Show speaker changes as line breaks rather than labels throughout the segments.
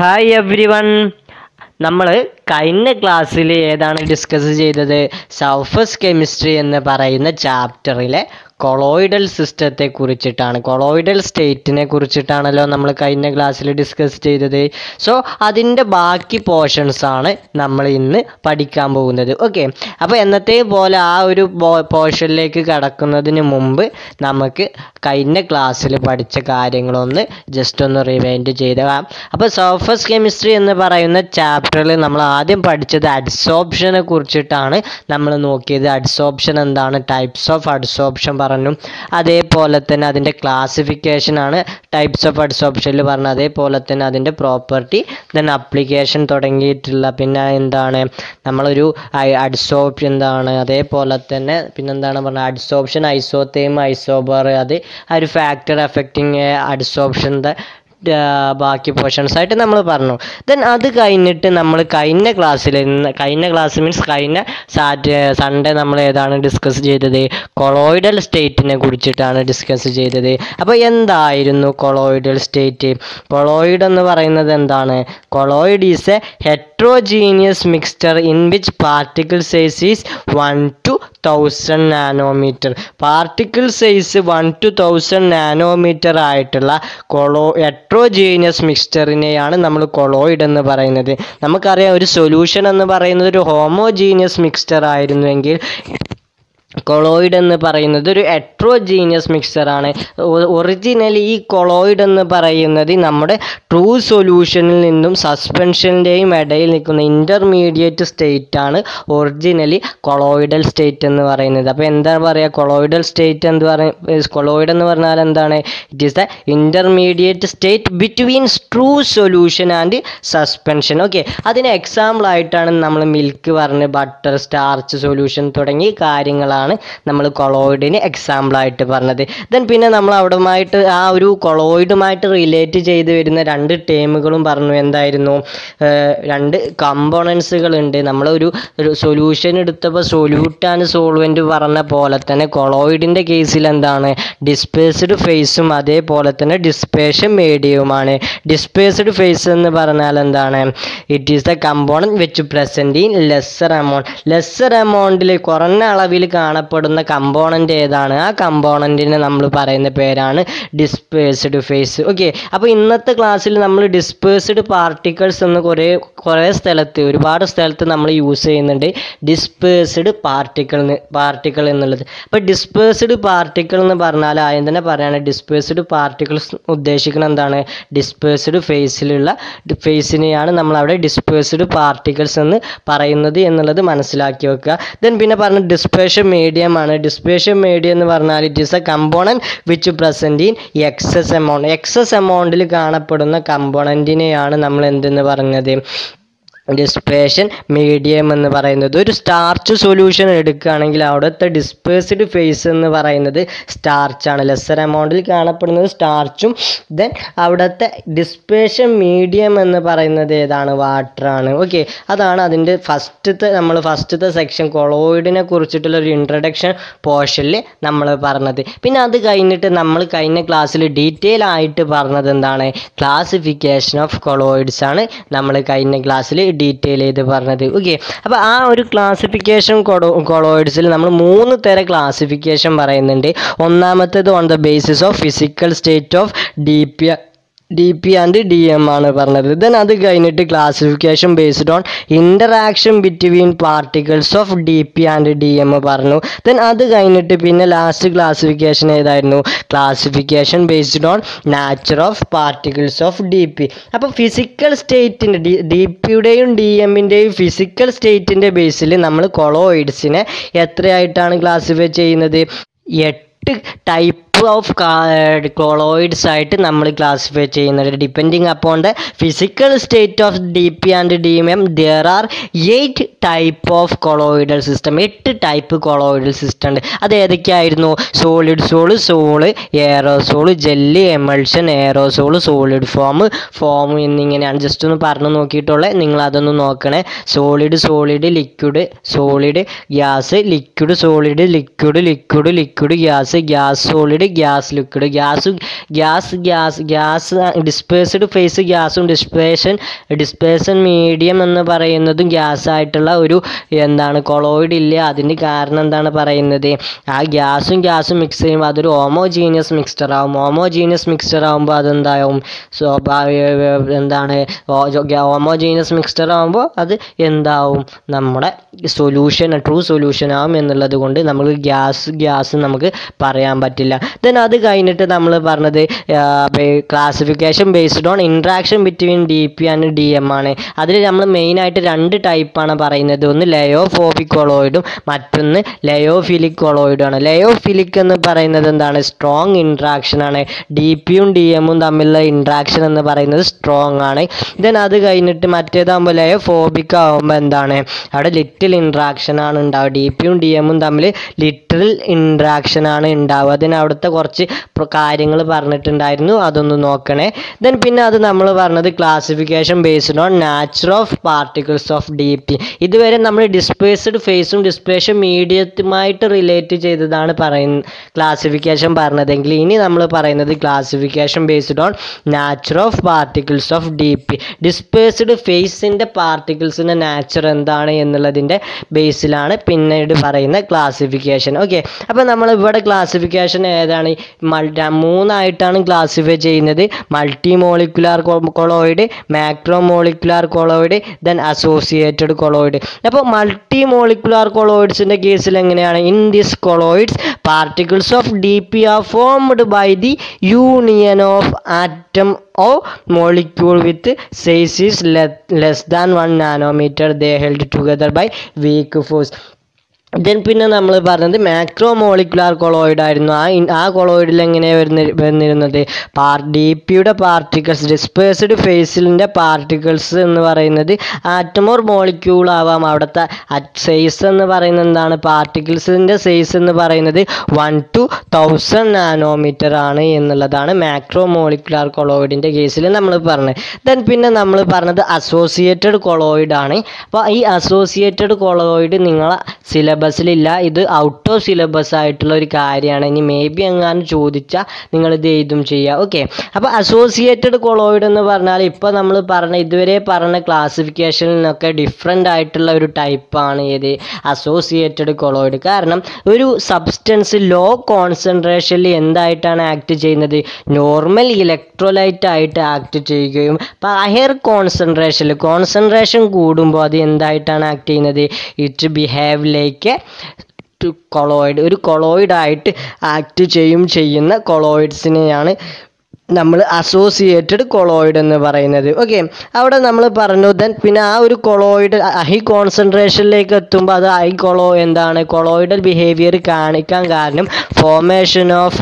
Hi every one നമ്മൾ കഴിഞ്ഞ ക്ലാസ്സിൽ ഏതാണ് ഡിസ്കസ് ചെയ്തത് സർഫസ് കെമിസ്ട്രി എന്ന് പറയുന്ന ചാപ്റ്ററിലെ കൊളോയിഡൽ സിസ്റ്റത്തെ കുറിച്ചിട്ടാണ് കൊളോയിഡൽ സ്റ്റേറ്റിനെ കുറിച്ചിട്ടാണല്ലോ നമ്മൾ കഴിഞ്ഞ ക്ലാസ്സിൽ ഡിസ്കസ് ചെയ്തത് സോ അതിൻ്റെ ബാക്കി പോർഷൻസ് ആണ് നമ്മൾ ഇന്ന് പഠിക്കാൻ പോകുന്നത് ഓക്കെ അപ്പോൾ എന്നത്തെ പോലെ ആ ഒരു പോർഷനിലേക്ക് കടക്കുന്നതിന് മുമ്പ് നമുക്ക് കഴിഞ്ഞ ക്ലാസ്സിൽ പഠിച്ച കാര്യങ്ങളൊന്ന് ജസ്റ്റ് ഒന്ന് റിവൈൻഡ് ചെയ്തേക്കാം അപ്പോൾ സർഫസ് കെമിസ്ട്രി എന്ന് പറയുന്ന ചാപ്റ്ററിൽ നമ്മൾ ആദ്യം പഠിച്ചത് അഡ്സോപ്ഷനെ കുറിച്ചിട്ടാണ് നമ്മൾ നോക്കിയത് അഡ്സോപ്ഷൻ എന്താണ് ടൈപ്സ് ഓഫ് അഡ്സോപ്ഷൻ പറഞ്ഞു അതേപോലെ തന്നെ അതിൻ്റെ ക്ലാസിഫിക്കേഷൻ ആണ് ടൈപ്സ് ഓഫ് അഡ്സോപ്ഷനിൽ പറഞ്ഞത് അതേപോലെ തന്നെ അതിൻ്റെ പ്രോപ്പർട്ടി ദെൻ അപ്ലിക്കേഷൻ തുടങ്ങിയിട്ടുള്ള പിന്നെ എന്താണ് നമ്മളൊരു അഡ്സോപ്ഷൻ എന്താണ് അതേപോലെ തന്നെ പിന്നെന്താണ് പറഞ്ഞത് അഡ്സോപ്ഷൻ ഐസോത്തേം ഐസോബർ അത് ആ ഒരു ഫാക്ടർ എഫക്റ്റിംഗ് അഡ്സോപ്ഷൻ്റെ ബാക്കി പോർഷൻസ് ആയിട്ട് നമ്മൾ പറഞ്ഞു ദെൻ അത് കഴിഞ്ഞിട്ട് നമ്മൾ കഴിഞ്ഞ ക്ലാസ്സിൽ കഴിഞ്ഞ ക്ലാസ് മീൻസ് കഴിഞ്ഞ സാറ്റ് സൺഡേ നമ്മൾ ഏതാണ് ഡിസ്കസ് ചെയ്തത് കൊളോയിഡൽ സ്റ്റേറ്റിനെ കുറിച്ചിട്ടാണ് ഡിസ്കസ് ചെയ്തത് അപ്പോൾ എന്തായിരുന്നു കൊളോയിഡൽ സ്റ്റേറ്റ് കൊളോയിഡ് എന്ന് പറയുന്നത് എന്താണ് colloid is a heterogeneous mixture in which particle size is one to thousand nanometre particle size one to thousand nanometre ആയിട്ടുള്ള കൊളോ ഹെട്രോജീനിയസ് മിക്സ്ചറിനെയാണ് നമ്മൾ കൊളോയിഡ് എന്ന് പറയുന്നത് നമുക്കറിയാം ഒരു സൊല്യൂഷൻ എന്ന് പറയുന്നത് ഒരു ഹോമോജീനിയസ് മിക്സ്ചർ ആയിരുന്നുവെങ്കിൽ കൊളോയിഡ് എന്ന് പറയുന്നത് ഒരു ഹെട്രോജീനിയസ് മിക്സറാണ് ഒറിജിനലി ഈ കൊളോയിഡ് എന്ന് പറയുന്നത് നമ്മുടെ ട്രൂ സൊല്യൂഷനിൽ നിന്നും സസ്പെൻഷൻ്റെയും ഇടയിൽ നിൽക്കുന്ന ഇൻ്റർമീഡിയറ്റ് സ്റ്റേറ്റ് ആണ് ഒറിജിനലി കൊളോയിഡൽ സ്റ്റേറ്റ് എന്ന് പറയുന്നത് അപ്പോൾ എന്താ പറയുക കൊളോയിഡൽ സ്റ്റേറ്റ് എന്ന് പറയുക കൊളോയിഡ് എന്ന് പറഞ്ഞാൽ എന്താണ് it is the intermediate state between true solution and suspension okay അതിന് എക്സാമ്പിൾ ആയിട്ടാണ് നമ്മൾ മിൽക്ക് പറഞ്ഞ് ബട്ടർ സ്റ്റാർച്ച് സൊല്യൂഷൻ തുടങ്ങിയ കാര്യങ്ങളാണ് ആണ് നമ്മൾ കൊളോയിഡിന് എക്സാമ്പിളായിട്ട് പറഞ്ഞത് ദെൻ പിന്നെ നമ്മൾ അവിടുമായിട്ട് ആ ഒരു കൊളോയിഡുമായിട്ട് റിലേറ്റ് ചെയ്ത് വരുന്ന രണ്ട് ടേമുകളും പറഞ്ഞു എന്തായിരുന്നു രണ്ട് കമ്പോണൻസുകൾ ഉണ്ട് നമ്മളൊരു ഒരു സൊല്യൂഷൻ എടുത്തപ്പോൾ സൊല്യൂട്ട് ആൻഡ് സോൾവെൻറ്റ് പറഞ്ഞ പോലെ തന്നെ കൊളോയിഡിൻ്റെ കേസിൽ എന്താണ് ഡിസ്പേസ്ഡ് ഫേസും അതേപോലെ തന്നെ ഡിസ്പേഷൻ മീഡിയവുമാണ് ഡിസ്പേസ്ഡ് ഫേസ് എന്ന് പറഞ്ഞാൽ എന്താണ് it is the component which present in lesser amount lesser എമൗണ്ടിൽ കുറഞ്ഞ അളവിൽ കാണപ്പെടുന്ന കമ്പോണൻ്റ് ഏതാണ് ആ കമ്പോണൻറ്റിനെ നമ്മൾ പറയുന്ന പേരാണ് ഡിസ്പേഴ്സ്ഡ് ഫേസ് ഓക്കെ അപ്പോൾ ഇന്നത്തെ ക്ലാസ്സിൽ നമ്മൾ ഡിസ്പേഴ്സ്ഡ് പാർട്ടിക്കിൾസ് എന്ന് കുറേ കുറേ സ്ഥലത്ത് ഒരുപാട് സ്ഥലത്ത് നമ്മൾ യൂസ് ചെയ്യുന്നുണ്ട് ഡിസ്പേഴ്സ്ഡ് പാർട്ടിക്കിൾ പാർട്ടിക്കിൾ എന്നുള്ളത് അപ്പോൾ ഡിസ്പേഴ്സ്ഡ് പാർട്ടിക്കിൾ എന്ന് പറഞ്ഞാൽ ആദ്യം തന്നെ പറയുകയാണ് ഡിസ്പേഴ്സ്ഡ് പാർട്ടിക്കിൾസ് ഉദ്ദേശിക്കുന്നത് എന്താണ് ഡിസ്പേഴ്സ്ഡ് ഫേസിലുള്ള ഫേസിനെയാണ് നമ്മൾ അവിടെ ഡിസ്പേഴ്സ്ഡ് പാർട്ടിക്കിൾസ് എന്ന് പറയുന്നത് എന്നുള്ളത് മനസ്സിലാക്കി വെക്കുക ദെൻ പിന്നെ പറഞ്ഞ ഡിസ്പേഷൻ മീഡിയം ആണ് ഡിസ്പേഷൻ മീഡിയം എന്ന് പറഞ്ഞാൽ it is a component which present in excess amount excess എമൗണ്ടിൽ കാണപ്പെടുന്ന കമ്പോണൻറ്റിനെയാണ് നമ്മൾ എന്തെന്ന് പറഞ്ഞത് ഡിസ്പേഷൻ മീഡിയം എന്ന് പറയുന്നത് ഒരു സ്റ്റാർച്ച് സൊല്യൂഷൻ എടുക്കുകയാണെങ്കിൽ അവിടുത്തെ ഡിസ്പേഴ്സ്ഡ് ഫേസ് എന്ന് പറയുന്നത് സ്റ്റാർച്ചാണ് ലെസ്സർ എമൗണ്ടിൽ കാണപ്പെടുന്നത് സ്റ്റാർച്ചും ദെൻ അവിടുത്തെ ഡിസ്പേഷൻ മീഡിയം എന്ന് പറയുന്നത് ഏതാണ് വാട്ടറാണ് ഓക്കെ അതാണ് അതിൻ്റെ ഫസ്റ്റത്തെ നമ്മൾ ഫസ്റ്റത്തെ സെക്ഷൻ കൊളോയിഡിനെ കുറിച്ചിട്ടുള്ള ഒരു ഇൻട്രഡക്ഷൻ പോർഷനിൽ നമ്മൾ പറഞ്ഞത് പിന്നെ അത് കഴിഞ്ഞിട്ട് നമ്മൾ കഴിഞ്ഞ ക്ലാസ്സിൽ ഡീറ്റെയിൽ ആയിട്ട് പറഞ്ഞത് എന്താണ് ക്ലാസിഫിക്കേഷൻ ഓഫ് കൊളോയിഡ്സ് ആണ് നമ്മൾ കഴിഞ്ഞ ക്ലാസ്സിൽ ഡീറ്റെയിൽ ചെയ്ത് പറഞ്ഞത് ഓക്കെ അപ്പോൾ ആ ഒരു ക്ലാസിഫിക്കേഷൻ കൊളോ കൊളോയിഡ്സിൽ നമ്മൾ മൂന്ന് തരം ക്ലാസിഫിക്കേഷൻ പറയുന്നുണ്ട് ഒന്നാമത്തേത് on the basis of physical state of D P D P and D M ആണ് പറഞ്ഞത് ദെൻ അത് കഴിഞ്ഞിട്ട് classification based on interaction between particles of D P and D M പറഞ്ഞു ദെൻ അത് കഴിഞ്ഞിട്ട് പിന്നെ ലാസ്റ്റ് ക്ലാസിഫിക്കേഷൻ ഏതായിരുന്നു classification based on nature of particles of D P അപ്പോൾ ഫിസിക്കൽ സ്റ്റേറ്റിൻ്റെ ഡി ഡി പിയുടെയും ഡി എമ്മിൻ്റെയും ഫിസിക്കൽ സ്റ്റേറ്റിൻ്റെ ബേസിൽ നമ്മൾ കൊളോയിഡ്സിനെ എത്രയായിട്ടാണ് ക്ലാസിഫൈ ചെയ്യുന്നത് എട്ട് ടൈപ്പ് ഓഫ് കൊളോയിഡ്സ് ആയിട്ട് നമ്മൾ ക്ലാസിഫൈ ചെയ്യുന്നത് depending upon the physical state of D P and D M there are eight type of colloidal system എട്ട് ടൈപ്പ് കൊളോയിഡൽ സിസ്റ്റം ഉണ്ട് അത് ഏതൊക്കെയായിരുന്നു solid sol sol aerosol jelly emulsion aerosol solid foam foam എന്നിങ്ങനെയാണ് just ഒന്ന് പറഞ്ഞു നോക്കിയിട്ടുള്ളത് നിങ്ങൾ അതൊന്ന് നോക്കണേ solid solid liquid solid gas liquid solid liquid liquid liquid gas gas solid gas liquid gas gas gas gas dispersed phase ഗ്യാസും dissipation dissipation medium എന്ന് പറയുന്നതും ഗ്യാസ് ആയിട്ടുള്ള ഒരു എന്താണ് കൊളോയിഡ് ഇല്ല അതിന് കാരണം എന്താണ് പറയുന്നത് ആ ഗ്യാസും ഗ്യാസും മിക്സ് ചെയ്യുമ്പോൾ അതൊരു ഹോമോജീനിയസ് മിക്സ്ചർ ആവും ഹോമോജീനിയസ് മിക്സ്ചർ ആകുമ്പോൾ അതെന്താവും സ്വാഭാവിക എന്താണ് ഹോമോജീനിയസ് മിക്സ്ചർ ആകുമ്പോൾ അത് എന്താവും നമ്മുടെ സൊല്യൂഷൻ ട്രൂ സൊല്യൂഷൻ ആവും എന്നുള്ളത് കൊണ്ട് നമ്മൾ ഗ്യാസ് ഗ്യാസ് നമുക്ക് പറയാൻ പറ്റില്ല ദെൻ അത് കഴിഞ്ഞിട്ട് നമ്മൾ പറഞ്ഞത് classification based on interaction between D P and D M ആണ് അതിൽ നമ്മൾ മെയിനായിട്ട് രണ്ട് ടൈപ്പാണ് പറയുന്നത് ഒന്ന് ലയോഫോബിക് കൊളോയിഡും മറ്റൊന്ന് ലയോഫിലിക് കൊളോയിഡും ആണ് ലയോഫിലിക് എന്ന് പറയുന്നത് എന്താണ് സ്ട്രോങ് ഇൻട്രാക്ഷൻ ആണ് ഡി പിയും ഡി എമ്മും തമ്മിലുള്ള ഇൻട്രാക്ഷൻ എന്ന് പറയുന്നത് സ്ട്രോങ് ആണ് ദെൻ അത് കഴിഞ്ഞിട്ട് മറ്റേതാകുമ്പോൾ ലയോഫോബിക് ആകുമ്പോൾ എന്താണ് അവിടെ ലിറ്റിൽ ഇൻട്രാക്ഷൻ ആണ് ഉണ്ടാവുക ഡി പിയും ഡി എമ്മും തമ്മിൽ ലിറ്റിൽ ഇൻട്രാക്ഷൻ ആണ് ഉണ്ടാവുക അതിന് അവിടുത്തെ കുറച്ച് കാര്യങ്ങൾ പറഞ്ഞിട്ടുണ്ടായിരുന്നു അതൊന്ന് നോക്കണേ ദെൻ പിന്നെ അത് നമ്മൾ പറഞ്ഞത് classification based on nature of particles of D P ഇതുവരെ നമ്മൾ ഡിസ്പേഴ്സ്ഡ് ഫേസും ഡിസ്പേഷൻ മീഡിയത്തുമായിട്ട് റിലേറ്റ് ചെയ്തതാണ് പറയുന്ന ക്ലാസിഫിക്കേഷൻ പറഞ്ഞതെങ്കിൽ ഇനി നമ്മൾ പറയുന്നത് classification based on nature of particles of D P dispersed ഫേസിൻ്റെ പാർട്ടിക്കിൾസിൻ്റെ നാച്ചർ എന്താണ് എന്നുള്ളതിൻ്റെ ബേസിലാണ് പിന്നീട് പറയുന്ന ക്ലാസിഫിക്കേഷൻ ഓക്കെ അപ്പോൾ നമ്മൾ ഇവിടെ ക്ലാസിഫിക്കേഷൻ ഏതാണ് മൾ- മൂന്നായിട്ടാണ് ക്ലാസിഫൈ ചെയ്യുന്നത് multi molecular colloid macro molecular colloid then associated colloid അപ്പോൾ മൾട്ടി മോളിക്കുലാർ കൊളോയിഡ്സിൻ്റെ കേസിൽ എങ്ങനെയാണ് in this colloids particles of D P are formed by the union of atom or molecule with size is less than one nanometre they held together by weak force then പിന്നെ നമ്മൾ പറഞ്ഞത് macro molecular colloid ആയിരുന്നു ആ in- ആ കൊളോയിഡിൽ എങ്ങനെയാണ് വരുന്ന വന്നിരുന്നത് പാർ ഡി പിയുടെ പാർട്ടിക്കിൾസ് ഡിസ്പേഴ്സ്ഡ് ഫേസിലിൻ്റെ പാർട്ടിക്കിൾസ് എന്ന് പറയുന്നത് ആറ്റമോർ മോളിക്യൂൾ ആവാം അവിടുത്തെ സൈസ് എന്ന് പറയുന്നത് എന്താണ് പാർട്ടിക്കിൾസിൻ്റെ സൈസ് എന്ന് പറയുന്നത് വൺ ടു തൗസൻഡ് നാനോമീറ്റർ ആണ് എന്നുള്ളതാണ് മാക്രോ മോളിക്കുലാർ കൊളോയിഡിൻ്റെ കേസിൽ നമ്മൾ പറഞ്ഞത് ദെൻ പിന്നെ നമ്മൾ പറഞ്ഞത് അസോസിയേറ്റഡ് കൊളോയിഡ് ആണ് അപ്പോൾ ഈ അസോസിയേറ്റഡ് കൊളോയിഡ് നിങ്ങളെ സിലബസിലില്ല ഇത് ഔട്ട് ഓഫ് സിലബസ് ആയിട്ടുള്ള ഒരു കാര്യമാണ് ഇനി മേ ബി എങ്ങാനും ചോദിച്ചാൽ നിങ്ങൾ ഇത് എഴുതും ചെയ്യുക ഓക്കെ അപ്പോൾ അസോസിയേറ്റഡ് കൊളോയിഡ് എന്ന് പറഞ്ഞാൽ ഇപ്പോൾ നമ്മൾ പറഞ്ഞ ഇതുവരെ പറഞ്ഞ ക്ലാസിഫിക്കേഷനിൽ നിന്നൊക്കെ ഡിഫറെൻ്റ് ആയിട്ടുള്ള ഒരു ടൈപ്പാണ് ഏത് അസോസിയേറ്റഡ് കൊളോയിഡ് കാരണം ഒരു സബ്സ്റ്റൻസ് ലോ കോൺസെൻട്രേഷനിൽ എന്തായിട്ടാണ് ആക്ട് ചെയ്യുന്നത് നോർമൽ ഇലക്ട്രോലൈറ്റ് ആയിട്ട് ആക്ട് ചെയ്യുകയും അപ്പോൾ ഹയർ കോൺസെൻട്രേഷനിൽ കോൺസെൻട്രേഷൻ കൂടുമ്പോൾ അത് എന്തായിട്ടാണ് ആക്ട് ചെയ്യുന്നത് ഇറ്റ് ബിഹേവ് ലൈക്ക് കൊളോയിഡ് ഒരു കൊളോയിഡ് ആയിട്ട് ആക്ട് ചെയ്യും ചെയ്യുന്ന കൊളോയിഡ്സിനെയാണ് നമ്മൾ അസോസിയേറ്റഡ് കൊളോയിഡ് എന്ന് പറയുന്നത് ഓക്കെ അവിടെ നമ്മൾ പറഞ്ഞു ദെൻ പിന്നെ ആ ഒരു കൊളോയിഡ് ഹൈ കോൺസെൻട്രേഷനിലേക്ക് എത്തുമ്പോൾ അത് ഹൈ കൊളോ എന്താണ് കൊളോയിഡൽ ബിഹേവിയർ കാണിക്കാൻ കാരണം ഫോർമേഷൻ ഓഫ്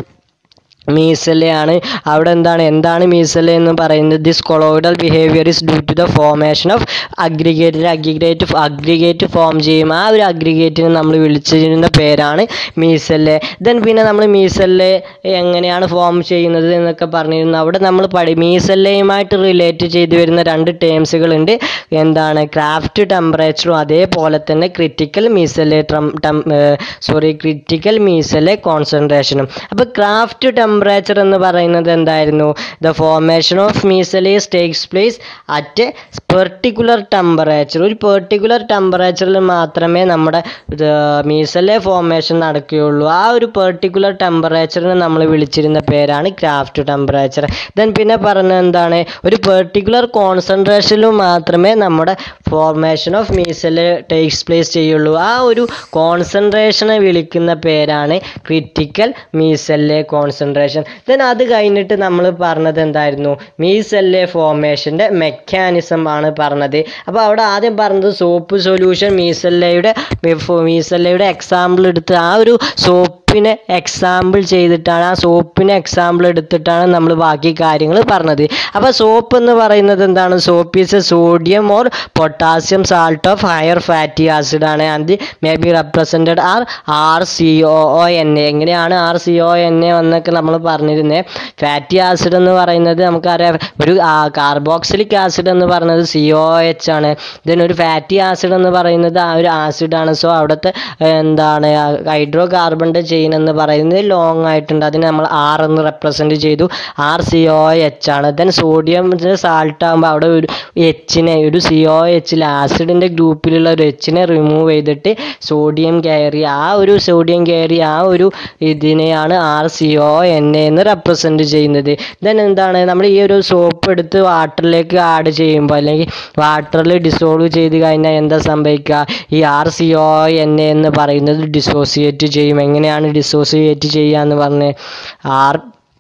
മീസലയാണ് അവിടെ എന്താണ് എന്താണ് മീസല എന്ന് പറയുന്നത് this colloidal behaviour is due to the formation of aggregate aggregate aggregate form ചെയ്യും ആ ഒരു അഗ്രിഗേറ്റിനെ നമ്മൾ വിളിച്ചിരുന്ന പേരാണ് മീസല്ലെ ദെൻ പിന്നെ നമ്മൾ മീസല്ലെ എങ്ങനെയാണ് ഫോം ചെയ്യുന്നത് എന്നൊക്കെ പറഞ്ഞിരുന്നു അവിടെ നമ്മൾ പഠി മീസല്ലയുമായിട്ട് റിലേറ്റ് ചെയ്ത് വരുന്ന രണ്ട് ടേംസുകളുണ്ട് എന്താണ് ക്രാഫ്റ്റ് ടെമ്പറേച്ചറും അതേപോലെ തന്നെ critical micelle sorry critical micelle കോൺസെൻട്രേഷനും അപ്പോൾ ക്രാഫ്റ്റ് ടെമ്പറേച്ചർ എന്ന് പറയുന്നത് എന്തായിരുന്നു the formation of micelles takes place at particular temperature ഒരു പെർട്ടിക്കുലർ ടെമ്പറേച്ചറിൽ മാത്രമേ നമ്മുടെ മീസലെ ഫോർമേഷൻ നടക്കുകയുള്ളൂ ആ ഒരു പെർട്ടിക്കുലർ ടെമ്പറേച്ചറിനെ നമ്മൾ വിളിച്ചിരുന്ന പേരാണ് ക്രാഫ്റ്റ് ടെമ്പറേച്ചർ ദെൻ പിന്നെ പറഞ്ഞത് എന്താണ് ഒരു പെർട്ടിക്കുലർ കോൺസെൻട്രേഷനിൽ മാത്രമേ നമ്മുടെ formation of micelle takes place ചെയ്യുള്ളൂ ആ ഒരു കോൺസെൻട്രേഷനെ വിളിക്കുന്ന പേരാണ് ക്രിറ്റിക്കൽ മീസെല്ലെ കോൺസെൻട്രേഷൻ ദെൻ അത് കഴിഞ്ഞിട്ട് നമ്മൾ പറഞ്ഞത് എന്തായിരുന്നു മീസെല്ലെ ഫോർമേഷൻ്റെ മെക്കാനിസം ആണ് പറഞ്ഞത് അപ്പോൾ അവിടെ ആദ്യം പറഞ്ഞത് സോപ്പ് സൊല്യൂഷൻ മീസെല്ലയുടെ മീസെല്ലയുടെ എക്സാമ്പിൾ എടുത്ത് ആ ഒരു സോപ്പിനെ എക്സാമ്പിൾ ചെയ്തിട്ടാണ് ആ സോപ്പിനെ എക്സാമ്പിൾ എടുത്തിട്ടാണ് നമ്മൾ ബാക്കി കാര്യങ്ങൾ പറഞ്ഞത് അപ്പോൾ സോപ്പ് എന്ന് പറയുന്നത് എന്താണ് soap is a sodium or potassium salt of higher fatty acid ആണ് and may be represented R R C O O N A എങ്ങനെയാണ് R C O N A എന്നൊക്കെ നമ്മൾ പറഞ്ഞിരുന്നത് ഫാറ്റി ആസിഡ് എന്ന് പറയുന്നത് നമുക്കറിയാം ഒരു കാർബോക്സിലിക് ആസിഡ് എന്ന് പറയുന്നത് സി ഒ എച്ച് ആണ് ദെൻ ഒരു ഫാറ്റി ആസിഡ് എന്ന് പറയുന്നത് ആ ഒരു ആസിഡാണ് സോ അവിടുത്തെ എന്താണ് ഹൈഡ്രോ കാർബണിൻ്റെ ചെയിൻ ചെയിൻ എന്ന് പറയുന്നത് ലോങ് ആയിട്ടുണ്ട് അതിനെ നമ്മൾ ആർ എന്ന് റെപ്രസെൻറ്റ് ചെയ്തു ആർ സി ഒ എച്ച് ആണ് ദെൻ സോഡിയം സാൾട്ട് ആകുമ്പോൾ അവിടെ ഒരു എച്ചിനെ ഒരു സി ഒ എച്ചിൽ ആസിഡിൻ്റെ ഗ്രൂപ്പിലുള്ള ഒരു എച്ചിനെ റിമൂവ് ചെയ്തിട്ട് സോഡിയം കയറി ആ ഒരു സോഡിയം കയറി ആ ഒരു ഇതിനെയാണ് R C O N A എന്ന് റെപ്രസെൻറ്റ് ചെയ്യുന്നത് ദെൻ എന്താണ് നമ്മൾ ഈ ഒരു സോപ്പ് എടുത്ത് വാട്ടറിലേക്ക് ആഡ് ചെയ്യുമ്പോൾ അല്ലെങ്കിൽ വാട്ടറിൽ ഡിസോൾവ് ചെയ്ത് കഴിഞ്ഞാൽ എന്താ സംഭവിക്കുക ഈ R C O N A എന്ന് പറയുന്നത് ഡിസോസിയേറ്റ് ചെയ്യും എങ്ങനെയാണ് ഡിസോസിയേറ്റ് ചെയ്യുക എന്ന് പറഞ്ഞ് ആർ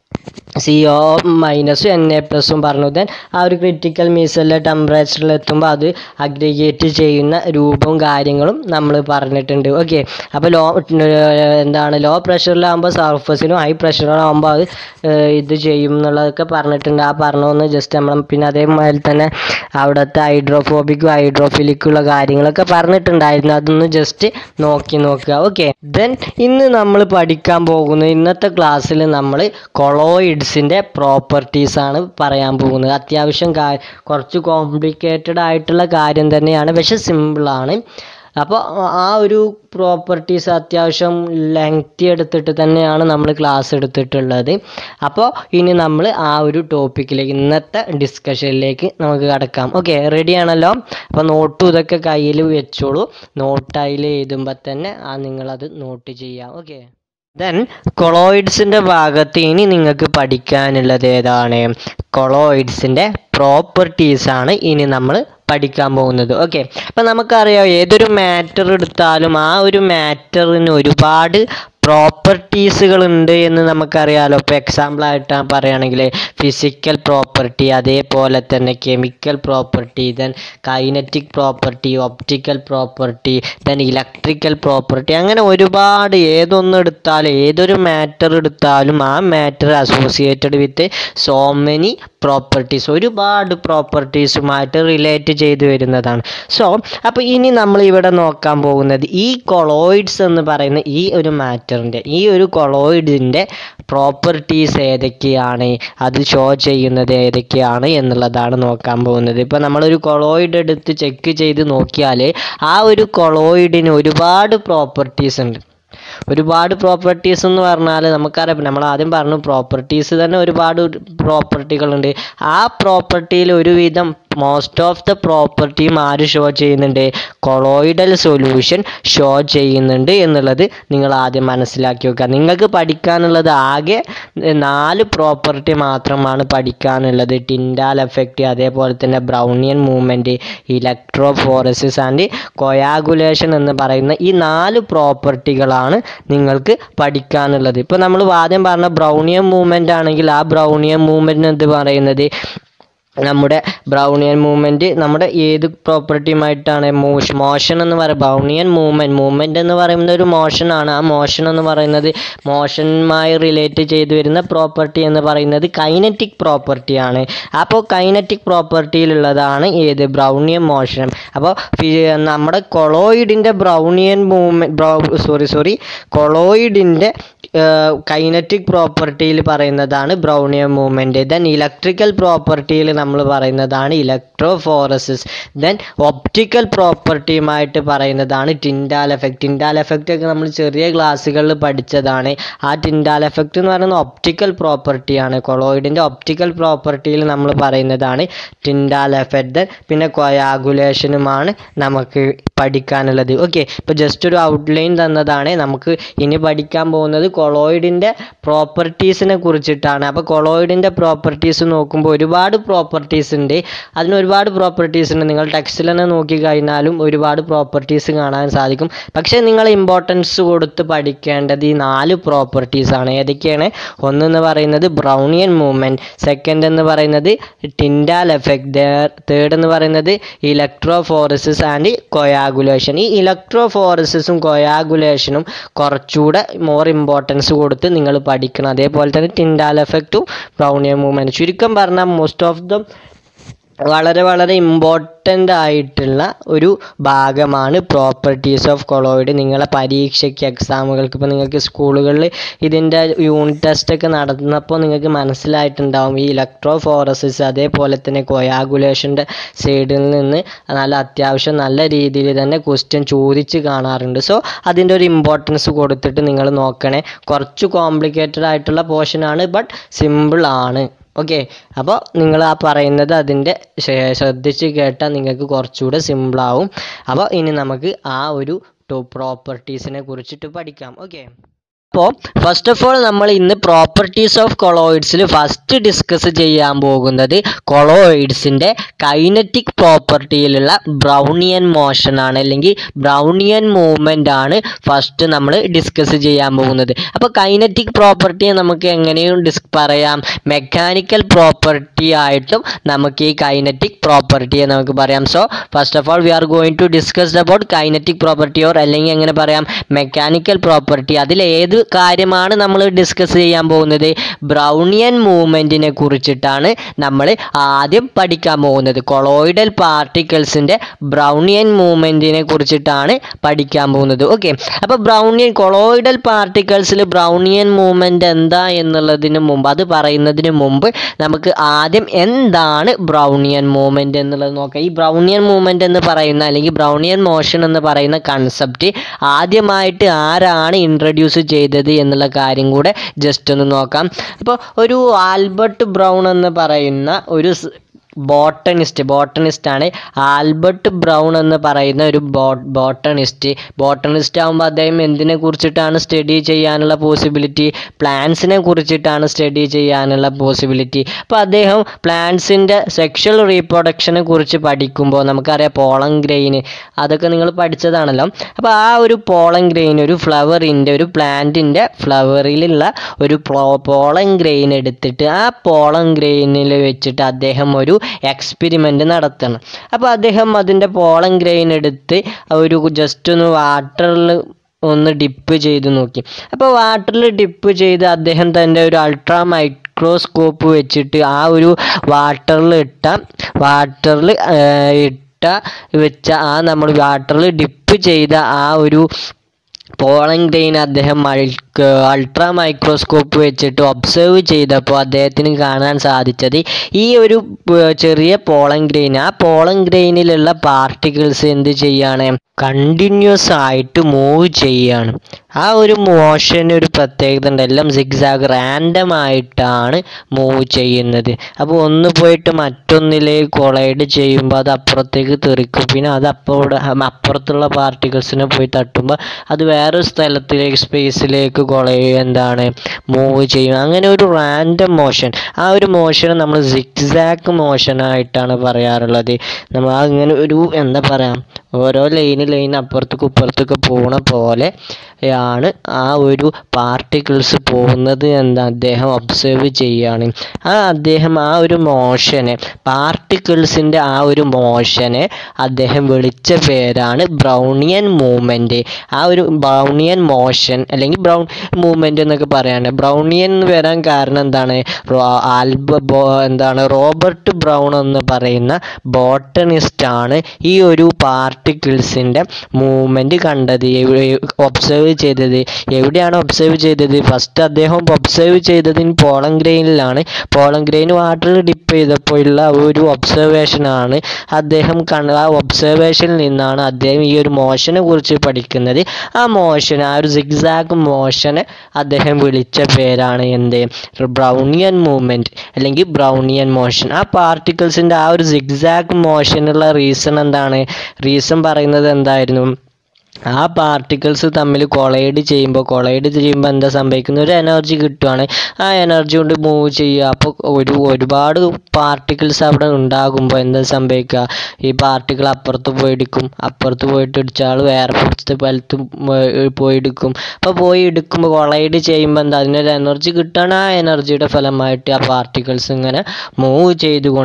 സി ഒ മൈനസും എൻ എ പ്ലസും പറഞ്ഞു ദെൻ ആ ഒരു ക്രിട്ടിക്കൽ മീസലിലെ ടെമ്പറേച്ചറിൽ എത്തുമ്പോൾ അത് അഗ്രിഗേറ്റ് ചെയ്യുന്ന രൂപവും കാര്യങ്ങളും നമ്മൾ പറഞ്ഞിട്ടുണ്ട് ഓക്കെ അപ്പോൾ ലോ എന്താണ് ലോ പ്രഷറിലാകുമ്പോൾ സർഫസിനും ഹൈ പ്രഷറിലാകുമ്പോൾ അത് ഏഹ്, ഇത് ചെയ്യും എന്നുള്ളതൊക്കെ പറഞ്ഞിട്ടുണ്ട് ആ പറഞ്ഞൊന്ന് ജസ്റ്റ് നമ്മൾ പിന്നെ അതേമാതിരി തന്നെ അവിടുത്തെ ഹൈഡ്രോഫോബിക്കും ഹൈഡ്രോഫിലിക്കുള്ള കാര്യങ്ങളൊക്കെ പറഞ്ഞിട്ടുണ്ടായിരുന്നു അതൊന്ന് ജസ്റ്റ് നോക്കി നോക്കുക ഓക്കെ ദെൻ ഇന്ന് നമ്മൾ പഠിക്കാൻ പോകുന്നത് ഇന്നത്തെ ക്ലാസ്സിൽ നമ്മൾ കൊളോയിഡ്സിൻ്റെ പ്രോപ്പർട്ടീസ് ആണ് പറയാൻ പോകുന്നത് അത്യാവശ്യം കാ കുറച്ച് കോംപ്ലിക്കേറ്റഡ് ആയിട്ടുള്ള കാര്യം തന്നെയാണ് പക്ഷെ സിമ്പിളാണ് അപ്പോൾ ആ ഒരു പ്രോപ്പർട്ടീസ് അത്യാവശ്യം ലെങ്തി എടുത്തിട്ട് തന്നെയാണ് നമ്മൾ ക്ലാസ് എടുത്തിട്ടുള്ളത് അപ്പോൾ ഇനി നമ്മൾ ആ ഒരു ടോപ്പിക്കിലേക്ക് ഇന്നത്തെ ഡിസ്കഷനിലേക്ക് നമുക്ക് കടക്കാം ഓക്കെ റെഡി ആണല്ലോ അപ്പോൾ നോട്ടും ഇതൊക്കെ കയ്യിൽ വെച്ചോളൂ നോട്ടായിൽ എഴുതുമ്പോൾ തന്നെ ആ നിങ്ങളത് നോട്ട് ചെയ്യാം ഓക്കെ ദെൻ കൊളോയിഡ്സിൻ്റെ ഭാഗത്ത് ഇനി നിങ്ങൾക്ക് പഠിക്കാനുള്ളത് ഏതാണ് കൊളോയിഡ്സിൻ്റെ പ്രോപ്പർട്ടീസ് ആണ് ഇനി നമ്മൾ പഠിക്കാൻ പോകുന്നത് ഓക്കെ അപ്പം നമുക്കറിയാം ഏതൊരു മാറ്റർ എടുത്താലും ആ ഒരു മാറ്ററിന് ഒരുപാട് പ്രോപ്പർട്ടീസുകൾ ഉണ്ട് എന്ന് നമുക്കറിയാലോ ഇപ്പോൾ എക്സാമ്പിളായിട്ട് പറയുകയാണെങ്കിൽ ഫിസിക്കൽ പ്രോപ്പർട്ടി അതേപോലെ തന്നെ chemical property then kinetic property optical property then electrical property അങ്ങനെ ഒരുപാട് ഏതൊന്നും എടുത്താലും ഏതൊരു മാറ്റർ എടുത്താലും ആ matter associated with so many properties ഒരുപാട് പ്രോപ്പർട്ടീസുമായിട്ട് റിലേറ്റ് ചെയ്ത് വരുന്നതാണ് സോ അപ്പോൾ ഇനി നമ്മൾ ഇവിടെ നോക്കാൻ പോകുന്നത് ഈ കൊളോയിഡ്സ് എന്ന് പറയുന്ന ഈ ഒരു മാറ്ററിൻ്റെ ഈ ഒരു കൊളോയിഡിൻ്റെ പ്രോപ്പർട്ടീസ് ഏതൊക്കെയാണ് അത് ഷോ ചെയ്യുന്നത് ഏതൊക്കെയാണ് എന്നുള്ളതാണ് നോക്കാൻ പോകുന്നത് ഇപ്പോൾ നമ്മളൊരു കൊളോയിഡ് എടുത്ത് ചെക്ക് ചെയ്ത് നോക്കിയാൽ ആ ഒരു കൊളോയിഡിന് ഒരുപാട് പ്രോപ്പർട്ടീസ് ഉണ്ട് ഒരുപാട് പ്രോപ്പർട്ടീസ് എന്ന് പറഞ്ഞാൽ നമുക്കറിയാം നമ്മൾ ആദ്യം പറഞ്ഞു പ്രോപ്പർട്ടീസ് തന്നെ ഒരുപാട് പ്രോപ്പർട്ടികളുണ്ട് ആ പ്രോപ്പർട്ടിയിൽ ഒരുവിധം മോസ്റ്റ് ഓഫ് ദ പ്രോപ്പർട്ടിയും ആര് ഷോ ചെയ്യുന്നുണ്ട് കൊളോയിഡൽ സൊല്യൂഷൻ ഷോ ചെയ്യുന്നുണ്ട് എന്നുള്ളത് നിങ്ങൾ ആദ്യം മനസ്സിലാക്കി വെക്കുക നിങ്ങൾക്ക് പഠിക്കാനുള്ളത് ആകെ നാല് പ്രോപ്പർട്ടി മാത്രമാണ് പഠിക്കാനുള്ളത് ടിൻഡാൽ എഫക്റ്റ് അതേപോലെ തന്നെ Brownian movement electrophoresis and coagulation എന്ന് പറയുന്ന ഈ നാല് പ്രോപ്പർട്ടികളാണ് നിങ്ങൾക്ക് പഠിക്കാനുള്ളത് ഇപ്പോൾ നമ്മൾ ആദ്യം പറഞ്ഞ ബ്രൗണിയൻ മൂവ്മെൻ്റ് ആണെങ്കിൽ ആ ബ്രൗണിയൻ മൂവ്മെൻറ്റ് എന്ത് പറയുന്നത് നമ്മുടെ ബ്രൗണിയൻ മൂവ്മെൻറ്റ് നമ്മുടെ ഏത് പ്രോപ്പർട്ടിയുമായിട്ടാണ് മോഷ് മോഷൻ എന്ന് പറയുന്നത് ബ്രൗണിയൻ മൂവ്മെൻറ്റ് മൂവ്മെൻറ്റ് എന്ന് പറയുന്നത് ഒരു മോഷനാണ് ആ മോഷൻ എന്ന് പറയുന്നത് മോഷനുമായി റിലേറ്റ് ചെയ്ത് വരുന്ന പ്രോപ്പർട്ടി എന്ന് പറയുന്നത് കൈനറ്റിക് പ്രോപ്പർട്ടിയാണ് അപ്പോൾ കൈനറ്റിക് പ്രോപ്പർട്ടിയിലുള്ളതാണ് ഏത് ബ്രൗണിയൻ മോഷൻ അപ്പോൾ നമ്മുടെ കൊളോയിഡിൻ്റെ ബ്രൗണിയൻ മൂവ്മെൻറ്റ് സോറി സോറി കൊളോയിഡിൻ്റെ കൈനറ്റിക് പ്രോപ്പർട്ടിയിൽ പറയുന്നതാണ് ബ്രൗണിയൻ മൂവ്മെൻറ്റ് ദെൻ ഇലക്ട്രിക്കൽ പ്രോപ്പർട്ടിയിൽ നമ്മൾ പറയുന്നതാണ് ഇലക്ട്രോഫോറസിസ് ദെൻ ഒപ്റ്റിക്കൽ പ്രോപ്പർട്ടിയുമായിട്ട് പറയുന്നതാണ് ടിൻഡാൽ എഫക്റ്റ് ടിൻഡാൽ എഫക്റ്റ് ഒക്കെ നമ്മൾ ചെറിയ ക്ലാസ്സുകളിൽ പഠിച്ചതാണ് ആ ടിൻഡാൽ എഫക്റ്റ് എന്ന് പറയുന്നത് ഒപ്റ്റിക്കൽ പ്രോപ്പർട്ടിയാണ് കൊളോയിഡിൻ്റെ ഒപ്റ്റിക്കൽ പ്രോപ്പർട്ടിയിൽ നമ്മൾ പറയുന്നതാണ് ടിൻഡാൽ എഫക്റ്റ് ദെൻ പിന്നെ കൊയാഗുലേഷനുമാണ് നമുക്ക് പഠിക്കാനുള്ളത് ഓക്കെ ഇപ്പോൾ ജസ്റ്റ് ഒരു ഔട്ട്ലൈൻ തന്നതാണ് നമുക്ക് ഇനി പഠിക്കാൻ പോകുന്നത് കൊളോയിഡിൻ്റെ പ്രോപ്പർട്ടീസിനെ കുറിച്ചിട്ടാണ് അപ്പോൾ കൊളോയിഡിൻ്റെ പ്രോപ്പർട്ടീസ് നോക്കുമ്പോൾ ഒരുപാട് പ്രോപ്പർട്ടീസ് ഉണ്ട് അതിന് ഒരുപാട് പ്രോപ്പർട്ടീസ് ഉണ്ട് നിങ്ങൾ ടെക്സ്റ്റിൽ തന്നെ നോക്കി കഴിഞ്ഞാലും ഒരുപാട് പ്രോപ്പർട്ടീസ് കാണാൻ സാധിക്കും പക്ഷേ നിങ്ങൾ ഇമ്പോർട്ടൻസ് കൊടുത്ത് പഠിക്കേണ്ടത് ഈ നാല് പ്രോപ്പർട്ടീസ് ആണ് ഏതൊക്കെയാണ് ഒന്നെന്ന് പറയുന്നത് ബ്രൗണിയൻ മൂവ്മെൻറ്റ് സെക്കൻഡ് എന്ന് പറയുന്നത് ടിൻഡാൽ എഫക്റ്റ് തേർഡ് എന്ന് പറയുന്നത് ഇലക്ട്രോഫോറസിസ് ആൻഡ് കൊയാഗുലേഷൻ ഈ ഇലക്ട്രോഫോറസിസും കൊയാഗുലേഷനും കുറച്ചുകൂടെ മോർ ഇമ്പോർട്ടൻസ് കൊടുത്ത് നിങ്ങൾ പഠിക്കണം അതേപോലെ തന്നെ ടിൻഡാൽ എഫക്റ്റും ബ്രൗണിയൻ മൂവ്മെൻറ്റ് ചുരുക്കം പറഞ്ഞാൽ മോസ്റ്റ് ഓഫ് ദ വളരെ വളരെ ഇമ്പോർട്ടൻ്റ് ആയിട്ടുള്ള ഒരു ഭാഗമാണ് പ്രോപ്പർട്ടീസ് ഓഫ് കൊളോയിഡ് നിങ്ങളെ പരീക്ഷയ്ക്ക് എക്സാമുകൾക്ക് ഇപ്പോൾ നിങ്ങൾക്ക് സ്കൂളുകളിൽ ഇതിൻ്റെ യൂണിറ്റ് ടെസ്റ്റ് ഒക്കെ നടന്നപ്പോൾ നിങ്ങൾക്ക് മനസ്സിലായിട്ടുണ്ടാവും ഈ ഇലക്ട്രോ ഫോറസിസ് അതേപോലെ തന്നെ കൊയാഗുലേഷൻ്റെ സൈഡിൽ നിന്ന് നല്ല അത്യാവശ്യം നല്ല രീതിയിൽ തന്നെ ക്വസ്റ്റ്യൻ ചോദിച്ച് കാണാറുണ്ട് സോ അതിൻ്റെ ഒരു ഇമ്പോർട്ടൻസ് കൊടുത്തിട്ട് നിങ്ങൾ നോക്കണേ കുറച്ച് കോംപ്ലിക്കേറ്റഡ് ആയിട്ടുള്ള പോർഷനാണ് ബട്ട് സിമ്പിൾ ആണ് ഓക്കെ അപ്പോൾ നിങ്ങൾ ആ പറയുന്നത് അതിൻ്റെ ശ- ശ്രദ്ധിച്ച് കേട്ടാൽ നിങ്ങൾക്ക് കുറച്ചുകൂടെ സിമ്പിളാവും അപ്പോൾ ഇനി നമുക്ക് ആ ഒരു ടു പ്രോപ്പർട്ടീസിനെ കുറിച്ചിട്ട് പഠിക്കാം ഓക്കെ അപ്പോൾ ഫസ്റ്റ് ഓഫ് ഓൾ നമ്മൾ ഇന്ന് പ്രോപ്പർട്ടീസ് ഓഫ് കൊളോയിഡ്സിൽ ഫസ്റ്റ് ഡിസ്കസ് ചെയ്യാൻ പോകുന്നത് കൊളോയിഡ്സിൻ്റെ കൈനറ്റിക് പ്രോപ്പർട്ടിയിലുള്ള ബ്രൗണിയൻ മോഷൻ ആണ് അല്ലെങ്കിൽ ബ്രൗണിയൻ മൂവ്മെൻ്റ് ആണ് ഫസ്റ്റ് നമ്മൾ ഡിസ്കസ് ചെയ്യാൻ പോകുന്നത് അപ്പോൾ കൈനറ്റിക് പ്രോപ്പർട്ടിയെ നമുക്ക് എങ്ങനെയും ഡിസ് പറയാം മെക്കാനിക്കൽ പ്രോപ്പർട്ടി ആയിട്ടും നമുക്ക് ഈ കൈനറ്റിക് പ്രോപ്പർട്ടിയെ നമുക്ക് പറയാം so first of all we are going to discuss about kinetic property or അല്ലെങ്കിൽ എങ്ങനെ പറയാം മെക്കാനിക്കൽ പ്രോപ്പർട്ടി അതിൽ ഏത് കാര്യമാണ് നമ്മൾ ഡിസ്കസ് ചെയ്യാൻ പോകുന്നത് ബ്രൗണിയൻ മൂവ്മെൻറ്റിനെ കുറിച്ചിട്ടാണ് നമ്മൾ ആദ്യം പഠിക്കാൻ പോകുന്നത് കൊളോയിഡൽ പാർട്ടിക്കിൾസിൻ്റെ ബ്രൗണിയൻ മൂവ്മെൻറ്റിനെ കുറിച്ചിട്ടാണ് പഠിക്കാൻ പോകുന്നത് ഓക്കെ അപ്പോൾ ബ്രൗണിയൻ കൊളോയിഡൽ പാർട്ടിക്കിൾസിൽ ബ്രൗണിയൻ മൂവ്മെൻറ്റ് എന്താ എന്നുള്ളതിന് മുമ്പ് അത് പറയുന്നതിന് മുമ്പ് നമുക്ക് ആദ്യം എന്താണ് ബ്രൗണിയൻ മൂവ്മെൻറ്റ് എന്നുള്ളത് നോക്കാം ഈ ബ്രൗണിയൻ മൂവ്മെൻറ്റ് എന്ന് പറയുന്ന അല്ലെങ്കിൽ ബ്രൗണിയൻ മോഷൻ എന്ന് പറയുന്ന കൺസെപ്റ്റ് ആദ്യമായിട്ട് ആരാണ് ഇൻട്രൊഡ്യൂസ് ചെയ്തത് എന്നുള്ള കാര്യം കൂടെ ജസ്റ്റ് ഒന്ന് നോക്കാം അപ്പോൾ ഒരു ആൽബർട്ട് ബ്രൗൺ എന്ന് പറയുന്ന ഒരു സ് ബോട്ടണിസ്റ്റ് ബോട്ടണിസ്റ്റ് ആണ് ആൽബർട്ട് ബ്രൗൺ എന്ന് പറയുന്ന ഒരു ബോ ബോട്ടണിസ്റ്റ് ബോട്ടണിസ്റ്റ് ആകുമ്പോൾ അദ്ദേഹം എന്തിനെ കുറിച്ചിട്ടാണ് സ്റ്റഡി ചെയ്യാനുള്ള പോസിബിലിറ്റി പ്ലാന്റ്സിനെ കുറിച്ചിട്ടാണ് സ്റ്റഡി ചെയ്യാനുള്ള പോസിബിലിറ്റി അപ്പോൾ അദ്ദേഹം പ്ലാന്റ്സിൻ്റെ സെക്ഷൽ റീപ്രൊഡക്ഷനെ കുറിച്ച് പഠിക്കുമ്പോൾ നമുക്കറിയാം പോളം ഗ്രെയിന് അതൊക്കെ നിങ്ങൾ പഠിച്ചതാണല്ലോ അപ്പോൾ ആ ഒരു പോളം ഗ്രെയിൻ ഒരു ഫ്ലവറിൻ്റെ ഒരു പ്ലാന്റിൻ്റെ ഫ്ലവറിലുള്ള ഒരു പോളം ഗ്രെയിൻ എടുത്തിട്ട് ആ പോളം ഗ്രെയിനിൽ വെച്ചിട്ട് അദ്ദേഹം ഒരു എക്സ്പെരിമെൻ്റ് നടത്തണം അപ്പോൾ അദ്ദേഹം അതിൻ്റെ പോളം ഗ്രെയിൻ എടുത്ത് ഒരു ജസ്റ്റ് ഒന്ന് വാട്ടറിൽ ഒന്ന് ഡിപ്പ് ചെയ്ത് നോക്കി അപ്പോൾ വാട്ടറിൽ ഡിപ്പ് ചെയ്ത് അദ്ദേഹം തൻ്റെ ഒരു അൾട്രാ മൈക്രോസ്കോപ്പ് വെച്ചിട്ട് ആ ഒരു വാട്ടറിൽ ഇട്ട വാട്ടറിൽ ഇട്ട വെച്ച ആ നമ്മൾ വാട്ടറിൽ ഡിപ്പ് ചെയ്ത ആ ഒരു പോളൻ ഗ്രെയിൻ അദ്ദേഹം അൾട്രാ മൈക്രോസ്കോപ്പ് വെച്ചിട്ട് ഒബ്സർവ് ചെയ്തപ്പോൾ അദ്ദേഹത്തിന് കാണാൻ സാധിച്ചത് ഈ ഒരു ഏർ ചെറിയ പോളൻ ഗ്രെയിൻ ആ പോളൻ ഗ്രെയിനിലുള്ള പാർട്ടിക്കിൾസ് എന്ത് ചെയ്യാണ് കണ്ടിന്യൂസ് ആയിട്ട് മൂവ് ചെയ്യാണ് ആ ഒരു മോഷന് ഒരു പ്രത്യേകത ഉണ്ട് എല്ലാം സിഗ്സാഗ് റാൻഡം ആയിട്ടാണ് മൂവ് ചെയ്യുന്നത് അപ്പോൾ ഒന്ന് പോയിട്ട് മറ്റൊന്നിലേക്ക് കൊളൈഡ് ചെയ്യുമ്പോൾ അത് അപ്പുറത്തേക്ക് തെറിക്കും പിന്നെ അത് അപ്പോൾ അപ്പുറത്തുള്ള പാർട്ടിക്കിൾസിനെ പോയി തട്ടുമ്പോൾ അത് വേറൊരു സ്ഥലത്തിലേക്ക് സ്പേസിലേക്ക് കൊളൈ എന്താണ് മൂവ് ചെയ്യും അങ്ങനെ ഒരു റാൻഡം മോഷൻ ആ ഒരു മോഷൻ നമ്മൾ സിഗ്സാക്ക് മോഷനായിട്ടാണ് പറയാറുള്ളത് നമ്മൾ അങ്ങനെ ഒരു എന്താ പറയുക ഓരോ ലൈന് ലൈൻ അപ്പുറത്തേക്ക് ഇപ്പുറത്തേക്ക് പോണ പോലെ ആണ് ആ ഒരു പാർട്ടിക്കിൾസ് പോകുന്നത് എന്ന് അദ്ദേഹം ഒബ്സർവ് ചെയ്യുകയാണ് ആ അദ്ദേഹം ആ ഒരു മോഷനെ പാർട്ടിക്കിൾസിൻ്റെ ആ ഒരു മോഷനെ അദ്ദേഹം വിളിച്ച പേരാണ് ബ്രൗണിയൻ മൂവ്മെൻറ്റ് ആ ഒരു ബ്രൗണിയൻ മോഷൻ അല്ലെങ്കിൽ ബ്രൗൺ മൂവ്മെൻറ്റ് എന്നൊക്കെ പറയാണ്ട് ബ്രൗണിയൻ എന്ന് വരാൻ കാരണം എന്താണ് റോ- ആൽബ ബോ എന്താണ് റോബർട്ട് ബ്രൗൺ എന്ന് പറയുന്ന ബോട്ടണിസ്റ്റ് ആണ് ഈ ഒരു പാർട്ടിക്കിൾസിൻ്റെ മൂവ്മെൻറ്റ് കണ്ടത് ഒബ്സർവ് ചെയ്തത് എവിടെയാണ് ഒബ്സർവ് ചെയ്തത് ഫസ്റ്റ് അദ്ദേഹം ഒബ്സർവ് ചെയ്തത് പോളം ഗ്രെയിനിലാണ് പോളം ഗ്രെയിൻ വാട്ടറിൽ ഡിപ്പ് ചെയ്തപ്പോൾ ഉള്ള ഒരു ഒബ്സർവേഷനാണ് അദ്ദേഹം കണ്ട ആ ഒബ്സർവേഷനിൽ നിന്നാണ് അദ്ദേഹം ഈ ഒരു മോഷനെ കുറിച്ച് പഠിക്കുന്നത് ആ മോഷൻ ആ ഒരു സിഗ്സാഗ് മോഷനെ അദ്ദേഹം വിളിച്ച പേരാണ് എന്ത് ബ്രൗണിയൻ മൂവ്മെൻറ്റ് അല്ലെങ്കിൽ ബ്രൗണിയൻ മോഷൻ ആ പാർട്ടിക്കിൾസിൻ്റെ ആ ഒരു സിഗ്സാഗ് മോഷനുള്ള റീസൺ എന്താണ് റീസൺ പറയുന്നത് എന്തായിരുന്നു ആ പാർട്ടിക്കിൾസ് തമ്മിൽ കൊളൈഡ് ചെയ്യുമ്പോൾ കൊളൈഡ് ചെയ്യുമ്പോൾ എന്താ സംഭവിക്കുന്നത് ഒരു എനർജി കിട്ടുവാണ് ആ എനർജി കൊണ്ട് മൂവ് ചെയ്യുക അപ്പോൾ ഒരു ഒരുപാട് പാർട്ടിക്കിൾസ് അവിടെ ഉണ്ടാകുമ്പോൾ എന്താ സംഭവിക്കുക ഈ പാർട്ടിക്കിൾ അപ്പുറത്ത് പോയി എടുക്കും അപ്പുറത്ത് പോയിട്ട് ഇടിച്ച ആൾ വേറെ പുറത്തെ സ്ഥലത്ത് പോയി എടുക്കും അപ്പോൾ പോയി എടുക്കുമ്പോൾ കൊളൈഡ് ചെയ്യുമ്പോൾ എന്താ അതിനൊരു എനർജി കിട്ടുകയാണ് ആ എനർജിയുടെ ഫലമായിട്ട് ആ പാർട്ടിക്കിൾസ് ഇങ്ങനെ മൂവ്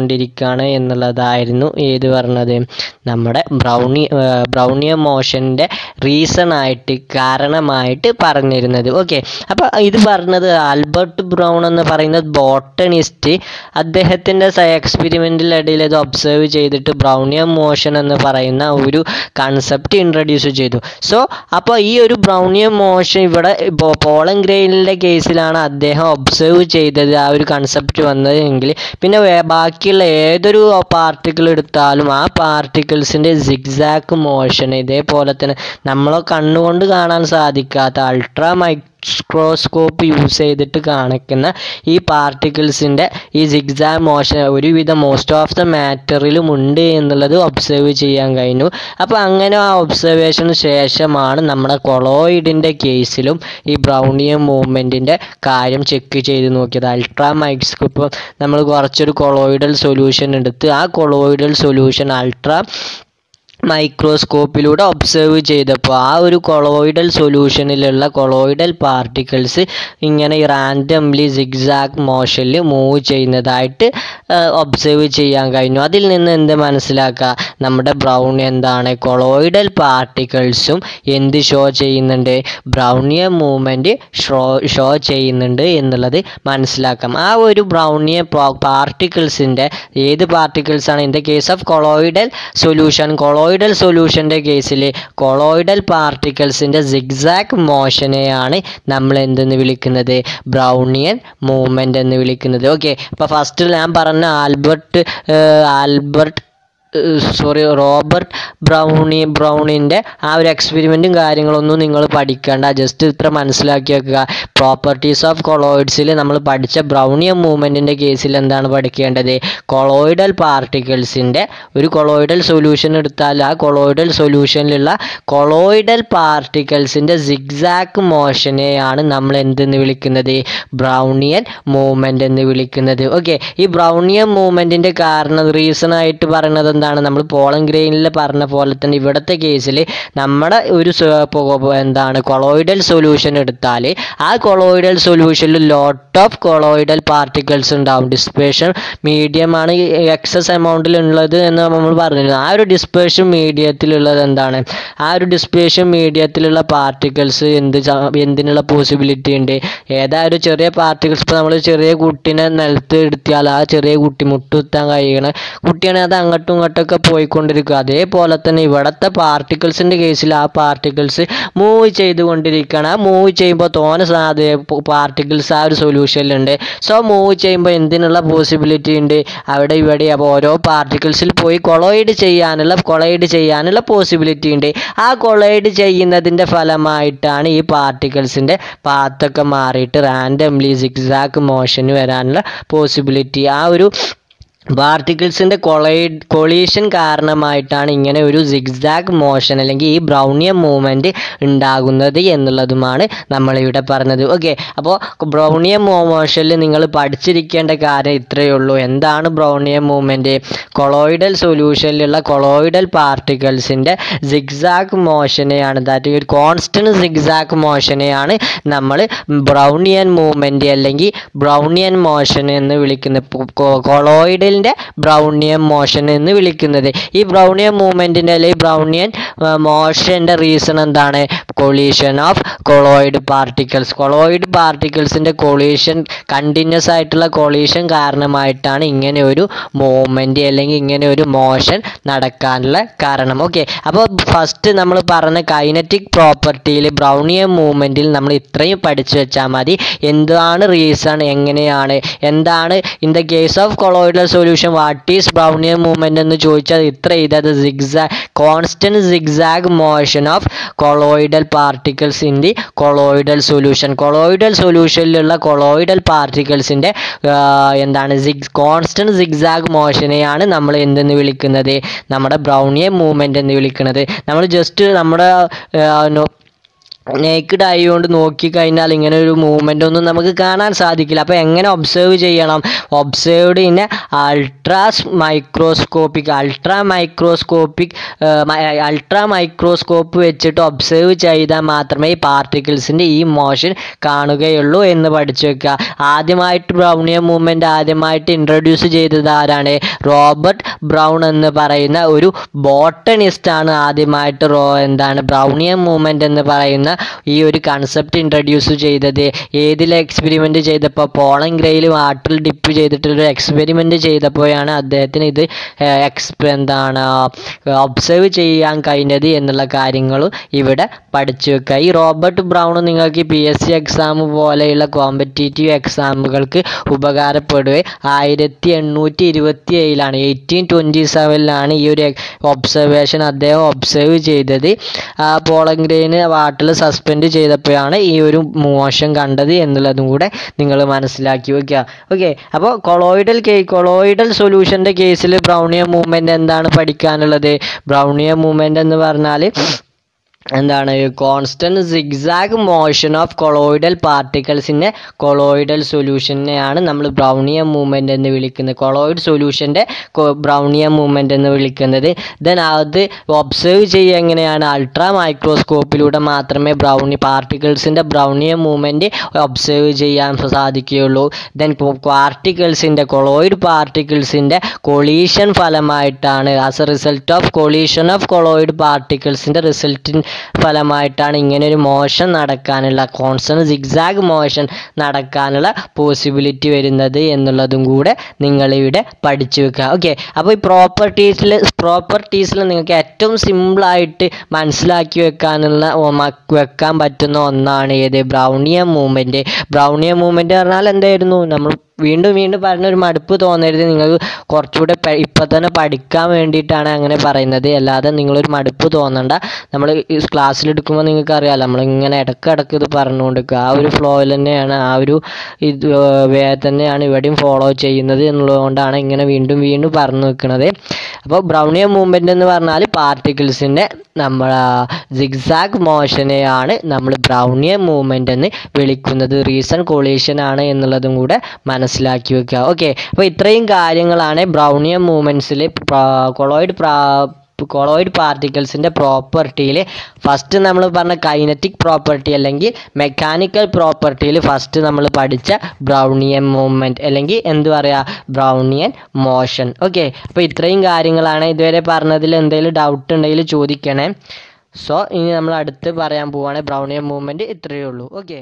ചെയ്തുകൊണ്ടിരിക്കുകയാണ് എന്നുള്ളതായിരുന്നു ഏത് പറഞ്ഞത് നമ്മുടെ ബ്രൗണി ബ്രൗണിയ മോഷൻ്റെ റീസൺ ആയിട്ട് കാരണമായിട്ട് പറഞ്ഞിരുന്നത് ഓക്കെ അപ്പോൾ ഇത് പറഞ്ഞത് ആൽബർട്ട് ബ്രൗൺ എന്ന് പറയുന്ന ബോട്ടണിസ്റ്റ് അദ്ദേഹത്തിൻ്റെ എക്സ്പെരിമെൻറ്റിൽ ഇടയിൽ ഇത് ഒബ്സർവ് ചെയ്തിട്ട് ബ്രൗണിയം മോഷൻ എന്ന് പറയുന്ന ഒരു കൺസെപ്റ്റ് ഇൻട്രൊഡ്യൂസ് ചെയ്തു സോ അപ്പോൾ ഈ ഒരു ബ്രൗണിയം മോഷൻ ഇവിടെ ഇപ്പോൾ പോളൻ ഗ്രെയിനിൻ്റെ കേസിലാണ് അദ്ദേഹം ഒബ്സർവ് ചെയ്തത് ആ ഒരു കൺസെപ്റ്റ് വന്നത് എങ്കിൽ പിന്നെ വേ- ബാക്കിയുള്ള ഏതൊരു പാർട്ടിക്കിൾ എടുത്താലും ആ പാർട്ടിക്കിൾസിൻ്റെ സിഗ്സാക്ക് മോഷൻ ഇതേപോലെ തന്നെ നമ്മളെ കണ്ണുകൊണ്ട് കാണാൻ സാധിക്കാത്ത അൾട്രാ മൈക്രോസ്കോപ്പ് യൂസ് ചെയ്തിട്ട് കാണിക്കുന്ന ഈ പാർട്ടിക്കിൾസിൻ്റെ ഈ സിഗ്സാ മോഷൻ ഒരുവിധം മോസ്റ്റ് ഓഫ് ദ മാറ്ററിലും ഉണ്ട് എന്നുള്ളത് ഒബ്സർവ് ചെയ്യാൻ കഴിഞ്ഞു അപ്പോൾ അങ്ങനെ ആ ഒബ്സർവേഷന് ശേഷമാണ് നമ്മുടെ കൊളോയിഡിൻ്റെ കേസിലും ഈ ബ്രൗണിയം മൂവ്മെൻറ്റിൻ്റെ കാര്യം ചെക്ക് ചെയ്ത് നോക്കിയത് അൾട്രാ മൈക്രോസ്കോപ്പ് നമ്മൾ കുറച്ചൊരു കൊളോയിഡൽ സൊല്യൂഷൻ എടുത്ത് ആ കൊളോയിഡൽ സൊല്യൂഷൻ അൾട്രാ മൈക്രോസ്കോപ്പിലൂടെ ഒബ്സർവ് ചെയ്തപ്പോൾ ആ ഒരു കൊളോയിഡൽ സൊല്യൂഷനിലുള്ള കൊളോയിഡൽ പാർട്ടിക്കിൾസ് ഇങ്ങനെ റാൻഡംലി സിഗ്സാഗ് മോഷനിൽ മൂവ് ചെയ്യുന്നതായിട്ട് ഒബ്സർവ് ചെയ്യാൻ കഴിഞ്ഞു അതിൽ നിന്ന് എന്ത് മനസ്സിലാക്കുക നമ്മുടെ ബ്രൗൺ എന്താണ് കൊളോയിഡൽ പാർട്ടിക്കിൾസും എന്ത് ഷോ ചെയ്യുന്നുണ്ട് ബ്രൗണിയ മൂവ്മെൻറ്റ് ഷോ ഷോ ചെയ്യുന്നുണ്ട് എന്നുള്ളത് മനസ്സിലാക്കാം ആ ഒരു ബ്രൗണിയ പാർട്ടിക്കിൾസിൻ്റെ ഏത് പാർട്ടിക്കിൾസ് ആണ് in the case of colloidal solution colloidal സൊല്യൂഷൻ്റെ കേസിൽ കൊളോയിഡൽ പാർട്ടിക്കിൾസിൻ്റെ സിഗ്സാക്ക് മോഷനെയാണ് നമ്മൾ എന്തെന്ന് വിളിക്കുന്നത് ബ്രൗണിയൻ മൂവ്മെൻ്റ് എന്ന് വിളിക്കുന്നത് ഓക്കെ അപ്പോൾ ഫസ്റ്റ് ഞാൻ പറഞ്ഞ Albert uh, Albert sorry Robert Brown ബ്രൗണിൻ്റെ ആ ഒരു എക്സ്പെരിമെൻറ്റും കാര്യങ്ങളൊന്നും നിങ്ങൾ പഠിക്കേണ്ട ജസ്റ്റ് ഇത്ര മനസ്സിലാക്കി വെക്കുക പ്രോപ്പർട്ടീസ് ഓഫ് കൊളോയിഡ്സിൽ നമ്മൾ പഠിച്ച ബ്രൗണിയം മൂവ്മെൻറ്റിൻ്റെ കേസിൽ എന്താണ് പഠിക്കേണ്ടത് കൊളോയിഡൽ പാർട്ടിക്കിൾസിൻ്റെ ഒരു കൊളോയിഡൽ സൊല്യൂഷൻ എടുത്താൽ ആ കൊളോയിഡൽ സൊല്യൂഷനിലുള്ള കൊളോയിഡൽ പാർട്ടിക്കിൾസിൻ്റെ സിഗ്സാക്ക് മോഷനെയാണ് നമ്മൾ എന്തെന്ന് വിളിക്കുന്നത് ബ്രൗണിയൻ മൂവ്മെൻ്റ് എന്ന് വിളിക്കുന്നത് ഓക്കെ ഈ ബ്രൗണിയൻ മൂവ്മെൻറ്റിൻ്റെ കാരണം റീസൺ ആയിട്ട് പറയുന്നത് എന്താണ് നമ്മൾ പോളൻ ഗ്രെയിനിൽ പറഞ്ഞ പോലെ തന്നെ ഇവിടുത്തെ കേസിൽ നമ്മുടെ ഒരു സ- പോ- പോ- എന്താണ് കൊളോയിഡൽ സൊല്യൂഷൻ എടുത്താൽ ആ കൊളോയിഡൽ സൊല്യൂഷനിൽ ലോട്ട് ഓഫ് കൊളോയിഡൽ പാർട്ടിക്കിൾസ് ഉണ്ടാവും ഡിസ്പേഷൻ മീഡിയമാണ് എക്സസ് എമൗണ്ടിൽ ഉള്ളത് എന്ന് നമ്മൾ പറഞ്ഞിരുന്നു ആ ഒരു ഡിസ്പേഷൻ മീഡിയത്തിലുള്ളത് എന്താണ് ആ ഒരു ഡിസ്പേഷൻ മീഡിയത്തിലുള്ള പാർട്ടിക്കിൾസ് എന്ത് ച- എന്തിനുള്ള പോസിബിലിറ്റി ഉണ്ട് ഏതാ ഒരു ചെറിയ പാർട്ടിക്കിൾസ് ഇപ്പോൾ നമ്മൾ ചെറിയ കുട്ടീനെ നിലത്ത് എടുത്തിയാൽ ആ ചെറിയ കുട്ടി മുട്ടുകുത്താൻ കഴിയണ കുട്ടിയാണ് അത് അങ്ങോട്ടും ഇങ്ങോട്ടൊക്കെ പോയിക്കൊണ്ടിരിക്കുക അതേപോലെ തന്നെ ഇവിടുത്തെ പാർട്ടിക്കിൾസിൻ്റെ കേസിൽ ആ പാർട്ടിക്കിൾസ് മൂവ് ചെയ്തുകൊണ്ടിരിക്കുകയാണ് ആ മൂവ് ചെയ്യുമ്പോൾ തോനെ സാധ്യ പാർട്ടിക്കിൾസ് ആ ഒരു സൊല്യൂഷനിലുണ്ട് സോ മൂവ് ചെയ്യുമ്പോൾ എന്തിനുള്ള പോസിബിലിറ്റി ഉണ്ട് അവിടെ ഇവിടെ അപ്പോൾ ഓരോ പാർട്ടിക്കിൾസിൽ പോയി കൊളോയിഡ് ചെയ്യാനുള്ള കൊളൈഡ് ചെയ്യാനുള്ള പോസിബിലിറ്റി ഉണ്ട് ആ കൊളൈഡ് ചെയ്യുന്നതിൻ്റെ ഫലമായിട്ടാണ് ഈ പാർട്ടിക്കിൾസിൻ്റെ പാത്തൊക്കെ മാറിയിട്ട് റാൻഡംലി സിക്സാക്ക് മോഷന് വരാനുള്ള പോസിബിലിറ്റി ആ ഒരു പാർട്ടിക്കിൾസിൻ്റെ കൊളൈഡ് കൊളീഷൻ കാരണമായിട്ടാണ് ഇങ്ങനെ ഒരു സിഗ്സാഗ് മോഷൻ അല്ലെങ്കിൽ ഈ ബ്രൗണിയം മൂവ്മെൻറ്റ് ഉണ്ടാകുന്നത് എന്നുള്ളതുമാണ് നമ്മളിവിടെ പറഞ്ഞത് ഓക്കെ അപ്പോൾ ബ്രൗണിയം മോഷനിൽ നിങ്ങൾ പഠിച്ചിരിക്കേണ്ട കാര്യം ഇത്രയേ ഉള്ളൂ എന്താണ് ബ്രൗണിയം മൂവ്മെൻറ്റ് കൊളോയിഡൽ സൊല്യൂഷനിലുള്ള കൊളോയിഡൽ പാർട്ടിക്കിൾസിൻ്റെ സിഗ്സാഗ് മോഷനെയാണ് ദാറ്റ് ഒരു കോൺസ്റ്റൻറ്റ് സിഗ്സാഗ് മോഷനെയാണ് നമ്മൾ ബ്രൗണിയൻ മൂവ്മെൻറ്റ് അല്ലെങ്കിൽ ബ്രൗണിയൻ മോഷൻ എന്ന് വിളിക്കുന്നത് കൊളോയിഡിൻ്റെ ബ്രൗണിയൻ മോഷൻ എന്ന് വിളിക്കുന്നത് ഈ ബ്രൗണിയൻ മൂവ്മെൻറ്റിൻ്റെ അല്ലെങ്കിൽ ബ്രൗണിയൻ മോഷൻ്റെ റീസൺ എന്താണ് collision of colloid particles colloid പാർട്ടിക്കിൾസിൻ്റെ കൊളീഷൻ കണ്ടിന്യൂസ് ആയിട്ടുള്ള കൊളീഷൻ കാരണമായിട്ടാണ് ഇങ്ങനെ ഒരു മൂവ്മെൻറ്റ് അല്ലെങ്കിൽ ഇങ്ങനെ ഒരു മോഷൻ നടക്കാനുള്ള കാരണം ഓക്കെ അപ്പോൾ ഫസ്റ്റ് നമ്മൾ പറഞ്ഞ കൈനറ്റിക് പ്രോപ്പർട്ടിയിൽ ബ്രൗണിയൻ മൂവ്മെൻറ്റിൽ നമ്മൾ ഇത്രയും പഠിച്ചു വെച്ചാൽ മതി എന്താണ് റീസൺ എങ്ങനെയാണ് എന്താണ് in the case of colloidal solution what is Brownian movement എന്ന് ചോദിച്ചാൽ ഇത്ര ചെയ്തത് zigzag constant zigzag motion of colloidal particles in the colloidal solution colloidal സൊല്യൂഷനിലുള്ള കൊളോയിഡൽ പാർട്ടിക്കിൾസിൻ്റെ എന്താണ് സിഗ് കോൺസ്റ്റൻറ്റ് സിഗ്സാഗ് മോഷനെയാണ് നമ്മൾ എന്തെന്ന് വിളിക്കുന്നത് നമ്മുടെ ബ്രൗണിയൻ മൂവ്മെൻറ്റ് എന്ന് വിളിക്കുന്നത് നമ്മൾ ജസ്റ്റ് നമ്മുടെ ആ, നോ- നേക്കിഡ് ഐ കൊണ്ട് നോക്കിക്കഴിഞ്ഞാൽ ഇങ്ങനെ ഒരു മൂവ്മെൻ്റ് ഒന്നും നമുക്ക് കാണാൻ സാധിക്കില്ല അപ്പോൾ എങ്ങനെ ഒബ്സേർവ് ചെയ്യണം observed in ultras microscopic ultra microscopic ultra microscope വെച്ചിട്ട് ഒബ്സേർവ് ചെയ്താൽ മാത്രമേ ഈ പാർട്ടിക്കിൾസിൻ്റെ ഈ മോഷൻ കാണുകയുള്ളൂ എന്ന് പഠിച്ചു വെക്കുക ആദ്യമായിട്ട് ബ്രൗണിയൻ മൂവ്മെൻറ്റ് ആദ്യമായിട്ട് ഇൻട്രൊഡ്യൂസ് ചെയ്തത് ആരാണ് റോബർട്ട് ബ്രൗൺ എന്ന് പറയുന്ന ഒരു ബോട്ടണിസ്റ്റ് ആണ് ആദ്യമായിട്ട് റോ എന്താണ് ബ്രൗണിയൻ മൂവ്മെൻറ്റ് എന്ന് പറയുന്ന ഈ ഒരു കൺസെപ്റ്റ് ഇൻട്രൊഡ്യൂസ് ചെയ്തത് ഏതിൽ എക്സ്പെരിമെൻ്റ് ചെയ്തപ്പോൾ പോളൻ ഗ്രയിൽ വാട്ടറിൽ ഡിപ്പ് ചെയ്തിട്ടൊരു എക്സ്പെരിമെൻ്റ് ചെയ്തപ്പോഴാണ് അദ്ദേഹത്തിന് ഇത് എക്സ്പ എന്താണ് ഒബ്സർവ് ചെയ്യാൻ കഴിഞ്ഞത് എന്നുള്ള കാര്യങ്ങളും ഇവിടെ പഠിച്ചു വെക്കുക ഈ റോബർട്ട് ബ്രൗൺ നിങ്ങൾക്ക് പി എസ് സി എക്സാം പോലെയുള്ള കോമ്പറ്റേറ്റീവ് എക്സാമുകൾക്ക് ഉപകാരപ്പെടുകയും ആയിരത്തി എണ്ണൂറ്റി ഇരുപത്തി ഏഴിലാണ് എയ്റ്റീൻ ട്വൻറ്റി സെവനിലാണ് ഈ ഒരു ഒബ്സർവേഷൻ അദ്ദേഹം ഒബ്സർവ് ചെയ്തത് ആ പോളംഗ്രെയിന് വാട്ടിൽ സസ്പെൻഡ് ചെയ്തപ്പോഴാണ് ഈ ഒരു മോശം കണ്ടത് എന്നുള്ളതും കൂടെ നിങ്ങൾ മനസ്സിലാക്കി വെക്കുക ഓക്കെ അപ്പോൾ കൊളോയിഡൽ കേ കൊളോയിഡൽ സൊല്യൂഷൻ്റെ കേസിൽ ബ്രൗണിയ മൂവ്മെൻറ്റ് എന്താണ് പഠിക്കാനുള്ളത് ബ്രൗണിയ മൂവ്മെൻറ്റ് എന്ന് പറഞ്ഞാൽ എന്താണ് constant zigzag motion of colloidal പാർട്ടിക്കിൾസിൻ്റെ കൊളോയിഡൽ സൊല്യൂഷനെയാണ് നമ്മൾ ബ്രൗണിയ മൂവ്മെൻ്റ് എന്ന് വിളിക്കുന്നത് കൊളോയിഡ് സൊല്യൂഷൻ്റെ ബ്രൗണിയ മൂവ്മെൻ്റ് എന്ന് വിളിക്കുന്നത് ദെൻ അത് ഒബ്സർവ് ചെയ്യുക എങ്ങനെയാണ് അൾട്രാ മൈക്രോസ്കോപ്പിലൂടെ മാത്രമേ ബ്രൗണി പാർട്ടിക്കിൾസിൻ്റെ ബ്രൗണിയ മൂവ്മെൻറ്റ് ഒബ്സർവ് ചെയ്യാൻ സാധിക്കുകയുള്ളൂ ദെൻ പാർട്ടിക്കിൾസിൻ്റെ കൊളോയിഡ് പാർട്ടിക്കിൾസിൻ്റെ കൊളീഷൻ ഫലമായിട്ടാണ് as a result of collision of colloid പാർട്ടിക്കിൾസിൻ്റെ റിസൾട്ടിൻ ഫലമായിട്ടാണ് ഇങ്ങനെ ഒരു മോഷൻ നടക്കാനുള്ള കോൺസ്റ്റന്റ് സിഗ്സാഗ് മോഷൻ നടക്കാനുള്ള പോസിബിലിറ്റി വരുന്നത് എന്നുള്ളതും കൂടെ നിങ്ങളിവിടെ പഠിച്ചു വെക്കുക ഓക്കെ അപ്പോൾ ഈ പ്രോപ്പർട്ടീസിൽ പ്രോപ്പർട്ടീസിൽ നിങ്ങൾക്ക് ഏറ്റവും സിമ്പിളായിട്ട് മനസ്സിലാക്കി വെക്കാനുള്ള ഓ, മ- വെക്കാൻ പറ്റുന്ന ഒന്നാണ് ഏത് ബ്രൗണിയ മൂവ്മെൻറ്റ് ബ്രൗണിയ മൂവ്മെൻറ്റ് പറഞ്ഞാൽ എന്തായിരുന്നു നമ്മൾ വീണ്ടും വീണ്ടും പറഞ്ഞ ഒരു മടുപ്പ് തോന്നരുത് നിങ്ങൾക്ക് കുറച്ചുകൂടെ പ- ഇപ്പം തന്നെ പഠിക്കാൻ വേണ്ടിയിട്ടാണ് അങ്ങനെ പറയുന്നത് അല്ലാതെ നിങ്ങളൊരു മടുപ്പ് തോന്നണ്ട നമ്മൾ ക്ലാസ്സിൽ എടുക്കുമ്പോൾ നിങ്ങൾക്ക് അറിയാമല്ലോ നമ്മളിങ്ങനെ ഇടയ്ക്കിടയ്ക്ക് ഇത് പറഞ്ഞുകൊണ്ടിരിക്കുക ആ ഒരു ഫ്ലോയിൽ തന്നെയാണ് ആ ഒരു ഇത് വേ തന്നെയാണ് ഇവിടെയും ഫോളോ ചെയ്യുന്നത് എന്നുള്ളതുകൊണ്ടാണ് ഇങ്ങനെ വീണ്ടും വീണ്ടും പറഞ്ഞു വെക്കുന്നത് അപ്പോൾ ബ്രൗണിയ മൂവ്മെൻ്റ് എന്ന് പറഞ്ഞാൽ പാർട്ടിക്കിൾസിൻ്റെ നമ്മൾ സിഗ്സാഗ് മോഷനെയാണ് നമ്മൾ ബ്രൗണിയ മൂവ്മെൻ്റ് എന്ന് വിളിക്കുന്നത് റീസൺ കൊളീഷൻ ആണ് എന്നുള്ളതും കൂടെ മനസ്സിലാക്കി വെക്കുക ഓക്കെ അപ്പോൾ ഇത്രയും കാര്യങ്ങളാണ് ബ്രൗണിയ മൂവ്മെൻറ്റ്സിൽ കൊളോയിഡ് പ്രാ കൊളോയിഡ് പാർട്ടിക്കിൾസിൻ്റെ പ്രോപ്പർട്ടിയിൽ ഫസ്റ്റ് നമ്മൾ പറഞ്ഞ കൈനറ്റിക് പ്രോപ്പർട്ടി അല്ലെങ്കിൽ മെക്കാനിക്കൽ പ്രോപ്പർട്ടിയിൽ ഫസ്റ്റ് നമ്മൾ പഠിച്ച ബ്രൗണിയൻ മൂവ്മെൻറ്റ് അല്ലെങ്കിൽ എന്ത് പറയുക ബ്രൗണിയൻ മോഷൻ ഓക്കെ അപ്പോൾ ഇത്രയും കാര്യങ്ങളാണ് ഇതുവരെ പറഞ്ഞതിൽ എന്തെങ്കിലും ഡൗട്ട് ഉണ്ടെങ്കിൽ ചോദിക്കണേ സോ ഇനി നമ്മൾ അടുത്ത് പറയാൻ പോവാണ് ബ്രൗണിയൻ മൂവ്മെൻറ്റ് ഇത്രയേ ഉള്ളൂ ഓക്കെ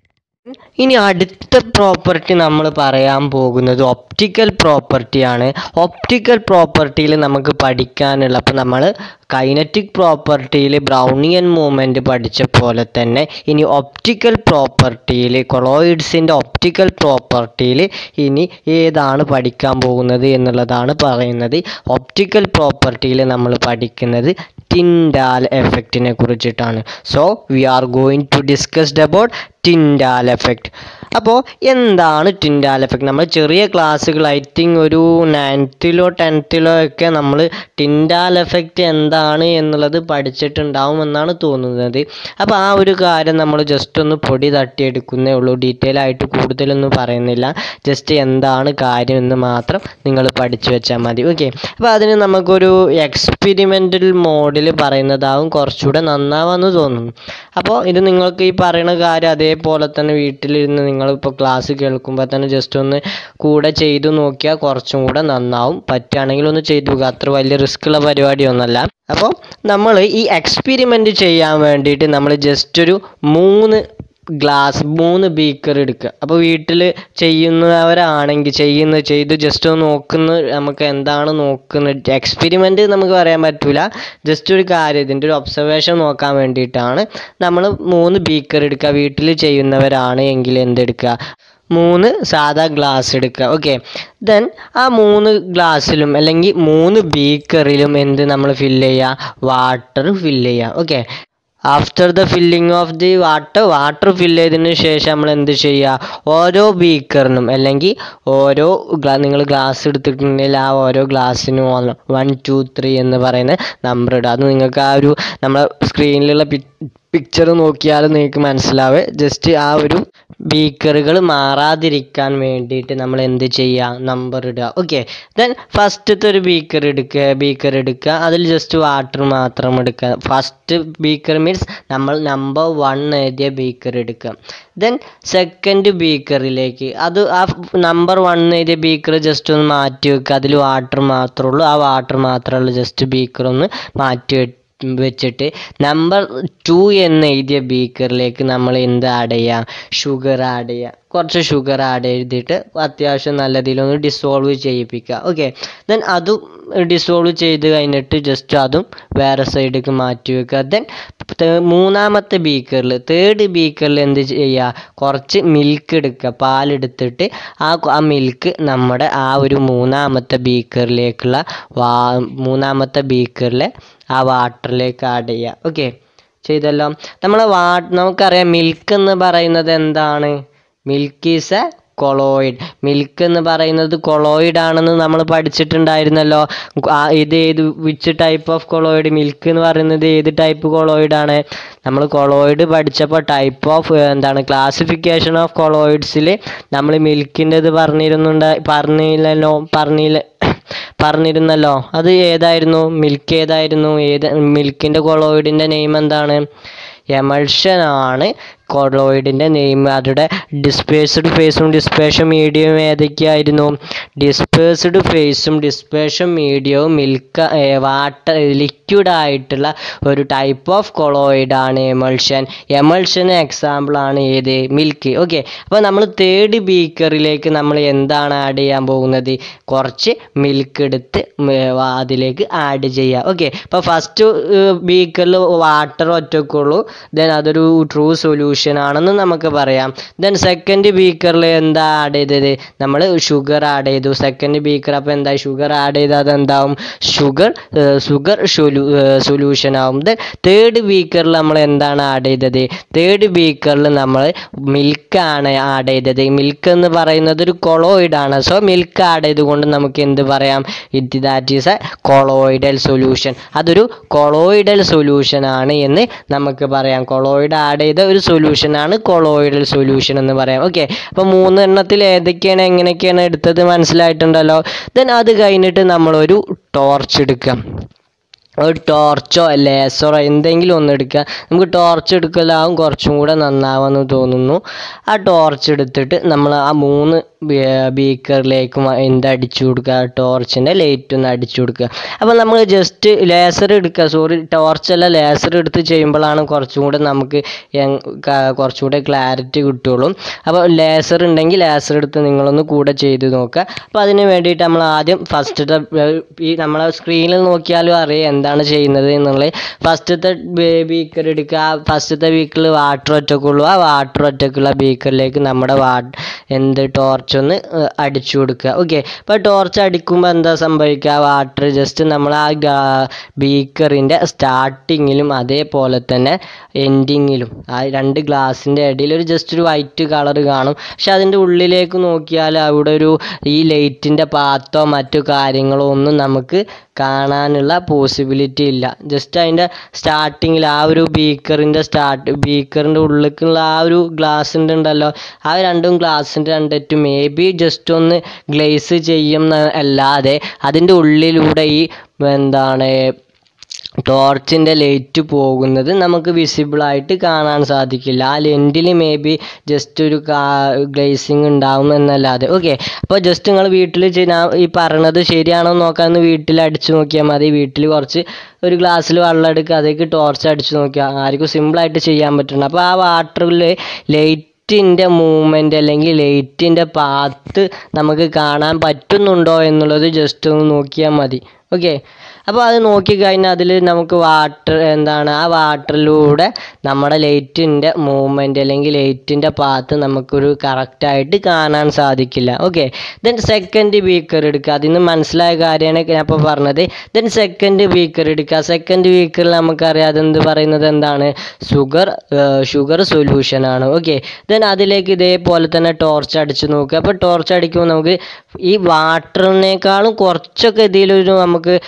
ഇനി അടുത്ത പ്രോപ്പർട്ടി നമ്മൾ പറയാൻ പോകുന്നത് ഒപ്റ്റിക്കൽ പ്രോപ്പർട്ടിയാണ് ഒപ്റ്റിക്കൽ പ്രോപ്പർട്ടിയിൽ നമുക്ക് പഠിക്കാനുള്ള അപ്പോൾ നമ്മൾ കൈനറ്റിക് പ്രോപ്പർട്ടിയിൽ ബ്രൗണിയൻ മൂവ്മെൻറ്റ് പഠിച്ച പോലെ തന്നെ ഇനി ഒപ്റ്റിക്കൽ പ്രോപ്പർട്ടിയിൽ കൊളോയിഡ്സിൻ്റെ ഒപ്റ്റിക്കൽ പ്രോപ്പർട്ടിയിൽ ഇനി ഏതാണ് പഠിക്കാൻ പോകുന്നത് എന്നുള്ളതാണ് പറയുന്നത് ഒപ്റ്റിക്കൽ പ്രോപ്പർട്ടിയിൽ നമ്മൾ പഠിക്കുന്നത് ടിൻഡാൽ എഫക്റ്റിനെ കുറിച്ചിട്ടാണ് so we are going to discussed about Tyndall effect അപ്പോൾ എന്താണ് ടിൻഡാൽ എഫക്റ്റ് നമ്മൾ ചെറിയ ക്ലാസ്സുകൾ ഐ തിങ്ക് ഒരു നയൻത്തിലോ ടെൻത്തിലോ ഒക്കെ നമ്മൾ ടിൻഡാൽ എഫക്റ്റ് എന്താണ് എന്നുള്ളത് പഠിച്ചിട്ടുണ്ടാവും എന്നാണ് തോന്നുന്നത് അപ്പോൾ ആ ഒരു കാര്യം നമ്മൾ ജസ്റ്റ് ഒന്ന് പൊടി തട്ടിയെടുക്കുന്നേ ഉള്ളൂ ഡീറ്റെയിൽ ആയിട്ട് കൂടുതലൊന്നും പറയുന്നില്ല ജസ്റ്റ് എന്താണ് കാര്യം എന്ന് മാത്രം നിങ്ങൾ പഠിച്ചു വെച്ചാൽ മതി ഓക്കെ അപ്പോൾ അതിന് നമുക്കൊരു എക്സ്പെരിമെൻ്റൽ മോഡിൽ പറയുന്നതാവും കുറച്ചുകൂടെ നന്നാവാന്ന് തോന്നുന്നു അപ്പോൾ ഇത് നിങ്ങൾക്ക് ഈ പറയുന്ന കാര്യം അതേപോലെ തന്നെ വീട്ടിലിരുന്ന് നിങ്ങളിപ്പോൾ ക്ലാസ് കേൾക്കുമ്പോൾ തന്നെ ജസ്റ്റ് ഒന്ന് കൂടെ ചെയ്തു നോക്കിയാൽ കുറച്ചും കൂടെ നന്നാവും പറ്റുകയാണെങ്കിൽ ഒന്ന് ചെയ്തു നോക്കുക അത്ര വലിയ റിസ്ക് ഉള്ള പരിപാടിയൊന്നുമല്ല അപ്പോൾ നമ്മൾ ഈ എക്സ്പെരിമെൻ്റ് ചെയ്യാൻ വേണ്ടിയിട്ട് നമ്മൾ ജസ്റ്റ് ഒരു മൂന്ന് ഗ്ലാസ് മൂന്ന് ബീക്കർ എടുക്കുക അപ്പോൾ വീട്ടിൽ ചെയ്യുന്നവരാണെങ്കിൽ ചെയ്യുന്ന ചെയ്ത് ജസ്റ്റ് ഒന്ന് നോക്കുന്ന നമുക്ക് എന്താണ് നോക്കുന്നത് എക്സ്പെരിമെൻ്റ് നമുക്ക് പറയാൻ പറ്റില്ല ജസ്റ്റ് ഒരു കാര്യം ഇതിൻ്റെ ഒരു ഒബ്സർവേഷൻ നോക്കാൻ വേണ്ടിയിട്ടാണ് നമ്മൾ മൂന്ന് ബീക്കർ എടുക്കുക വീട്ടിൽ ചെയ്യുന്നവരാണ് എങ്കിൽ എന്തെടുക്കുക മൂന്ന് സാധാ ഗ്ലാസ് എടുക്കുക ഓക്കെ ദെൻ ആ മൂന്ന് ഗ്ലാസ്സിലും അല്ലെങ്കിൽ മൂന്ന് ബീക്കറിലും എന്ത് നമ്മൾ ഫില്ല് ചെയ്യുക വാട്ടർ ഫില്ല് ചെയ്യുക okay after the filling of the water water fill ചെയ്തതിന് ശേഷം നമ്മൾ എന്ത് ചെയ്യുക ഓരോ ബീക്കറിനും അല്ലെങ്കിൽ ഓരോ ഗ്ലാ നിങ്ങൾ ഗ്ലാസ് എടുത്തിട്ടുണ്ടെങ്കിൽ ആ ഓരോ ഗ്ലാസ്സിനും വൺ ടു ത്രീ എന്ന് പറയുന്ന നമ്പർ ഇടുക അത് നിങ്ങൾക്ക് ആ ഒരു നമ്മളെ സ്ക്രീനിലുള്ള പിക്ചർ നോക്കിയാൽ നിങ്ങൾക്ക് മനസ്സിലാവേ ജസ്റ്റ് ആ ഒരു ബീക്കറുകൾ മാറാതിരിക്കാൻ വേണ്ടിയിട്ട് നമ്മൾ എന്ത് ചെയ്യുക നമ്പർ ഇടുക ഓക്കെ ദെൻ ഫസ്റ്റത്തെ ഒരു ബീക്കർ എടുക്കുക ബീക്കർ എടുക്കുക അതിൽ ജസ്റ്റ് വാട്ടർ മാത്രം എടുക്കുക ഫസ്റ്റ് ബീക്കർ മീൻസ് നമ്മൾ നമ്പർ വൺ എഴുതിയ ബീക്കർ എടുക്കുക ദെൻ സെക്കൻഡ് ബീക്കറിലേക്ക് അത് ആ നമ്പർ വൺ എഴുതിയ ബീക്കർ ജസ്റ്റ് ഒന്ന് മാറ്റി വെക്കുക അതിൽ വാട്ടർ മാത്രമേ ഉള്ളൂ ആ വാട്ടർ മാത്രമുള്ള ജസ്റ്റ് ബീക്കർ ഒന്ന് മാറ്റി വെക്കുക വെച്ചിട്ട് നമ്പർ ടു എന്ന് എഴുതിയ ബീക്കറിലേക്ക് നമ്മൾ എന്ത് ആഡ് ചെയ്യാം ഷുഗർ ആഡ് ചെയ്യുക കുറച്ച് ഷുഗർ ആഡ് ചെയ്തിട്ട് അത്യാവശ്യം നല്ല രീതിയിലൊന്ന് ഡിസോൾവ് ചെയ്യിപ്പിക്കുക ഓക്കെ ദെൻ അതും ഡിസോൾവ് ചെയ്ത് കഴിഞ്ഞിട്ട് ജസ്റ്റ് അതും വേറെ സൈഡിലേക്ക് മാറ്റി വെക്കുക ദെൻ മൂന്നാമത്തെ ബീക്കറിൽ തേർഡ് ബീക്കറിൽ എന്ത് ചെയ്യുക കുറച്ച് മിൽക്ക് എടുക്കുക പാലെടുത്തിട്ട് ആ ആ മിൽക്ക് നമ്മുടെ ആ ഒരു മൂന്നാമത്തെ ബീക്കറിലേക്കുള്ള വാ മൂന്നാമത്തെ ബീക്കറിലെ ആ വാട്ടറിലേക്ക് ആഡ് ചെയ്യുക ഓക്കെ ചെയ്തല്ലോ നമ്മളെ വാ നമുക്കറിയാം മിൽക്ക് എന്ന് പറയുന്നത് എന്താണ് milk is a colloid milk എന്ന് പറയുന്നത് കൊളോയിഡ് ആണെന്ന് നമ്മൾ പഠിച്ചിട്ടുണ്ടായിരുന്നല്ലോ ആ ഇത് ഏത് which type of colloid milk എന്ന് പറയുന്നത് ഏത് ടൈപ്പ് കൊളോയിഡ് ആണ് നമ്മൾ കൊളോയിഡ് പഠിച്ചപ്പോൾ ടൈപ്പ് ഓഫ് എന്താണ് ക്ലാസിഫിക്കേഷൻ ഓഫ് കൊളോയിഡ്സിൽ നമ്മൾ മിൽക്കിൻ്റെത് പറഞ്ഞിരുന്നുണ്ട് പറഞ്ഞില്ലല്ലോ പറഞ്ഞില്ല പറഞ്ഞിരുന്നല്ലോ അത് ഏതായിരുന്നു മിൽക്ക് ഏതായിരുന്നു ഏത് മിൽക്കിൻ്റെ കൊളോയിഡിൻ്റെ നെയിം എന്താണ് എമൾഷൻ ആണ് കൊളോയിഡിൻ്റെ നെയിം അവരുടെ ഡിസ്പേഴ്സ്ഡ് ഫേസും ഡിസ്പേഷൻ മീഡിയവും ഏതൊക്കെയായിരുന്നു ഡിസ്പേഴ്സ്ഡ് ഫേസും ഡിസ്പേഷൻ മീഡിയവും മിൽക്ക് വാട്ടർ ലിക്വിഡ് ആയിട്ടുള്ള ഒരു ടൈപ്പ് ഓഫ് കൊളോയിഡ് ആണ് എമൾഷൻ എമൾഷന് എക്സാമ്പിൾ ആണ് ഏത് മിൽക്ക് ഓക്കെ അപ്പോൾ നമ്മൾ തേർഡ് ബീക്കറിലേക്ക് നമ്മൾ എന്താണ് ആഡ് ചെയ്യാൻ പോകുന്നത് കുറച്ച് മിൽക്ക് എടുത്ത് അതിലേക്ക് ആഡ് ചെയ്യുക ഓക്കെ അപ്പോൾ ഫസ്റ്റ് ബീക്കറിൽ വാട്ടർ ഒറ്റക്കുള്ളൂ ദെൻ അതൊരു ട്രൂ സൊല്യൂഷൻ ആണെന്ന് നമുക്ക് പറയാം ദെൻ സെക്കൻഡ് ബീക്കറിൽ എന്താ ആഡ് ചെയ്തത് നമ്മൾ ഷുഗർ ആഡ് ചെയ്തു സെക്കൻഡ് ബീക്കർ അപ്പോൾ എന്താ ഷുഗർ ആഡ് ചെയ്താൽ അതെന്താവും ഷുഗർ ഷുഗർ സൊല്യൂഷൻ ആവും ദെൻ തേർഡ് ബീക്കറിൽ നമ്മൾ എന്താണ് ആഡ് ചെയ്തത് തേർഡ് ബീക്കറിൽ നമ്മൾ മിൽക്കാണ് ആഡ് ചെയ്തത് മിൽക്ക് എന്ന് പറയുന്നത് ഒരു കൊളോയിഡ് ആണ് സോ മിൽക്ക് ആഡ് ചെയ്തുകൊണ്ട് നമുക്ക് എന്ത് പറയാം it that is a colloidal solution അതൊരു കൊളോയിഡൽ സൊല്യൂഷൻ ആണ് എന്ന് നമുക്ക് പറയാം കൊളോയിഡ് ആഡ് ചെയ്ത ഒരു സൊല്യൂഷൻ ആണ് കൊളോയിഡൽ സൊല്യൂഷൻ എന്ന് പറയാം ഓക്കെ അപ്പോൾ മൂന്നെണ്ണത്തിൽ ഏതൊക്കെയാണ് എങ്ങനെയൊക്കെയാണ് എടുത്തത് മനസ്സിലായിട്ടുണ്ടല്ലോ ദെൻ അത് കഴിഞ്ഞിട്ട് നമ്മളൊരു ടോർച്ച് എടുക്കാം ഒരു ടോർച്ചോ ലേസറോ എന്തെങ്കിലും ഒന്ന് എടുക്കുക നമുക്ക് ടോർച്ച് എടുക്കലാവും കുറച്ചും കൂടെ നന്നാവുമെന്ന് തോന്നുന്നു ആ ടോർച്ച് എടുത്തിട്ട് നമ്മൾ ആ മൂന്ന് ബീക്കറിലേക്കും എന്ത് അടിച്ചു കൊടുക്കുക ടോർച്ചിൻ്റെ ലൈറ്റ് ഒന്ന് അടിച്ചു കൊടുക്കുക അപ്പോൾ നമ്മൾ ജസ്റ്റ് ലേസർ എടുക്കുക സോറി ടോർച്ചല്ല ലേസർ എടുത്ത് ചെയ്യുമ്പോഴാണ് കുറച്ചും കൂടെ നമുക്ക് കുറച്ചും കൂടെ ക്ലാരിറ്റി കിട്ടുള്ളൂ അപ്പോൾ ലേസർ ഉണ്ടെങ്കിൽ ലേസർ എടുത്ത് നിങ്ങളൊന്ന് കൂടെ ചെയ്ത് നോക്കുക അപ്പോൾ അതിന് വേണ്ടിയിട്ട് നമ്മൾ ആദ്യം ഫസ്റ്റത്തെ ഈ നമ്മളെ സ്ക്രീനിൽ നോക്കിയാലും അറിയാം എന്താണ് ചെയ്യുന്നത് എന്നുള്ളത് ഫസ്റ്റത്തെ ബീക്കർ എടുക്കുക ഫസ്റ്റത്തെ ബീക്കറിൽ വാട്ടർ ഒറ്റക്കുള്ളൂ ആ വാട്ടർ ഒറ്റക്കുള്ള ബീക്കറിലേക്ക് നമ്മുടെ വാ എന്ത് ടോർച്ച് ഒന്ന് അടിച്ചു കൊടുക്കുക ഓക്കെ അപ്പോൾ ടോർച്ച് അടിക്കുമ്പോൾ എന്താ സംഭവിക്കുക വാട്ടർ ജസ്റ്റ് നമ്മൾ ആ ബീക്കറിൻ്റെ സ്റ്റാർട്ടിങ്ങിലും അതേപോലെ തന്നെ എൻഡിങ്ങിലും ആ രണ്ട് ഗ്ലാസിൻ്റെ ഇടയിൽ ഒരു ജസ്റ്റ് ഒരു വൈറ്റ് കളർ കാണും പക്ഷെ അതിൻ്റെ ഉള്ളിലേക്ക് നോക്കിയാൽ അവിടെ ഒരു ഈ ലൈറ്റിൻ്റെ പാത്തോ മറ്റു കാര്യങ്ങളോ ഒന്നും നമുക്ക് കാണാനുള്ള പോസിബിലിറ്റി ഇല്ല ജസ്റ്റ് അതിൻ്റെ സ്റ്റാർട്ടിങ്ങിൽ ആ ഒരു ബീക്കറിൻ്റെ സ്റ്റാർട്ട് ബീക്കറിൻ്റെ ഉള്ളിലേക്കുള്ള ആ ഒരു ഗ്ലാസിൻ്റെ ഉണ്ടല്ലോ ആ രണ്ടും ഗ്ലാസിൻ്റെ രണ്ടിട്ട് മേ ബി ജസ്റ്റ് ഒന്ന് ഗ്ലേസ് ചെയ്യുന്ന അല്ലാതെ അതിൻ്റെ ഉള്ളിലൂടെ ഈ എന്താണ് ടോർച്ചിൻ്റെ ലൈറ്റ് പോകുന്നത് നമുക്ക് വിസിബിളായിട്ട് കാണാൻ സാധിക്കില്ല ആ ലെൻറ്റിൽ മേ ബി ജസ്റ്റ് ഒരു കാ ഗ്ലേസിങ് ഉണ്ടാവും എന്നല്ലാതെ ഓക്കെ അപ്പോൾ ജസ്റ്റ് നിങ്ങൾ വീട്ടിൽ ഞാൻ ഈ പറയണത് ശരിയാണോ നോക്കാമെന്ന് വീട്ടിൽ അടിച്ചു നോക്കിയാൽ മതി വീട്ടിൽ കുറച്ച് ഒരു ഗ്ലാസ്സിൽ വെള്ളം എടുക്കുക അതേക്ക് ടോർച്ച് അടിച്ചു നോക്കിയാൽ ആർക്കും സിമ്പിളായിട്ട് ചെയ്യാൻ പറ്റുന്നത് അപ്പോൾ ആ വാട്ടറിൽ ലൈറ്റ് ലൈറ്റിൻ്റെ മൂവ്മെൻറ്റ് അല്ലെങ്കിൽ ലൈറ്റിൻ്റെ പാത്ത് നമുക്ക് കാണാൻ പറ്റുന്നുണ്ടോ എന്നുള്ളത് ജസ്റ്റ് ഒന്ന് നോക്കിയാൽ മതി ഓക്കെ അപ്പോൾ അത് നോക്കിക്കഴിഞ്ഞാൽ അതിൽ നമുക്ക് വാട്ടർ എന്താണ് ആ വാട്ടറിലൂടെ നമ്മുടെ ലൈറ്റിൻ്റെ മൂവ്മെൻറ്റ് അല്ലെങ്കിൽ ലൈറ്റിൻ്റെ പാത്ത് നമുക്കൊരു കറക്റ്റായിട്ട് കാണാൻ സാധിക്കില്ല ഓക്കെ ദെൻ സെക്കൻഡ് ബീക്കർ എടുക്കുക അതിൽ നിന്ന് മനസ്സിലായ കാര്യമാണ് ഞാൻ ഇപ്പോൾ പറഞ്ഞത് ദെൻ സെക്കൻഡ് ബീക്കർ എടുക്കുക സെക്കൻഡ് ബീക്കറിൽ നമുക്കറിയാം അതെന്ത് പറയുന്നത് എന്താണ് ഷുഗർ ഷുഗർ സൊല്യൂഷൻ ആണ് ഓക്കെ ദെൻ അതിലേക്ക് ഇതേപോലെ തന്നെ ടോർച്ച് അടിച്ച് നോക്കുക അപ്പോൾ ടോർച്ച് അടിക്കുമ്പോൾ നമുക്ക് ഈ വാട്ടറിനേക്കാളും കുറച്ചൊക്കെ ഇതിലൊരു നമുക്ക് എന്താണ്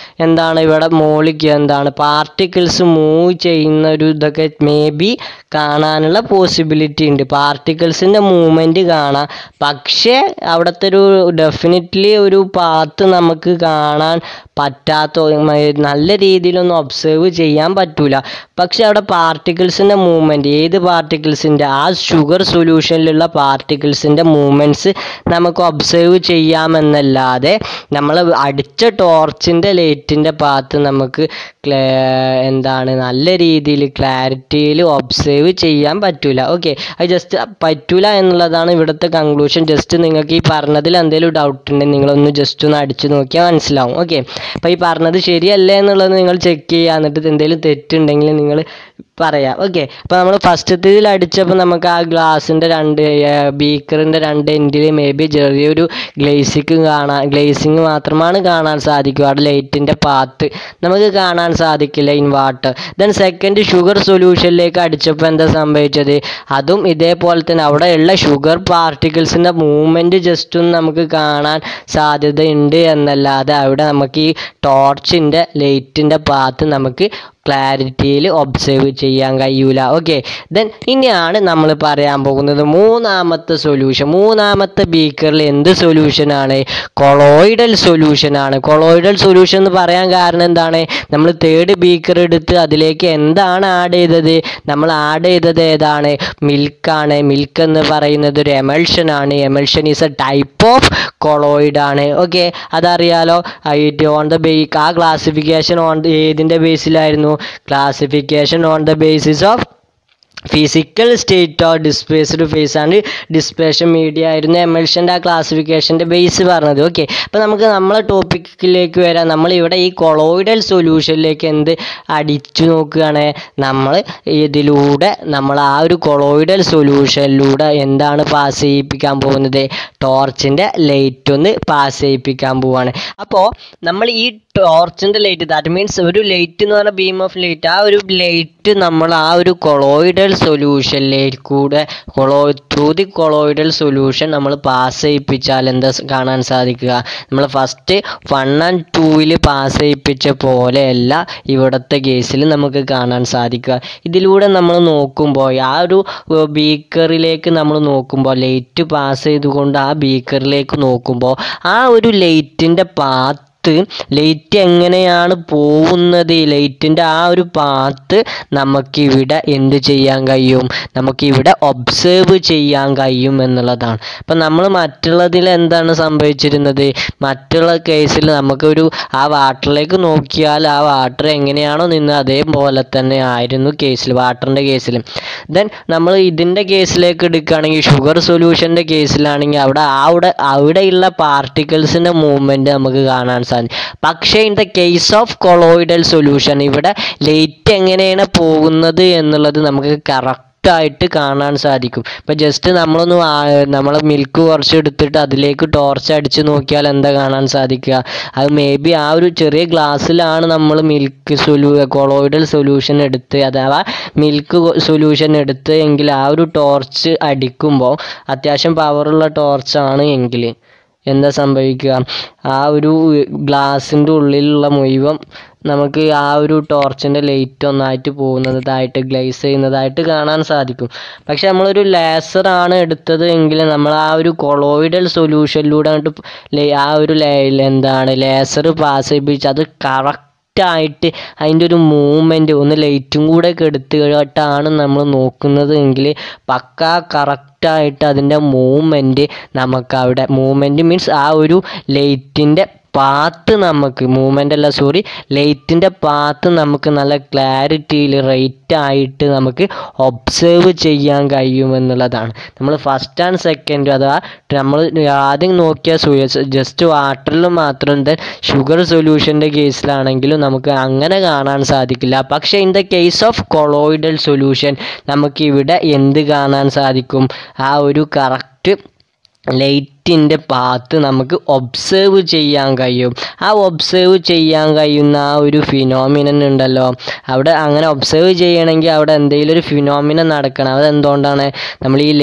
എന്താണ് ഇവിടെ മോളിക്ക് എന്താണ് പാർട്ടിക്കിൾസ് മൂവ് ചെയ്യുന്ന ഒരു ഇതൊക്കെ മേ ബി കാണാനുള്ള പോസിബിലിറ്റി ഉണ്ട് പാർട്ടിക്കിൾസിൻ്റെ മൂവ്മെൻറ്റ് കാണാം പക്ഷേ അവിടുത്തെ ഒരു ഡെഫിനറ്റ്ലി ഒരു പാത്ത് നമുക്ക് കാണാൻ പറ്റാത്ത ഉം, നല്ല രീതിയിലൊന്നും ഒബ്സേർവ് ചെയ്യാൻ പറ്റൂല പക്ഷെ അവിടെ പാർട്ടിക്കിൾസിൻ്റെ മൂവ്മെൻറ്റ് ഏത് പാർട്ടിക്കിൾസിൻ്റെ ആ ഷുഗർ സൊല്യൂഷനിലുള്ള പാർട്ടിക്കിൾസിൻ്റെ മൂവ്മെൻറ്റ്സ് നമുക്ക് ഒബ്സേർവ് ചെയ്യാമെന്നല്ലാതെ നമ്മൾ അടിച്ച ടോർച്ചിൻ്റെ ലൈറ്റിൻ്റെ പാത്ത് നമുക്ക് ക്ലേ- എന്താണ് നല്ല രീതിയിൽ ക്ലാരിറ്റിയിൽ ഒബ്സേർവ് ചെയ്യാൻ പറ്റൂല ഓക്കെ അത് ജസ്റ്റ് പറ്റൂല എന്നുള്ളതാണ് ഇവിടുത്തെ കൺക്ലൂഷൻ ജസ്റ്റ് നിങ്ങൾക്ക് ഈ പറഞ്ഞതിൽ എന്തെങ്കിലും ഡൗട്ട് ഉണ്ടെങ്കിൽ നിങ്ങളൊന്ന് ജസ്റ്റ് ഒന്ന് അടിച്ചു നോക്കിയാൽ മനസ്സിലാവും ഓക്കെ അപ്പോൾ ഈ പറഞ്ഞത് ശരിയല്ലേ എന്നുള്ളത് നിങ്ങൾ ചെക്ക് ചെയ്യുക എന്നിട്ട് എന്തെങ്കിലും തെറ്റുണ്ടെങ്കിൽ നിങ്ങൾ പറയാം ഓക്കെ അപ്പോൾ നമ്മൾ ഫസ്റ്റത്തിൽ അടിച്ചപ്പോൾ നമുക്ക് ആ ഗ്ലാസിൻ്റെ രണ്ട് ബീക്കറിൻ്റെ രണ്ട് എൻഡിൽ മേ ബി ചെറിയൊരു ഗ്ലേസിങ് കാണാൻ ഗ്ലേസിങ് മാത്രമാണ് കാണാൻ സാധിക്കുക അവിടെ ലൈറ്റിൻ്റെ പാത്ത് നമുക്ക് കാണാൻ സാധിക്കില്ല in water then second sugar സൊല്യൂഷനിലേക്ക് അടിച്ചപ്പോൾ എന്താ സംഭവിച്ചത് അതും ഇതേപോലെ തന്നെ അവിടെയുള്ള ഷുഗർ പാർട്ടിക്കിൾസിൻ്റെ മൂവ്മെൻറ്റ് ജസ്റ്റ് ഒന്ന് നമുക്ക് കാണാൻ സാധ്യതയുണ്ട് എന്നല്ലാതെ അവിടെ നമുക്ക് ഈ ടോർച്ചിൻ്റെ ലൈറ്റിൻ്റെ പാത്ത് നമുക്ക് ക്ലാരിറ്റിയിൽ ഒബ്സർവ് ചെയ്യാൻ കഴിയൂല ഓക്കെ ദെൻ ഇനിയാണ് നമ്മൾ പറയാൻ പോകുന്നത് മൂന്നാമത്തെ സൊല്യൂഷൻ മൂന്നാമത്തെ ബീക്കറിൽ എന്ത് സൊല്യൂഷനാണ് കൊളോയിഡൽ സൊല്യൂഷനാണ് കൊളോയിഡൽ സൊല്യൂഷൻ എന്ന് പറയാൻ കാരണം എന്താണ് നമ്മൾ തേർഡ് ബീക്കർ എടുത്ത് അതിലേക്ക് എന്താണ് ആഡ് ചെയ്തത് നമ്മൾ ആഡ് ചെയ്തത് ഏതാണ് മിൽക്കാണ് മിൽക്ക് എന്ന് പറയുന്നത് ഒരു എമൽഷൻ ആണ് emulsion is a type of colloid ആണ് ഓക്കെ അതറിയാലോ ഐറ്റ് ഓൺ ദ ബേക്ക് ആ ക്ലാസിഫിക്കേഷൻ ഓൺ ഏതിൻ്റെ ബേസിലായിരുന്നു classification on the basis of physical state or displaced phase and dispersion media ആയിരുന്നു എമൽഷൻ്റെ ആ ക്ലാസിഫിക്കേഷൻ്റെ ബേസ് പറഞ്ഞത് ഓക്കെ അപ്പോൾ നമുക്ക് നമ്മളെ ടോപ്പിക്കിലേക്ക് വരാം നമ്മൾ ഇവിടെ ഈ കൊളോയിഡൽ സൊല്യൂഷനിലേക്ക് എന്ത് അടിച്ചു നോക്കുകയാണ് നമ്മൾ ഇതിലൂടെ നമ്മൾ ആ ഒരു കൊളോയിഡൽ സൊല്യൂഷനിലൂടെ എന്താണ് പാസ് ചെയ്യിപ്പിക്കാൻ പോകുന്നത് ടോർച്ചിൻ്റെ ലൈറ്റ് ഒന്ന് പാസ് ചെയ്യിപ്പിക്കാൻ പോവാണ് അപ്പോൾ നമ്മൾ ഈ ടോർച്ചിൻ്റെ ലൈറ്റ് ദാറ്റ് മീൻസ് ഒരു ലൈറ്റ് എന്ന് പറഞ്ഞ ബീം ഓഫ് ലൈറ്റ് ആ ഒരു ലൈറ്റ് നമ്മൾ ആ ഒരു കൊളോയിഡൽ സൊല്യൂഷനിലേക്ക് കൂടെ കൊളോ ത്രൂ ദി കൊളോയിഡൽ സൊല്യൂഷൻ നമ്മൾ പാസ് ചെയ്യിപ്പിച്ചാൽ എന്താ സ് കാണാൻ സാധിക്കുക നമ്മൾ ഫസ്റ്റ് വൺ ആൻഡ് ടൂവിൽ പാസ് ചെയ്യിപ്പിച്ച പോലെയല്ല ഇവിടുത്തെ കേസിൽ നമുക്ക് കാണാൻ സാധിക്കുക ഇതിലൂടെ നമ്മൾ നോക്കുമ്പോൾ ആ ഒരു ബീക്കറിലേക്ക് നമ്മൾ നോക്കുമ്പോൾ ലൈറ്റ് പാസ് ചെയ്തുകൊണ്ട് ആ ബീക്കറിലേക്ക് നോക്കുമ്പോൾ ആ ഒരു ലൈറ്റിൻ്റെ പാത്ത് ലൈറ്റ് എങ്ങനെയാണ് പോകുന്നത് ലൈറ്റിൻ്റെ ആ ഒരു പാത്ത് നമുക്കിവിടെ എന്ത് ചെയ്യാൻ കഴിയും നമുക്കിവിടെ ഒബ്സേർവ് ചെയ്യാൻ കഴിയും എന്നുള്ളതാണ് അപ്പം നമ്മൾ മറ്റുള്ളതിൽ എന്താണ് സംഭവിച്ചിരുന്നത് മറ്റുള്ള കേസിൽ നമുക്കൊരു ആ വാട്ടറിലേക്ക് നോക്കിയാൽ ആ വാട്ടർ എങ്ങനെയാണോ നിന്ന് അതേപോലെ തന്നെ ആയിരുന്നു കേസിൽ വാട്ടറിൻ്റെ കേസിൽ ദെൻ നമ്മൾ ഇതിൻ്റെ കേസിലേക്ക് എടുക്കുകയാണെങ്കിൽ ഷുഗർ സൊല്യൂഷൻ്റെ കേസിലാണെങ്കിൽ അവിടെ അവിടെ അവിടെയുള്ള പാർട്ടിക്കിൾസിൻ്റെ മൂവ്മെൻറ്റ് നമുക്ക് കാണാൻ സാധിക്കും പക്ഷേ in the case of colloidal solution ഇവിടെ ലൈറ്റ് എങ്ങനെയാണ് പോകുന്നത് എന്നുള്ളത് നമുക്ക് കറക്റ്റ് ആയിട്ട് കാണാൻ സാധിക്കും ഇപ്പം ജസ്റ്റ് നമ്മളൊന്ന് നമ്മൾ മിൽക്ക് കുറച്ച് എടുത്തിട്ട് അതിലേക്ക് ടോർച്ച് അടിച്ച് നോക്കിയാൽ എന്താ കാണാൻ സാധിക്കുക അത് മേ ബി ആ ഒരു ചെറിയ ഗ്ലാസ്സിലാണ് നമ്മൾ മിൽക്ക് സൊല്യൂ കൊളോയിഡൽ സൊല്യൂഷൻ എടുത്ത് അഥവാ മിൽക്ക് സൊല്യൂഷൻ എടുത്ത് എങ്കിൽ ആ ഒരു ടോർച്ച് അടിക്കുമ്പോൾ അത്യാവശ്യം പവറുള്ള ടോർച്ചാണ് എങ്കിൽ എന്താ സംഭവിക്കുക ആ ഒരു ഗ്ലാസിൻ്റെ ഉള്ളിലുള്ള മുഴുവൻ നമുക്ക് ആ ഒരു ടോർച്ചിൻ്റെ ലൈറ്റ് ഒന്നായിട്ട് പോകുന്നതായിട്ട് ഗ്ലേസ് ചെയ്യുന്നതായിട്ട് കാണാൻ സാധിക്കും പക്ഷെ നമ്മളൊരു ലേസറാണ് എടുത്തത് എങ്കിൽ നമ്മൾ ആ ഒരു കൊളോയിഡൽ സൊല്യൂഷനിലൂടെ അങ്ങോട്ട് ലേ- ആ ഒരു ലേ- എന്താണ് ലേസർ പാസ് ചെയ്യിപ്പിച്ച് അത് കറക്റ്റ് ആയിട്ട് അതിൻ്റെ ഒരു മൂവ്മെൻറ്റ് ഒന്ന് ലൈറ്റും കൂടെ ഒക്കെ എടുത്തിട്ടാണ് നമ്മൾ നോക്കുന്നത് എങ്കിൽ പക്കാ കറക്റ്റായിട്ട് അതിൻ്റെ മൂവ്മെൻറ്റ് നമുക്ക് അവിടെ മൂവ്മെൻറ്റ് മീൻസ് ആ ഒരു ലൈറ്റിൻ്റെ പാത്ത് നമുക്ക് മൂവ്മെൻ്റ് അല്ല സോറി ലൈറ്റിൻ്റെ പാത്ത് നമുക്ക് നല്ല ക്ലാരിറ്റിയിൽ റൈറ്റ് ആയിട്ട് നമുക്ക് ഒബ്സേർവ് ചെയ്യാൻ കഴിയുമെന്നുള്ളതാണ് നമ്മൾ ഫസ്റ്റ് ആൻഡ് സെക്കൻഡ് അഥവാ നമ്മൾ ആദ്യം നോക്കിയ ജസ്റ്റ് വാട്ടറിൽ മാത്രം ദെൻ ഷുഗർ സൊല്യൂഷൻ്റെ കേസിലാണെങ്കിലും നമുക്ക് അങ്ങനെ കാണാൻ സാധിക്കില്ല പക്ഷേ in the case of colloidal solution നമുക്ക് ഇവിടെ എന്ത് കാണാൻ സാധിക്കും ആ ഒരു കറക്റ്റ് ലൈറ്റിൻ്റെ പാത്ത് നമുക്ക് ഒബ്സേർവ് ചെയ്യാൻ കഴിയും ആ ഒബ്സേർവ് ചെയ്യാൻ കഴിയുന്ന ആ ഒരു ഫിനോമിനൻ ഉണ്ടല്ലോ അവിടെ അങ്ങനെ ഒബ്സേർവ് ചെയ്യണമെങ്കിൽ അവിടെ എന്തെങ്കിലും ഒരു ഫിനോമിനൻ നടക്കണം അതെന്തുകൊണ്ടാണ് നമ്മൾ ഈ ലൈറ്റ്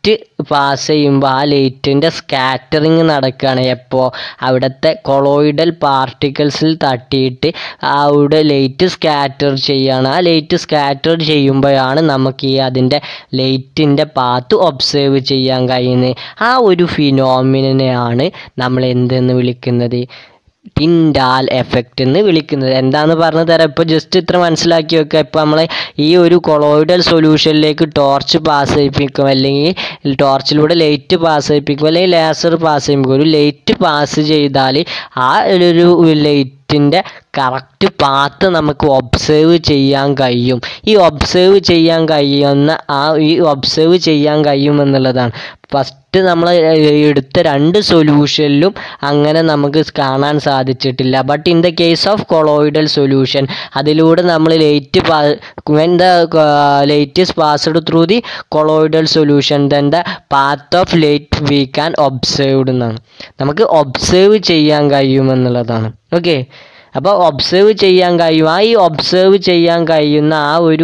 ലൈറ്റ് പാസ് ചെയ്യുമ്പോൾ ആ ലൈറ്റിൻ്റെ സ്കാറ്ററിങ് നടക്കുകയാണ് എപ്പോൾ അവിടുത്തെ കൊളോയിഡൽ പാർട്ടിക്കിൾസിൽ തട്ടിയിട്ട് അവിടെ ലൈറ്റ് സ്കാറ്റർ ചെയ്യുകയാണ് ആ ലൈറ്റ് സ്കാറ്റർ ചെയ്യുമ്പോഴാണ് നമുക്ക് ഈ അതിൻ്റെ ലൈറ്റിൻ്റെ പാത്ത് ഒബ്സേർവ് ചെയ്യാൻ കഴിയുന്നത് ആ ഒരു ഫിനോമിനെയാണ് നമ്മൾ എന്തെന്ന് വിളിക്കുന്നത് ടിൻഡാൽ എഫക്റ്റ് എന്ന് വിളിക്കുന്നത് എന്താന്ന് പറഞ്ഞു തരാം ഇപ്പോൾ ജസ്റ്റ് ഇത്ര മനസ്സിലാക്കി വെക്കുക ഇപ്പോൾ നമ്മൾ ഈ ഒരു കൊളോയിഡൽ സൊല്യൂഷനിലേക്ക് ടോർച്ച് പാസ് ചെയ്യിപ്പിക്കും അല്ലെങ്കിൽ ടോർച്ചിലൂടെ ലൈറ്റ് പാസ് ചെയ്യിപ്പിക്കും അല്ലെങ്കിൽ ലേസർ പാസ് ചെയ്യുമ്പോൾ ഒരു ലൈറ്റ് പാസ് ചെയ്താൽ ആ ഒരു ലൈറ്റിൻ്റെ കറക്റ്റ് പാത്ത് നമുക്ക് ഒബ്സേർവ് ചെയ്യാൻ കഴിയും ഈ ഒബ്സേർവ് ചെയ്യാൻ കഴിയുന്ന ആ ഈ ഒബ്സേർവ് ചെയ്യാൻ കഴിയുമെന്നുള്ളതാണ് ഫസ്റ്റ് നമ്മൾ എടുത്ത രണ്ട് സൊല്യൂഷനിലും അങ്ങനെ നമുക്ക് കാണാൻ സാധിച്ചിട്ടില്ല but in the case of colloidal solution അതിലൂടെ നമ്മൾ light when the light is passed through the colloidal solution then the path of light we can observed എന്നാണ് നമുക്ക് ഒബ്സേർവ് ചെയ്യാൻ കഴിയുമെന്നുള്ളതാണ് ഓക്കെ അപ്പോൾ ഒബ്സേർവ് ചെയ്യാൻ കഴിയും ആ ഈ ഒബ്സേർവ് ചെയ്യാൻ കഴിയുന്ന ആ ഒരു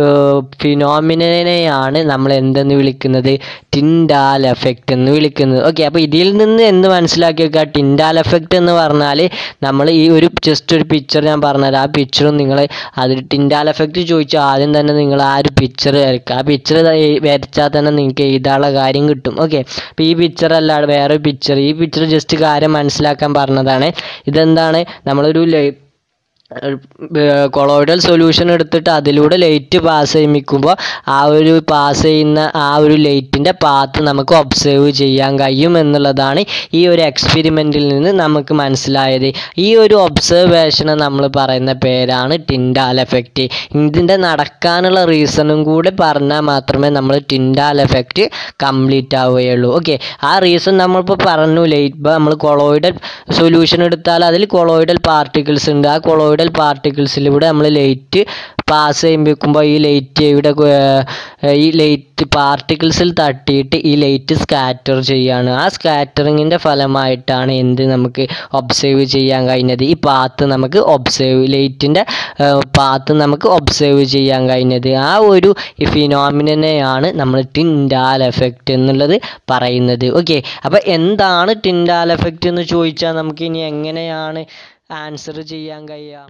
ഫിനോമിനെയാണ് നമ്മൾ എന്തെന്ന് വിളിക്കുന്നത് ടിൻഡാൽ എഫക്റ്റ് എന്ന് വിളിക്കുന്നത് ഓക്കെ അപ്പോൾ ഇതിൽ നിന്ന് എന്ത് മനസ്സിലാക്കി വെക്കുക ടിൻഡാൽ എഫക്റ്റ് എന്ന് പറഞ്ഞാൽ നമ്മൾ ഈ ഒരു ജസ്റ്റ് ഒരു പിക്ചർ ഞാൻ പറഞ്ഞുതരാം ആ പിക്ചറും നിങ്ങൾ അതിൽ ടിൻഡാൽ എഫക്റ്റ് ചോദിച്ചാൽ ആദ്യം തന്നെ നിങ്ങൾ ആ ഒരു പിക്ചർ വരയ്ക്കുക ആ പിക്ചർ വരച്ചാൽ തന്നെ നിങ്ങൾക്ക് എഴുതാനുള്ള കാര്യം കിട്ടും ഓക്കെ അപ്പോൾ ഈ പിക്ചർ അല്ലാതെ വേറെ പിക്ചർ ഈ പിക്ചർ ജസ്റ്റ് കാര്യം മനസ്സിലാക്കാൻ പറഞ്ഞതാണ് ഇതെന്താണ് നമ്മളൊരു ലൈ കൊളോയിഡൽ സൊല്യൂഷൻ എടുത്തിട്ട് അതിലൂടെ ലൈറ്റ് പാസ് ചെയ്യിക്കുമ്പോൾ ആ ഒരു പാസ് ചെയ്യുന്ന ആ ഒരു ലൈറ്റിൻ്റെ പാത്ത് നമുക്ക് ഒബ്സേർവ് ചെയ്യാൻ കഴിയും എന്നുള്ളതാണ് ഈ ഒരു എക്സ്പെരിമെൻറ്റിൽ നിന്ന് നമുക്ക് മനസ്സിലായത് ഈ ഒരു ഒബ്സർവേഷനെ നമ്മൾ പറയുന്ന പേരാണ് ടിൻഡാൽ എഫക്റ്റ് ഇതിൻ്റെ നടക്കാനുള്ള റീസണും കൂടെ പറഞ്ഞാൽ മാത്രമേ നമ്മൾ ടിൻഡാൽ എഫക്റ്റ് കംപ്ലീറ്റ് ആവുകയുള്ളൂ ഓക്കെ ആ റീസൺ നമ്മളിപ്പോൾ പറഞ്ഞു ലൈറ്റ് ഇപ്പോൾ നമ്മൾ കൊളോയിഡൽ സൊല്യൂഷൻ എടുത്താൽ അതിൽ കൊളോയിഡൽ പാർട്ടിക്കിൾസ് ഉണ്ട് ആ കൊളോയിഡൽ പാർട്ടിക്കിൾസിലൂടെ നമ്മൾ ലൈറ്റ് പാസ് ചെയ്യുമ്പോൾ ഈ ലൈറ്റ് ഇവിടെ ഏർ ഈ ലൈറ്റ് പാർട്ടിക്കിൾസിൽ തട്ടിയിട്ട് ഈ ലൈറ്റ് സ്കാറ്റർ ചെയ്യാണ് ആ സ്കാറ്ററിങ്ങിൻ്റെ ഫലമായിട്ടാണ് എന്ത് നമുക്ക് ഒബ്സേർവ് ചെയ്യാൻ കഴിഞ്ഞത് ഈ പാത്ത് നമുക്ക് ഒബ്സേർവ് ലൈറ്റിൻ്റെ പാത്ത് നമുക്ക് ഒബ്സേർവ് ചെയ്യാൻ കഴിഞ്ഞത് ആ ഒരു ഫിനോമിനെയാണ് നമ്മൾ ടിൻഡാൽ എഫക്റ്റ് എന്നുള്ളത് പറയുന്നത് ഓക്കെ അപ്പോൾ എന്താണ് ടിൻഡാൽ എഫക്റ്റ് എന്ന് ചോദിച്ചാൽ നമുക്ക് ഇനി എങ്ങനെയാണ് ആൻസർ ചെയ്യാൻ കഴിയുക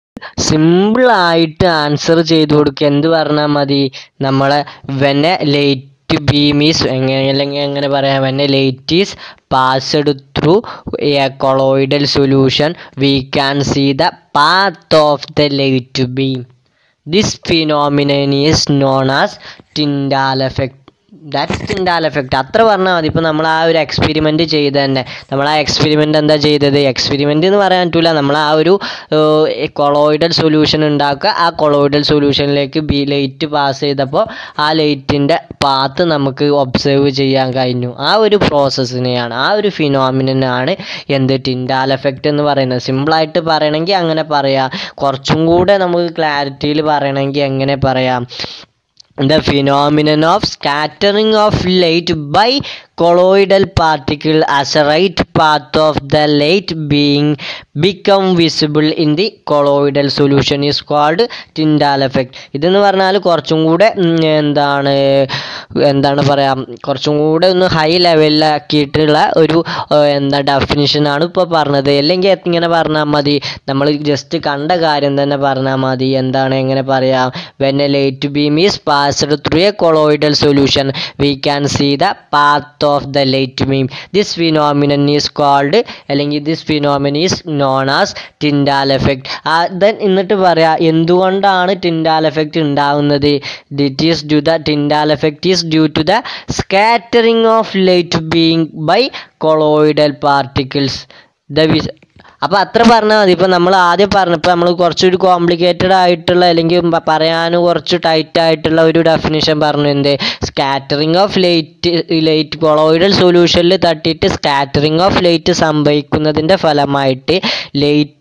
സിമ്പിളായിട്ട് ആൻസർ ചെയ്ത് കൊടുക്കുക എന്ത് പറഞ്ഞാൽ മതി നമ്മളെ വെനെ ലേറ്റ് ബീം ഈസ് എങ്ങനെ അല്ലെങ്കിൽ എങ്ങനെ പറയാം when a light is passed through a colloidal solution we can see the path of the light beam this phenomenon is known as Tyndall effect that's Tyndall effect അത്ര പറഞ്ഞാൽ മതി ഇപ്പോൾ നമ്മൾ ആ ഒരു എക്സ്പെരിമെൻറ്റ് ചെയ്ത് തന്നെ നമ്മൾ ആ എക്സ്പെരിമെൻ്റ് എന്താ ചെയ്തത് എക്സ്പെരിമെൻ്റ് എന്ന് പറയാൻ പറ്റില്ല നമ്മൾ ആ ഒരു കൊളോയിഡൽ സൊല്യൂഷൻ ഉണ്ടാക്കുക ആ കൊളോയിഡൽ സൊല്യൂഷനിലേക്ക് ബി ലൈറ്റ് പാസ് ചെയ്തപ്പോൾ ആ ലൈറ്റിൻ്റെ പാത്ത് നമുക്ക് ഒബ്സേർവ് ചെയ്യാൻ കഴിഞ്ഞു ആ ഒരു പ്രോസസ്സിനെയാണ് ആ ഒരു ഫിനോമിനാണ് എന്ത് ടിൻഡാൽ എഫക്റ്റ് എന്ന് പറയുന്നത് സിമ്പിളായിട്ട് പറയണമെങ്കിൽ അങ്ങനെ പറയാം കുറച്ചും കൂടെ നമുക്ക് ക്ലാരിറ്റിയിൽ പറയണമെങ്കിൽ എങ്ങനെ പറയാം the phenomenon of scattering of light by colloidal particle as a right path of the light being become visible in the colloidal solution is called Tyndall effect ഇതെന്ന് പറഞ്ഞാൽ കുറച്ചും കൂടെ ഉം, എന്താണ് എന്താണ് പറയാ കുറച്ചും കൂടെ ഒന്ന് ഹൈ ലെവലിലാക്കിയിട്ടുള്ള ഒരു ഏർ, എന്താ ഡെഫിനിഷനാണ് ഇപ്പോൾ പറഞ്ഞത് അല്ലെങ്കിൽ ഇങ്ങനെ പറഞ്ഞാൽ മതി നമ്മൾ ജസ്റ്റ് കണ്ട കാര്യം തന്നെ പറഞ്ഞാൽ മതി എന്താണ് എങ്ങനെ പറയാം when a light beam is passed through a colloidal solution we can see the path of the light beam this phenomenon is called അല്ലെങ്കിൽ this phenomenon is known as Tyndall effect then എന്നിട്ട് പറയാം എന്തുകൊണ്ടാണ് Tyndall effect ഉണ്ടാകുന്നത് it is due the Tyndall effect is due to the scattering of light being by colloidal particles the with അപ്പോൾ അത്ര പറഞ്ഞാൽ മതി ഇപ്പോൾ നമ്മൾ ആദ്യം പറഞ്ഞപ്പോൾ നമ്മൾ കുറച്ചൊരു കോംപ്ലിക്കേറ്റഡ് ആയിട്ടുള്ള അല്ലെങ്കിൽ പ- പറയാൻ കുറച്ച് ടൈറ്റ് ആയിട്ടുള്ള ഒരു ഡെഫിനിഷൻ പറഞ്ഞു എന്ത് scattering of light light colloidal സൊല്യൂഷനിൽ തട്ടിയിട്ട് സ്കാറ്ററിങ് ഓഫ് ലൈറ്റ് സംഭവിക്കുന്നതിൻ്റെ ഫലമായിട്ട് ലൈറ്റ്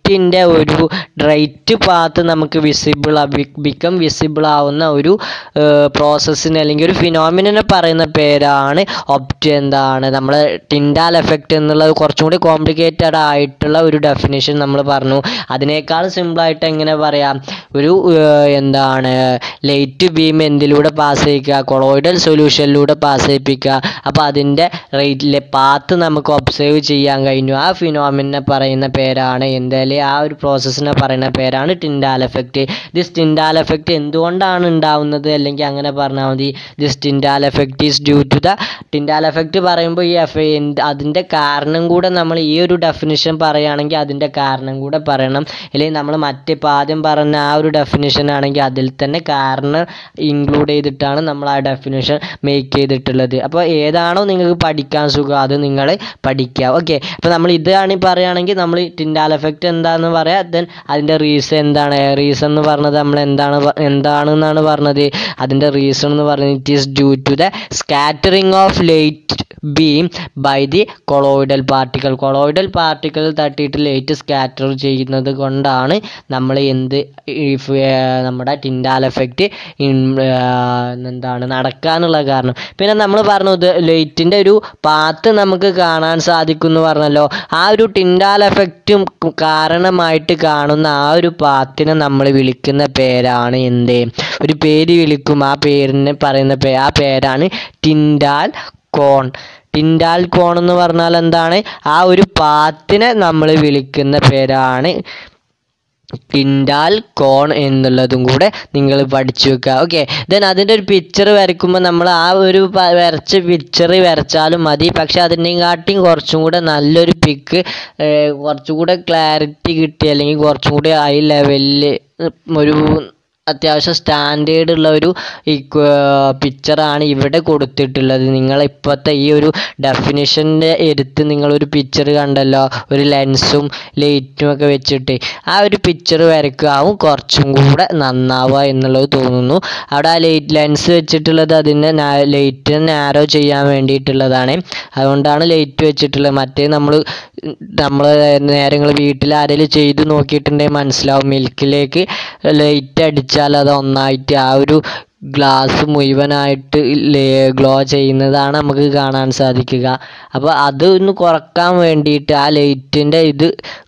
ലൈറ്റിൻ്റെ ഒരു റൈറ്റ് പാത്ത് നമുക്ക് വിസിബിൾ ബിക്കം വിസിബിൾ ആവുന്ന ഒരു പ്രോസസ്സിന് അല്ലെങ്കിൽ ഒരു ഫിനോമിനെ പറയുന്ന പേരാണ് ഒപ്റ്റ് എന്താണ് നമ്മൾ ടിൻഡാൽ എഫക്റ്റ് എന്നുള്ളത് കുറച്ചും കൂടി കോംപ്ലിക്കേറ്റഡ് ആയിട്ടുള്ള ഒരു ഡെഫിനേഷൻ നമ്മൾ പറഞ്ഞു അതിനേക്കാൾ സിമ്പിളായിട്ട് എങ്ങനെ പറയാം ഒരു ഏഹ്, എന്താണ് ലൈറ്റ് ബീം എന്തിലൂടെ പാസ് ചെയ്യിക്കുക കൊളോയിഡൽ സൊല്യൂഷനിലൂടെ പാസ് ചെയ്യിപ്പിക്കുക അപ്പോൾ അതിൻ്റെ റേറ്റിലെ പാത്ത് നമുക്ക് ഒബ്സേർവ് ചെയ്യാൻ കഴിഞ്ഞു ആ ഫിനോമിനെ പറയുന്ന പേരാണ് എന്തായാലും ആ ഒരു പ്രോസസ്സിനെ പറയുന്ന പേരാണ് Tyndall effect this Tyndall effect എന്തുകൊണ്ടാണ് ഉണ്ടാവുന്നത് അല്ലെങ്കിൽ അങ്ങനെ പറഞ്ഞാൽ മതി this Tyndall effect is due to the Tyndall effect പറയുമ്പോൾ ഈ എഫ് അതിൻ്റെ കാരണം കൂടെ നമ്മൾ ഈ ഒരു ഡെഫിനിഷൻ പറയുകയാണെങ്കിൽ അതിൻ്റെ കാരണം കൂടെ പറയണം അല്ലെങ്കിൽ നമ്മൾ മറ്റിപ്പോൾ ആദ്യം പറഞ്ഞ ആ ഒരു ഡെഫിനിഷൻ ആണെങ്കിൽ അതിൽ തന്നെ കാരണം ഇൻക്ലൂഡ് ചെയ്തിട്ടാണ് നമ്മൾ ആ ഡെഫിനിഷൻ മേക്ക് ചെയ്തിട്ടുള്ളത് അപ്പോൾ ഏതാണോ നിങ്ങൾക്ക് പഠിക്കാൻ സുഖം അത് നിങ്ങൾ പഠിക്കുക ഓക്കെ അപ്പോൾ നമ്മൾ ഇതാണ് പറയുകയാണെങ്കിൽ നമ്മൾ ടിൻഡാൽ എഫക്റ്റ് എന്താണെന്ന് പറയാം ദെൻ അതിൻ്റെ റീസൺ എന്താണ് റീസൺ എന്ന് പറഞ്ഞത് നമ്മൾ എന്താണ് പ- എന്താണെന്നാണ് പറഞ്ഞത് അതിൻ്റെ റീസൺ എന്ന് പറയുന്നത് it is due to the scattering of light beam by the colloidal particle colloidal particle തട്ടിയിട്ട് ലൈറ്റ് സ്കാറ്റർ ചെയ്യുന്നത് കൊണ്ടാണ് നമ്മൾ എന്ത് if, ഏർ, നമ്മുടെ ടിൻഡാൽ എഫക്റ്റ് എന്താണ് നടക്കാനുള്ള കാരണം പിന്നെ നമ്മൾ പറഞ്ഞു ഇത് ലൈറ്റിൻ്റെ ഒരു പാത്ത് നമുക്ക് കാണാൻ സാധിക്കും എന്ന് പറഞ്ഞല്ലോ ആ ഒരു ടിൻഡാൽ എഫക്റ്റും കാരണമായിട്ട് കാണുന്ന ആ ഒരു പാത്തിനെ നമ്മൾ വിളിക്കുന്ന പേരാണ് എന്ത് ഒരു പേര് വിളിക്കും ആ പേരിനെ പറയുന്ന പേ ആ പേരാണ് ടിൻഡാൽ കോൺ ടിൻഡാൽ കോൺ എന്ന് പറഞ്ഞാൽ എന്താണ് ആ ഒരു പാത്തിനെ നമ്മൾ വിളിക്കുന്ന പേരാണ് ടിൻഡാൽ കോൺ എന്നുള്ളതും കൂടെ നിങ്ങൾ പഠിച്ചു വെക്കുക ഓക്കെ ദെൻ അതിൻ്റെ ഒരു പിക്ചർ വരയ്ക്കുമ്പോൾ നമ്മൾ ആ ഒരു പ- വരച്ച പിക്ചർ വരച്ചാലും മതി പക്ഷെ അതിനെക്കാട്ടിയും കുറച്ചും കൂടെ നല്ലൊരു പിക്ക് കുറച്ചും കൂടെ ക്ലാരിറ്റി കിട്ടി അല്ലെങ്കിൽ കുറച്ചും കൂടി ഹൈ ലെവലിൽ ഒരു അത്യാവശ്യം സ്റ്റാൻഡേർഡ് ഉള്ള ഒരു പിക്ചറാണ് ഇവിടെ കൊടുത്തിട്ടുള്ളത് നിങ്ങൾ ഇപ്പോഴത്തെ ഈ ഒരു ഡെഫിനിഷൻ്റെ എടുത്ത് നിങ്ങളൊരു പിക്ചർ കണ്ടല്ലോ ഒരു ലെൻസും ലൈറ്റും ഒക്കെ വെച്ചിട്ട് ആ ഒരു പിക്ചർ വരയ്ക്കാവും കുറച്ചും കൂടെ നന്നാവുക എന്നുള്ളത് തോന്നുന്നു അവിടെ ആ ലൈറ്റ് ലെൻസ് വെച്ചിട്ടുള്ളത് അതിനെ ലൈറ്റിനെ നാരോ ചെയ്യാൻ വേണ്ടിയിട്ടുള്ളതാണ് അതുകൊണ്ടാണ് ലൈറ്റ് വെച്ചിട്ടുള്ളത് മറ്റേ നമ്മൾ നമ്മൾ നേരങ്ങൾ വീട്ടിൽ ആരെങ്കിലും ചെയ്ത് നോക്കിയിട്ടുണ്ടെങ്കിൽ മനസ്സിലാവും മിൽക്കിലേക്ക് ലൈറ്റ് അടിച്ചാൽ അത് ഒന്നായിട്ട് ആ ഒരു ഗ്ലാസ് മുഴുവനായിട്ട് ഗ്ലോ ചെയ്യുന്നതാണ് നമുക്ക് കാണാൻ സാധിക്കുക അപ്പോൾ അത് ഒന്ന് കുറക്കാൻ വേണ്ടിയിട്ട് ആ ലൈറ്റിൻ്റെ ഇത്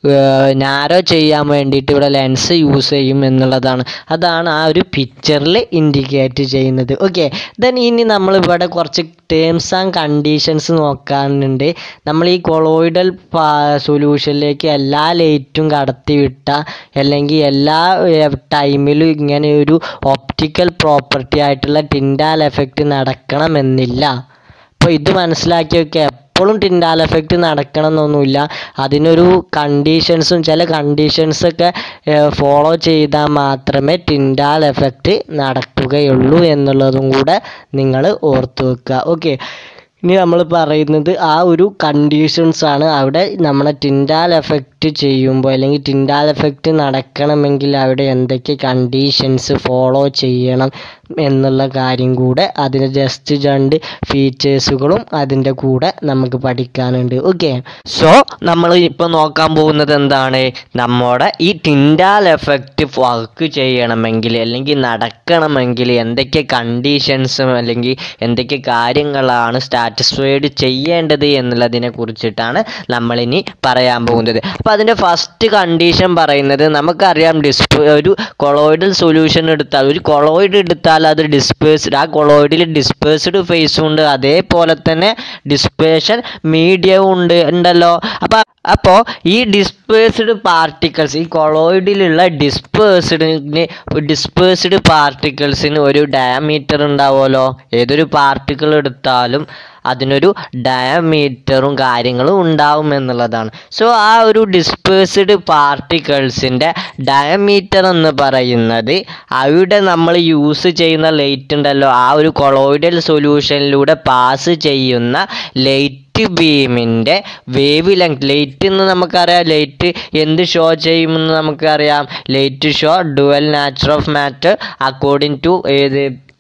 നാരോ ചെയ്യാൻ വേണ്ടിയിട്ട് ഇവിടെ ലെൻസ് യൂസ് ചെയ്യും എന്നുള്ളതാണ് അതാണ് ആ ഒരു പിക്ചറിൽ ഇൻഡിക്കേറ്റ് ചെയ്യുന്നത് ഓക്കെ ദെൻ ഇനി നമ്മൾ ഇവിടെ കുറച്ച് ടേംസ് ആൻഡ് കണ്ടീഷൻസ് നോക്കാനുണ്ട് നമ്മൾ ഈ കൊളോയിഡൽ സൊല്യൂഷനിലേക്ക് എല്ലാ ലൈറ്റും കടത്തി വിട്ട അല്ലെങ്കിൽ എല്ലാ ടൈമിലും ഇങ്ങനെ ഒരു ഒപ്റ്റിക്കൽ പ്രോപ്പർട്ടി ആയിട്ടുള്ള ടിൻഡാൽ എഫക്റ്റ് നടക്കണമെന്നില്ല അപ്പോൾ ഇത് മനസ്സിലാക്കി വെക്കുക എപ്പോഴും ടിൻഡാൽ എഫക്റ്റ് നടക്കണം എന്നൊന്നുമില്ല അതിനൊരു കണ്ടീഷൻസും ചില കണ്ടീഷൻസൊക്കെ ഫോളോ ചെയ്താൽ മാത്രമേ ടിൻഡാൽ എഫക്റ്റ് നടക്കുകയുള്ളൂ എന്നുള്ളതും കൂടെ നിങ്ങൾ ഓർത്ത് വെക്കുക ഓക്കെ ഇനി നമ്മൾ പറയുന്നത് ആ ഒരു കണ്ടീഷൻസ് ആണ് അവിടെ നമ്മളെ ടിൻഡാൽ എഫക്റ്റ് ചെയ്യുമ്പോൾ അല്ലെങ്കിൽ ടിൻഡാൽ എഫക്റ്റ് നടക്കണമെങ്കിൽ അവിടെ എന്തൊക്കെ കണ്ടീഷൻസ് ഫോളോ ചെയ്യണം എന്നുള്ള കാര്യം കൂടെ അതിന് ജസ്റ്റ് രണ്ട് ഫീച്ചേഴ്സുകളും അതിൻ്റെ കൂടെ നമുക്ക് പഠിക്കാനുണ്ട് ഓക്കെ സോ നമ്മൾ ഇപ്പോൾ നോക്കാൻ പോകുന്നത് എന്താണ് നമ്മുടെ ഈ ടിൻഡാൽ എഫക്റ്റ് വർക്ക് ചെയ്യണമെങ്കിൽ അല്ലെങ്കിൽ നടക്കണമെങ്കിൽ എന്തൊക്കെ കണ്ടീഷൻസും അല്ലെങ്കിൽ എന്തൊക്കെ കാര്യങ്ങളാണ് സാറ്റിസ്ഫൈഡ് ചെയ്യേണ്ടത് എന്നുള്ളതിനെ കുറിച്ചിട്ടാണ് നമ്മളിനി പറയാൻ പോകുന്നത് അപ്പോൾ അതിൻ്റെ ഫസ്റ്റ് കണ്ടീഷൻ പറയുന്നത് നമുക്കറിയാം ഡിസ്പ് ഒരു കൊളോയിഡൽ സൊല്യൂഷൻ എടുത്താൽ ഒരു കൊളോയിഡ് എടുത്താൽ അത് ഡിസ്പേഴ്സ്ഡ് ആ കൊളോയിഡിൽ ഡിസ്പേഴ്സ്ഡ് ഫേസും ഉണ്ട് അതേപോലെ തന്നെ ഡിസ്പേഷൻ മീഡിയവും ഉണ്ട് ഉണ്ടല്ലോ അപ്പോൾ അപ്പോൾ ഈ ഡിസ്പേഴ്സ്ഡ് പാർട്ടിക്കിൾസ് ഈ കൊളോയിഡിലുള്ള ഡിസ്പേഴ്സ്ഡിന് ഡിസ്പേഴ്സ്ഡ് പാർട്ടിക്കിൾസിന് ഒരു ഡയമീറ്റർ ഉണ്ടാവുമല്ലോ ഏതൊരു പാർട്ടിക്കിൾ എടുത്താലും അതിനൊരു ഡയമീറ്ററും കാര്യങ്ങളും ഉണ്ടാവും എന്നുള്ളതാണ് സോ ആ ഒരു ഡിസ്പേഴ്സ്ഡ് പാർട്ടിക്കിൾസിൻ്റെ ഡയമീറ്റർ എന്ന് പറയുന്നത് അവിടെ നമ്മൾ യൂസ് ചെയ്യുന്ന ലൈറ്റ് ഉണ്ടല്ലോ ആ ഒരു കൊളോയിഡൽ സൊല്യൂഷനിലൂടെ പാസ് ചെയ്യുന്ന ലൈറ്റ് ബീമിൻ്റെ വേവ് ലെങ്ത് ലൈറ്റ് എന്ന് നമുക്കറിയാം ലൈറ്റ് എന്ത് ഷോ ചെയ്യുമെന്ന് നമുക്കറിയാം light show dual nature of matter according to ഏത്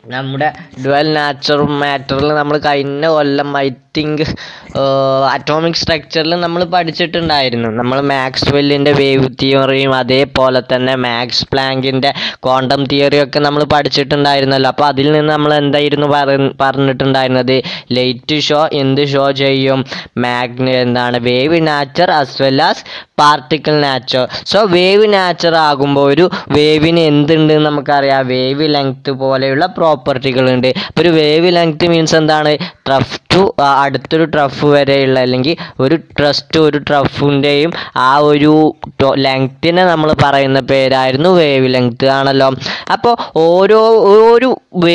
നമ്മുടെ ഡുവൽ നാച്ചുറൽ മാറ്ററിൽ നമ്മൾ കഴിഞ്ഞ കൊല്ലം ഐ തിങ്ക് അറ്റോമിക് സ്ട്രക്ചറിൽ നമ്മൾ പഠിച്ചിട്ടുണ്ടായിരുന്നു നമ്മൾ മാക്സ്വെല്ലിൻ്റെ വേവ് തിയറിയും അതേപോലെ തന്നെ മാക്സ് പ്ലാങ്കിൻ്റെ ക്വാണ്ടം തിയറിയും ഒക്കെ നമ്മൾ പഠിച്ചിട്ടുണ്ടായിരുന്നല്ലോ അപ്പോൾ അതിൽ നിന്ന് നമ്മൾ എന്തായിരുന്നു പറ- പറഞ്ഞിട്ടുണ്ടായിരുന്നത് ലൈറ്റ് ഷോ എന്ത് ഷോ ചെയ്യും മാഗ്ന എന്താണ് wave nature as well as particle nature so wave nature ആകുമ്പോൾ ഒരു വേവിന് എന്തുണ്ട് എന്ന് നമുക്കറിയാം വേവ് ലെങ്ത് പോലെയുള്ള പ്രോപ്പർട്ടികളുണ്ട് അപ്പോൾ ഒരു വേവ് ലെങ്ത് മീൻസ് എന്താണ് ട്രഫ് ടു അടുത്തൊരു ട്രഫ് വരെയുള്ള അല്ലെങ്കിൽ ഒരു ട്രസ് ടു ഒരു ട്രഫിൻ്റെയും ആ ഒരു ലെങ്ത്തിനെ നമ്മൾ പറയുന്ന പേരായിരുന്നു വേവ് ലെങ്ത് ആണല്ലോ അപ്പോൾ ഓരോ ഒരു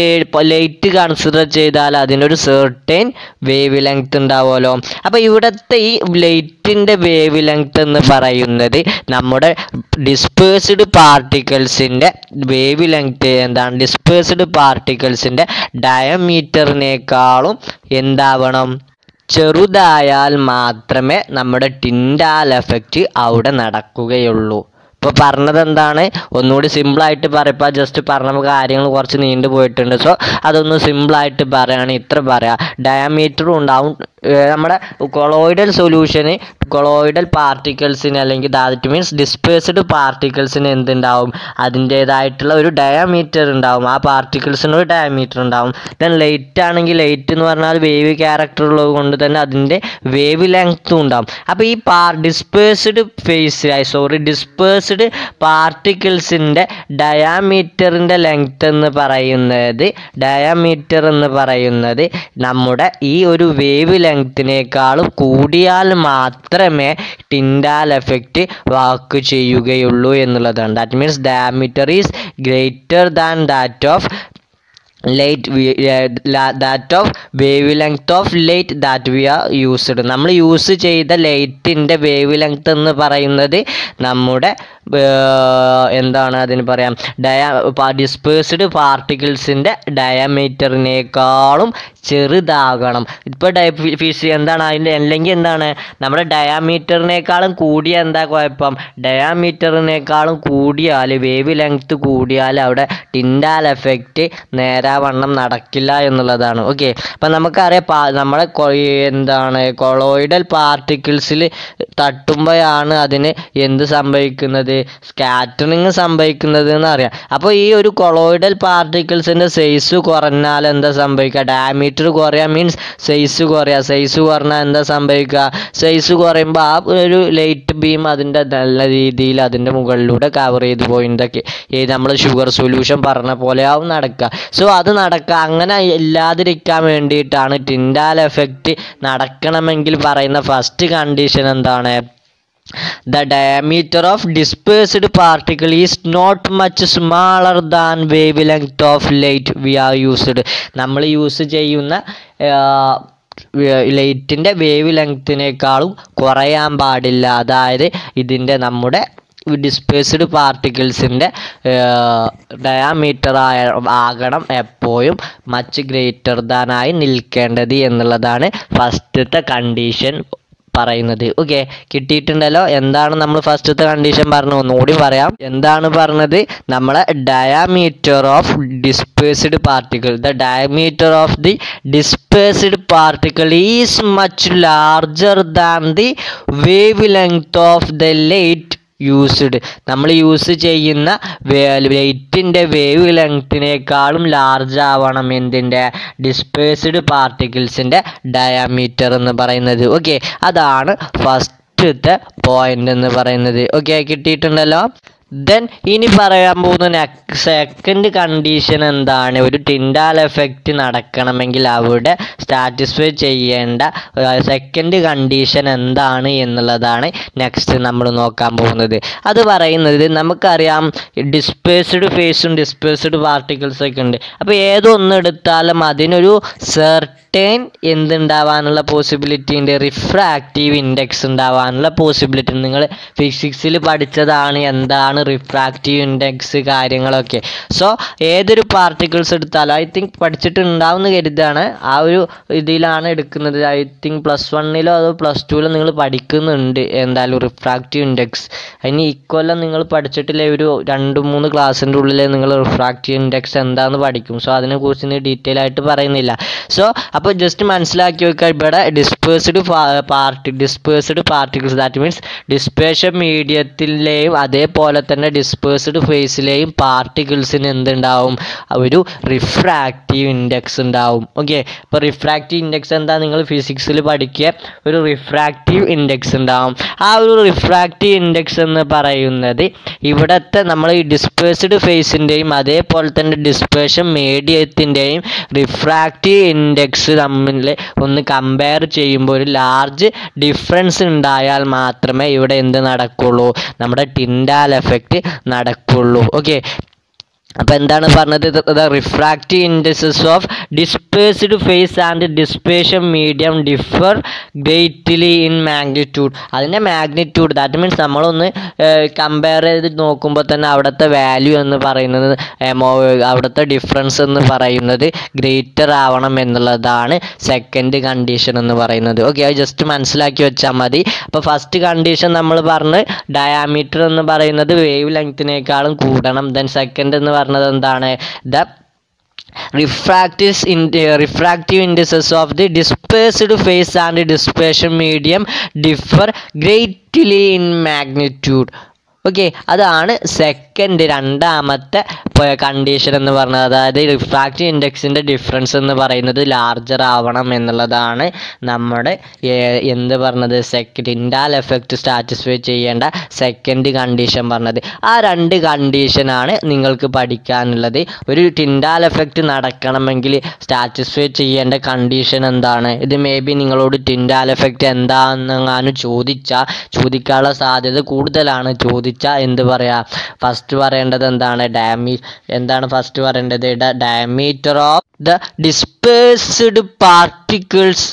ലൈറ്റ് കൺസിഡർ ചെയ്താൽ അതിനൊരു സെർട്ടൈൻ വേവ് ലെങ്ത് ഉണ്ടാവുമല്ലോ അപ്പോൾ ഇവിടുത്തെ ഈ ലൈറ്റിൻ്റെ വേവ് ലെങ്ത് എന്ന് പറയുന്നത് നമ്മുടെ ഡിസ്പേഴ്സ്ഡ് പാർട്ടിക്കിൾസിൻ്റെ വേവ് ലെങ്ത് എന്താണ് ഡിസ്പേഴ്സ്ഡ് പാർട്ടിക്കിൾസിൻ്റെ ഡയമീറ്ററിനേക്കാളും എന്താവണം ചെറുതായാൽ മാത്രമേ നമ്മുടെ ടിൻഡാൽ എഫക്റ്റ് അവിടെ നടക്കുകയുള്ളൂ ഇപ്പോൾ പറഞ്ഞത് എന്താണ് ഒന്നുകൂടി സിമ്പിളായിട്ട് പറയപ്പോൾ ജസ്റ്റ് പറഞ്ഞ കാര്യങ്ങൾ കുറച്ച് നീണ്ടു പോയിട്ടുണ്ട് സോ അതൊന്ന് സിമ്പിളായിട്ട് പറയുകയാണെങ്കിൽ ഇത്ര പറയാം ഡയമീറ്ററും ഉണ്ടാവും ഏർ നമ്മുടെ കൊളോയിഡൽ സൊല്യൂഷന് കൊളോയിഡൽ പാർട്ടിക്കിൾസിന് അല്ലെങ്കിൽ ദാറ്റ് മീൻസ് ഡിസ്പേഴ്സ്ഡ് പാർട്ടിക്കിൾസിന് എന്തുണ്ടാവും അതിൻ്റേതായിട്ടുള്ള ഒരു ഡയമീറ്റർ ഉണ്ടാവും ആ പാർട്ടിക്കിൾസിന് ഒരു ഡയമീറ്റർ ഉണ്ടാവും ദെൻ ലൈറ്റ് ആണെങ്കിൽ ലൈറ്റ് എന്ന് പറഞ്ഞാൽ വേവ് ക്യാരക്ടർ ഉള്ളത് കൊണ്ട് തന്നെ അതിൻ്റെ വേവ് ലെങ്ത്തും ഉണ്ടാവും അപ്പോൾ ഈ പാർ ഡിസ്പേഴ്സ്ഡ് ഫേസ് സോറി ഡിസ്പേഴ്സ്ഡ് പാർട്ടിക്കിൾസിൻ്റെ ഡയാമീറ്ററിൻ്റെ ലെങ്ത് എന്ന് പറയുന്നത് ഡയാമീറ്റർ എന്ന് പറയുന്നത് നമ്മുടെ ഈ ഒരു വേവ് ലെങ്ത്തിനേക്കാളും കൂടിയാൽ മാത്രമേ ടിൻഡാൽ എഫക്റ്റ് വാക്ക് ചെയ്യുകയുള്ളൂ എന്നുള്ളതാണ് that means diameter is greater than that of light that of wavelength of light that we are used നമ്മൾ യൂസ് ചെയ്ത ലൈറ്റിൻ്റെ വേവ് ലെങ്ത് എന്ന് പറയുന്നത് നമ്മുടെ ഏർ, എന്താണ് അതിന് പറയാം ഡയാ ഡിസ്പേഴ്സ്ഡ് പാർട്ടിക്കിൾസിൻ്റെ ഡയമീറ്ററിനേക്കാളും ചെറുതാകണം ഇപ്പോൾ ഡയ ഫിസി എന്താണ് അതിൻ്റെ അല്ലെങ്കിൽ എന്താണ് നമ്മുടെ ഡയാമീറ്ററിനേക്കാളും കൂടിയ എന്താ കുഴപ്പം ഡയാമീറ്ററിനേക്കാളും കൂടിയാൽ വേവ് ലെങ്ത് കൂടിയാൽ അവിടെ ടിൻഡാൽ എഫക്റ്റ് നേരാവണ്ണം നടക്കില്ല എന്നുള്ളതാണ് ഓക്കെ അപ്പം നമുക്കറിയാം പാ നമ്മളെ കൊ- ഈ എന്താണ് കൊളോയിഡൽ പാർട്ടിക്കിൾസിൽ തട്ടുമ്പോഴാണ് അതിന് എന്ത് സംഭവിക്കുന്നത് സ്കാറ്ററിങ് സംഭവിക്കുന്നത് എന്ന് അറിയാം അപ്പോൾ ഈ ഒരു കൊളോയിഡൽ പാർട്ടിക്കിൾസിൻ്റെ സൈസ് കുറഞ്ഞാൽ എന്താ സംഭവിക്കുക ഡയമീറ്റർ കുറയാ മീൻസ് സൈസ് കുറയാ സൈസ് കുറഞ്ഞാൽ എന്താ സംഭവിക്കുക സൈസ് കുറയുമ്പോൾ ആ ഒരു ലൈറ്റ് ബീം അതിൻ്റെ നല്ല രീതിയിൽ അതിൻ്റെ മുകളിലൂടെ കവർ ചെയ്ത് പോയിട്ടൊക്കെ ഈ നമ്മൾ ഷുഗർ സൊല്യൂഷൻ പറഞ്ഞ പോലെ ആവും നടക്കുക സോ അത് നടക്കുക അങ്ങനെ ഇല്ലാതിരിക്കാൻ വേണ്ടിയിട്ടാണ് ടിൻഡാൽ എഫക്റ്റ് നടക്കണമെങ്കിൽ പറയുന്ന ഫസ്റ്റ് കണ്ടീഷൻ എന്താണ് the diameter of dispersed particle is not much smaller than wavelength of light we are used നമ്മൾ യൂസ് ചെയ്യുന്ന ലൈറ്റിൻ്റെ വേവ് ലെങ്ത്തിനേക്കാളും കുറയാൻ പാടില്ല അതായത് ഇതിൻ്റെ നമ്മുടെ ഡിസ്പേഴ്സ്ഡ് പാർട്ടിക്കിൾസിൻ്റെ ഡയാമീറ്റർ ആയ ആകണം എപ്പോഴും മച്ച് ഗ്രേറ്റർ ദാനായി നിൽക്കേണ്ടത് എന്നുള്ളതാണ് ഫസ്റ്റത്തെ കണ്ടീഷൻ പറയുന്നത് ഓക്കെ കിട്ടിയിട്ടുണ്ടല്ലോ എന്താണ് നമ്മൾ ഫസ്റ്റത്തെ കണ്ടീഷൻ പറഞ്ഞു ഒന്നുകൂടി പറയാം എന്താണ് പറഞ്ഞത് നമ്മളെ diameter of dispersed particle the diameter of the dispersed particle is much larger than the wavelength of the light used നമ്മൾ യൂസ് ചെയ്യുന്ന ലൈറ്റിൻ്റെ വേവ് ലെങ്ത്തിനേക്കാളും ലാർജ് ആവണം എന്തിൻ്റെ ഡിസ്പേഴ്സ്ഡ് പാർട്ടിക്കിൾസിൻ്റെ ഡയാമീറ്റർ എന്ന് പറയുന്നത് ഓക്കെ അതാണ് ഫസ്റ്റത്തെ പോയിന്റ് എന്ന് പറയുന്നത് ഓക്കെ കിട്ടിയിട്ടുണ്ടല്ലോ ദെൻ ഇനി പറയാൻ പോകുന്ന സെക്കൻഡ് കണ്ടീഷൻ എന്താണ് ഒരു ടിൻഡാൽ എഫക്റ്റ് നടക്കണമെങ്കിൽ അവിടെ സാറ്റിസ്ഫൈ ചെയ്യേണ്ട സെക്കൻഡ് കണ്ടീഷൻ എന്താണ് എന്നുള്ളതാണ് നെക്സ്റ്റ് നമ്മൾ നോക്കാൻ പോകുന്നത് അത് പറയുന്നത് നമുക്കറിയാം ഡിസ്പേഴ്സ്ഡ് ഫേസും ഡിസ്പേഴ്സ്ഡ് പാർട്ടിക്കിൾസ് ഒക്കെ ഉണ്ട് അപ്പോൾ ഏതൊന്നെടുത്താലും അതിനൊരു സെർട്ടൻ സെർട്ടേൺ എന്തുണ്ടാവാനുള്ള പോസിബിലിറ്റി ഉണ്ട് റിഫ്രാക്റ്റീവ് ഇൻഡെക്സ് ഉണ്ടാവാനുള്ള പോസിബിലിറ്റി നിങ്ങൾ ഫിസിക്സിൽ പഠിച്ചതാണ് എന്താണ് റിഫ്രാക്റ്റീവ് ഇൻഡെക്സ് കാര്യങ്ങളൊക്കെ സോ ഏതൊരു പാർട്ടിക്കിൾസ് എടുത്താലും ഐ തിങ്ക് പഠിച്ചിട്ടുണ്ടാവും എന്ന് കരുതാണ് ആ ഒരു ഇതിലാണ് എടുക്കുന്നത് ഐ തിങ്ക് പ്ലസ് വണ്ണിലോ അതോ പ്ലസ് ടുവിലോ നിങ്ങൾ പഠിക്കുന്നുണ്ട് എന്തായാലും റിഫ്രാക്റ്റീവ് ഇൻഡെക്സ് അതിന് ഇക്കൊല്ലം നിങ്ങൾ പഠിച്ചിട്ടില്ലേ ഒരു രണ്ട് മൂന്ന് ക്ലാസ്സിൻ്റെ ഉള്ളിൽ നിങ്ങൾ റിഫ്രാക്റ്റീവ് ഇൻഡെക്സ് എന്താണെന്ന് പഠിക്കും സോ അതിനെക്കുറിച്ച് ഇനി ഡീറ്റെയിൽ ആയിട്ട് പറയുന്നില്ല സോ അപ്പോൾ ജസ്റ്റ് മനസ്സിലാക്കി വെക്കുക ഇവിടെ dispersed party dispersed particles that means dispersion മീഡിയത്തിലെയും അതേപോലെ തന്നെ ഡിസ്പേഴ്സ്ഡ് ഫേസിലെയും പാർട്ടിക്കിൾസിന് എന്തുണ്ടാവും ഒരു റിഫ്രാക്റ്റീവ് ഇൻഡെക്സ് ഉണ്ടാവും ഓക്കെ ഇപ്പോൾ റിഫ്രാക്റ്റീവ് ഇൻഡെക്സ് എന്താ നിങ്ങൾ ഫിസിക്സിൽ പഠിക്കുക ഒരു റിഫ്രാക്റ്റീവ് ഇൻഡെക്സ് ഉണ്ടാവും ആ ഒരു റിഫ്രാക്റ്റീവ് ഇൻഡെക്സ് എന്ന് പറയുന്നത് ഇവിടുത്തെ നമ്മൾ ഈ ഡിസ്പേഴ്സ്ഡ് ഫേസിൻ്റെയും അതേപോലെ തന്നെ ഡിസ്പേഷൻ മീഡിയത്തിൻ്റെയും റിഫ്രാക്റ്റീവ് ഇൻഡെക്സ് തമ്മിൽ ഒന്ന് കമ്പയർ ചെയ്യുമ്പോൾ ഒരു ലാർജ് ഡിഫറൻസ് ഉണ്ടായാൽ മാത്രമേ ഇവിടെ എന്ത് നടക്കുള്ളൂ നമ്മുടെ ടിൻഡാൽ എഫക്റ്റ് നടക്കുള്ളൂ ഓക്കെ അപ്പോൾ എന്താണ് പറഞ്ഞത് the refractive indices of dispersed phase and dispersion medium differ greatly in magnitude അതിൻ്റെ മാഗ്നിറ്റ്യൂഡ് ദാറ്റ് മീൻസ് നമ്മളൊന്ന് കമ്പയർ ചെയ്ത് നോക്കുമ്പോൾ തന്നെ അവിടുത്തെ വാല്യൂ എന്ന് പറയുന്നത് എമോ അവിടുത്തെ ഡിഫറൻസ് എന്ന് പറയുന്നത് ഗ്രേറ്റർ ആവണം എന്നുള്ളതാണ് സെക്കൻഡ് കണ്ടീഷൻ എന്ന് പറയുന്നത് ഓക്കെ അത് ജസ്റ്റ് മനസ്സിലാക്കി വെച്ചാൽ മതി അപ്പോൾ ഫസ്റ്റ് കണ്ടീഷൻ നമ്മൾ പറഞ്ഞ് ഡയാമീറ്റർ എന്ന് പറയുന്നത് വേവ് ലെങ്ത്തിനേക്കാളും കൂടണം ദെൻ സെക്കൻഡ് എന്ന് പറഞ്ഞത് എന്താണ് the refractive in refractive indices of the dispersed phase and dispersion medium differ greatly in magnitude okay അതാണ് സെക്കൻഡ് രണ്ടാമത്തെ കണ്ടീഷൻ എന്ന് പറഞ്ഞത് അതായത് റിഫ്രാക്റ്റീവ് ഇൻഡെക്സിൻ്റെ ഡിഫറൻസ് എന്ന് പറയുന്നത് ലാർജർ ആവണം എന്നുള്ളതാണ് നമ്മുടെ ഏ- എന്ത് പറഞ്ഞത് സെക്കൻഡ് ഇൻഡാൽ എഫക്റ്റ് സാറ്റിസ്ഫൈ ചെയ്യേണ്ട സെക്കൻഡ് കണ്ടീഷൻ പറഞ്ഞത് ആ രണ്ട് കണ്ടീഷനാണ് നിങ്ങൾക്ക് പഠിക്കാനുള്ളത് ഒരു ടിൻഡാൽ എഫക്റ്റ് നടക്കണമെങ്കിൽ സാറ്റിസ്ഫൈ ചെയ്യേണ്ട കണ്ടീഷൻ എന്താണ് ഇത് മേ ബി നിങ്ങളോട് ടിൻഡാൽ എഫക്റ്റ് എന്താണെന്നെങ്ങാനും ചോദിച്ചാൽ ചോദിക്കാനുള്ള സാധ്യത കൂടുതലാണ് ചോദിച്ചാൽ എന്ത് പറയാ ഫസ്റ്റ് പറയേണ്ടത് എന്താണ് ഡാമി എന്താണ് ഫസ്റ്റ് പറയേണ്ടത് diameter of the dispersed particles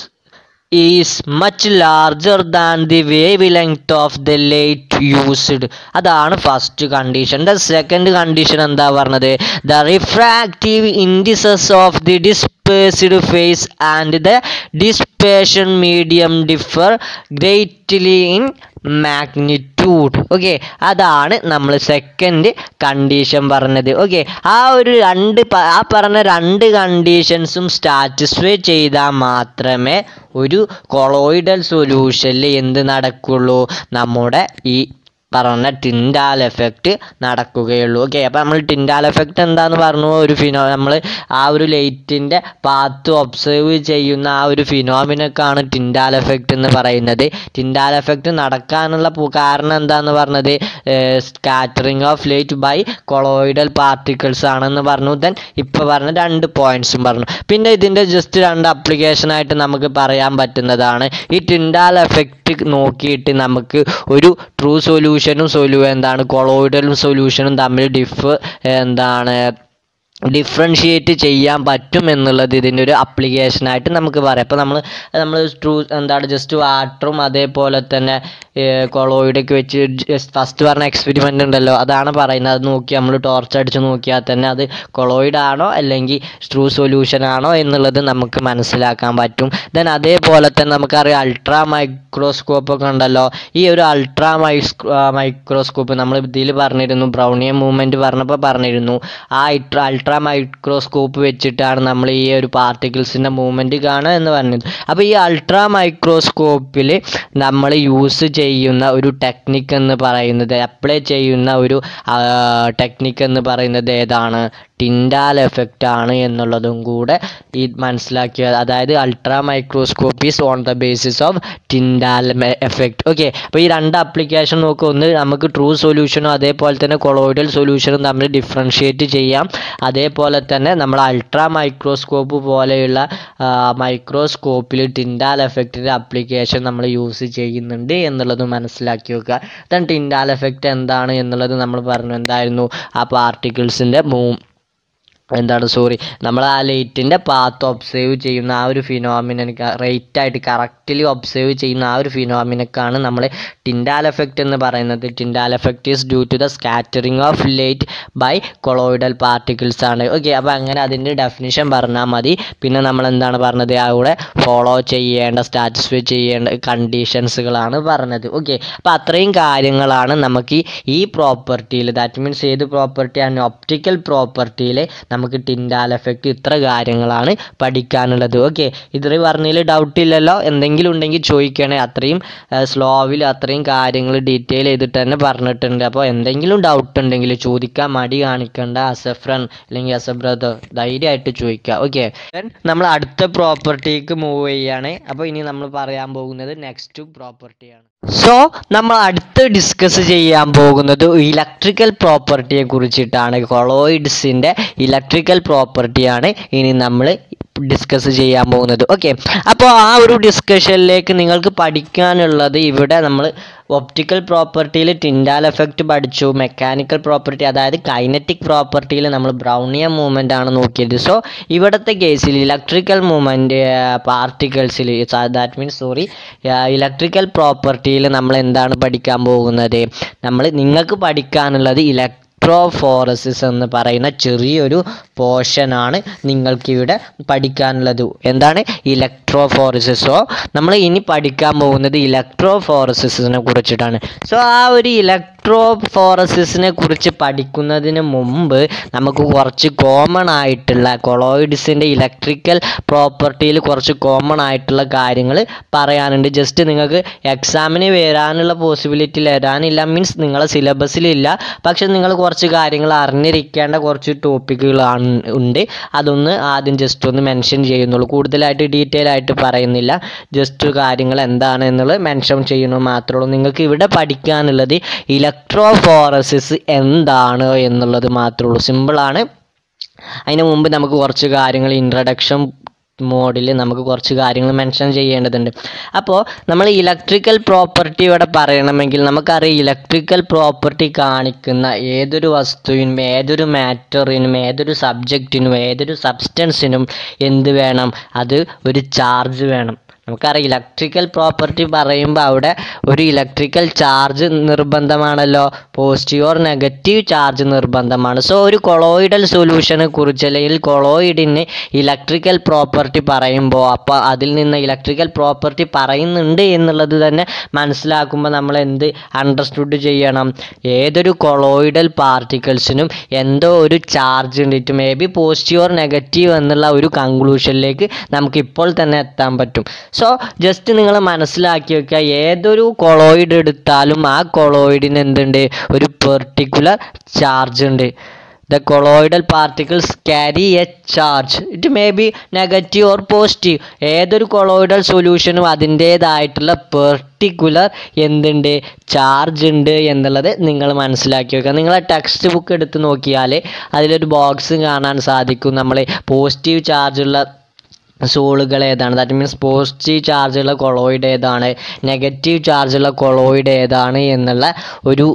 is much larger than the wavelength of the light used അതാണ് first condition the second condition എന്താ പറഞ്ഞത് the refractive indices of the dispersed phase and the dispersion medium differ greatly in magnitude okay അതാണ് നമ്മൾ second condition പറഞ്ഞത് okay ആ ഒരു രണ്ട് പ- ആ പറഞ്ഞ രണ്ട് കണ്ടീഷൻസും സാറ്റിസ്ഫൈ ചെയ്താൽ മാത്രമേ ഒരു കൊളോയിഡൽ സൊല്യൂഷനിൽ എന്ത് നടക്കുള്ളൂ നമ്മുടെ ഈ പറഞ്ഞ ടിൻഡാൽ എഫക്റ്റ് നടക്കുകയുള്ളൂ ഓക്കെ അപ്പോൾ നമ്മൾ ടിൻഡാൽ എഫക്റ്റ് എന്താന്ന് പറഞ്ഞു ഒരു ഫിനോ നമ്മൾ ആ ഒരു ലൈറ്റിൻ്റെ പാത്ത് ഒബ്സേർവ് ചെയ്യുന്ന ആ ഒരു ഫിനോമിനൊക്കെയാണ് ടിൻഡാൽ എഫക്റ്റ് എന്ന് പറയുന്നത് ടിൻഡാൽ എഫക്റ്റ് നടക്കാനുള്ള പു- കാരണം എന്താന്ന് പറഞ്ഞത് scattering of light by colloidal particles ആണെന്ന് പറഞ്ഞു ദെൻ ഇപ്പോൾ പറഞ്ഞ രണ്ട് പോയിന്റ്സും പറഞ്ഞു പിന്നെ ഇതിൻ്റെ ജസ്റ്റ് രണ്ട് ആപ്ലിക്കേഷനായിട്ട് നമുക്ക് പറയാൻ പറ്റുന്നതാണ് ഈ ടിൻഡാൽ എഫക്റ്റ് നോക്കിയിട്ട് നമുക്ക് ഒരു ട്രൂ സൊല്യൂഷനും സൊല്യൂ എന്താണ് കൊളോയിഡലും സൊല്യൂഷനും തമ്മിൽ ഡിഫ് എന്താണ് ഡിഫറൻഷിയേറ്റ് ചെയ്യാൻ പറ്റും എന്നുള്ളത് ഇതിൻ്റെ ഒരു അപ്ലിക്കേഷനായിട്ട് നമുക്ക് പറയാം അപ്പോൾ നമ്മൾ നമ്മൾ ട്രൂ എന്താണ് ജസ്റ്റ് വാട്ടറും അതേപോലെ തന്നെ കൊളോയിഡൊക്കെ വെച്ച് ഫസ്റ്റ് പറഞ്ഞ എക്സ്പെരിമെൻ്റ് ഉണ്ടല്ലോ അതാണ് പറയുന്നത് അത് നോക്കി നമ്മൾ ടോർച്ച് അടിച്ച് നോക്കിയാൽ തന്നെ അത് കൊളോയിഡ് ആണോ അല്ലെങ്കിൽ ട്രൂ സൊല്യൂഷൻ ആണോ എന്നുള്ളത് നമുക്ക് മനസ്സിലാക്കാൻ പറ്റും ദെൻ അതേപോലെ തന്നെ നമുക്കറിയാം അൾട്രാ മൈക്രോസ്കോപ്പ് ഒക്കെ ഉണ്ടല്ലോ ഈ ഒരു അൾട്രാ മൈക്രോസ്കോപ്പ് നമ്മൾ ഇതിൽ പറഞ്ഞിരുന്നു ബ്രൗണിയൻ മൂവ്മെൻറ്റ് പറഞ്ഞപ്പോൾ പറഞ്ഞിരുന്നു ആ അൾട്രാ മൈക്രോസ്കോപ്പ് വെച്ചിട്ടാണ് നമ്മൾ ഈ ഒരു പാർട്ടിക്കിൾസിൻ്റെ മൂവ്മെൻറ്റ് കാണുക എന്ന് പറഞ്ഞത് അപ്പോൾ ഈ അൾട്രാ മൈക്രോസ്കോപ്പിൽ നമ്മൾ യൂസ് ചെയ്യുന്ന ഒരു ടെക്നിക്ക് എന്ന് പറയുന്നത് അപ്ലൈ ചെയ്യുന്ന ഒരു ടെക്നിക്ക് എന്ന് പറയുന്നത് ഏതാണ് ടിൻഡാൽ എഫക്റ്റ് ആണ് എന്നുള്ളതും കൂടെ ഈ മനസ്സിലാക്കിയ അതായത് ultra microscope is on the basis of Tyndall effect okay അപ്പോൾ ഈ രണ്ട് ആപ്ലിക്കേഷൻ നോക്കുക ഒന്ന് നമുക്ക് ട്രൂ സൊല്യൂഷനും അതേപോലെ തന്നെ കൊളോയിഡൽ സൊല്യൂഷനും തമ്മിൽ ഡിഫറൻഷിയേറ്റ് ചെയ്യാം അതേപോലെ തന്നെ നമ്മൾ അൾട്രാ മൈക്രോസ്കോപ്പ് പോലെയുള്ള മൈക്രോസ്കോപ്പിൽ ടിൻഡാൽ എഫക്റ്റിൻ്റെ ആപ്ലിക്കേഷൻ നമ്മൾ യൂസ് ചെയ്യുന്നുണ്ട് എന്നുള്ളത് മനസ്സിലാക്കി വെക്കുക ദെൻ ടിൻഡാൽ എഫക്റ്റ് എന്താണ് എന്നുള്ളത് നമ്മൾ പറഞ്ഞു എന്തായിരുന്നു ആ പാർട്ടിക്കിൾസിൻ്റെ മൂ എന്താണ് സോറി നമ്മൾ ആ ലൈറ്റിൻ്റെ പാത്ത് ഒബ്സേർവ് ചെയ്യുന്ന ആ ഒരു ഫിനോമിനൻ റേറ്റ് ആയിട്ട് കറക്റ്റ്ലി ഒബ്സേർവ് ചെയ്യുന്ന ആ ഒരു ഫിനോമിനക്കാണ് നമ്മൾ ടിൻഡാൽ എഫക്റ്റ് എന്ന് പറയുന്നത് Tyndall effect is due to the scattering of light by colloidal particles ആണ് ഓക്കെ അപ്പോൾ അങ്ങനെ അതിൻ്റെ ഡെഫിനിഷൻ പറഞ്ഞാൽ മതി പിന്നെ നമ്മൾ എന്താണ് പറഞ്ഞത് അവിടെ ഫോളോ ചെയ്യേണ്ട സ്റ്റാറ്റിസ്ഫൈ ചെയ്യേണ്ട കണ്ടീഷൻസുകളാണ് പറഞ്ഞത് ഓക്കെ അപ്പോൾ അത്രയും കാര്യങ്ങളാണ് നമുക്ക് ഈ പ്രോപ്പർട്ടിയിൽ ദാറ്റ് മീൻസ് ഏത് പ്രോപ്പർട്ടിയാണ് ഒപ്റ്റിക്കൽ പ്രോപ്പർട്ടിയിൽ നമുക്ക് ടിൻഡാൽ എഫക്റ്റ് ഇത്ര കാര്യങ്ങളാണ് പഠിക്കാനുള്ളത് ഓക്കെ ഇത് പറഞ്ഞതിൽ ഡൗട്ട് ഇല്ലല്ലോ എന്തെങ്കിലും ഉണ്ടെങ്കിൽ ചോദിക്കണേ അത്രയും സ്ലോവിൽ അത്രയും കാര്യങ്ങൾ ഡീറ്റെയിൽ ചെയ്തിട്ട് തന്നെ പറഞ്ഞിട്ടുണ്ട് അപ്പോൾ എന്തെങ്കിലും ഡൗട്ട് ഉണ്ടെങ്കിൽ ചോദിക്കാൻ മടി കാണിക്കേണ്ട ആസ് എ ഫ്രണ്ട് അല്ലെങ്കിൽ ആസ് എ ബ്രദർ ധൈര്യമായിട്ട് ചോദിക്കുക ഓക്കെ നമ്മൾ അടുത്ത പ്രോപ്പർട്ടിക്ക് മൂവ് ചെയ്യാണ് അപ്പോൾ ഇനി നമ്മൾ പറയാൻ പോകുന്നത് നെക്സ്റ്റ് പ്രോപ്പർട്ടിയാണ് സോ നമ്മൾ അടുത്ത് ഡിസ്കസ് ചെയ്യാൻ പോകുന്നത് ഇലക്ട്രിക്കൽ പ്രോപ്പർട്ടിയെ കുറിച്ചിട്ടാണ് കൊളോയിഡ്സിൻ്റെ ഇലക്ട്രിക്കൽ പ്രോപ്പർട്ടിയാണ് ഇനി നമ്മൾ ഡിസ്കസ് ചെയ്യാൻ പോകുന്നത് ഓക്കെ അപ്പോൾ ആ ഒരു ഡിസ്കഷനിലേക്ക് നിങ്ങൾക്ക് പഠിക്കാനുള്ളത് ഇവിടെ നമ്മൾ ഒപ്റ്റിക്കൽ പ്രോപ്പർട്ടിയിൽ ടിൻഡാൽ എഫക്റ്റ് പഠിച്ചു മെക്കാനിക്കൽ പ്രോപ്പർട്ടി അതായത് കൈനറ്റിക് പ്രോപ്പർട്ടിയിൽ നമ്മൾ ബ്രൗണിയ മൂവ്മെൻ്റ് ആണ് നോക്കിയത് സോ ഇവിടുത്തെ കേസിൽ ഇലക്ട്രിക്കൽ മൂവ്മെൻറ്റ് പാർട്ടിക്കിൾസിൽ ദാറ്റ് മീൻസ് സോറി ഇലക്ട്രിക്കൽ പ്രോപ്പർട്ടിയിൽ നമ്മൾ എന്താണ് പഠിക്കാൻ പോകുന്നത് നമ്മൾ നിങ്ങൾക്ക് പഠിക്കാനുള്ളത് ഇലക് ഇലക്ട്രോഫോറസിസ് എന്ന് പറയുന്ന ചെറിയൊരു പോർഷനാണ് നിങ്ങൾക്കിവിടെ പഠിക്കാനുള്ളത് എന്താണ് ഇലക്ട്രോഫോറസിസോ നമ്മൾ ഇനി പഠിക്കാൻ പോകുന്നത് ഇലക്ട്രോഫോറസിസിനെ കുറിച്ചിട്ടാണ് സോ ആ ഒരു ഇലക്ട്രോഫോറസിസിനെ കുറിച്ച് പഠിക്കുന്നതിന് മുമ്പ് നമുക്ക് കുറച്ച് കോമൺ ആയിട്ടുള്ള കൊളോയിഡ്സിൻ്റെ ഇലക്ട്രിക്കൽ പ്രോപ്പർട്ടിയിൽ കുറച്ച് കോമൺ ആയിട്ടുള്ള കാര്യങ്ങൾ പറയാനുണ്ട് ജസ്റ്റ് നിങ്ങൾക്ക് എക്സാമിന് വരാനുള്ള പോസിബിലിറ്റി വരാനില്ല മീൻസ് നിങ്ങളെ സിലബസിലില്ല പക്ഷെ നിങ്ങൾ കുറച്ച് കാര്യങ്ങൾ അറിഞ്ഞിരിക്കേണ്ട കുറച്ച് ടോപ്പിക്കുകളാണ് ഉണ്ട് അതൊന്ന് ആദ്യം ജസ്റ്റ് ഒന്ന് മെൻഷൻ ചെയ്യുന്നുള്ളൂ കൂടുതലായിട്ട് ഡീറ്റെയിൽ ആയിട്ട് പറയുന്നില്ല ജസ്റ്റ് കാര്യങ്ങൾ എന്താണ് എന്നുള്ളത് മെൻഷൻ ചെയ്യുന്നു മാത്രമേ ഉള്ളൂ നിങ്ങൾക്ക് ഇവിടെ പഠിക്കാനുള്ളത് ഇലക്ട്രോഫോറസിസ് എന്താണ് എന്നുള്ളത് മാത്രമേ ഉള്ളൂ സിമ്പിളാണ് അതിന് മുമ്പ് നമുക്ക് കുറച്ച് കാര്യങ്ങൾ ഇൻട്രഡക്ഷൻ മോഡിൽ നമുക്ക് കുറച്ച് കാര്യങ്ങൾ മെൻഷൻ ചെയ്യേണ്ടതുണ്ട് അപ്പോൾ നമ്മൾ ഇലക്ട്രിക്കൽ പ്രോപ്പർട്ടി ഇവിടെ പറയണമെങ്കിൽ നമുക്കറിയാം ഇലക്ട്രിക്കൽ പ്രോപ്പർട്ടി കാണിക്കുന്ന ഏതൊരു വസ്തുവിനും ഏതൊരു മാറ്ററിനും ഏതൊരു സബ്ജക്റ്റിനും ഏതൊരു സബ്സ്റ്റൻസിനും എന്ത് വേണം അത് ഒരു ചാർജ് വേണം നമുക്കറിയാം ഇലക്ട്രിക്കൽ പ്രോപ്പർട്ടി പറയുമ്പോൾ അവിടെ ഒരു ഇലക്ട്രിക്കൽ ചാർജ് നിർബന്ധമാണല്ലോ പോസിറ്റീവ് ഓർ നെഗറ്റീവ് ചാർജ് നിർബന്ധമാണ് സോ ഒരു കൊളോയിഡൽ സൊല്യൂഷനെ കുറിച്ച് അല്ലെങ്കിൽ കൊളോയിഡിന് ഇലക്ട്രിക്കൽ പ്രോപ്പർട്ടി പറയുമ്പോൾ അപ്പോൾ അതിൽ നിന്ന് ഇലക്ട്രിക്കൽ പ്രോപ്പർട്ടി പറയുന്നുണ്ട് എന്നുള്ളത് തന്നെ മനസ്സിലാക്കുമ്പോൾ നമ്മൾ എന്ത് അണ്ടർസ്റ്റുഡ് ചെയ്യണം ഏതൊരു കൊളോയിഡൽ പാർട്ടിക്കിൾസിനും എന്തോ ഒരു ചാർജ് ഉണ്ട് it may be positive or negative എന്നുള്ള ഒരു കൺക്ലൂഷനിലേക്ക് നമുക്ക് ഇപ്പോൾ തന്നെ എത്താൻ പറ്റും സോ ജസ്റ്റ് നിങ്ങൾ മനസ്സിലാക്കി വെക്കുക ഏതൊരു കൊളോയിഡ് എടുത്താലും ആ കൊളോയിഡിന് എന്തുണ്ട് ഒരു പെർട്ടിക്കുലർ ചാർജ് ഉണ്ട് the colloidal particles carry a charge it may be negative or positive ഏതൊരു കൊളോയിഡൽ സൊല്യൂഷനും അതിൻ്റേതായിട്ടുള്ള പെർട്ടിക്കുലർ എന്തുണ്ട് ചാർജ് ഉണ്ട് എന്നുള്ളത് നിങ്ങൾ മനസ്സിലാക്കി വെക്കുക നിങ്ങൾ ടെക്സ്റ്റ് ബുക്ക് എടുത്ത് നോക്കിയാൽ അതിലൊരു ബോക്സ് കാണാൻ സാധിക്കും നമ്മൾ പോസിറ്റീവ് ചാർജുള്ള സോളുകൾ ഏതാണ് ദാറ്റ് മീൻസ് പോസിറ്റീവ് ചാർജുള്ള കൊളോയിഡ് ഏതാണ് നെഗറ്റീവ് ചാർജുള്ള കൊളോയിഡ് ഏതാണ് എന്നുള്ള ഒരു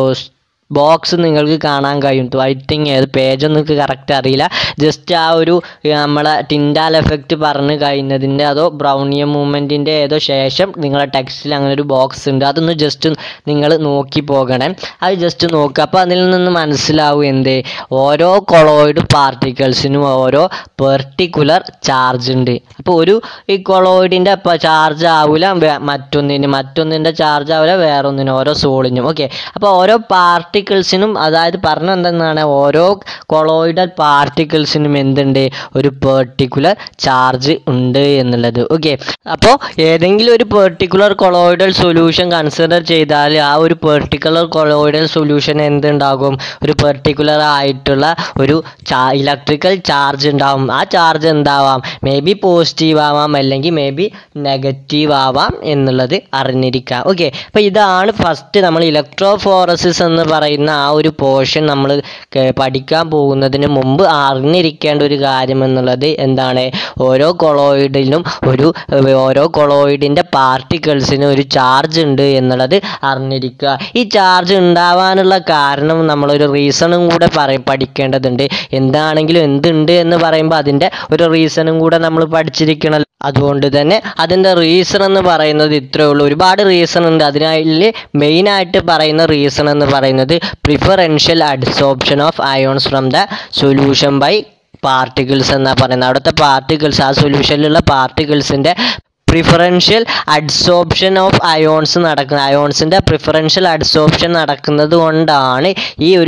ബോക്സ് നിങ്ങൾക്ക് കാണാൻ കഴിയും ഐ തിങ്ക് ഏത് പേജൊന്നും എനിക്ക് കറക്റ്റ് അറിയില്ല ജസ്റ്റ് ആ ഒരു നമ്മളെ ടിൻഡാൽ എഫക്റ്റ് പറഞ്ഞു കഴിഞ്ഞതിൻ്റെ അതോ ബ്രൗണിയം മൂവ്മെൻറ്റിൻ്റെ ഏതോ ശേഷം നിങ്ങളെ ടെക്സ്റ്റിൽ അങ്ങനെ ഒരു ബോക്സ് ഉണ്ട് അതൊന്ന് ജസ്റ്റ് നിങ്ങൾ നോക്കി പോകണേ അത് ജസ്റ്റ് നോക്കുക അപ്പോൾ അതിൽ നിന്ന് മനസ്സിലാവും എന്ത് ഓരോ കൊളോയിഡ് പാർട്ടിക്കിൾസിനും ഓരോ പെർട്ടിക്കുലർ ചാർജ് ഉണ്ട് അപ്പോൾ ഒരു ഈ കൊളോയിഡിൻ്റെ ചാർജ് ആവില്ല മറ്റൊന്നിന് മറ്റൊന്നിൻ്റെ ചാർജ് ആവില്ല വേറൊന്നിനും ഓരോ സോളിനും ഓക്കെ അപ്പോൾ ഓരോ പാർട്ടിക്കിൾസിനും അതായത് പറഞ്ഞ എന്തെന്നാണ് ഓരോ കൊളോയിഡൽ പാർട്ടിക്കിൾസിനും എന്തുണ്ട് ഒരു പെർട്ടിക്കുലർ ചാർജ് ഉണ്ട് എന്നുള്ളത് ഓക്കെ അപ്പോൾ ഏതെങ്കിലും ഒരു പെർട്ടിക്കുലർ കൊളോയിഡൽ സൊല്യൂഷൻ കൺസിഡർ ചെയ്താൽ ആ ഒരു പെർട്ടിക്കുലർ കൊളോയിഡൽ സൊല്യൂഷൻ എന്തുണ്ടാകും ഒരു പെർട്ടിക്കുലർ ആയിട്ടുള്ള ഒരു ചാ ഇലക്ട്രിക്കൽ ചാർജ് ഉണ്ടാവും ആ ചാർജ് എന്താവാം മേ ബി പോസിറ്റീവ് ആവാം അല്ലെങ്കിൽ മേ ബി നെഗറ്റീവ് ആവാം എന്നുള്ളത് അറിഞ്ഞിരിക്കുക ഓക്കെ അപ്പോൾ ഇതാണ് ഫസ്റ്റ് നമ്മൾ ഇലക്ട്രോഫോറസിസ് എന്ന് പറയുന്നത് പറയുന്ന ആ ഒരു പോർഷൻ നമ്മൾ പഠിക്കാൻ പോകുന്നതിന് മുമ്പ് അറിഞ്ഞിരിക്കേണ്ട ഒരു കാര്യം എന്നുള്ളത് എന്താണ് ഓരോ കൊളോയിഡിനും ഒരു ഏർ, ഓരോ കൊളോയിഡിൻ്റെ പാർട്ടിക്കിൾസിന് ഒരു ചാർജ് ഉണ്ട് എന്നുള്ളത് അറിഞ്ഞിരിക്കുക ഈ ചാർജ് ഉണ്ടാവാനുള്ള കാരണം നമ്മളൊരു റീസണും കൂടെ പറ പഠിക്കേണ്ടതുണ്ട് എന്താണെങ്കിലും എന്തുണ്ട് എന്ന് പറയുമ്പോൾ അതിൻ്റെ ഒരു റീസണും കൂടെ നമ്മൾ പഠിച്ചിരിക്കണം അതുകൊണ്ട് തന്നെ അതിൻ്റെ റീസൺ എന്ന് പറയുന്നത് ഇത്രയേ ഉള്ളൂ ഒരുപാട് റീസൺ ഉണ്ട് അതിനായി മെയിനായിട്ട് പറയുന്ന റീസൺ എന്ന് പറയുന്നത് preferential adsorption of ions from the solution by particles എന്നാണ് പറയുന്നത് അവിടുത്തെ പാർട്ടിക്കിൾസ് ആ സൊല്യൂഷനിലുള്ള പാർട്ടിക്കിൾസിൻ്റെ പ്രിഫറൻഷ്യൽ അഡ്സോപ്ഷൻ ഓഫ് അയോൺസ് നടക്കുന്ന അയോൺസിൻ്റെ പ്രിഫറൻഷ്യൽ അഡ്സോപ്ഷൻ നടക്കുന്നത് കൊണ്ടാണ് ഈ ഒരു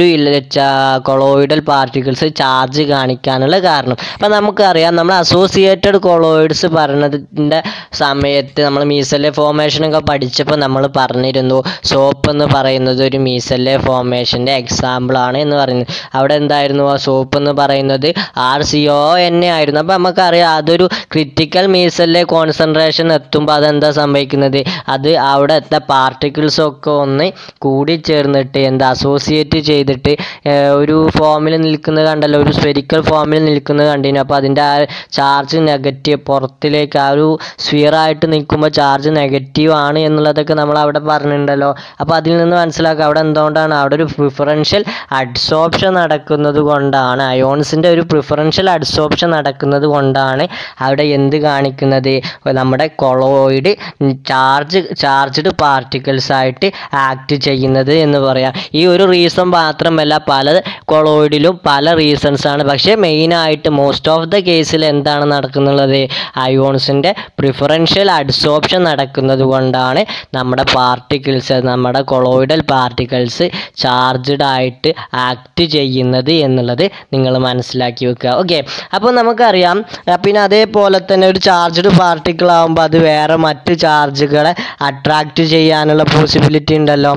കൊളോയിഡൽ പാർട്ടിക്കിൾസ് ചാർജ് കാണിക്കാനുള്ള കാരണം അപ്പം നമുക്കറിയാം നമ്മൾ അസോസിയേറ്റഡ് കൊളോയിഡ്സ് പറഞ്ഞതിൻ്റെ സമയത്ത് നമ്മൾ മീസലെ ഫോർമേഷനൊക്കെ പഠിച്ചപ്പോൾ നമ്മൾ പറഞ്ഞിരുന്നു സോപ്പ് എന്ന് പറയുന്നത് ഒരു മീസലെ ഫോർമേഷൻ്റെ എക്സാമ്പിളാണ് എന്ന് പറയുന്നത് അവിടെ എന്തായിരുന്നു ആ സോപ്പ് എന്ന് പറയുന്നത് R C O N A ആയിരുന്നു അപ്പോൾ നമുക്കറിയാം അതൊരു ക്രിറ്റിക്കൽ മീസലിലെ കോൺസെൻട്രേഷൻ എത്തുമ്പോൾ അതെന്താ സംഭവിക്കുന്നത് അത് അവിടെ എത്ത പാർട്ടിക്കിൾസ് ഒക്കെ ഒന്ന് കൂടിച്ചേർന്നിട്ട് എന്താ അസോസിയേറ്റ് ചെയ്തിട്ട് ഏർ ഒരു ഫോമിൽ നിൽക്കുന്നത് കണ്ടല്ലോ ഒരു സ്പെരിക്കൽ ഫോമിൽ നിൽക്കുന്നത് കണ്ടിന് അപ്പോൾ അതിൻ്റെ ആ ചാർജ് നെഗറ്റീവ് പുറത്തിലേക്ക് ആ ഒരു സ്ഫിയറായിട്ട് നിൽക്കുമ്പോൾ ചാർജ് നെഗറ്റീവ് ആണ് എന്നുള്ളതൊക്കെ നമ്മൾ അവിടെ പറഞ്ഞിട്ടുണ്ടല്ലോ അപ്പോൾ അതിൽ നിന്ന് മനസ്സിലാക്കുക അവിടെ എന്തുകൊണ്ടാണ് അവിടെ ഒരു പ്രിഫറൻഷ്യൽ അഡ്സോപ്ഷൻ നടക്കുന്നത് കൊണ്ടാണ് അയോൺസിൻ്റെ ഒരു പ്രിഫറൻഷ്യൽ അഡ്സോപ്ഷൻ നടക്കുന്നത് കൊണ്ടാണ് അവിടെ എന്ത് കാണിക്കുന്നത് നമ്മുടെ കൊളോയിഡ് ചാർജ് ചാർജ്ഡ് പാർട്ടിക്കിൾസ് ആയിട്ട് ആക്ട് ചെയ്യുന്നത് എന്ന് പറയാം ഈ ഒരു റീസൺ മാത്രമല്ല പല കൊളോയിഡിലും പല റീസൺസ് ആണ് പക്ഷേ മെയിനായിട്ട് മോസ്റ്റ് ഓഫ് ദ കേസിൽ എന്താണ് നടക്കുന്നുള്ളത് അയോൺസിൻ്റെ പ്രിഫറൻഷ്യൽ അഡ്സോപ്ഷൻ നടക്കുന്നത് കൊണ്ടാണ് നമ്മുടെ പാർട്ടിക്കിൾസ് നമ്മുടെ കൊളോയിഡൽ പാർട്ടിക്കിൾസ് ചാർജ്ഡ് ആയിട്ട് ആക്ട് ചെയ്യുന്നത് എന്നുള്ളത് നിങ്ങൾ മനസ്സിലാക്കി വെക്കുക ഓക്കെ അപ്പോൾ നമുക്കറിയാം ആ, പിന്നെ അതേപോലെ തന്നെ ഒരു ചാർജ്ഡ് പാർട്ടിക്കിൾ ആകുമ്പോൾ അത് വേറെ മറ്റ് ചാർജുകളെ അട്രാക്റ്റ് ചെയ്യാനുള്ള പോസിബിലിറ്റി ഉണ്ടല്ലോ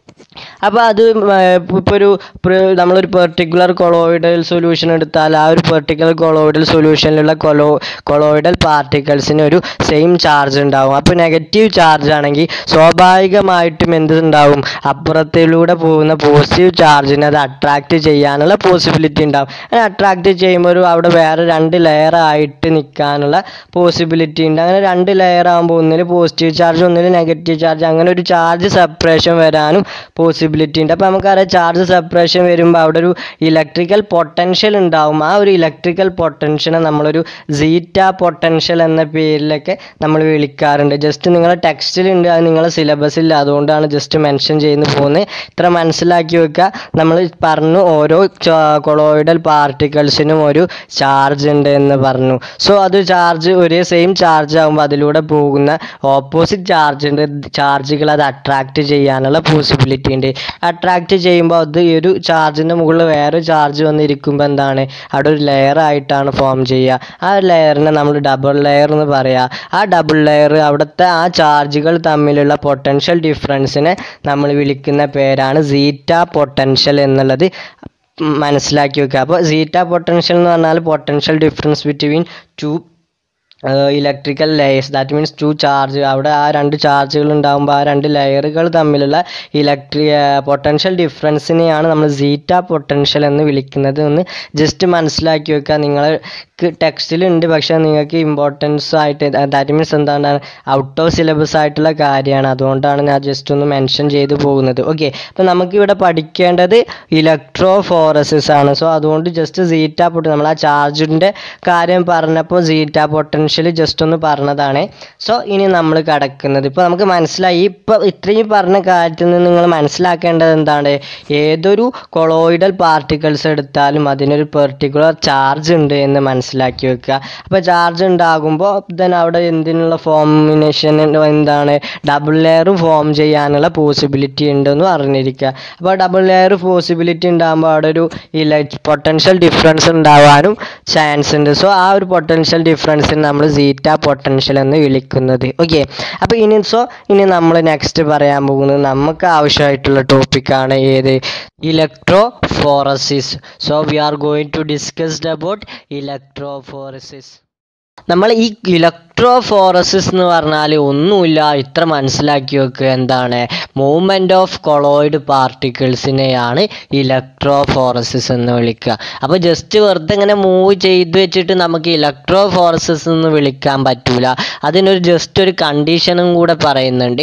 അപ്പോൾ അത് ഇപ്പോൾ ഒരു പ്ര- നമ്മളൊരു പെർട്ടിക്കുലർ കൊളോയിഡൽ സൊല്യൂഷൻ എടുത്താൽ ആ ഒരു പെർട്ടിക്കുലർ കൊളോയിഡൽ സൊല്യൂഷനിലുള്ള കൊളോ കൊളോയിഡൽ പാർട്ടിക്കിൾസിന് ഒരു സെയിം ചാർജ് ഉണ്ടാവും അപ്പോൾ നെഗറ്റീവ് ചാർജ് ആണെങ്കിൽ സ്വാഭാവികമായിട്ടും എന്ത് ഉണ്ടാവും അപ്പുറത്തിലൂടെ പോകുന്ന പോസിറ്റീവ് ചാർജിനെ അത് അട്രാക്റ്റ് ചെയ്യാനുള്ള പോസിബിലിറ്റി ഉണ്ടാവും അങ്ങനെ അട്രാക്റ്റ് ചെയ്യുമ്പോൾ ഒരു അവിടെ വേറെ രണ്ട് ലെയർ ആയിട്ട് നിൽക്കാനുള്ള പോസിബിലിറ്റി ഉണ്ട് അങ്ങനെ രണ്ട് ലെയർ ആകുമ്പോൾ ഒന്നിൽ പോസിറ്റീവ് ചാർജ് ഒന്നിൽ നെഗറ്റീവ് ചാർജ് അങ്ങനെ ഒരു ചാർജ് സെപ്പറേഷൻ വരാനും പോസിബിലിറ്റി ഉണ്ട് അപ്പോൾ നമുക്കറിയാം ചാർജ് സെപ്പറേഷൻ വരുമ്പോൾ അവിടെ ഒരു ഇലക്ട്രിക്കൽ പൊട്ടൻഷ്യൽ ഉണ്ടാവും ആ ഒരു ഇലക്ട്രിക്കൽ പൊട്ടൻഷ്യനെ നമ്മളൊരു സീറ്റ പൊട്ടൻഷ്യൽ എന്ന പേരിലൊക്കെ നമ്മൾ വിളിക്കാറുണ്ട് ജസ്റ്റ് നിങ്ങളെ ടെക്സ്റ്റിലുണ്ട് അത് നിങ്ങളെ സിലബസിൽ അതുകൊണ്ടാണ് ജസ്റ്റ് മെൻഷൻ ചെയ്യുന്നു പോകുന്നത് ഇത്ര മനസ്സിലാക്കി വെക്കുക നമ്മൾ പറഞ്ഞു ഓരോ കൊളോയിഡൽ പാർട്ടിക്കിൾസിനും ഒരു ചാർജ് ഉണ്ട് എന്ന് പറഞ്ഞു സോ അത് ചാർജ് ഒരേ സെയിം ചാർജ് ആകുമ്പോൾ അതിലൂടെ പോകുന്ന ഓപ്പോസിറ്റ് ചാർജ് ഉണ്ട് ചാർജുകൾ അത് അട്രാക്റ്റ് ചെയ്യാനുള്ള പോസിബിലിറ്റി ഉണ്ട് അട്രാക്റ്റ് ചെയ്യുമ്പോൾ അത് ഈ ഒരു ചാർജിൻ്റെ മുകളിൽ വേറെ ചാർജ് വന്നിരിക്കുമ്പോൾ എന്താണ് അവിടെ ഒരു ലെയർ ആയിട്ടാണ് ഫോം ചെയ്യുക ആ ലെയറിനെ നമ്മൾ ഡബിൾ ലെയർ എന്ന് പറയുക ആ ഡബിൾ ലെയർ അവിടുത്തെ ആ ചാർജുകൾ തമ്മിലുള്ള പൊട്ടൻഷ്യൽ ഡിഫറൻസിനെ നമ്മൾ വിളിക്കുന്ന പേരാണ് സീറ്റ പൊട്ടൻഷ്യൽ എന്നുള്ളത് മനസ്സിലാക്കി വെക്കുക അപ്പോൾ സീറ്റ പൊട്ടൻഷ്യൽ എന്ന് പറഞ്ഞാൽ potential difference between two electrical layers that means two charge അവിടെ ആ രണ്ട് ചാർജുകൾ ഉണ്ടാകുമ്പോൾ ആ രണ്ട് ലെയറുകൾ തമ്മിലുള്ള ഇലക്ട്രി പൊട്ടൻഷ്യൽ ഡിഫറൻസിനെയാണ് നമ്മൾ സീറ്റ പൊട്ടൻഷ്യൽ എന്ന് വിളിക്കുന്നത് എന്ന് ജസ്റ്റ് മനസ്സിലാക്കി വെക്കുക നിങ്ങൾക്ക് ടെക്സ്റ്റിലുണ്ട് പക്ഷേ നിങ്ങൾക്ക് ഇമ്പോർട്ടൻസ് ആയിട്ട് ദാറ്റ് മീൻസ് എന്താണ് ഔട്ട് ഓഫ് സിലബസ് ആയിട്ടുള്ള കാര്യമാണ് അതുകൊണ്ടാണ് ഞാൻ ജസ്റ്റ് ഒന്ന് മെൻഷൻ ചെയ്തു പോകുന്നത് ഓക്കെ അപ്പോൾ നമുക്കിവിടെ പഠിക്കേണ്ടത് ഇലക്ട്രോ ഫോറസിസ് ആണ് സോ അതുകൊണ്ട് ജസ്റ്റ് സീറ്റ പൊട്ട നമ്മൾ ആ ചാർജിൻ്റെ കാര്യം പറഞ്ഞപ്പോൾ സീറ്റ പൊട്ടൻഷ്യൽ ജസ്റ്റ് ഒന്ന് പറഞ്ഞതാണ് സോ ഇനി നമ്മൾ കടക്കുന്നത് ഇപ്പോൾ നമുക്ക് മനസ്സിലായി ഇപ്പോൾ ഇത്രയും പറഞ്ഞ കാര്യത്തിൽ നിന്ന് നിങ്ങൾ മനസ്സിലാക്കേണ്ടത് എന്താണ് ഏതൊരു കൊളോയിഡൽ പാർട്ടിക്കിൾസ് എടുത്താലും അതിനൊരു പെർട്ടിക്കുലർ ചാർജ് ഉണ്ട് എന്ന് മനസ്സിലാക്കി വെക്കുക അപ്പോൾ ചാർജ് ഉണ്ടാകുമ്പോൾ ദെൻ അവിടെ എന്തിനുള്ള ഫോമിനേഷൻ എന്താണ് ഡബിൾ ലെയർ ഫോം ചെയ്യാനുള്ള പോസിബിലിറ്റി ഉണ്ടെന്ന് അറിഞ്ഞിരിക്കുക അപ്പോൾ ഡബിൾ ലെയർ പോസിബിലിറ്റി ഉണ്ടാകുമ്പോൾ അവിടെ ഒരു ഇല പൊട്ടൻഷ്യൽ ഡിഫറൻസ് ഉണ്ടാവാനും ചാൻസ് ഉണ്ട് സോ ആ ഒരു പൊട്ടൻഷ്യൽ ഡിഫറൻസിന് നമ്മൾ സീറ്റ പൊട്ടൻഷ്യൽ എന്ന് വിളിക്കുന്നത് ഓക്കെ അപ്പോൾ ഇനി സോ ഇനി നമ്മൾ നെക്സ്റ്റ് പറയാൻ പോകുന്നത് നമുക്ക് ആവശ്യമായിട്ടുള്ള ടോപ്പിക്കാണ് ഏത് electrophoresis so we are going to discussed about electrophoresis നമ്മൾ ഈ ഇലക്ട്രോ ഇലക്ട്രോഫോറസിസ് എന്ന് പറഞ്ഞാൽ ഒന്നുമില്ല ഇത്ര മനസ്സിലാക്കി വെക്കുക എന്താണ് മൂവ്മെൻറ്റ് ഓഫ് കൊളോയിഡ് പാർട്ടിക്കിൾസിനെയാണ് ഇലക്ട്രോഫോറസിസ് എന്ന് വിളിക്കുക അപ്പോൾ ജസ്റ്റ് വെറുതെ ഇങ്ങനെ മൂവ് ചെയ്ത് വെച്ചിട്ട് നമുക്ക് ഇലക്ട്രോഫോറസിസ് എന്ന് വിളിക്കാൻ പറ്റൂല അതിനൊരു ജസ്റ്റ് ഒരു കണ്ടീഷനും കൂടെ പറയുന്നുണ്ട്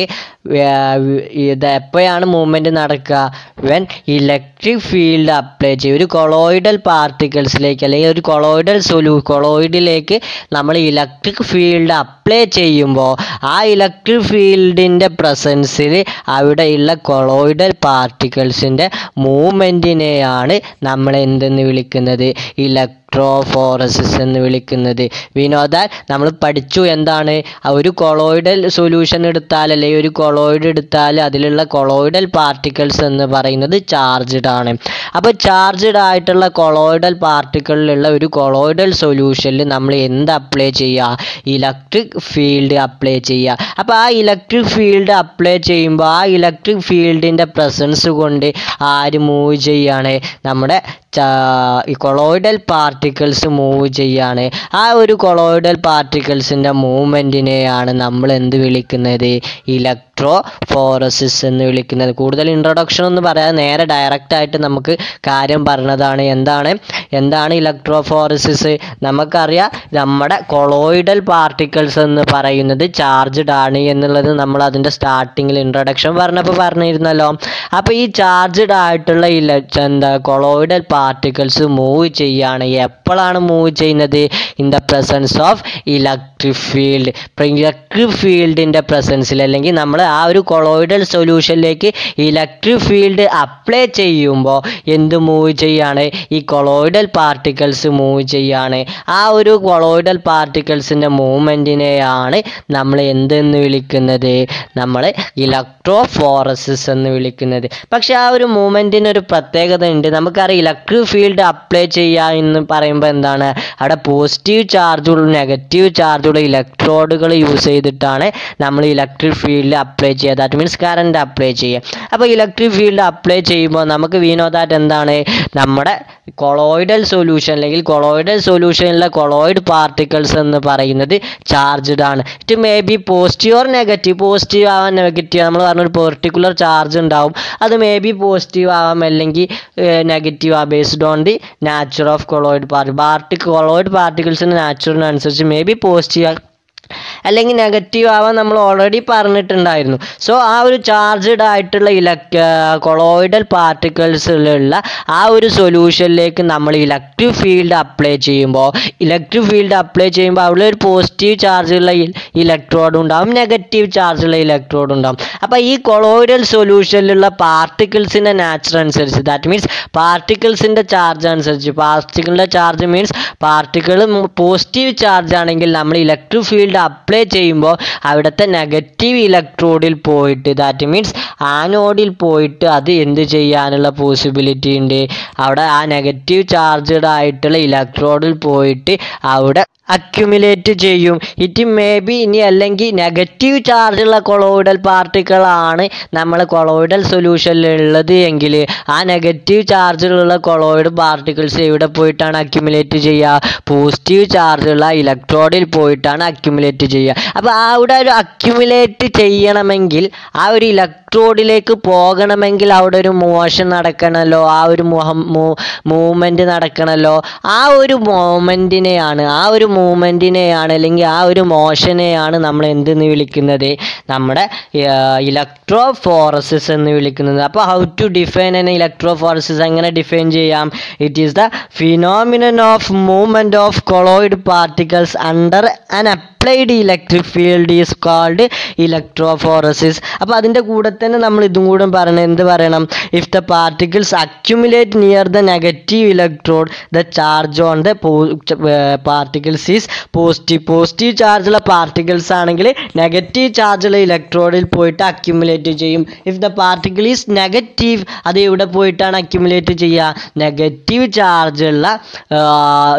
വേ- ഇത് എപ്പോഴാണ് മൂവ്മെൻറ്റ് നടക്കുക വെൻ ഇലക്ട്രിക് ഫീൽഡ് അപ്ലൈ ചെയ്യും ഒരു കൊളോയിഡൽ പാർട്ടിക്കിൾസിലേക്ക് അല്ലെങ്കിൽ ഒരു കൊളോയിഡൽ സൊല്യൂ കൊളോയിഡിലേക്ക് നമ്മൾ ഇലക്ട്രിക് ഫീൽഡ് അപ്ലൈ ചെയ്യുമ്പോൾ ആ ഇലക്ട്രിക് ഫീൽഡിൻ്റെ പ്രസൻസിൽ അവിടെയുള്ള കൊളോയിഡൽ പാർട്ടിക്കിൾസിൻ്റെ മൂവ്മെൻറ്റിനെയാണ് നമ്മൾ എന്തെന്ന് വിളിക്കുന്നത് ഇലക്ട്രോഫോറസിസ് എന്ന് വിളിക്കുന്നത് വിനോദാൽ നമ്മൾ പഠിച്ചു എന്താണ് ആ ഒരു കൊളോയിഡൽ സൊല്യൂഷൻ എടുത്താൽ അല്ലെങ്കിൽ ഒരു കൊളോയിഡ് എടുത്താൽ അതിലുള്ള കൊളോയിഡൽ പാർട്ടിക്കിൾസ് എന്ന് പറയുന്നത് ചാർജ്ഡ് ആണ് അപ്പോൾ ചാർജ്ഡ് ആയിട്ടുള്ള കൊളോയിഡൽ പാർട്ടിക്കിളിലുള്ള ഒരു കൊളോയിഡൽ സൊല്യൂഷനിൽ നമ്മൾ എന്ത് അപ്ലൈ ചെയ്യുക ഇലക്ട്രിക് ഫീൽഡ് അപ്ലൈ ചെയ്യുക അപ്പോൾ ആ ഇലക്ട്രിക് ഫീൽഡ് അപ്ലൈ ചെയ്യുമ്പോൾ ആ ഇലക്ട്രിക് ഫീൽഡിൻ്റെ പ്രസൻസ് കൊണ്ട് ആര് മൂവ് ചെയ്യാണ് നമ്മുടെ ചാ- ഈ കൊളോയിഡൽ പാർട്ടിക്കിൾസ് മൂവ് ചെയ്യാണ് ആ ഒരു കൊളോയിഡൽ പാർട്ടിക്കിൾസിൻ്റെ മൂവ്മെൻറ്റിനെയാണ് നമ്മൾ എന്ത് വിളിക്കുന്നത് ഇലക്ട്രോ ഫോറസിസ് എന്ന് വിളിക്കുന്നത് കൂടുതൽ ഇൻട്രൊഡക്ഷൻ ഒന്നും പറയാതെ നേരെ ഡയറക്റ്റ് ആയിട്ട് നമുക്ക് കാര്യം പറഞ്ഞതാണ് എന്താണ് എന്താണ് ഇലക്ട്രോ ഫോറസിസ് നമുക്കറിയാം നമ്മുടെ കൊളോയിഡൽ പാർട്ടിക്കിൾസ് എന്ന് പറയുന്നത് ചാർജ്ഡ് ആണ് എന്നുള്ളത് നമ്മൾ അതിൻ്റെ സ്റ്റാർട്ടിങ്ങിൽ ഇൻട്രൊഡക്ഷൻ പറഞ്ഞപ്പോൾ പറഞ്ഞിരുന്നല്ലോ അപ്പോൾ ഈ ചാർജ്ഡ് ആയിട്ടുള്ള ഇല എന്താ കൊളോയിഡൽ പാർട്ടിക്കിൾസ് മൂവ് ചെയ്യാണ് എപ്പോഴാണ് മൂവ് ചെയ്യുന്നത് in the presence of electric field electric ഫീൽഡിൻ്റെ പ്രസൻസിൽ അല്ലെങ്കിൽ നമ്മൾ ആ ഒരു കൊളോയിഡൽ സൊല്യൂഷനിലേക്ക് ഇലക്ട്രിക് ഫീൽഡ് അപ്ലൈ ചെയ്യുമ്പോൾ എന്ത് മൂവ് ചെയ്യാണ് ഈ കൊളോയിഡൽ പാർട്ടിക്കിൾസ് മൂവ് ചെയ്യാണ് ആ ഒരു കൊളോയിഡൽ പാർട്ടിക്കിൾസിൻ്റെ മൂവ്മെൻറ്റിനെയാണ് നമ്മൾ എന്തെന്ന് വിളിക്കുന്നത് നമ്മൾ ഇലക്ട്രോ ഫോറസിസ് എന്ന് വിളിക്കുന്നത് പക്ഷെ ആ ഒരു മൂവ്മെൻറ്റിന് ഒരു പ്രത്യേകത ഉണ്ട് നമുക്കറിയാം ഇലക്ട്രിക് ഫീൽഡ് അപ്ലൈ ചെയ്യുക എന്ന് പറയുമ്പോൾ എന്താണ് അവിടെ പോസിറ്റീവ് ചാർജുള്ള നെഗറ്റീവ് ചാർജുള്ള ഇലക്ട്രോഡുകൾ യൂസ് ചെയ്തിട്ടാണ് നമ്മൾ ഇലക്ട്രിക് ഫീൽഡ് അപ്ലൈ ചെയ്യുക ദാറ്റ് മീൻസ് കറണ്ട് അപ്ലൈ ചെയ്യുക അപ്പോൾ ഇലക്ട്രിക് ഫീൽഡ് അപ്ലൈ ചെയ്യുമ്പോൾ നമുക്ക് വി നോ ദാറ്റ് എന്താണ് നമ്മുടെ കൊളോയിഡൽ സൊല്യൂഷൻ അല്ലെങ്കിൽ കൊളോയിഡൽ സൊല്യൂഷനിലെ കൊളോയിഡ് പാർട്ടിക്കിൾസ് എന്ന് പറയുന്നത് ചാർജ്ഡ് ആണ് it may be positive or negative positive ആവാൻ നെഗറ്റീവ് നമ്മൾ പറഞ്ഞ ഒരു പെർട്ടിക്കുലർ ചാർജ് ഉണ്ടാവും അത് മേ ബി പോസിറ്റീവ് ആവാം അല്ലെങ്കിൽ നെഗറ്റീവ് ആ based on the nature of colloid party party colloid പാർട്ടിക്കിൾസിൻ്റെ നാച്ചുറിനനുസരിച്ച് മേ ബി പോസിറ്റീവ് അല്ലെങ്കിൽ നെഗറ്റീവ് ആവാൻ നമ്മൾ ഓൾറെഡി പറഞ്ഞിട്ടുണ്ടായിരുന്നു സോ ആ ഒരു ചാർജ്ഡ് ആയിട്ടുള്ള ഇലക്ട് കൊളോയിഡൽ പാർട്ടിക്കിൾസിലുള്ള ആ ഒരു സൊല്യൂഷനിലേക്ക് നമ്മൾ ഇലക്ട്രിക് ഫീൽഡ് അപ്ലൈ ചെയ്യുമ്പോൾ ഇലക്ട്രിക് ഫീൽഡ് അപ്ലൈ ചെയ്യുമ്പോൾ അവിടെ ഒരു പോസിറ്റീവ് ചാർജുള്ള ഇലക്ട്രോഡ് ഉണ്ടാവും നെഗറ്റീവ് ചാർജുള്ള ഇലക്ട്രോഡ് ഉണ്ടാവും അപ്പോൾ ഈ കൊളോയിഡൽ സൊല്യൂഷനിലുള്ള പാർട്ടിക്കിൾസിൻ്റെ നാച്ചർ അനുസരിച്ച് ദാറ്റ് മീൻസ് പാർട്ടിക്കിൾസിൻ്റെ ചാർജ് അനുസരിച്ച് പാർട്ടിക്കിളിൻ്റെ charge means particle positive charge ആണെങ്കിൽ നമ്മൾ ഇലക്ട്രിക് ഫീൽഡ് അപ്ലൈ ചെയ്യുമ്പോൾ അവിടുത്തെ നെഗറ്റീവ് ഇലക്ട്രോഡിൽ പോയിട്ട് ദാറ്റ് മീൻസ് ആനോഡിൽ പോയിട്ട് അത് എന്ത് ചെയ്യാനുള്ള പോസിബിലിറ്റി ഉണ്ട് അവിടെ ആ നെഗറ്റീവ് ചാർജഡ് ആയിട്ടുള്ള ഇലക്ട്രോഡിൽ പോയിട്ട് അവിടെ അക്യുമുലേറ്റ് ചെയ്യും ഇറ്റ് മേ ബി ഇനി അല്ലെങ്കിൽ നെഗറ്റീവ് ചാർജുള്ള കൊളോയിഡൽ പാർട്ടിക്കിളാണ് നമ്മൾ കൊളോയിഡൽ സൊല്യൂഷനിലുള്ളത് എങ്കിൽ ആ നെഗറ്റീവ് ചാർജിലുള്ള കൊളോയിഡ് പാർട്ടിക്കിൾസ് എവിടെ പോയിട്ടാണ് അക്യുമുലേറ്റ് ചെയ്യുക പോസിറ്റീവ് ചാർജുള്ള ഇലക്ട്രോഡിൽ പോയിട്ടാണ് അക്യുമുലേറ്റ് ചെയ്യുക അപ്പോൾ അവിടെ ഒരു അക്യുമുലേറ്റ് ചെയ്യണമെങ്കിൽ ആ ഒരു ഇലക്ട്രോഡിലേക്ക് പോകണമെങ്കിൽ അവിടെ ഒരു മോഷൻ നടക്കണമല്ലോ ആ ഒരു മൂവ്മെൻറ്റ് നടക്കണമല്ലോ ആ ഒരു മൂവ്മെൻറ്റിനെയാണ് ആ ഒരു മൂവ്മെൻറ്റിനെയാണ് അല്ലെങ്കിൽ ആ ഒരു മോഷനെയാണ് നമ്മൾ എന്തെന്ന് വിളിക്കുന്നത് നമ്മുടെ ഇലക്ട്രോ ഫോറസിസ് എന്ന് വിളിക്കുന്നത് അപ്പോൾ how to define an electrophoresis എങ്ങനെ ഡിഫൈൻ ചെയ്യാം it is the phenomenon of movement of colloid particles under an applied electric field is called electrophoresis അപ്പോൾ അതിൻ്റെ കൂടെ തന്നെ നമ്മൾ ഇതും കൂടെ പറയണം എന്ത് പറയണം if the particles accumulate near the negative electrode the charge on the particles is positive positive ചാർജുള്ള പാർട്ടിക്കിൾസ് ആണെങ്കിൽ നെഗറ്റീവ് ചാർജുള്ള ഇലക്ട്രോഡിൽ പോയിട്ട് അക്യുമുലേറ്റ് ചെയ്യും if the particle is negative അത് എവിടെ പോയിട്ടാണ് അക്യുമുലേറ്റ് ചെയ്യുക നെഗറ്റീവ് ചാർജുള്ള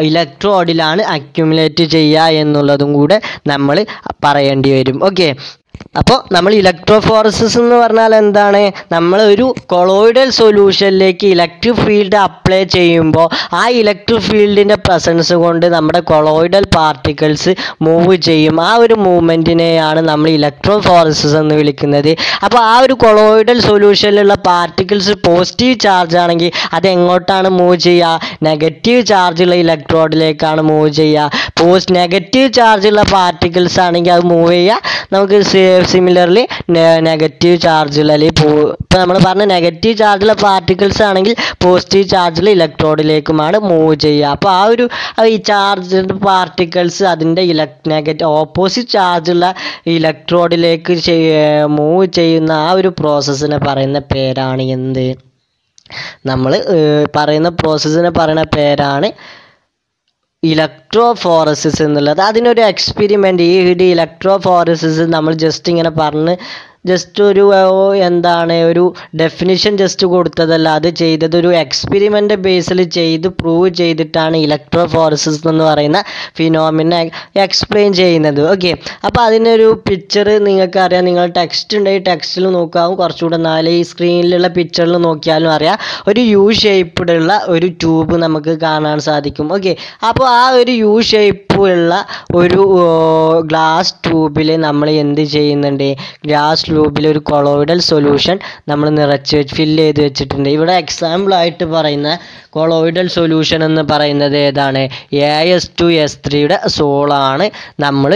ഇലക്ട്രോഡിലാണ് അക്യുമുലേറ്റ് ചെയ്യുക എന്നുള്ളതും കൂടെ നമ്മൾ പറയേണ്ടി വരും ഓക്കെ അപ്പോൾ നമ്മൾ ഇലക്ട്രോഫോറസിസ് എന്ന് പറഞ്ഞാൽ എന്താണ് നമ്മൾ ഒരു കൊളോയിഡൽ സൊല്യൂഷനിലേക്ക് ഇലക്ട്രിക് ഫീൽഡ് അപ്ലൈ ചെയ്യുമ്പോൾ ആ ഇലക്ട്രിക് ഫീൽഡിൻ്റെ പ്രസൻസ് കൊണ്ട് നമ്മുടെ കൊളോയിഡൽ പാർട്ടിക്കിൾസ് മൂവ് ചെയ്യും ആ ഒരു മൂവ്മെൻറ്റിനെയാണ് നമ്മൾ ഇലക്ട്രോഫോറസിസ് എന്ന് വിളിക്കുന്നത് അപ്പോൾ ആ ഒരു കൊളോയിഡൽ സൊല്യൂഷനിലുള്ള പാർട്ടിക്കിൾസ് പോസിറ്റീവ് ചാർജ് ആണെങ്കിൽ അത് എങ്ങോട്ടാണ് മൂവ് ചെയ്യുക നെഗറ്റീവ് ചാർജുള്ള ഇലക്ട്രോഡിലേക്കാണ് മൂവ് ചെയ്യുക പോസ്റ്റ് നെഗറ്റീവ് ചാർജുള്ള പാർട്ടിക്കിൾസ് ആണെങ്കിൽ അത് മൂവ് ചെയ്യുക നമുക്ക് സിമിലർലി നെഗറ്റീവ് ചാർജുള്ള അല്ലെങ്കിൽ ഇപ്പോൾ നമ്മൾ പറഞ്ഞ നെഗറ്റീവ് ചാർജുള്ള പാർട്ടിക്കിൾസ് ആണെങ്കിൽ പോസിറ്റീവ് ചാർജുള്ള ഇലക്ട്രോഡിലേക്കുമാണ് മൂവ് ചെയ്യുക അപ്പോൾ ആ ഒരു ആ ഈ ചാർജ് പാർട്ടിക്കിൾസ് അതിൻ്റെ ഇലക് നെഗറ്റീവ് ഓപ്പോസിറ്റ് ചാർജുള്ള ഇലക്ട്രോഡിലേക്ക് മൂവ് ചെയ്യുന്ന ആ ഒരു പ്രോസസ്സിനെ പറയുന്ന പേരാണ് എന്ത് നമ്മൾ പറയുന്ന പ്രോസസ്സിനെ പറയുന്ന പേരാണ് ഇലക്ട്രോഫോറസിസ് എന്നുള്ളത് അതിനൊരു എക്സ്പെരിമെൻ്റ് ഈ ഒരു ഇലക്ട്രോഫോറസിസ് നമ്മൾ ജസ്റ്റ് ഇങ്ങനെ പറഞ്ഞ് ജസ്റ്റ് ഒരു ഏർ, എന്താണ് ഒരു ഡെഫിനിഷൻ ജസ്റ്റ് കൊടുത്തതല്ല അത് ചെയ്തത് ഒരു എക്സ്പെരിമെൻ്റ് ബേസിൽ ചെയ്ത് പ്രൂവ് ചെയ്തിട്ടാണ് ഇലക്ട്രോഫോറസിസ് എന്ന് പറയുന്ന ഫിനോമിന എക്സ്പ്ലെയിൻ ചെയ്യുന്നത് ഓക്കെ അപ്പോൾ അതിനൊരു പിക്ചർ നിങ്ങൾക്ക് അറിയാം നിങ്ങൾ ടെക്സ്റ്റ് ഉണ്ടെങ്കിൽ ടെക്സ്റ്റിൽ നോക്കാവും കുറച്ചുകൂടെ നാല് ഈ സ്ക്രീനിലുള്ള പിക്ചറിൽ നോക്കിയാലും അറിയാം ഒരു യു ഷേപ്പിലുള്ള ഒരു ട്യൂബ് നമുക്ക് കാണാൻ സാധിക്കും ഓക്കെ അപ്പോൾ ആ ഒരു യു ഷേപ്പുള്ള ഒരു ഗ്ലാസ് ട്യൂബിൽ നമ്മൾ എന്ത് ചെയ്യുന്നുണ്ട് ഗ്ലാസ് ട്യൂബിൽ ഒരു കൊളോയിഡൽ സൊല്യൂഷൻ നമ്മൾ നിറച്ച് വെച്ച് ഫില്ല് ചെയ്ത് വെച്ചിട്ടുണ്ട് ഇവിടെ എക്സാമ്പിൾ ആയിട്ട് പറയുന്ന കൊളോയിഡൽ സൊല്യൂഷൻ എന്ന് പറയുന്നത് ഏതാണ് എ എസ് ടു എസ് ത്രീയുടെ സോളാണ് നമ്മൾ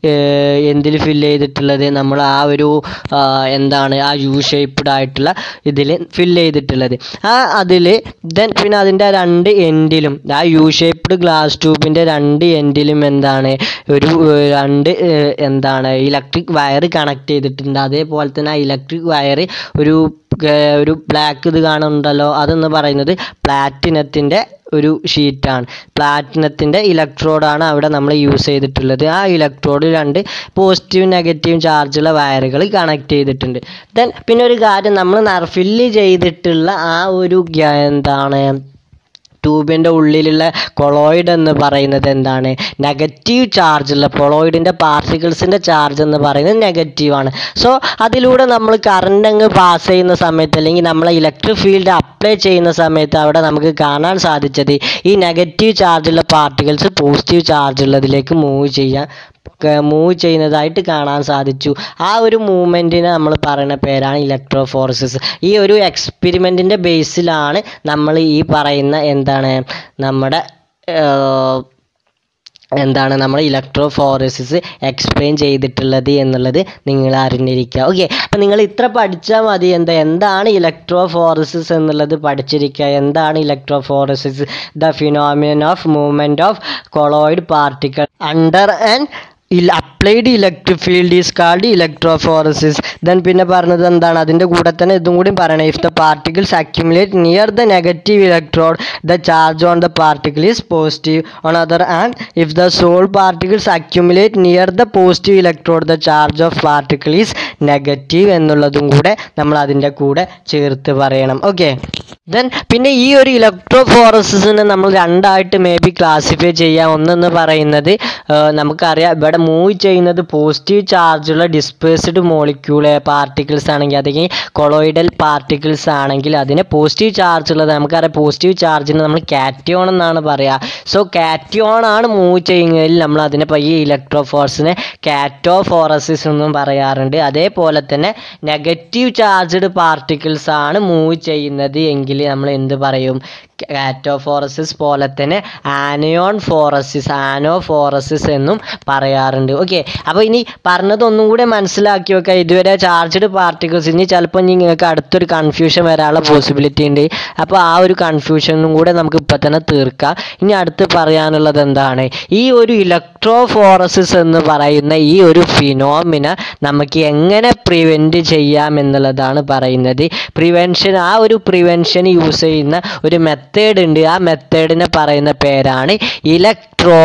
എന്തിൽ ഫില്ല് ചെയ്തിട്ടുള്ളത് നമ്മൾ ആ ഒരു ആ, എന്താണ് ആ യു ഷേപ്പ്ഡ് ആയിട്ടുള്ള ഇതിൽ ഫില്ല് ചെയ്തിട്ടുള്ളത് ആ അതിൽ ദെൻ പിന്നെ അതിൻ്റെ രണ്ട് എൻഡിലും ആ യു ഷേപ്പ്ഡ് ഗ്ലാസ് ട്യൂബിൻ്റെ രണ്ട് എൻഡിലും എന്താണ് ഒരു ഏർ, രണ്ട് ഏർ, എന്താണ് ഇലക്ട്രിക് വയർ കണക്ട് ചെയ്തിട്ടുണ്ട് അതേപോലെ തന്നെ ആ ഇലക്ട്രിക് വയർ ഒരു ഏർ, ഒരു ബ്ലാക്ക് ഇത് കാണുന്നുണ്ടല്ലോ അതെന്ന് പറയുന്നത് പ്ലാറ്റിനത്തിൻ്റെ ഒരു ഷീറ്റാണ് പ്ലാറ്റിനത്തിൻ്റെ ഇലക്ട്രോഡാണ് അവിടെ നമ്മൾ യൂസ് ചെയ്തിട്ടുള്ളത് ആ ഇലക്ട്രോഡ് രണ്ട് പോസിറ്റീവ് നെഗറ്റീവ് ചാർജുള്ള വയറുകൾ കണക്ട് ചെയ്തിട്ടുണ്ട് ദെൻ പിന്നെ ഒരു കാര്യം നമ്മൾ ഫില്ല് ചെയ്തിട്ടുള്ള ആ ഒരു ഗ്യ- എന്താണ് ട്യൂബിൻ്റെ ഉള്ളിലുള്ള കൊളോയിഡ് എന്ന് പറയുന്നത് എന്താണ് നെഗറ്റീവ് ചാർജുള്ള കൊളോയിഡിൻ്റെ പാർട്ടിക്കിൾസിൻ്റെ ചാർജ് എന്ന് പറയുന്നത് നെഗറ്റീവാണ് സോ അതിലൂടെ നമ്മൾ കറണ്ട് അങ്ങ് പാസ് ചെയ്യുന്ന സമയത്ത് അല്ലെങ്കിൽ നമ്മൾ ഇലക്ട്രിക് ഫീൽഡ് അപ്ലൈ ചെയ്യുന്ന സമയത്ത് അവിടെ നമുക്ക് കാണാൻ സാധിച്ചത് ഈ നെഗറ്റീവ് ചാർജുള്ള പാർട്ടിക്കിൾസ് പോസിറ്റീവ് ചാർജുള്ളതിലേക്ക് മൂവ് ചെയ്യാൻ മൂവ് ചെയ്യുന്നതായിട്ട് കാണാൻ സാധിച്ചു ആ ഒരു മൂവ്മെൻറ്റിനെ നമ്മൾ പറയുന്ന പേരാണ് ഇലക്ട്രോഫോറസിസ് ഈ ഒരു എക്സ്പെരിമെൻറ്റിൻ്റെ ബേസിലാണ് നമ്മൾ ഈ പറയുന്ന എന്താണ് നമ്മുടെ ഏർ, എന്താണ് നമ്മൾ ഇലക്ട്രോഫോറസിസ് എക്സ്പ്ലെയിൻ ചെയ്തിട്ടുള്ളത് എന്നുള്ളത് നിങ്ങൾ അറിഞ്ഞിരിക്കുക ഓക്കെ അപ്പം നിങ്ങൾ ഇത്ര പഠിച്ചാൽ മതി എന്താ എന്താണ് ഇലക്ട്രോഫോറസിസ് എന്നുള്ളത് പഠിച്ചിരിക്കുക എന്താണ് electrophoresis the phenomenon of movement of colloid particle under and applied electric field is called electrophoresis then പിന്നെ പറഞ്ഞത് എന്താണ് അതിൻ്റെ കൂടെ തന്നെ ഇതും കൂടി പറയണം if the particles accumulate near the negative electrode the charge on the particle is positive on other and if the sol particles accumulate near the positive electrode the charge of particle is negative എന്നുള്ളതും കൂടെ നമ്മൾ അതിൻ്റെ കൂടെ ചേർത്ത് പറയണം okay then പിന്നെ ഈ ഒരു ഇലക്ട്രോഫോറസിസിനെ നമ്മൾ രണ്ടായിട്ട് മേ ബി ക്ലാസിഫൈ ചെയ്യാം ഒന്നെന്ന് പറയുന്നത് ആ, നമുക്കറിയാം ഇവിടെ മൂവ് ചെയ്യുന്നത് പോസിറ്റീവ് ചാർജുള്ള ഡിസ്പേഴ്സ്ഡ് മോളിക്യൂള് പാർട്ടിക്കിൾസ് ആണെങ്കിൽ അല്ലെങ്കിൽ കൊളോയിഡൽ പാർട്ടിക്കിൾസ് ആണെങ്കിൽ അതിന് പോസിറ്റീവ് ചാർജ് ഉള്ളത് നമുക്കറിയാം പോസിറ്റീവ് ചാർജിന് നമ്മൾ കാറ്റിയോൺ എന്നാണ് പറയുക സോ കാറ്റിയോൺ ആണ് മൂവ് ചെയ്യുന്നതിൽ നമ്മൾ അതിനെ പ- ഈ ഇലക്ട്രോഫോർസിനെ കാറ്റോഫോറസിസ് എന്നും പറയാറുണ്ട് അതേപോലെ തന്നെ നെഗറ്റീവ് ചാർജ്ഡ് പാർട്ടിക്കിൾസ് ആണ് മൂവ് ചെയ്യുന്നത് എങ്കിൽ നമ്മൾ എന്ത് പറയും കാറ്റോഫോറസിസ് പോലെ തന്നെ ആനയോൺ ഫോറസിസ് ആനോഫോറസിസ് എന്നും പറയാറുണ്ട് ഓക്കെ അപ്പോൾ ഇനി പറഞ്ഞതൊന്നും കൂടെ മനസ്സിലാക്കി വെക്കുക ഇതുവരെ ചാർജ്ഡ് പാർട്ടിക്കിൾസ് ഇനി ചിലപ്പോൾ ഇനി നിങ്ങൾക്ക് അടുത്തൊരു കൺഫ്യൂഷൻ വരാനുള്ള പോസിബിലിറ്റി ഉണ്ട് അപ്പോൾ ആ ഒരു കൺഫ്യൂഷനും കൂടെ നമുക്ക് ഇപ്പം തന്നെ തീർക്കാം ഇനി അടുത്ത് പറയാനുള്ളത് എന്താണ് ഈ ഒരു ഇലക്ട്രോഫോറസിസ് എന്ന് പറയുന്ന ഈ ഒരു ഫിനോമിന നമുക്ക് എങ്ങനെ പ്രിവെൻറ്റ് ചെയ്യാം എന്നുള്ളതാണ് പറയുന്നത് പ്രിവെൻഷൻ ആ ഒരു പ്രിവെൻഷൻ യൂസ് ചെയ്യുന്ന ഒരു മെത്തേഡ് ഉണ്ട് ആ മെത്തേഡിനെ പറയുന്ന പേരാണ് ഇലക്ട്രോ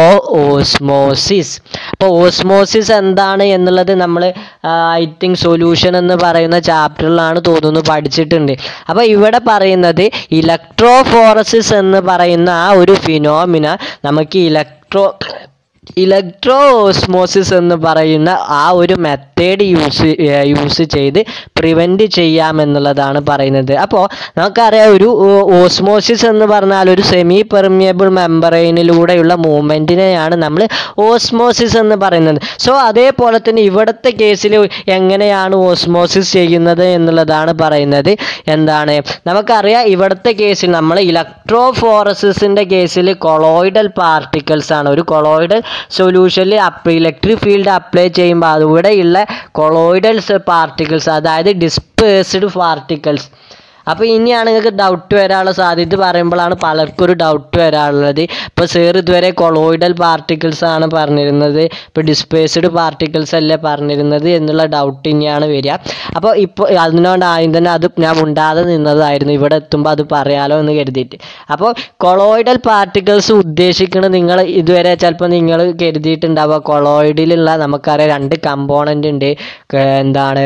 ഓസ്മോസിസ് അപ്പോൾ ഓസ്മോസിസ് എന്താണ് എന്നുള്ളത് നമ്മൾ ഐ തിങ്ക് സൊല്യൂഷൻ എന്ന് പറയുന്ന ചാപ്റ്ററിലാണ് തോന്നുന്നു പഠിച്ചിട്ടുണ്ട് അപ്പോൾ ഇവിടെ പറയുന്നത് ഇലക്ട്രോഫോറസിസ് എന്ന് പറയുന്ന ആ ഒരു ഫിനോമിന നമുക്ക് ഇലക്ട്രോ ഇലക്ട്രോ ഓസ്മോസിസ് എന്ന് പറയുന്ന ആ ഒരു മെത്തേഡ് യൂസ് യൂസ് ചെയ്ത് പ്രിവെൻറ്റ് ചെയ്യാമെന്നുള്ളതാണ് പറയുന്നത് അപ്പോൾ നമുക്കറിയാം ഒരു ഓസ്മോസിസ് എന്ന് പറഞ്ഞാൽ ഒരു സെമി പെർമിയബിൾ മെമ്പറൈനിലൂടെയുള്ള മൂവ്മെൻറ്റിനെയാണ് നമ്മൾ ഓസ്മോസിസ് എന്ന് പറയുന്നത് സോ അതേപോലെ തന്നെ ഇവിടുത്തെ കേസിൽ എങ്ങനെയാണ് ഓസ്മോസിസ് ചെയ്യുന്നത് എന്നുള്ളതാണ് പറയുന്നത് എന്താണ് നമുക്കറിയാം ഇവിടുത്തെ കേസിൽ നമ്മൾ ഇലക്ട്രോ ഫോറസിസിൻ്റെ കേസിൽ കൊളോയിഡൽ പാർട്ടിക്കിൾസ് ആണ് ഒരു കൊളോയിഡൽ സൊല്യൂഷനിൽ അപ്പ് ഇലക്ട്രിക് ഫീൽഡ് അപ്ലൈ ചെയ്യുമ്പോൾ അവിടെയുള്ള കൊളോയിഡൽസ് പാർട്ടിക്കിൾസ് അതായത് ഡിസ്പേഴ്സ്ഡ് പാർട്ടിക്കിൾസ് അപ്പോൾ ഇനിയാണ് നിങ്ങൾക്ക് ഡൗട്ട് വരാനുള്ള സാധ്യത ഇത് പറയുമ്പോഴാണ് പലർക്കും ഒരു ഡൗട്ട് വരാനുള്ളത് ഇപ്പോൾ സേർ ഇതുവരെ കൊളോയിഡൽ പാർട്ടിക്കിൾസ് ആണ് പറഞ്ഞിരുന്നത് ഇപ്പോൾ ഡിസ്പേസ്ഡ് പാർട്ടിക്കിൾസ് അല്ലേ പറഞ്ഞിരുന്നത് എന്നുള്ള ഡൗട്ട് ഇനിയാണ് വരിക അപ്പോൾ ഇപ്പോൾ അതിനോട് ആദ്യം തന്നെ അത് ഞാൻ മുണ്ടാതെ നിന്നതായിരുന്നു ഇവിടെ എത്തുമ്പോൾ അത് പറയാലോ എന്ന് കരുതിയിട്ട് അപ്പോൾ കൊളോയിഡൽ പാർട്ടിക്കിൾസ് ഉദ്ദേശിക്കുന്നത് നിങ്ങൾ ഇതുവരെ ചിലപ്പോൾ നിങ്ങൾ കരുതിയിട്ടുണ്ടാവുക കൊളോയിഡിലുള്ള നമുക്കറിയാം രണ്ട് കമ്പോണൻ്റ് ഉണ്ട് ക- എന്താണ്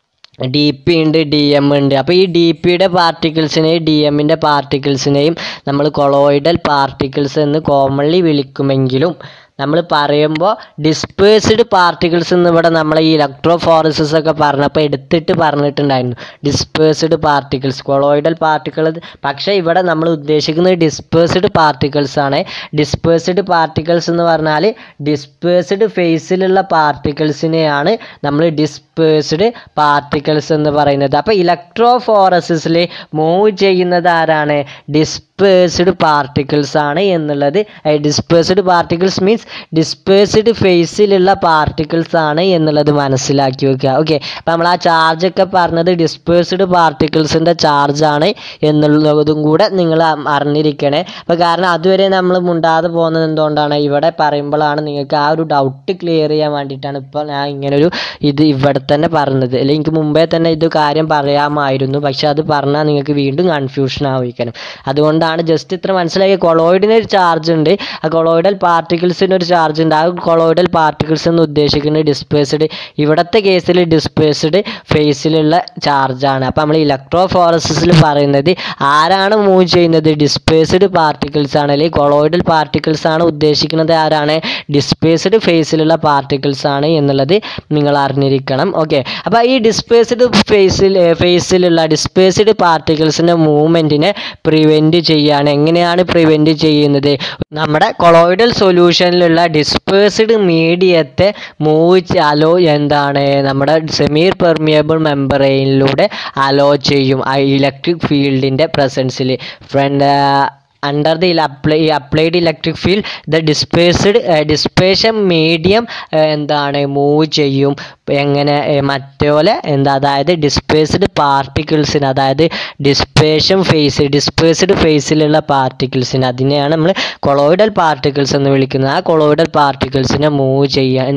ഡി പി ഉണ്ട് ഡി എം ഉണ്ട് അപ്പോൾ ഈ ഡി പിയുടെ പാർട്ടിക്കിൾസിനെയും ഡി എമ്മിൻ്റെ പാർട്ടിക്കിൾസിനെയും നമ്മൾ കൊളോയിഡൽ പാർട്ടിക്കിൾസ് എന്ന് കോമൺലി വിളിക്കുമെങ്കിലും നമ്മൾ പറയുമ്പോൾ ഡിസ്പേഴ്സ്ഡ് പാർട്ടിക്കിൾസ് എന്ന് ഇവിടെ നമ്മൾ ഈ ഇലക്ട്രോ ഫോറസസ് ഒക്കെ പറഞ്ഞപ്പോൾ എടുത്തിട്ട് പറഞ്ഞിട്ടുണ്ടായിരുന്നു ഡിസ്പേഴ്സ്ഡ് പാർട്ടിക്കിൾസ് കൊളോയിഡൽ പാർട്ടിക്കിൾ പക്ഷേ ഇവിടെ നമ്മൾ ഉദ്ദേശിക്കുന്നത് ഡിസ്പേഴ്സ്ഡ് പാർട്ടിക്കിൾസ് ആണ് ഡിസ്പേഴ്സ്ഡ് പാർട്ടിക്കിൾസ് എന്ന് പറഞ്ഞാൽ ഡിസ്പേഴ്സ്ഡ് ഫേസിലുള്ള പാർട്ടിക്കിൾസിനെയാണ് നമ്മൾ ഡിസ്പേഴ്സ്ഡ് പാർട്ടിക്കിൾസ് എന്ന് പറയുന്നത് അപ്പോൾ ഇലക്ട്രോ ഫോറസിസിൽ മൂവ് ചെയ്യുന്നത് ആരാണ് ഡിസ്പേഴ്സ്ഡ് പാർട്ടിക്കിൾസ് ആണ് എന്നുള്ളത് ഡിസ്പേഴ്സ്ഡ് പാർട്ടിക്കിൾസ് മീൻസ് ഡിസ്പേഴ്സ്ഡ് ഫേസിലുള്ള പാർട്ടിക്കിൾസ് ആണ് എന്നുള്ളത് മനസ്സിലാക്കി വെക്കുക ഓക്കെ അപ്പോൾ നമ്മൾ ആ ചാർജ് ഒക്കെ പറഞ്ഞത് ഡിസ്പേഴ്സ്ഡ് പാർട്ടിക്കിൾസിൻ്റെ ചാർജ് ആണ് എന്നുള്ളതും കൂടെ നിങ്ങൾ അറിഞ്ഞിരിക്കണേ അപ്പോൾ കാരണം അതുവരെ നമ്മൾ മുണ്ടാതെ പോകുന്നത് എന്തുകൊണ്ടാണ് ഇവിടെ പറയുമ്പോഴാണ് നിങ്ങൾക്ക് ആ ഒരു ഡൗട്ട് ക്ലിയർ ചെയ്യാൻ വേണ്ടിയിട്ടാണ് ഇപ്പോൾ ഞാൻ ഇങ്ങനൊരു ഇത് ഇവിടെ തന്നെ പറഞ്ഞത് അല്ലെങ്കിൽ എനിക്ക് മുമ്പേ തന്നെ ഇത് കാര്യം പറയാമായിരുന്നു പക്ഷെ അത് പറഞ്ഞാൽ നിങ്ങൾക്ക് വീണ്ടും കൺഫ്യൂഷൻ ആവിക്കണം അതുകൊണ്ടാണ് ജസ്റ്റ് ഇത്ര മനസ്സിലാക്കിയ കൊളോയിഡിന് ഒരു ചാർജ് ഉണ്ട് ആ കൊളോയിഡൽ പാർട്ടിക്കിൾസിന് ഒരു ചാർജ് ഉണ്ട് ആ കൊളോയിഡൽ പാർട്ടിക്കിൾസ് എന്ന് ഉദ്ദേശിക്കുന്നത് ഡിസ്പേഴ്സ്ഡ് ഇവിടുത്തെ കേസിൽ ഡിസ്പേഴ്സ്ഡ് ഫേസിലുള്ള ചാർജാണ് അപ്പോൾ നമ്മൾ ഇലക്ട്രോ ഫോറസിസിൽ പറയുന്നത് ആരാണ് മൂവ് ചെയ്യുന്നത് ഡിസ്പേഴ്സ്ഡ് പാർട്ടിക്കിൾസ് ആണ് അല്ലെങ്കിൽ കൊളോയിഡൽ പാർട്ടിക്കിൾസ് ആണ് ഉദ്ദേശിക്കുന്നത് ആരാണ് ഡിസ്പേഴ്സ്ഡ് ഫേസിലുള്ള പാർട്ടിക്കിൾസ് ആണ് എന്നുള്ളത് നിങ്ങൾ അറിഞ്ഞിരിക്കണം ഓക്കെ അപ്പോൾ ഈ ഡിസ്പേഴ്സ്ഡ് ഫേസിൽ ഫേസിലുള്ള ഡിസ്പേഴ്സ്ഡ് പാർട്ടിക്കിൾസിൻ്റെ മൂവ്മെൻറ്റിനെ പ്രിവെൻറ്റ് ചെയ്യാണ് എങ്ങനെയാണ് പ്രിവെൻറ്റ് ചെയ്യുന്നത് നമ്മുടെ കൊളോയിഡൽ സൊല്യൂഷനിലുള്ള ഡിസ്പേഴ്സ്ഡ് മീഡിയത്തെ മൂവ് അലോ എന്താണ് നമ്മുടെ സെമി പെർമിയബിൾ മെമ്പറൈനിലൂടെ അലോ ചെയ്യും ആ ഇലക്ട്രിക് ഫീൽഡിൻ്റെ പ്രസൻസിൽ front under the apply applied electric field the dispersed dispersion medium എന്താണ് മൂവ് ചെയ്യും എങ്ങനെ ഏർ മറ്റേ പോലെ എന്താ അതായത് ഡിസ്പേഴ്സ്ഡ് പാർട്ടിക്കിൾസിന് അതായത് ഡിസ്പേഷൻ ഫേസ് ഡിസ്പേഴ്സ്ഡ് ഫേസിലുള്ള പാർട്ടിക്കിൾസിന് അതിനെയാണ് നമ്മൾ കൊളോയിഡൽ പാർട്ടിക്കിൾസ് എന്ന് വിളിക്കുന്നത് ആ കൊളോയിഡൽ പാർട്ടിക്കിൾസിനെ മൂവ് ചെയ്യാൻ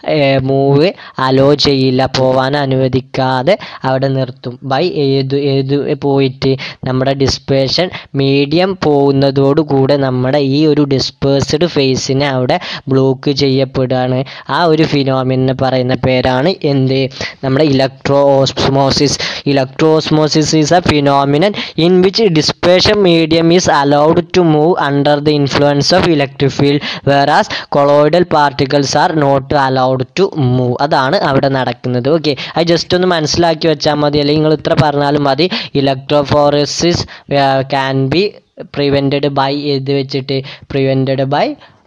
മൂവ് അലോ ചെയ്യില്ല പോവാൻ അനുവദിക്കാതെ അവിടെ നിർത്തും ബൈ ഏത് ഏത് പോയിട്ട് നമ്മുടെ ഡിസ്പേഷൻ മീഡിയം പോകുന്നതോടുകൂടെ നമ്മുടെ ഈ ഒരു ഡിസ്പേഴ്സ്ഡ് ഫേസിനെ അവിടെ ബ്ലോക്ക് ചെയ്യപ്പെടുകയാണ് ആ ഒരു ഫിനോമിനെ പറയുന്ന പേരാണ് എന്ത് നമ്മുടെ electro osmosis electro osmosis is a phenomenon in which dispersion medium is allowed to move under the influence of electric field whereas colloidal particles are not allowed to move അതാണ് അവിടെ നടക്കുന്നത് ഓക്കെ അത് ജസ്റ്റ് ഒന്ന് മനസ്സിലാക്കി വെച്ചാൽ മതി അല്ലെങ്കിൽ നിങ്ങൾ ഇത്ര പറഞ്ഞാലും മതി electrophoresis can be prevented by ഇത് വെച്ചിട്ട് prevented by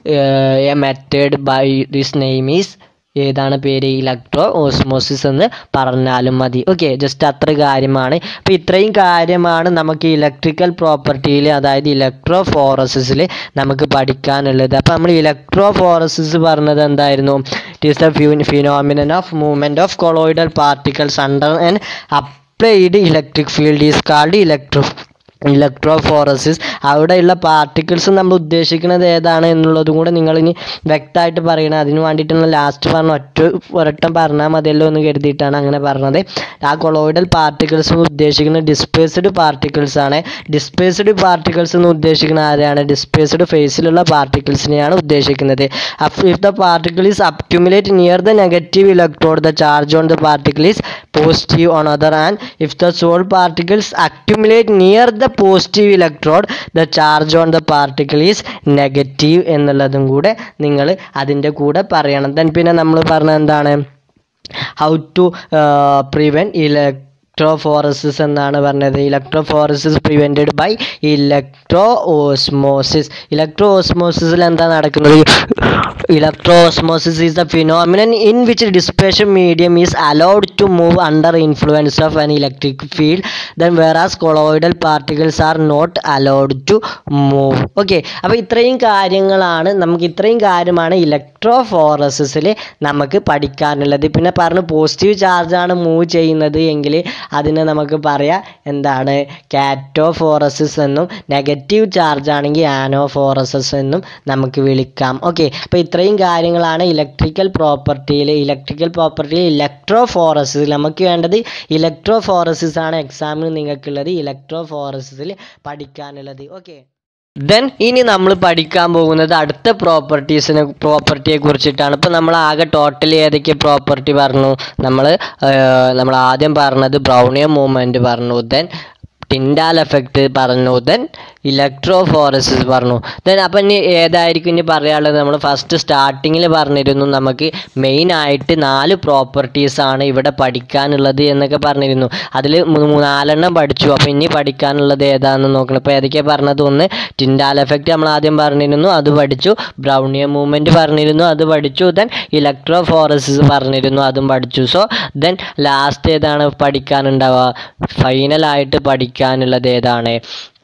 a method by this name is ഏതാണ് പേര് ഇലക്ട്രോ ഓസ്മോസിസ് എന്ന് പറഞ്ഞാലും മതി ഓക്കെ ജസ്റ്റ് അത്ര കാര്യമാണ് അപ്പോൾ ഇത്രയും കാര്യമാണ് നമുക്ക് ഇലക്ട്രിക്കൽ പ്രോപ്പർട്ടിയിൽ അതായത് ഇലക്ട്രോ ഫോറസിസിൽ നമുക്ക് പഠിക്കാനുള്ളത് അപ്പോൾ നമ്മൾ ഇലക്ട്രോ ഫോറസിസ് പറഞ്ഞത് എന്തായിരുന്നു it is the phenomenon of movement of colloidal particles under an applied electric field is called electro electrophoresis അവിടെയുള്ള പാർട്ടിക്കിൾസ് നമ്മൾ ഉദ്ദേശിക്കുന്നത് ഏതാണ് എന്നുള്ളതും കൂടെ നിങ്ങളിനി വ്യക്തമായിട്ട് പറയണം അതിന് വേണ്ടിയിട്ടാണ് ലാസ്റ്റ് പറഞ്ഞ ഒറ്റ ഒരട്ടം പറഞ്ഞാൽ മതിയല്ലോ എന്ന് കരുതിയിട്ടാണ് അങ്ങനെ പറഞ്ഞത് ആ കൊളോയിഡൽ പാർട്ടിക്കിൾസ് ഉദ്ദേശിക്കുന്നത് ഡിസ്പേസ്ഡ് പാർട്ടിക്കിൾസ് ആണ് ഡിസ്പേസ്ഡ് പാർട്ടിക്കിൾസ് എന്ന് ഉദ്ദേശിക്കുന്നത് ആരെയാണ് ഡിസ്പേസ്ഡ് ഫേസിലുള്ള പാർട്ടിക്കിൾസിനെയാണ് ഉദ്ദേശിക്കുന്നത് if the particle is accumulate near the negative electrode the charge on the particle is positive on other and if the sol particles accumulate near the positive electrode the charge on the particle is negative എന്നുള്ളതും കൂടെ നിങ്ങൾ അതിൻ്റെ കൂടെ പറയണം then പിന്നെ നമ്മൾ പറഞ്ഞ എന്താണ് ഹൗ ടു പ്രിവെൻറ്റ് ഇലക്ട്രോഫോറസിസ് എന്നാണ് പറഞ്ഞത് electrophoresis prevented by electro osmosis electro ഓസ്മോസിസിൽ എന്താ നടക്കുന്നത് electro osmosis is the phenomenon in which dispersion medium is allowed to move under influence of an electric field then whereas colloidal particles are not allowed to move okay അപ്പോൾ ഇത്രയും കാര്യങ്ങളാണ് നമുക്ക് ഇത്രയും കാര്യമാണ് electro ഫോറസിസിൽ നമുക്ക് പഠിക്കാനുള്ളത് പിന്നെ പറഞ്ഞു പോസിറ്റീവ് ചാർജാണ് മൂവ് ചെയ്യുന്നത് എങ്കിൽ അതിനെ നമുക്ക് പറയാം എന്താണ് കാറ്റോ ഫോറസിസ് എന്നും നെഗറ്റീവ് ചാർജ് ആണെങ്കിൽ ആനോ ഫോറസിസ് എന്നും നമുക്ക് വിളിക്കാം ഓക്കെ അപ്പോൾ ഇത്രയും കാര്യങ്ങളാണ് ഇലക്ട്രിക്കൽ പ്രോപ്പർട്ടിയിൽ ഇലക്ട്രിക്കൽ പ്രോപ്പർട്ടിയിൽ ഇലക്ട്രോ ഫോറസിസ് നമുക്ക് വേണ്ടത് ഇലക്ട്രോ ഫോറസിസ് ആണ് എക്സാമിന് നിങ്ങൾക്കുള്ളത് ഇലക്ട്രോ ഫോറസിസിൽ പഠിക്കാനുള്ളത് ഓക്കെ ദെൻ ഇനി നമ്മൾ പഠിക്കാൻ പോകുന്നത് അടുത്ത പ്രോപ്പർട്ടീസിനെ പ്രോപ്പർട്ടിയെ കുറിച്ചിട്ടാണ് ഇപ്പോൾ നമ്മൾ ആകെ ടോട്ടലി ഏതൊക്കെ പ്രോപ്പർട്ടി പറഞ്ഞു നമ്മൾ നമ്മൾ ആദ്യം പറഞ്ഞത് ബ്രൗണിയം മൂവ്മെൻറ്റ് പറഞ്ഞു ദെൻ ടിൻഡാൽ എഫക്റ്റ് പറഞ്ഞു ദെൻ ഇലക്ട്രോ ഫോറസിസ് പറഞ്ഞു ദെൻ അപ്പം ഇനി ഏതായിരിക്കും ഇനി പറയാനുള്ളത് നമ്മൾ ഫസ്റ്റ് സ്റ്റാർട്ടിങ്ങിൽ പറഞ്ഞിരുന്നു നമുക്ക് മെയിൻ ആയിട്ട് നാല് പ്രോപ്പർട്ടീസ് ആണ് ഇവിടെ പഠിക്കാനുള്ളത് എന്നൊക്കെ പറഞ്ഞിരുന്നു അതിൽ നാലെണ്ണം പഠിച്ചു അപ്പോൾ ഇനി പഠിക്കാനുള്ളത് ഏതാണെന്ന് നോക്കണം ഇപ്പോൾ ഏതൊക്കെയാണ് പറഞ്ഞത് ഒന്ന് ടിൻഡാൽ എഫക്റ്റ് നമ്മൾ ആദ്യം പറഞ്ഞിരുന്നു അത് പഠിച്ചു ബ്രൗണിയം മൂവ്മെൻറ്റ് പറഞ്ഞിരുന്നു അത് പഠിച്ചു ദെൻ ഇലക്ട്രോ ഫോറസിസ് പറഞ്ഞിരുന്നു അതും പഠിച്ചു സോ ദെൻ ലാസ്റ്റ് ഏതാണ് പഠിക്കാനുണ്ടാവുക ഫൈനലായിട്ട് പഠിക്കാനുള്ളത് ഏതാണ്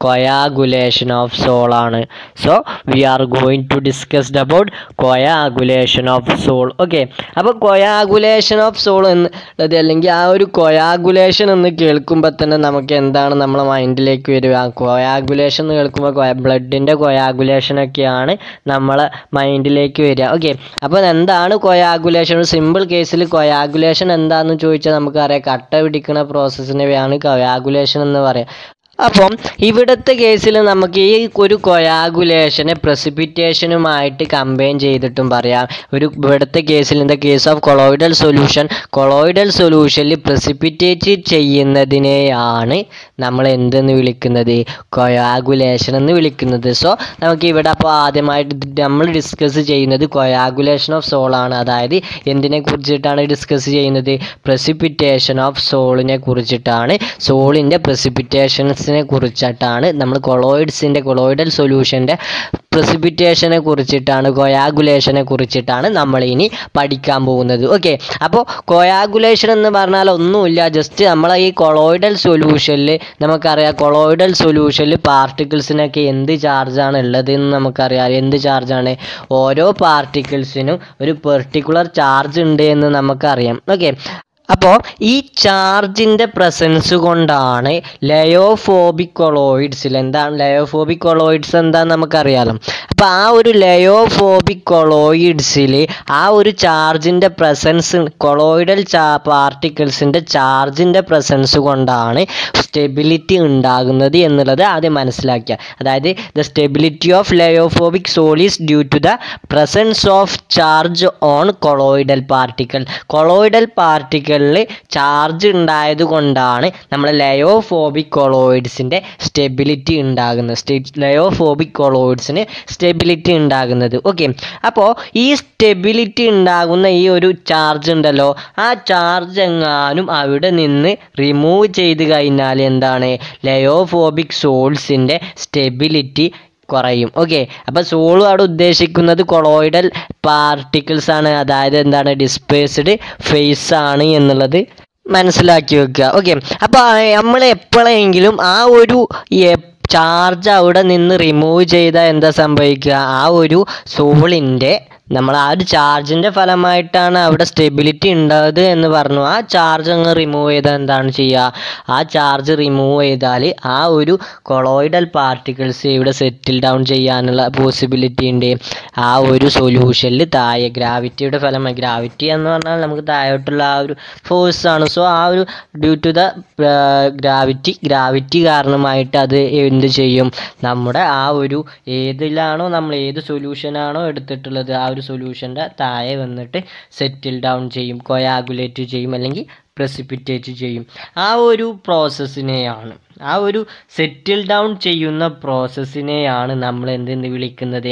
കൊയാഗുലേഷൻ ഓഫ് സോൾ ആണ് so we are going to discussed about coagulation of sol okay അപ്പോൾ കൊയാഗുലേഷൻ ഓഫ് സോൾ എന്നുള്ളത് അല്ലെങ്കിൽ ആ ഒരു കൊയാഗുലേഷൻ എന്ന് കേൾക്കുമ്പോൾ തന്നെ നമുക്ക് എന്താണ് നമ്മളെ മൈൻഡിലേക്ക് വരിക കൊയാഗുലേഷൻ എന്ന് കേൾക്കുമ്പോൾ ബ്ലഡിൻ്റെ കൊയാഗുലേഷനൊക്കെയാണ് നമ്മളെ മൈൻഡിലേക്ക് വരിക ഓക്കെ അപ്പോൾ എന്താണ് കൊയാഗുലേഷൻ സിമ്പിൾ കേസിൽ കൊയാഗുലേഷൻ എന്താണെന്ന് ചോദിച്ചാൽ നമുക്കറിയാം കട്ട പിടിക്കുന്ന പ്രോസസ്സിനെയാണ് കൊയാഗുലേഷൻ എന്ന് പറയാം അപ്പം ഇവിടുത്തെ കേസിൽ നമുക്ക് ഈ ഒരു കൊയാഗുലേഷനെ പ്രസിപ്പിറ്റേഷനുമായിട്ട് കമ്പൈൻ ചെയ്തിട്ടും പറയാം ഒരു ഇവിടുത്തെ കേസിൽ in the case of colloidal solution colloidal സൊല്യൂഷനിൽ പ്രസിപ്പിറ്റേറ്റ് ചെയ്യുന്നതിനെയാണ് നമ്മൾ എന്തെന്ന് വിളിക്കുന്നത് കൊയാഗുലേഷൻ എന്ന് വിളിക്കുന്നത് സോ നമുക്ക് ഇവിടെ അപ്പോൾ ആദ്യമായിട്ട് നമ്മൾ ഡിസ്കസ് ചെയ്യുന്നത് കൊയാഗുലേഷൻ ഓഫ് സോൾ ആണ് അതായത് എന്തിനെ കുറിച്ചിട്ടാണ് ഡിസ്കസ് ചെയ്യുന്നത് പ്രസിപ്പിറ്റേഷൻ ഓഫ് സോളിനെ കുറിച്ചിട്ടാണ് സോളിൻ്റെ പ്രസിപ്പിറ്റേഷൻസിനെ കുറിച്ചിട്ടാണ് നമ്മൾ കൊളോയിഡ്സിൻ്റെ കൊളോയിഡൽ സൊല്യൂഷൻ്റെ പ്രസിപ്പിറ്റേഷനെ കുറിച്ചിട്ടാണ് കൊയാഗുലേഷനെ കുറിച്ചിട്ടാണ് നമ്മൾ ഇനി പഠിക്കാൻ പോകുന്നത് ഓക്കെ അപ്പോൾ കൊയാഗുലേഷൻ എന്ന് പറഞ്ഞാൽ ഒന്നുമില്ല ജസ്റ്റ് നമ്മളെ ഈ കൊളോയിഡൽ സൊല്യൂഷനിൽ നമുക്കറിയാം കൊളോയിഡൽ സൊല്യൂഷനിൽ പാർട്ടിക്കിൾസിനൊക്കെ എന്ത് ചാർജാണ് ഉള്ളത് എന്ന് നമുക്കറിയാം എന്ത് ചാർജാണ് ഓരോ പാർട്ടിക്കിൾസിനും ഒരു പെർട്ടിക്കുലർ ചാർജ് ഉണ്ട് എന്ന് നമുക്കറിയാം ഓക്കെ അപ്പോൾ ഈ ചാർജിൻ്റെ പ്രസൻസ് കൊണ്ടാണ് ലയോഫോബിക് കൊളോയിഡ്സിൽ എന്താണ് ലയോഫോബിക് കൊളോയിഡ്സ് എന്താണെന്ന് നമുക്കറിയാലോ അപ്പോൾ ആ ഒരു ലയോഫോബിക് കൊളോയിഡ്സിൽ ആ ഒരു ചാർജിൻ്റെ പ്രസൻസ് കൊളോയിഡൽ ചാ പാർട്ടിക്കിൾസിൻ്റെ ചാർജിൻ്റെ പ്രസൻസ് കൊണ്ടാണ് സ്റ്റെബിലിറ്റി ഉണ്ടാകുന്നത് എന്നുള്ളത് ആദ്യം മനസ്സിലാക്കുക അതായത് the stability of lyophobic sols due to the presence of charge on colloidal particle colloidal പാർട്ടിക്കിളിൽ ചാർജ് ഉണ്ടായത് കൊണ്ടാണ് നമ്മൾ ലയോഫോബിക് കൊളോയിഡ്സിൻ്റെ സ്റ്റെബിലിറ്റി ഉണ്ടാകുന്നത് സ്റ്റെ ലയോഫോബിക് കൊളോയിഡ്സിന് സ്റ്റെബിലിറ്റി ഉണ്ടാകുന്നത് ഓക്കെ അപ്പോൾ ഈ സ്റ്റെബിലിറ്റി ഉണ്ടാകുന്ന ഈ ഒരു ചാർജ് ഉണ്ടല്ലോ ആ ചാർജ് എങ്ങാനും അവിടെ നിന്ന് റിമൂവ് ചെയ്ത് കഴിഞ്ഞാൽ എന്താണ് ലയോഫോബിക് സോൾസിൻ്റെ സ്റ്റെബിലിറ്റി കുറയും ഓക്കെ അപ്പോൾ സോള് അവിടെ ഉദ്ദേശിക്കുന്നത് കൊളോയിഡൽ പാർട്ടിക്കിൾസ് ആണ് അതായത് എന്താണ് ഡിസ്പേസ്ഡ് ഫേസ് ആണ് എന്നുള്ളത് മനസ്സിലാക്കി വെക്കുക ഓക്കെ അപ്പോൾ നമ്മൾ എപ്പോഴെങ്കിലും ആ ഒരു ചാർജ് അവിടെ നിന്ന് റിമൂവ് ചെയ്താൽ എന്താ സംഭവിക്കുക ആ ഒരു സോളിൻ്റെ നമ്മൾ ആ ഒരു ചാർജിൻ്റെ ഫലമായിട്ടാണ് അവിടെ സ്റ്റെബിലിറ്റി ഉണ്ടായത് എന്ന് പറഞ്ഞു ആ ചാർജ് അങ്ങ് റിമൂവ് ചെയ്താൽ എന്താണ് ചെയ്യുക ആ ചാർജ് റിമൂവ് ചെയ്താൽ ആ ഒരു കൊളോയിഡൽ പാർട്ടിക്കിൾസ് ഇവിടെ സെറ്റിൽ ഡൗൺ ചെയ്യാനുള്ള പോസിബിലിറ്റി ഉണ്ട് ആ ഒരു സൊല്യൂഷനിൽ താഴെ ഗ്രാവിറ്റിയുടെ ഫലമായി ഗ്രാവിറ്റി എന്ന് പറഞ്ഞാൽ നമുക്ക് താഴോട്ടുള്ള ആ ഒരു ഫോഴ്സ് ആണ് സോ ആ ഒരു due to the gravity gravity കാരണമായിട്ട് അത് എന്ത് ചെയ്യും നമ്മുടെ ആ ഒരു ഏതിലാണോ നമ്മൾ ഏത് സൊല്യൂഷനാണോ എടുത്തിട്ടുള്ളത് ആ ഒരു സൊല്യൂഷൻ്റെ താഴെ വന്നിട്ട് സെറ്റിൽ ഡൗൺ ചെയ്യും കൊയാഗുലേറ്റ് ചെയ്യും അല്ലെങ്കിൽ പ്രസിപ്പിറ്റേറ്റ് ചെയ്യും ആ ഒരു പ്രോസസ്സിനെയാണ് ആ ഒരു സെറ്റിൽ ഡൗൺ ചെയ്യുന്ന പ്രോസസ്സിനെയാണ് നമ്മൾ എന്തെന്ന് വിളിക്കുന്നത്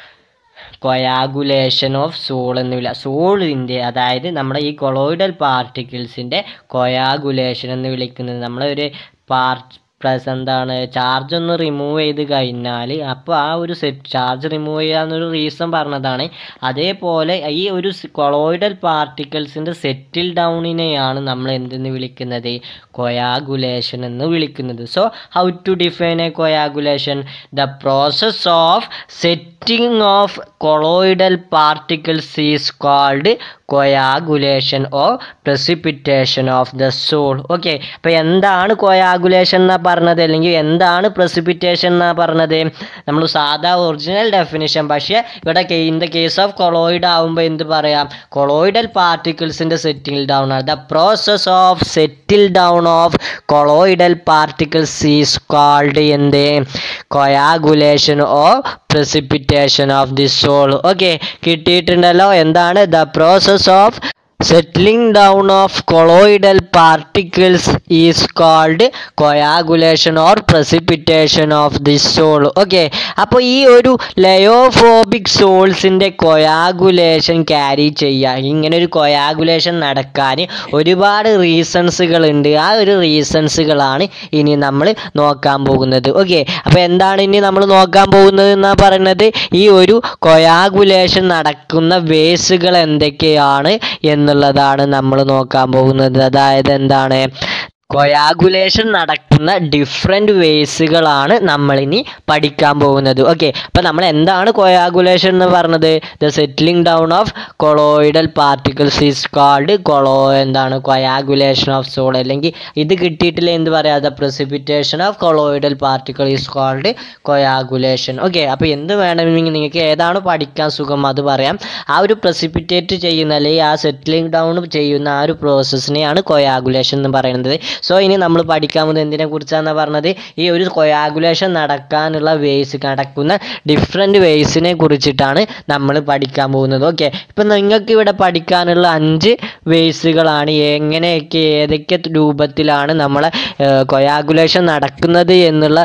കൊയാഗുലേഷൻ ഓഫ് സോൾ എന്ന് വിളി സോളിൻ്റെ അതായത് നമ്മുടെ ഈ കൊളോയിഡൽ പാർട്ടിക്കിൾസിൻ്റെ കൊയാഗുലേഷൻ എന്ന് വിളിക്കുന്നത് നമ്മളൊരു പാർട്ട് പ്ലസ് എന്താണ് ചാർജ് ഒന്ന് റിമൂവ് ചെയ്ത് കഴിഞ്ഞാൽ അപ്പോൾ ആ ഒരു സെറ്റ് ചാർജ് റിമൂവ് ചെയ്യാന്നൊരു റീസൺ പറഞ്ഞതാണ് അതേപോലെ ഈ ഒരു കൊളോയിഡൽ പാർട്ടിക്കിൾസിൻ്റെ സെറ്റിൽ ഡൗണിനെയാണ് നമ്മൾ എന്തെന്ന് വിളിക്കുന്നത് കൊയാഗുലേഷൻ എന്ന് വിളിക്കുന്നത് so how to define a coagulation the process of setting of colloidal particles is called coagulation or precipitation of the sol okay അപ്പോൾ എന്താണ് കൊയാഗുലേഷൻ എന്നാ പറഞ്ഞത് അല്ലെങ്കിൽ എന്താണ് പ്രസിപ്പിറ്റേഷൻ എന്നാ പറഞ്ഞത് നമ്മൾ സാധാ ഒറിജിനൽ ഡെഫിനിഷൻ പക്ഷേ ഇവിടെ in the case of colloid ആകുമ്പോൾ എന്ത് പറയാം കൊളോയിഡൽ പാർട്ടിക്കിൾസിൻ്റെ സെറ്റിൽ ഡൗൺ ആണ് the process of settle down of colloidal particles is called എന്ത് coagulation or precipitation of the sol okay കിട്ടിയിട്ടുണ്ടല്ലോ എന്താണ് the process of settling down of colloidal particles is called coagulation or precipitation of the sol okay അപ്പോൾ ഈ ഒരു lyophobic സോൾസിൻ്റെ coagulation carry ചെയ്യുക ഇങ്ങനെ ഒരു coagulation നടക്കാൻ ഒരുപാട് റീസൺസുകൾ ഉണ്ട് ആ ഒരു റീസൺസുകളാണ് ഇനി നമ്മൾ നോക്കാൻ പോകുന്നത് ഓക്കെ അപ്പോൾ എന്താണ് ഇനി നമ്മൾ നോക്കാൻ പോകുന്നത് എന്നാ പറയുന്നത് ഈ ഒരു കൊയാഗുലേഷൻ നടക്കുന്ന വേസുകൾ എന്തൊക്കെയാണ് എന്നുള്ളതാണ് നമ്മൾ നോക്കാൻ പോകുന്നത് അതായത് എന്താണ് കൊയാഗുലേഷൻ നടക്കുന്ന ഡിഫറെൻറ്റ് വേസുകളാണ് നമ്മളിനി പഠിക്കാൻ പോകുന്നത് ഓക്കെ അപ്പോൾ നമ്മൾ എന്താണ് കൊയാഗുലേഷൻ എന്ന് പറഞ്ഞത് the settling down of colloidal particles is called കൊളോ എന്താണ് കൊയാഗുലേഷൻ ഓഫ് സോൾ അല്ലെങ്കിൽ ഇത് കിട്ടിയിട്ടില്ല എന്ത് പറയാം the precipitation of colloidal particle is called coagulation okay അപ്പോൾ എന്ത് വേണമെങ്കിൽ നിങ്ങൾക്ക് ഏതാണ് പഠിക്കാൻ സുഖം അത് പറയാം ആ ഒരു പ്രസിപ്പിറ്റേറ്റ് ചെയ്യുന്ന അല്ലെങ്കിൽ ആ സെറ്റിലിംഗ് ഡൗൺ ചെയ്യുന്ന ആ ഒരു പ്രോസസ്സിനെയാണ് കൊയാഗുലേഷൻ എന്ന് പറയുന്നത് സോ ഇനി നമ്മൾ പഠിക്കാൻ പോകുന്നത് എന്തിനെ കുറിച്ചാണെന്ന് പറഞ്ഞത് ഈ ഒരു കൊയാഗുലേഷൻ നടക്കാനുള്ള വേസ് നടക്കുന്ന ഡിഫറെൻറ്റ് വേസിനെ കുറിച്ചിട്ടാണ് നമ്മൾ പഠിക്കാൻ പോകുന്നത് ഓക്കെ ഇപ്പം നിങ്ങൾക്ക് ഇവിടെ പഠിക്കാനുള്ള അഞ്ച് വേസുകളാണ് എങ്ങനെയൊക്കെ ഏതൊക്കെ രൂപത്തിലാണ് നമ്മളെ കൊയാഗുലേഷൻ നടക്കുന്നത് എന്നുള്ള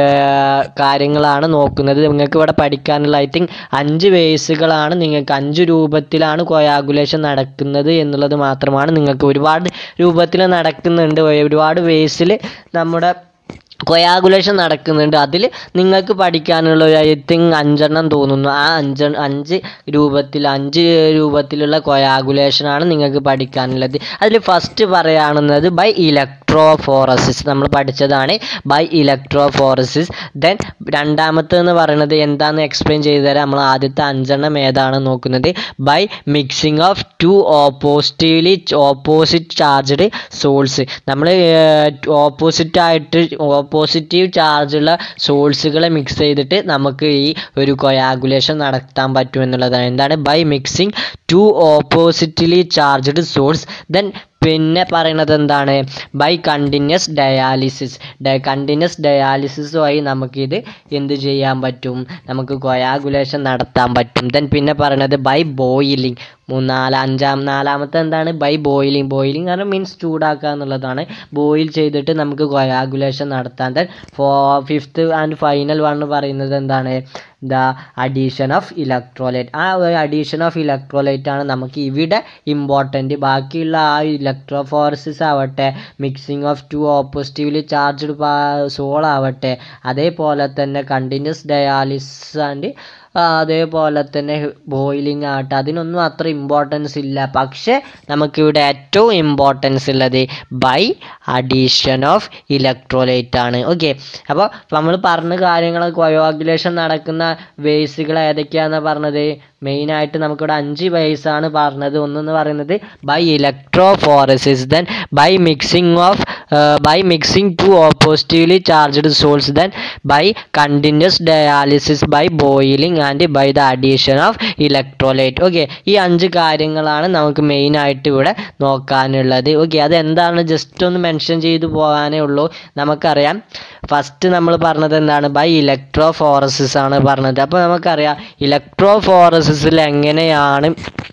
ഏർ, കാര്യങ്ങളാണ് നോക്കുന്നത് നിങ്ങൾക്ക് ഇവിടെ പഠിക്കാനുള്ള ഐ തിങ്ക് അഞ്ച് വേസുകളാണ് നിങ്ങൾക്ക് അഞ്ച് രൂപത്തിലാണ് കൊയാഗുലേഷൻ നടക്കുന്നത് എന്നുള്ളത് മാത്രമാണ് നിങ്ങൾക്ക് ഒരുപാട് രൂപത്തിൽ നടക്കുന്നുണ്ട് ഒരുപാട് വേസിൽ നമ്മുടെ കൊയാഗുലേഷൻ നടക്കുന്നുണ്ട് അതിൽ നിങ്ങൾക്ക് പഠിക്കാനുള്ള ഒരു ഐ തിങ്ക് അഞ്ചെണ്ണം തോന്നുന്നു ആ അഞ്ച് അഞ്ച് രൂപത്തിൽ അഞ്ച് രൂപത്തിലുള്ള കൊയാഗുലേഷനാണ് നിങ്ങൾക്ക് പഠിക്കാനുള്ളത് അതിൽ ഫസ്റ്റ് പറയുന്നത് ബൈ ഇലക്ട്രോഫോറസിസ് നമ്മൾ പഠിച്ചതാണ് ബൈ ഇലക്ട്രോഫോറസിസ് ദെൻ രണ്ടാമത്തെന്ന് പറയുന്നത് എന്താണെന്ന് എക്സ്പ്ലെയിൻ ചെയ്തു തരാം നമ്മൾ ആദ്യത്തെ അഞ്ചെണ്ണം ഏതാണ് നോക്കുന്നത് by mixing of two oppositely opposite charged sols നമ്മൾ ഓപ്പോസിറ്റ് ആയിട്ട് പോസിറ്റീവ് ചാർജുള്ള സോൾസുകളെ മിക്സ് ചെയ്തിട്ട് നമുക്ക് ഈ ഒരു കൊയാഗുലേഷൻ നടത്താൻ പറ്റും എന്നുള്ളതാണ് എന്താണ് by mixing two oppositely charged sols then പിന്നെ പറയുന്നത് എന്താണ് by continuous dialysis the continuous dialysis വഴി നമുക്കിത് എന്ത് ചെയ്യാൻ പറ്റും നമുക്ക് കൊയാഗുലേഷൻ നടത്താൻ പറ്റും ദെൻ പിന്നെ പറയുന്നത് ബൈ ബോയിലിംഗ് മൂന്നാല് അഞ്ചാം നാലാമത്തെ എന്താണ് ബൈ ബോയിലിംഗ് ബോയിലിംഗ് കാരണം മീൻസ് ചൂടാക്കുക എന്നുള്ളതാണ് ബോയിൽ ചെയ്തിട്ട് നമുക്ക് കൊയാഗുലേഷൻ നടത്താൻ ദെൻ ഫോ ഫിഫ്ത്ത് ആൻഡ് ഫൈനൽ വൺ പറയുന്നത് എന്താണ് ദ അഡീഷൻ ഓഫ് ഇലക്ട്രോലൈറ്റ് ആ ഒരു അഡീഷൻ ഓഫ് ഇലക്ട്രോലൈറ്റ് ആണ് നമുക്ക് ഇവിടെ ഇമ്പോർട്ടൻറ്റ് ബാക്കിയുള്ള ആ ഇലക്ട്രോഫോറസിസ് ആവട്ടെ mixing of two oppositely charged sol ആവട്ടെ അതേപോലെ തന്നെ കണ്ടിന്യൂസ് ഡയാലിസിസ് ആൻഡ് അതേപോലെ തന്നെ ബോയിലിംഗ് ആവട്ടെ അതിനൊന്നും അത്ര ഇമ്പോർട്ടൻസ് ഇല്ല പക്ഷേ നമുക്കിവിടെ ഏറ്റവും ഇമ്പോർട്ടൻസ് ഉള്ളത് ബൈ അഡീഷൻ ഓഫ് ഇലക്ട്രോലൈറ്റ് ആണ് ഓക്കെ അപ്പോൾ നമ്മൾ പറഞ്ഞ കാര്യങ്ങൾ കൊയോഗുലേഷൻ നടക്കുന്ന വേസുകൾ ഏതൊക്കെയാണെന്ന് പറഞ്ഞത് മെയിനായിട്ട് നമുക്കിവിടെ അഞ്ച് വേസാണ് പറഞ്ഞത് ഒന്നെന്ന് പറയുന്നത് by electrophoresis then by mixing of by mixing two oppositely charged sols then by continuous dialysis by boiling and by the addition of electrolyte okay ഈ അഞ്ച് കാര്യങ്ങളാണ് നമുക്ക് മെയിനായിട്ട് ഇവിടെ നോക്കാനുള്ളത് ഓക്കെ അതെന്താണ് ജസ്റ്റ് ഒന്ന് മെൻഷൻ ചെയ്തു പോകാനേ ഉള്ളൂ നമുക്കറിയാം ഫസ്റ്റ് നമ്മൾ പറഞ്ഞത് എന്താണ് ബൈ ഇലക്ട്രോഫോറസിസ് ആണ് പറഞ്ഞത് അപ്പോൾ നമുക്കറിയാം ഇലക്ട്രോഫോറസിസിൽ എങ്ങനെയാണ്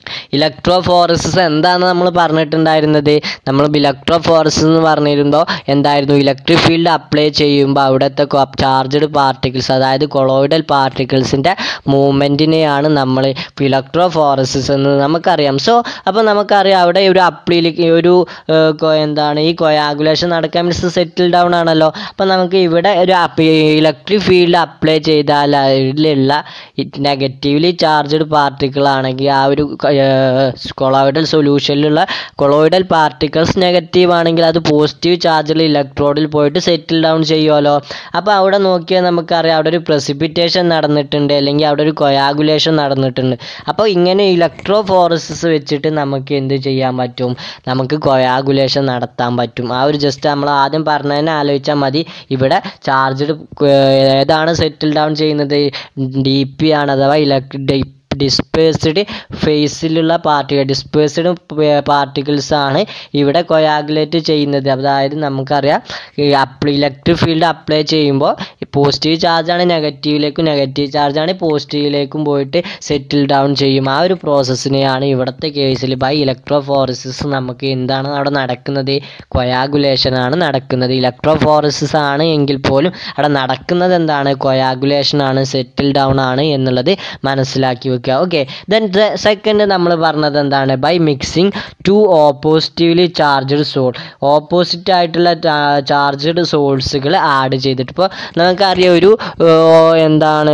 ഇലക്ട്രോഫോറസിസ് എന്താണെന്ന് നമ്മൾ പറഞ്ഞിട്ടുണ്ടായിരുന്നത് നമ്മൾ ഇലക്ട്രോഫോറസിസ് എന്ന് പറഞ്ഞിരുമ്പോൾ എന്തായിരുന്നു ഇലക്ട്രിക് ഫീൽഡ് അപ്ലൈ ചെയ്യുമ്പോൾ അവിടുത്തെ ചാർജ്ഡ് പാർട്ടിക്കിൾസ് അതായത് കൊളോയിഡൽ പാർട്ടിക്കിൾസിൻ്റെ മൂവ്മെൻറ്റിനെയാണ് നമ്മൾ ഇലക്ട്രോഫോറസിസ് എന്ന് നമുക്കറിയാം സോ അപ്പോൾ നമുക്കറിയാം അവിടെ ഒരു അപ്ലിയിലേക്ക് ഒരു ഏഹ്, കൊ- എന്താണ് ഈ കൊയാഗുലേഷൻ നടക്കാൻ മീൻസ് സെറ്റിൽ ഡൗൺ ആണല്ലോ അപ്പോൾ നമുക്ക് ഇവിടെ ഒരു ഇലക്ട്രിക് ഫീൽഡ് അപ്ലൈ ചെയ്താൽ അതിലുള്ള നെഗറ്റീവ്ലി ചാർജ്ഡ് പാർട്ടിക്കിൾ ആണെങ്കിൽ ആ ഒരു കൊളോയിഡൽ സൊല്യൂഷനിലുള്ള കൊളോയിഡൽ പാർട്ടിക്കിൾസ് നെഗറ്റീവ് ആണെങ്കിൽ അത് പോസിറ്റീവ് ചാർജിൽ ഇലക്ട്രോഡിൽ പോയിട്ട് സെറ്റിൽ ഡൗൺ ചെയ്യുമല്ലോ അപ്പോൾ അവിടെ നോക്കിയാൽ നമുക്കറിയാം അവിടെ ഒരു പ്രസിപ്പിറ്റേഷൻ നടന്നിട്ടുണ്ട് അല്ലെങ്കിൽ അവിടെ ഒരു കൊയാഗുലേഷൻ നടന്നിട്ടുണ്ട് അപ്പോൾ ഇങ്ങനെ ഇലക്ട്രോഫോറസിസ് വെച്ചിട്ട് നമുക്ക് എന്ത് ചെയ്യാൻ പറ്റും നമുക്ക് കൊയാഗുലേഷൻ നടത്താൻ പറ്റും ആ ഒരു ജസ്റ്റ് നമ്മൾ ആദ്യം പറഞ്ഞതിനെ ആലോചിച്ചാൽ മതി ഇവിടെ ചാർജ്ഡ് ഏതാണ് സെറ്റിൽ ഡൗൺ ചെയ്യുന്നത് ഡി പി ആണ് അഥവാ ഇലക്ട്രി ഡിസ്പേഴ്സ്ഡ് ഫേസിലുള്ള പാർട്ടികൾ ഡിസ്പേഴ്സ്ഡ് പാർട്ടിക്കിൾസ് ആണ് ഇവിടെ കൊയാഗുലേറ്റ് ചെയ്യുന്നത് അതായത് നമുക്കറിയാം ഈ അപ്ലൈ ഇലക്ട്രിക് ഫീൽഡ് അപ്ലൈ ചെയ്യുമ്പോൾ പോസിറ്റീവ് ചാർജാണ് നെഗറ്റീവിലേക്കും നെഗറ്റീവ് ചാർജാണ് പോസിറ്റീവിലേക്കും പോയിട്ട് സെറ്റിൽ ഡൗൺ ചെയ്യും ആ ഒരു പ്രോസസ്സിനെയാണ് ഇവിടുത്തെ കേസിൽ ബൈ ഇലക്ട്രോഫോറസിസ് നമുക്ക് എന്താണ് അവിടെ നടക്കുന്നത് കൊയാഗുലേഷൻ ആണ് നടക്കുന്നത് ഇലക്ട്രോഫോറസിസ് ആണ് എങ്കിൽ പോലും അവിടെ നടക്കുന്നത് എന്താണ് കൊയാഗുലേഷൻ ആണ് സെറ്റിൽ ഡൗൺ ആണ് എന്നുള്ളത് മനസ്സിലാക്കി വെക്കുക ഓക്കെ ദെൻ സെക്കൻഡ് നമ്മൾ പറഞ്ഞത് എന്താണ് by mixing two oppositely charged sol opposite ആയിട്ടുള്ള ചാർജ്ഡ് സോൾസുകൾ ആഡ് ചെയ്തിട്ട് ഇപ്പോൾ നമുക്കറിയാം ഒരു ഏർ, എന്താണ്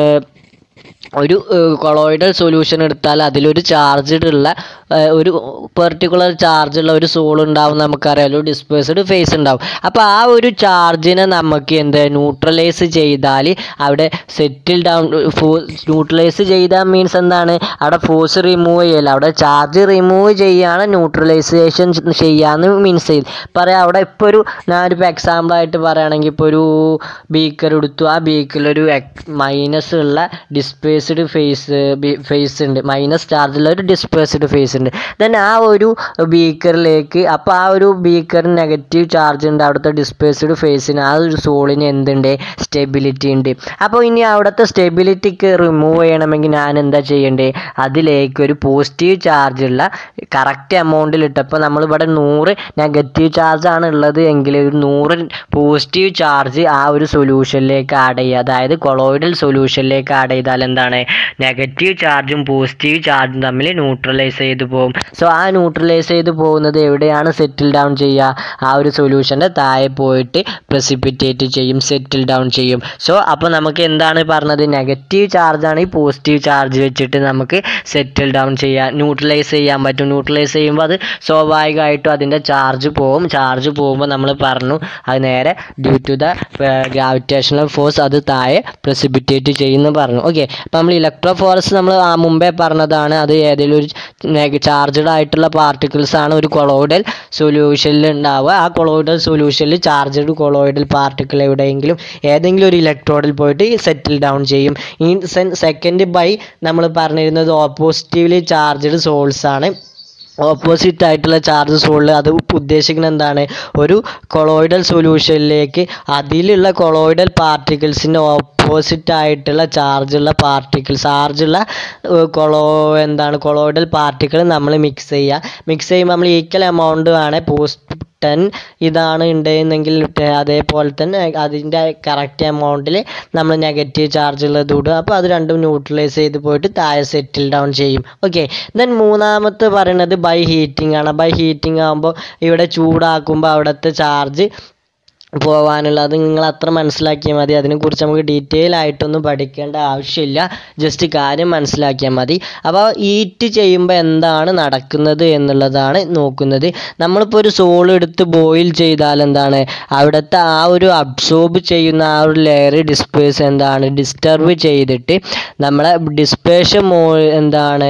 ഒരു കൊളോയിഡൽ സൊല്യൂഷൻ എടുത്താൽ അതിലൊരു ചാർജ്ഡ് ഉള്ള ഏഹ്, ഒരു പെർട്ടിക്കുലർ ചാർജുള്ള ഒരു സോൾ ഉണ്ടാവും നമുക്കറിയാം ഒരു ഡിസ്പേഴ്സ്ഡ് ഫേസ് ഉണ്ടാവും അപ്പോൾ ആ ഒരു ചാർജിനെ നമുക്ക് എന്ത് ന്യൂട്രലൈസ് ചെയ്താൽ അവിടെ സെറ്റിൽ ഡൗൺ ഫോ ന്യൂട്രലൈസ് ചെയ്താൽ മീൻസ് എന്താണ് അവിടെ ഫോഴ്സ് റിമൂവ് ചെയ്യല്ല അവിടെ ചാർജ് റിമൂവ് ചെയ്യാണ് ന്യൂട്രലൈസേഷൻ ചെയ്യാന്ന് മീൻസ് ചെയ്ത് പറയാം അവിടെ ഇപ്പോൾ ഒരു ഞാനൊരു ഇപ്പോൾ എക്സാമ്പിളായിട്ട് പറയുകയാണെങ്കിൽ ഇപ്പോൾ ഒരു ബീക്കർ എടുത്തു ആ ബീക്കറിലൊരു മൈനസ് ഉള്ള ഡിസ്പേസ്ഡ് ഫേസ് ഫേസ് ഉണ്ട് മൈനസ് ചാർജുള്ള ഒരു ഡിസ്പേസ്ഡ് ഫേസ് ഉണ്ട് ദെൻ ആ ഒരു ബീക്കറിലേക്ക് അപ്പോൾ ആ ഒരു ബീക്കറിന് നെഗറ്റീവ് ചാർജ് ഉണ്ട് അവിടുത്തെ ഡിസ്പേസ്ഡ് ഫേസിന് ആ ഒരു സോളിന് എന്തുണ്ട് സ്റ്റെബിലിറ്റി ഉണ്ട് അപ്പോൾ ഇനി അവിടുത്തെ സ്റ്റെബിലിറ്റിക്ക് റിമൂവ് ചെയ്യണമെങ്കിൽ ഞാൻ എന്താ ചെയ്യേണ്ടത് അതിലേക്ക് ഒരു പോസിറ്റീവ് ചാർജ് ഉള്ള കറക്റ്റ് എമൗണ്ടിൽ ഇട്ടപ്പോൾ നമ്മളിവിടെ നൂറ് നെഗറ്റീവ് ചാർജ് ആണ് ഉള്ളത് എങ്കിൽ ഒരു നൂറ് പോസിറ്റീവ് ചാർജ് ആ ഒരു സൊല്യൂഷനിലേക്ക് ആഡ് ചെയ്യുക അതായത് കൊളോയിഡൽ സൊല്യൂഷനിലേക്ക് ആഡ് ചെയ്താൽ എന്താണ് നെഗറ്റീവ് ചാർജും പോസിറ്റീവ് ചാർജും തമ്മിൽ ന്യൂട്രലൈസ് ചെയ്ത് പോകും സോ ആ ന്യൂട്രലൈസ് ചെയ്ത് പോകുന്നത് എവിടെയാണ് സെറ്റിൽ ഡൗൺ ചെയ്യുക ആ ഒരു സൊല്യൂഷൻ്റെ താഴെ പോയിട്ട് പ്രസിപ്പിറ്റേറ്റ് ചെയ്യും സെറ്റിൽ ഡൗൺ ചെയ്യും സോ അപ്പോൾ നമുക്ക് എന്താണ് പറഞ്ഞത് നെഗറ്റീവ് ചാർജാണ് ഈ പോസിറ്റീവ് ചാർജ് വെച്ചിട്ട് നമുക്ക് സെറ്റിൽ ഡൗൺ ചെയ്യാൻ ന്യൂട്രലൈസ് ചെയ്യാൻ പറ്റും ന്യൂട്രലൈസ് ചെയ്യുമ്പോൾ അത് സ്വാഭാവികമായിട്ടും അതിൻ്റെ ചാർജ് പോകും ചാർജ് പോകുമ്പോൾ നമ്മൾ പറഞ്ഞു അത് നേരെ due to the gravitational force അത് താഴെ പ്രസിപ്പിറ്റേറ്റ് ചെയ്യുമെന്ന് പറഞ്ഞു ഓക്കെ അപ്പോൾ നമ്മൾ ഇലക്ട്രോഫോറസ് നമ്മൾ ആ മുമ്പേ പറഞ്ഞതാണ് അത് ഏതെങ്കിലും ഒരു ചാർജഡ് ആയിട്ടുള്ള പാർട്ടിക്കിൾസ് ആണ് ഒരു കൊളോയിഡൽ സൊല്യൂഷനിൽ ഉണ്ടാവുക ആ കൊളോയിഡൽ സൊല്യൂഷനിൽ ചാർജഡ് കൊളോയിഡൽ പാർട്ടിക്കിൾ എവിടെയെങ്കിലും ഏതെങ്കിലും ഒരു ഇലക്ട്രോഡിൽ പോയിട്ട് സെറ്റിൽ ഡൗൺ ചെയ്യും ഈ സെക്കൻഡ് ബൈ നമ്മൾ പറഞ്ഞിരുന്നത് ഓപ്പോസിറ്റീവ്ലി ചാർജഡ് സോൾസ് ആണ് ഓപ്പോസിറ്റ് ആയിട്ടുള്ള ചാർജ് സോളിൽ അത് ഉദ്ദേശിക്കുന്നത് എന്താണ് ഒരു കൊളോയിഡൽ സൊല്യൂഷനിലേക്ക് അതിലുള്ള കൊളോയിഡൽ പാർട്ടിക്കിൾസിൻ്റെ ഓപ്പോസിറ്റ് ആയിട്ടുള്ള ചാർജുള്ള പാർട്ടിക്കിൾ ചാർജുള്ള കൊളോ എന്താണ് കൊളോയിഡൽ പാർട്ടിക്കിൾ നമ്മൾ മിക്സ് ചെയ്യുക മിക്സ് ചെയ്യുമ്പോൾ നമ്മൾ ഈക്വൽ എമൗണ്ട് ആണ് പോസ്റ്റ് ടെൻ ഇതാണ് ഉണ്ടെന്നെങ്കിൽ അതേപോലെ തന്നെ അതിൻ്റെ കറക്റ്റ് എമൗണ്ടിൽ നമ്മൾ നെഗറ്റീവ് ചാർജ് ഉള്ളത് ഇടുക അപ്പോൾ അത് രണ്ടും ന്യൂട്രലൈസ് ചെയ്ത് പോയിട്ട് താഴെ സെറ്റിൽ ഡൗൺ ചെയ്യും ഓക്കെ ദെൻ മൂന്നാമത്തെ പറയുന്നത് ബൈ ഹീറ്റിംഗ് ആണ് ബൈ ഹീറ്റിംഗ് ആകുമ്പോൾ ഇവിടെ ചൂടാക്കുമ്പോൾ അവിടുത്തെ ചാർജ് പോവാനുള്ള അത് നിങ്ങൾ അത്ര മനസ്സിലാക്കിയാൽ മതി അതിനെക്കുറിച്ച് നമുക്ക് ഡീറ്റെയിൽ ആയിട്ടൊന്നും പഠിക്കേണ്ട ആവശ്യമില്ല ജസ്റ്റ് കാര്യം മനസ്സിലാക്കിയാൽ മതി അപ്പോൾ ഈറ്റ് ചെയ്യുമ്പോൾ എന്താണ് നടക്കുന്നത് എന്നുള്ളതാണ് നോക്കുന്നത് നമ്മളിപ്പോൾ ഒരു സോൾ എടുത്ത് ബോയിൽ ചെയ്താൽ എന്താണ് അവിടുത്തെ ആ ഒരു അബ്സോർബ് ചെയ്യുന്ന ആ ഒരു ലെയർ ഡിസ്പേഴ്സ് എന്താണ് ഡിസ്റ്റർബ് ചെയ്തിട്ട് നമ്മളെ ഡിസ്പേഷൻ മോ എന്താണ്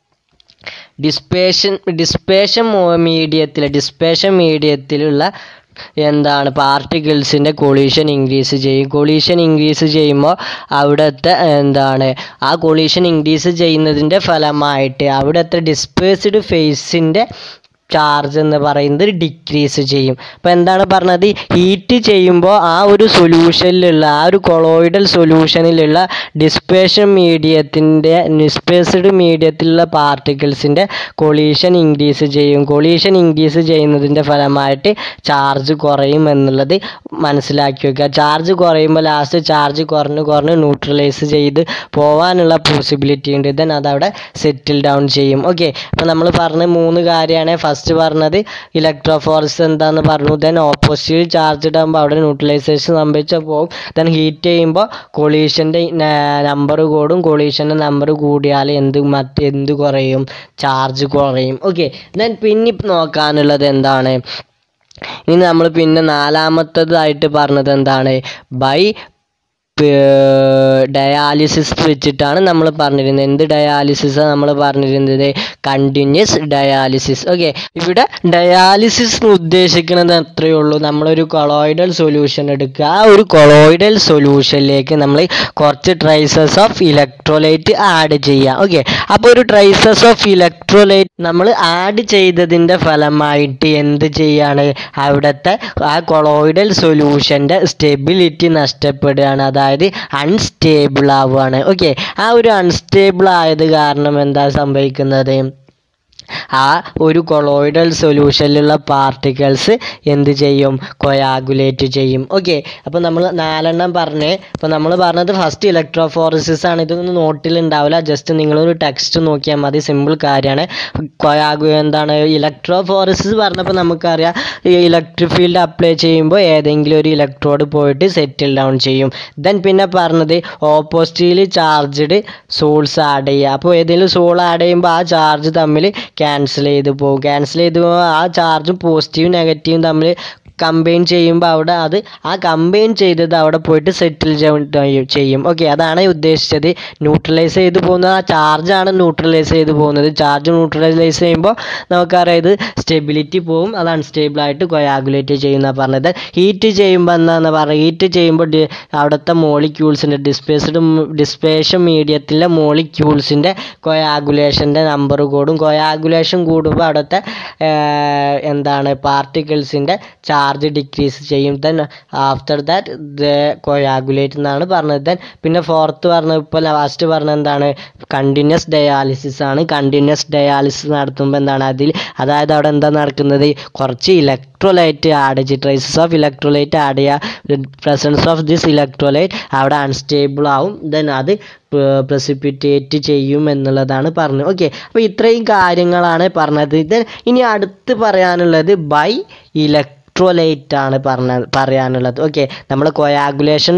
ഡിസ്പേഷൻ ഡിസ്പേഷൻ മീഡിയത്തിൽ ഡിസ്പേഷൻ മീഡിയത്തിലുള്ള എന്താണ് പാർട്ടിക്കിൾസിൻ്റെ കൊളീഷൻ ഇൻക്രീസ് ചെയ്യും കൊളീഷൻ ഇൻക്രീസ് ചെയ്യുമ്പോൾ അവിടുത്തെ എന്താണ് ആ കൊളീഷൻ ഇൻക്രീസ് ചെയ്യുന്നതിൻ്റെ ഫലമായിട്ട് അവിടുത്തെ ഡിസ്പേഴ്സ്ഡ് ഫേസിൻ്റെ ചാർജ് എന്ന് പറയുന്നത് ഡിക്രീസ് ചെയ്യും അപ്പോൾ എന്താണ് പറഞ്ഞത് ഹീറ്റ് ചെയ്യുമ്പോൾ ആ ഒരു സൊല്യൂഷനിലുള്ള ആ ഒരു കൊളോയിഡൽ സൊല്യൂഷനിലുള്ള ഡിസ്പേഷൻ മീഡിയത്തിൻ്റെ ഡിസ്പേസ്ഡ് മീഡിയത്തിലുള്ള പാർട്ടിക്കിൾസിൻ്റെ കൊളീഷൻ ഇൻക്രീസ് ചെയ്യും കൊളീഷൻ ഇൻക്രീസ് ചെയ്യുന്നതിൻ്റെ ഫലമായിട്ട് ചാർജ് കുറയും എന്നുള്ളത് മനസ്സിലാക്കി വെക്കുക ചാർജ് കുറയുമ്പോൾ ലാസ്റ്റ് ചാർജ് കുറഞ്ഞ് കുറഞ്ഞ് ന്യൂട്രലൈസ് ചെയ്ത് പോകാനുള്ള പോസിബിലിറ്റി ഉണ്ട് ദെൻ അതവിടെ സെറ്റിൽ ഡൗൺ ചെയ്യും ഓക്കെ അപ്പോൾ നമ്മൾ പറഞ്ഞ മൂന്ന് കാര്യമാണ് ഫസ്റ്റ് പറഞ്ഞത് ഇലക്ട്രോഫോർസ് എന്താന്ന് പറഞ്ഞു ദെൻ ഓപ്പോസിറ്റ് ചാർജ് ആകുമ്പോൾ അവിടെ ന്യൂട്രലൈസേഷൻ സംഭവിച്ചാൽ പോകും ദെൻ ഹീറ്റ് ചെയ്യുമ്പോൾ കൊളീഷൻ്റെ നമ്പർ കൂടും കൊളീഷൻ്റെ നമ്പർ കൂടിയാൽ എന്ത് മറ്റ് എന്ത് കുറയും ചാർജ് കുറയും ഓക്കെ ദെൻ പിന്നെ നോക്കാനുള്ളത് എന്താണ് ഇനി നമ്മൾ പിന്നെ നാലാമത്തതായിട്ട് പറഞ്ഞത് എന്താണ് ബൈ ഡയാലിസിസ് വെച്ചിട്ടാണ് നമ്മൾ പറഞ്ഞിരുന്നത് എന്ത് ഡയാലിസിസ് നമ്മൾ പറഞ്ഞിരുന്നത് കണ്ടിന്യൂസ് ഡയാലിസിസ് ഓക്കെ ഇവിടെ ഡയാലിസിസ് ഉദ്ദേശിക്കുന്നത് അത്രയേ ഉള്ളൂ നമ്മളൊരു കൊളോയിഡൽ സൊല്യൂഷൻ എടുക്കുക ആ ഒരു കൊളോയിഡൽ സൊല്യൂഷനിലേക്ക് നമ്മൾ കുറച്ച് ട്രൈസസ് ഓഫ് ഇലക്ട്രോലൈറ്റ് ആഡ് ചെയ്യുക ഓക്കെ അപ്പോൾ ഒരു ട്രൈസസ് ഓഫ് ഇലക്ട്രോലൈറ്റ് നമ്മൾ ആഡ് ചെയ്തതിൻ്റെ ഫലമായിട്ട് എന്ത് ചെയ്യാണ് അവിടുത്തെ ആ കൊളോയിഡൽ സൊല്യൂഷൻ്റെ സ്റ്റെബിലിറ്റി നഷ്ടപ്പെടുകയാണ് അതായത് അൺസ്റ്റേബിൾ ആവുകയാണ് ഓക്കെ ആ ഒരു അൺസ്റ്റേബിൾ ആയത് കാരണം എന്താ സംഭവിക്കുന്നത് ആ ഒരു കൊളോയിഡൽ സൊല്യൂഷനിലുള്ള പാർട്ടിക്കിൾസ് എന്ത് ചെയ്യും കൊയാഗുലേറ്റ് ചെയ്യും ഓക്കെ അപ്പോൾ നമ്മൾ നാലെണ്ണം പറഞ്ഞേ അപ്പോൾ നമ്മൾ പറഞ്ഞത് ഫസ്റ്റ് ഇലക്ട്രോഫോറസിസ് ആണ് ഇതൊന്നും നോട്ടിൽ ഉണ്ടാവില്ല ജസ്റ്റ് നിങ്ങളൊരു ടെക്സ്റ്റ് നോക്കിയാൽ മതി സിമ്പിൾ കാര്യമാണ് കൊയാഗു എന്താണ് ഇലക്ട്രോഫോറസിസ് പറഞ്ഞപ്പോൾ നമുക്കറിയാം ഈ ഇലക്ട്രിക് ഫീൽഡ് അപ്ലൈ ചെയ്യുമ്പോൾ ഏതെങ്കിലും ഒരു ഇലക്ട്രോഡ് പോയിട്ട് സെറ്റിൽ ഡൗൺ ചെയ്യും ദെൻ പിന്നെ പറഞ്ഞത് ഓപ്പോസിറ്റിൽ ചാർജ്ഡ് സോൾസ് ആഡ് ചെയ്യുക അപ്പോൾ ഏതെങ്കിലും സോൾ ആഡ് ചെയ്യുമ്പോൾ ആ ചാർജ് തമ്മിൽ ക്യാൻസൽ ചെയ്ത് പോകും ക്യാൻസൽ ചെയ്ത് പോകുമ്പോൾ ആ ചാർജും പോസിറ്റീവും നെഗറ്റീവും തമ്മിൽ കമ്പൈൻ ചെയ്യുമ്പോൾ അവിടെ അത് ആ കമ്പൈൻ ചെയ്തത് അവിടെ പോയിട്ട് സെറ്റിൽ ചെയ്യും ഓക്കെ അതാണ് ഉദ്ദേശിച്ചത് ന്യൂട്രലൈസ് ചെയ്ത് പോകുന്നത് ആ ചാർജാണ് ന്യൂട്രലൈസ് ചെയ്ത് പോകുന്നത് ചാർജ് ന്യൂട്രലൈസ് ചെയ്യുമ്പോൾ നമുക്കറിയാം ഇത് സ്റ്റെബിലിറ്റി പോകും അത് അൺസ്റ്റേബിൾ ആയിട്ട് കൊയാഗുലേറ്റ് ചെയ്യുന്ന പറഞ്ഞത് ഹീറ്റ് ചെയ്യുമ്പോൾ എന്താണെന്ന് പറയുക ഹീറ്റ് ചെയ്യുമ്പോൾ ഡി- അവിടുത്തെ മോളിക്യൂൾസിൻ്റെ ഡിസ്പേസ്ഡ് ഡിസ്പേഷൻ മീഡിയത്തിലെ മോളിക്യൂൾസിൻ്റെ കൊയാഗുലേഷൻ്റെ നമ്പർ കൂടും കൊയാഗുലേഷൻ കൂടുമ്പോൾ അവിടുത്തെ ഏർ, എന്താണ് പാർട്ടിക്കിൾസിൻ്റെ ചാർജ് ഡിക്രീസ് ചെയ്യും then after that the coagulate എന്നാണ് പറഞ്ഞത് ദെൻ പിന്നെ ഫോർത്ത് പറഞ്ഞ ഇപ്പോൾ ലാസ്റ്റ് പറഞ്ഞ എന്താണ് കണ്ടിന്യൂസ് ഡയാലിസിസ് ആണ് കണ്ടിന്യൂസ് ഡയാലിസിസ് നടത്തുമ്പോൾ എന്താണ് അതിൽ അതായത് അവിടെ എന്താ നടക്കുന്നത് കുറച്ച് ഇലക്ട്രോലൈറ്റ് ആഡ് ചെയ്ത് ട്രേസസ് ഓഫ് ഇലക്ട്രോലൈറ്റ് ആഡ് ചെയ്യുക പ്രസൻസ് ഓഫ് ദിസ് ഇലക്ട്രോലൈറ്റ് അവിടെ അൺസ്റ്റേബിൾ ആവും ദെൻ അത് പ്രസിപ്പിറ്റേറ്റ് ചെയ്യും എന്നുള്ളതാണ് പറഞ്ഞത് ഓക്കെ അപ്പോൾ ഇത്രയും കാര്യങ്ങളാണ് പറഞ്ഞത് ഇത് ഇനി അടുത്ത് പറയാനുള്ളത് ബൈ ഇലക്ട്രോലൈറ്റ് ആണ് പറഞ്ഞ പറയാനുള്ളത് ഓക്കെ നമ്മൾ കൊയാഗുലേഷൻ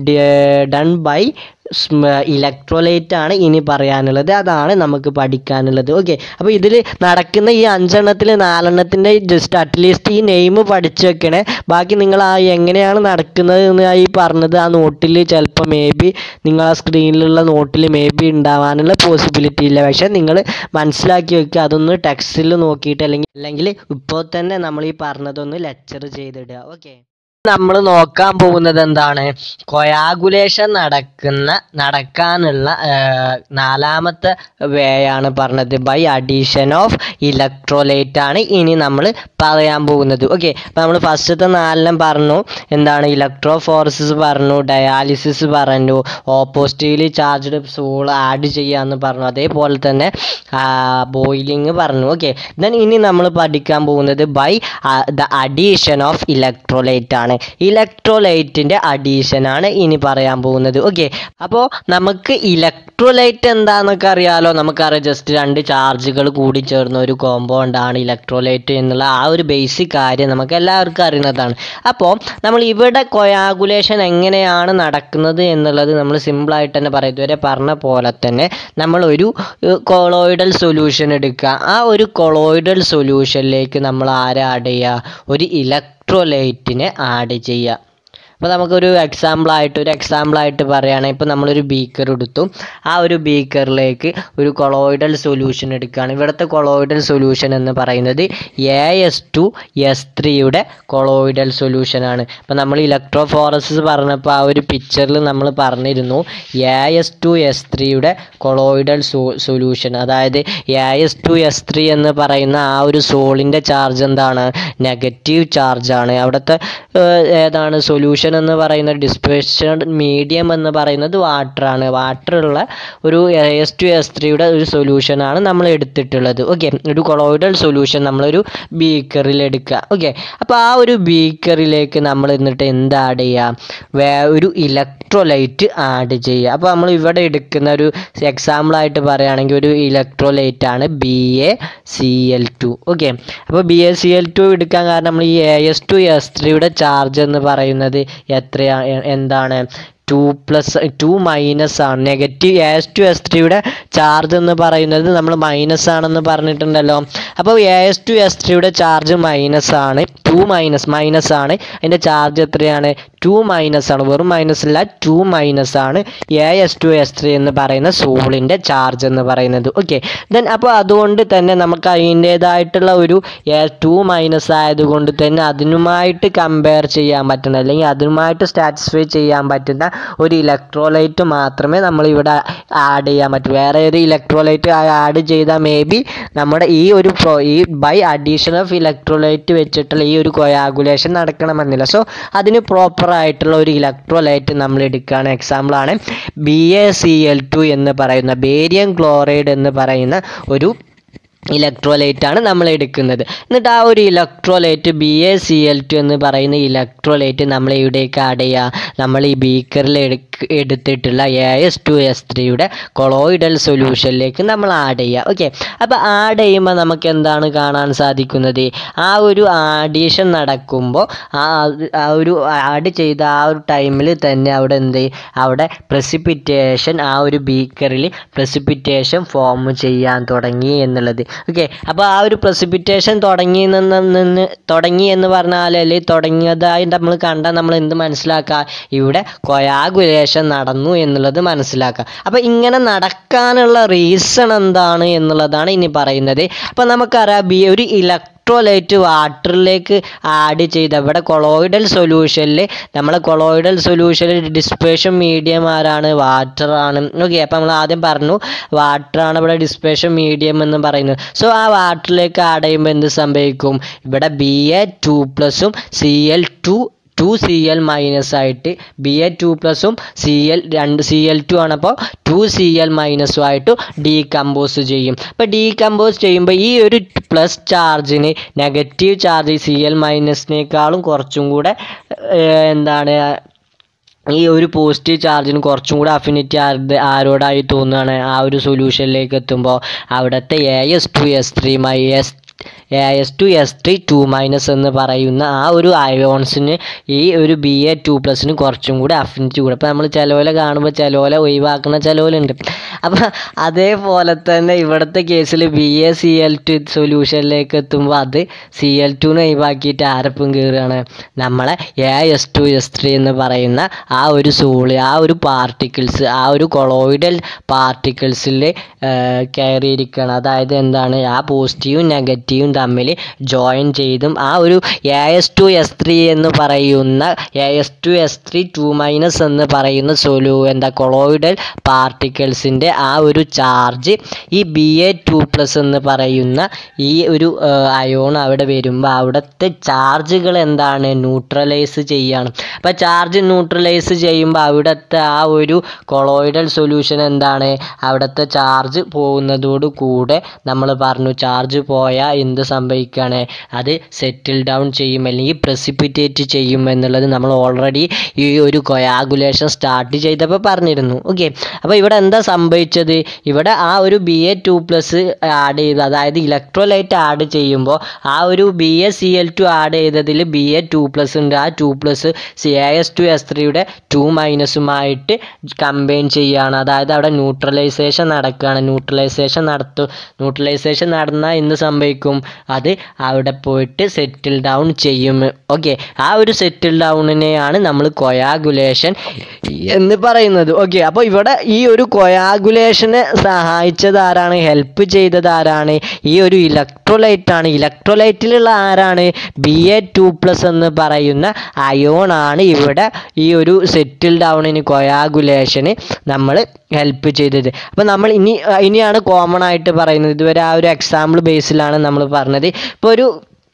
ഡൺ ബൈ ഇലക്ട്രോലൈറ്റ് ആണ് ഇനി പറയാനുള്ളത് അതാണ് നമുക്ക് പഠിക്കാനുള്ളത് ഓക്കെ അപ്പോൾ ഇതിൽ നടക്കുന്ന ഈ അഞ്ചെണ്ണത്തിൽ നാലെണ്ണത്തിൻ്റെ ജസ്റ്റ് അറ്റ്ലീസ്റ്റ് ഈ നെയിം പഠിച്ചു വെക്കണേ ബാക്കി നിങ്ങൾ ആ എങ്ങനെയാണ് നടക്കുന്നത് എന്ന് ഈ പറഞ്ഞത് ആ നോട്ടിൽ ചിലപ്പോൾ മേ ബി നിങ്ങൾ ആ സ്ക്രീനിലുള്ള നോട്ടിൽ മേ ബി ഉണ്ടാവാനുള്ള പോസിബിലിറ്റി ഇല്ല പക്ഷേ നിങ്ങൾ മനസ്സിലാക്കി വെക്കുക അതൊന്ന് ടെക്സ്റ്റിൽ നോക്കിയിട്ട് അല്ലെങ്കിൽ അല്ലെങ്കിൽ ഇപ്പോൾ തന്നെ നമ്മൾ ഈ പറഞ്ഞതൊന്ന് ലെക്ചർ ചെയ്തിടുക ഓക്കെ നമ്മൾ നോക്കാൻ പോകുന്നത് എന്താണ് കൊയാഗുലേഷൻ നടക്കുന്ന നടക്കാനുള്ള ഏർ, നാലാമത്തെ വേയാണ് പറഞ്ഞത് ബൈ അഡീഷൻ ഓഫ് ഇലക്ട്രോലൈറ്റ് ആണ് ഇനി നമ്മൾ പറയാൻ പോകുന്നത് ഓക്കെ അപ്പോൾ നമ്മൾ ഫസ്റ്റത്തെ നാലെണ്ണം പറഞ്ഞു എന്താണ് ഇലക്ട്രോഫോറസിസ് പറഞ്ഞു ഡയാലിസിസ് പറഞ്ഞു ഓപ്പോസിറ്റീവ്ലി ചാർജ്ഡ് സോൾ ആഡ് ചെയ്യാന്ന് പറഞ്ഞു അതേപോലെ തന്നെ ബോയിലിംഗ് പറഞ്ഞു ഓക്കെ ദെൻ ഇനി നമ്മൾ പഠിക്കാൻ പോകുന്നത് by the addition of electrolyte ആണ് ഇലക്ട്രോലൈറ്റിൻ്റെ അഡീഷൻ ആണ് ഇനി പറയാൻ പോകുന്നത് ഓക്കെ അപ്പോൾ നമുക്ക് ഇലക്ട്രോലൈറ്റ് എന്താണെന്നൊക്കെ അറിയാലോ നമുക്കറിയാം ജസ്റ്റ് രണ്ട് ചാർജുകൾ കൂടി ചേർന്ന ഒരു കോമ്പൗണ്ട് ആണ് ഇലക്ട്രോലൈറ്റ് എന്നുള്ള ആ ഒരു ബേസിക് കാര്യം നമുക്ക് എല്ലാവർക്കും അറിയുന്നതാണ് അപ്പോൾ നമ്മൾ ഇവിടെ കൊയാഗുലേഷൻ എങ്ങനെയാണ് നടക്കുന്നത് എന്നുള്ളത് നമ്മൾ സിമ്പിളായിട്ട് തന്നെ പറയാം ഇതുവരെ പറഞ്ഞ പോലെ തന്നെ നമ്മൾ ഒരു കൊളോയിഡൽ സൊല്യൂഷൻ എടുക്കുക ആ ഒരു കൊളോയിഡൽ സൊല്യൂഷനിലേക്ക് നമ്മൾ ആരെ ആഡ് ചെയ്യുക ഒരു ഇലക്ട്രോലൈറ്റിനെ ആഡ് ചെയ്യുക അപ്പോൾ നമുക്കൊരു എക്സാമ്പിളായിട്ട് ഒരു എക്സാമ്പിളായിട്ട് പറയുകയാണെങ്കിൽ ഇപ്പോൾ നമ്മളൊരു ബീക്കർ എടുത്തു ആ ഒരു ബീക്കറിലേക്ക് ഒരു കൊളോയിഡൽ സൊല്യൂഷൻ എടുക്കുകയാണ് ഇവിടുത്തെ കൊളോയിഡൽ സൊല്യൂഷൻ എന്ന് പറയുന്നത് എ എസ് ടു എസ് ത്രീയുടെ കൊളോയിഡൽ സൊല്യൂഷനാണ് അപ്പോൾ നമ്മൾ ഇലക്ട്രോ ഫോറസിസ് പറഞ്ഞപ്പോൾ ആ ഒരു പിക്ചറിൽ നമ്മൾ പറഞ്ഞിരുന്നു എ എസ് ടു എസ് ത്രീയുടെ കൊളോയിഡൽ സോ സൊല്യൂഷൻ അതായത് A S two S three എന്ന് പറയുന്ന ആ ഒരു സോളിൻ്റെ ചാർജ് എന്താണ് നെഗറ്റീവ് ചാർജാണ് അവിടുത്തെ ഏഹ്, ഏതാണ് സൊല്യൂഷൻ എന്ന് പറയുന്ന ഡിസ്പേഷൻ മീഡിയം എന്ന് പറയുന്നത് വാട്ടറാണ് വാട്ടറുള്ള ഒരു എസ് ടു എസ് ത്രീയുടെ ഒരു സൊല്യൂഷനാണ് നമ്മൾ എടുത്തിട്ടുള്ളത് ഓക്കെ ഒരു കൊളോയിഡൽ സൊല്യൂഷൻ നമ്മളൊരു ബീക്കറിൽ എടുക്കുക ഓക്കെ അപ്പോൾ ആ ഒരു ബീക്കറിലേക്ക് നമ്മൾ എന്നിട്ട് എന്ത് ആഡ് ചെയ്യുക വേ ഒരു ഇലക്ട്രോലൈറ്റ് ആഡ് ചെയ്യുക അപ്പോൾ നമ്മൾ ഇവിടെ എടുക്കുന്ന ഒരു എക്സാമ്പിളായിട്ട് പറയുകയാണെങ്കിൽ ഒരു ഇലക്ട്രോലൈറ്റ് ആണ് B A C L two okay അപ്പോൾ B A C L two എടുക്കാൻ കാരണം നമ്മൾ ഈ എ എസ് ടു എസ് ത്രീയുടെ ചാർജ് എന്ന് പറയുന്നത് എത്രയാണ് എന്താണ് ടു പ്ലസ് ടു മൈനസ് ആണ് നെഗറ്റീവ് എസ് ടു എസ് ത്രീയുടെ ചാർജ് എന്ന് പറയുന്നത് നമ്മൾ മൈനസ് ആണെന്ന് പറഞ്ഞിട്ടുണ്ടല്ലോ അപ്പോൾ എ എസ് ടു എസ് ത്രീയുടെ ചാർജ് മൈനസ് ആണ് ടു മൈനസ് മൈനസ് ആണ് അതിൻ്റെ ചാർജ് എത്രയാണ് ടു മൈനസ് ആണ് വെറും മൈനസ് അല്ല ടു മൈനസ് ആണ് A S two S three എന്ന് പറയുന്ന സോളിൻ്റെ ചാർജ് എന്ന് പറയുന്നത് ഓക്കെ ദെൻ അപ്പോൾ അതുകൊണ്ട് തന്നെ നമുക്ക് അതിൻ്റേതായിട്ടുള്ള ഒരു ടു മൈനസ് ആയതുകൊണ്ട് തന്നെ അതിനുമായിട്ട് കമ്പയർ ചെയ്യാൻ പറ്റുന്ന അല്ലെങ്കിൽ അതുമായിട്ട് സാറ്റിസ്ഫൈ ചെയ്യാൻ പറ്റുന്ന ഒരു ഇലക്ട്രോലൈറ്റ് മാത്രമേ നമ്മൾ ഇവിടെ ആഡ് ചെയ്യാൻ പറ്റൂ വേറെ ഏത് ഇലക്ട്രോലൈറ്റ് ആഡ് ചെയ്താൽ മേ ബി നമ്മുടെ ഈ ഒരു പ്രോ ഈ ബൈ അഡീഷൻ ഓഫ് ഇലക്ട്രോലൈറ്റ് വെച്ചിട്ടുള്ള ഈ ഒരു കൊയാഗുലേഷൻ നടക്കണമെന്നില്ല സോ അതിന് പ്രോപ്പർ ആയിട്ടുള്ള ഒരു ഇലക്ട്രോലൈറ്റ് നമ്മൾ എടുക്കുകയാണ് എക്സാമ്പിളാണ് B A C L two എന്ന് പറയുന്ന ബേരിയം ക്ലോറൈഡ് എന്ന് പറയുന്ന ഒരു ഇലക്ട്രോലൈറ്റ് ആണ് നമ്മൾ എടുക്കുന്നത് എന്നിട്ട് ആ ഒരു electrolyte B A C L two എന്ന് പറയുന്ന ഇലക്ട്രോലൈറ്റ് നമ്മൾ ഇവിടേക്ക് ആഡ് ചെയ്യുക നമ്മൾ ഈ ബീക്കറിൽ എടുത്തിട്ടുള്ള എ എസ് ടു എസ് ത്രീയുടെ കൊളോയിഡൽ സൊല്യൂഷനിലേക്ക് നമ്മൾ ആഡ് ചെയ്യുക ഓക്കെ അപ്പോൾ ആഡ് ചെയ്യുമ്പോൾ നമുക്ക് എന്താണ് കാണാൻ സാധിക്കുന്നത് ആ ഒരു ആഡീഷൻ നടക്കുമ്പോൾ ആ ആ ഒരു ആഡ് ചെയ്ത ആ ഒരു ടൈമിൽ തന്നെ അവിടെ എന്ത് ചെയ്യും? അവിടെ പ്രസിപ്പിറ്റേഷൻ ആ ഒരു ബീക്കറിൽ പ്രസിപ്പിറ്റേഷൻ ഫോം ചെയ്യാൻ തുടങ്ങി എന്നുള്ളത് ഓക്കെ അപ്പോൾ ആ ഒരു പ്രസിപ്പിറ്റേഷൻ തുടങ്ങി നിന്ന് നിന്ന് തുടങ്ങി എന്ന് പറഞ്ഞാൽ അല്ലെങ്കിൽ തുടങ്ങിയതായി നമ്മൾ കണ്ടാൽ നമ്മൾ എന്ത് മനസ്സിലാക്കുക ഇവിടെ കൊയാഗുലേഷൻ നടന്നു എന്നുള്ളത് മനസ്സിലാക്കുക അപ്പോൾ ഇങ്ങനെ നടക്കാനുള്ള റീസൺ എന്താണ് എന്നുള്ളതാണ് ഇനി പറയുന്നത് അപ്പോൾ നമുക്കറിയാം ബി ഒരു ഇലക്ട്രോ ഇലക്ട്രോലൈറ്റ് വാട്ടറിലേക്ക് ആഡ് ചെയ്ത ഇവിടെ കൊളോയിഡൽ സൊല്യൂഷനിൽ നമ്മൾ കൊളോയിഡൽ സൊല്യൂഷനിൽ ഡിസ്പേഷൻ മീഡിയം ആരാണ് വാട്ടർ ആണ് ഓക്കെ അപ്പം നമ്മൾ ആദ്യം പറഞ്ഞു വാട്ടർ ആണ് ഇവിടെ ഡിസ്പേഷൻ മീഡിയം എന്ന് പറയുന്നത് സോ ആ വാട്ടറിലേക്ക് ആഡ് ചെയ്യുമ്പോൾ എന്ത് സംഭവിക്കും ഇവിടെ ബി എ ടു പ്ലസും C L two two C L minus ആയിട്ട് ബി എ ടു പ്ലസും സി എൽ രണ്ട് സി എൽ ടു ആണ് അപ്പോൾ ടു സി എൽ മൈനസും ആയിട്ട് ഡീകമ്പോസ് ചെയ്യും അപ്പോൾ ഡീകമ്പോസ് ചെയ്യുമ്പോൾ ഈ ഒരു പ്ലസ് ചാർജിന് നെഗറ്റീവ് ചാർജ് സി എൽ മൈനസിനേക്കാളും കുറച്ചും കൂടെ ഏഹ്, എന്താണ് ഈ ഒരു പോസിറ്റീവ് ചാർജിന് കുറച്ചും കൂടെ അഫിനിറ്റി ആരുടെ ആരോടായി തോന്നുകയാണ് ആ ഒരു സൊല്യൂഷനിലേക്ക് എത്തുമ്പോൾ അവിടുത്തെ A S two S three മൈ S A S two S three two minus എന്ന് പറയുന്ന ആ ഒരു അയോൺസിന് ഈ ഒരു ബി എ ടു പ്ലസിന് കുറച്ചും കൂടെ അഫിനിറ്റി കൂടെ അപ്പോൾ നമ്മൾ ചിലവലെ കാണുമ്പോൾ ചിലവലെ ഒഴിവാക്കുന്ന ചിലവലുണ്ട് അപ്പം അതേപോലെ തന്നെ ഇവിടുത്തെ കേസിൽ B A C L two സൊല്യൂഷനിലേക്ക് എത്തുമ്പോൾ അത് സി എൽ ടുന്ന് ഒഴിവാക്കിയിട്ട് ആരപ്പം കയറുകയാണ് നമ്മളെ A S two S three എന്ന് പറയുന്ന ആ ഒരു സോളി ആ ഒരു പാർട്ടിക്കിൾസ് ആ ഒരു കൊളോയിഡൽ പാർട്ടിക്കിൾസിൽ കയറിയിരിക്കുകയാണ് അതായത് എന്താണ് ആ പോസിറ്റീവും നെഗറ്റീവും തമ്മിൽ ജോയിൻ ചെയ്തും ആ ഒരു A S two S three എന്ന് പറയുന്ന A S two S three two minus എന്ന് പറയുന്ന സൊലു എന്താ കൊളോയിഡൽ പാർട്ടിക്കിൾസിൻ്റെ ആ ഒരു ചാർജ് ഈ ബി എ ടു പ്ലസ് എന്ന് പറയുന്ന ഈ ഒരു അയോൺ അവിടെ വരുമ്പോൾ അവിടുത്തെ ചാർജുകൾ എന്താണ് ന്യൂട്രലൈസ് ചെയ്യാണ് അപ്പോൾ ചാർജ് ന്യൂട്രലൈസ് ചെയ്യുമ്പോൾ അവിടുത്തെ ആ ഒരു കൊളോയിഡൽ സൊല്യൂഷൻ എന്താണ് അവിടുത്തെ ചാർജ് പോകുന്നതോട് കൂടെ നമ്മൾ പറഞ്ഞു ചാർജ് പോയാൽ എന്ത് സംഭവിക്കുകയാണ് അത് സെറ്റിൽ ഡൗൺ ചെയ്യും അല്ലെങ്കിൽ പ്രസിപ്പിറ്റേറ്റ് ചെയ്യും എന്നുള്ളത് നമ്മൾ ഓൾറെഡി ഈ ഒരു കൊയാഗുലേഷൻ സ്റ്റാർട്ട് ചെയ്തപ്പോൾ പറഞ്ഞിരുന്നു ഓക്കെ അപ്പോൾ ഇവിടെ എന്താ സംഭവിച്ചത് ഇവിടെ ആ ഒരു B A two plus add ചെയ്ത് അതായത് ഇലക്ട്രോലൈറ്റ് ആഡ് ചെയ്യുമ്പോൾ ആ ഒരു B A C L two add ചെയ്തതിൽ ബി എ ടു പ്ലസ് ഉണ്ട് ആ two plus C A S two S ത്രീയുടെ ടു മൈനസുമായിട്ട് കമ്പൈൻ ചെയ്യുകയാണ് അതായത് അവിടെ ന്യൂട്രലൈസേഷൻ നടക്കുകയാണ് ന്യൂട്രലൈസേഷൻ നടത്തു ന്യൂട്രലൈസേഷൻ നടന്നാൽ എന്ത് സംഭവിക്കും അത് അവിടെ പോയിട്ട് സെറ്റിൽ ഡൗൺ ചെയ്യും ഓക്കെ ആ ഒരു സെറ്റിൽ ഡൗണിനെയാണ് നമ്മൾ കൊയാഗുലേഷൻ എന്ന് പറയുന്നത് ഓക്കെ അപ്പോൾ ഇവിടെ ഈ ഒരു കൊയാഗുലേഷനെ സഹായിച്ചത് ആരാണ് ഹെൽപ്പ് ചെയ്തത് ആരാണ് ഈ ഒരു ഇലക്ട്രോലൈറ്റ് ആണ് ഇലക്ട്രോലൈറ്റിലുള്ള ആരാണ് ബി എ ടു പ്ലസ് എന്ന് പറയുന്ന അയോൺ ആണ് ഇവിടെ ഈ ഒരു സെറ്റിൽ ഡൗണിന് കൊയാഗുലേഷന് നമ്മൾ ഹെൽപ്പ് ചെയ്തത് അപ്പോൾ നമ്മൾ ഇനി ഇനിയാണ് കോമൺ ആയിട്ട് പറയുന്നത് ഇതുവരെ ആ ഒരു എക്സാമ്പിൾ ബേസിലാണ് നമ്മൾ പറഞ്ഞത് ഇപ്പോൾ ഒരു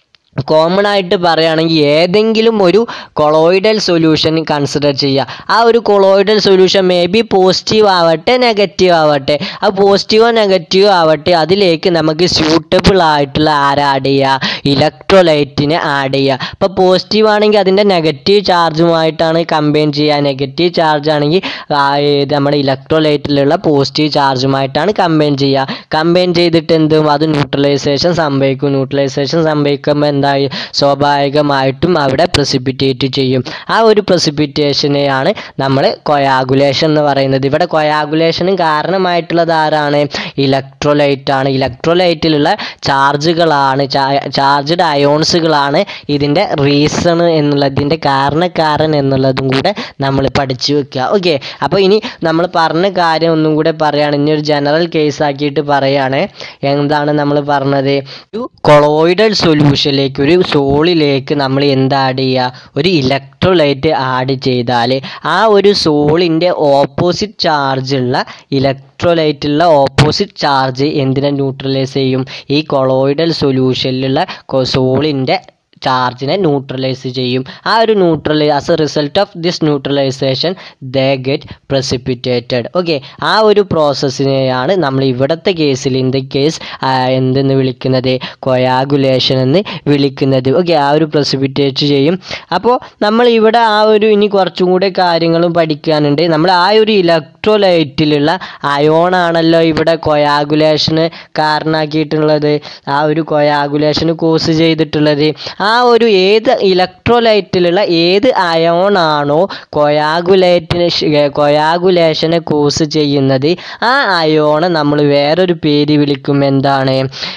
കോമൺ ആയിട്ട് പറയുകയാണെങ്കിൽ ഏതെങ്കിലും ഒരു കൊളോയിഡൽ സൊല്യൂഷൻ കൺസിഡർ ചെയ്യുക ആ ഒരു colloidal solution may be positive ആവട്ടെ നെഗറ്റീവ് ആവട്ടെ ആ പോസിറ്റീവോ നെഗറ്റീവോ ആവട്ടെ അതിലേക്ക് നമുക്ക് സ്യൂട്ടബിൾ ആയിട്ടുള്ള ആരെ ആഡ് ചെയ്യുക ഇലക്ട്രോലൈറ്റിനെ ആഡ് ചെയ്യുക അപ്പോൾ പോസിറ്റീവ് ആണെങ്കിൽ അതിൻ്റെ നെഗറ്റീവ് ചാർജുമായിട്ടാണ് കമ്പൈൻ ചെയ്യുക നെഗറ്റീവ് ചാർജ് ആണെങ്കിൽ ആ ഏത് നമ്മുടെ ഇലക്ട്രോലൈറ്റിലുള്ള പോസിറ്റീവ് ചാർജുമായിട്ടാണ് കമ്പൈൻ ചെയ്യുക കമ്പൈൻ ചെയ്തിട്ട് എന്തും അത് ന്യൂട്രലൈസേഷൻ സംഭവിക്കും ന്യൂട്രലൈസേഷൻ സംഭവിക്കുമ്പോൾ എന്തായി സ്വാഭാവികമായിട്ടും അവിടെ പ്രസിപ്പിറ്റേറ്റ് ചെയ്യും ആ ഒരു പ്രസിപ്പിറ്റേഷനെയാണ് നമ്മൾ കൊയാഗുലേഷൻ എന്ന് പറയുന്നത് ഇവിടെ കൊയാഗുലേഷനും കാരണമായിട്ടുള്ളത് ആരാണ് ഇലക്ട്രോലൈറ്റ് ആണ് ഇലക്ട്രോലൈറ്റിലുള്ള ചാർജുകളാണ് ചാർജ്ഡ് അയോൺസുകളാണ് ഇതിൻ്റെ റീസൺ എന്നുള്ളതിൻ്റെ കാരണക്കാരൻ എന്നുള്ളതും കൂടെ നമ്മൾ പഠിച്ചു വെക്കുക ഓക്കെ അപ്പോൾ ഇനി നമ്മൾ പറഞ്ഞ കാര്യം ഒന്നും കൂടെ പറയുകയാണ് ഇനി ഒരു ജനറൽ കേസ് ആക്കിയിട്ട് പറയുകയാണ് എന്താണ് നമ്മൾ പറഞ്ഞത് ഒരു കൊളോയിഡൽ സൊല്യൂഷനിലേക്ക് ഒരു സോളിലേക്ക് നമ്മൾ എന്ത് ആഡ് ചെയ്യുക ഒരു ഇലക്ട്രോലൈറ്റ് ആഡ് ചെയ്താൽ ആ ഒരു സോളിൻ്റെ ഓപ്പോസിറ്റ് ചാർജുള്ള ഇലക്ട്രോലൈറ്റുള്ള ഓപ്പോസിറ്റ് ചാർജ് എന്തിനെ ന്യൂട്രലൈസ് ചെയ്യും ഈ കൊളോയിഡൽ സൊല്യൂഷനിലുള്ള സോളിൻ്റെ ചാർജിനെ ന്യൂട്രലൈസ് ചെയ്യും ആ ഒരു neutralise as a result of this neutralisation they get precipitated okay ആ ഒരു പ്രോസസ്സിനെയാണ് നമ്മൾ ഇവിടുത്തെ കേസിൽ ഇൻ ദ കേസ് എന്തെന്ന് വിളിക്കുന്നത് കൊയാഗുലേഷൻ എന്ന് വിളിക്കുന്നത് ഓക്കെ ആ ഒരു പ്രസിപ്പിറ്റേറ്റ് ചെയ്യും അപ്പോൾ നമ്മൾ ഇവിടെ ആ ഒരു ഇനി കുറച്ചും കൂടെ കാര്യങ്ങളും പഠിക്കാനുണ്ട് നമ്മൾ ആ ഒരു ഇലക്ട്രോലൈറ്റിലുള്ള അയോൺ ആണല്ലോ ഇവിടെ കൊയാഗുലേഷന് കാരണമാക്കിയിട്ടുള്ളത് ആ ഒരു കൊയാഗുലേഷന് കോസ് ചെയ്തിട്ടുള്ളത് ആ ഒരു ഏത് ഇലക്ട്രോലൈറ്റിലുള്ള ഏത് അയോൺ ആണോ കൊയാഗുലേറ്റിന് കൊയാഗുലേഷനെ കോസ് ചെയ്യുന്നത് ആ അയോണെ നമ്മൾ വേറൊരു പേര് വിളിക്കും എന്താണ്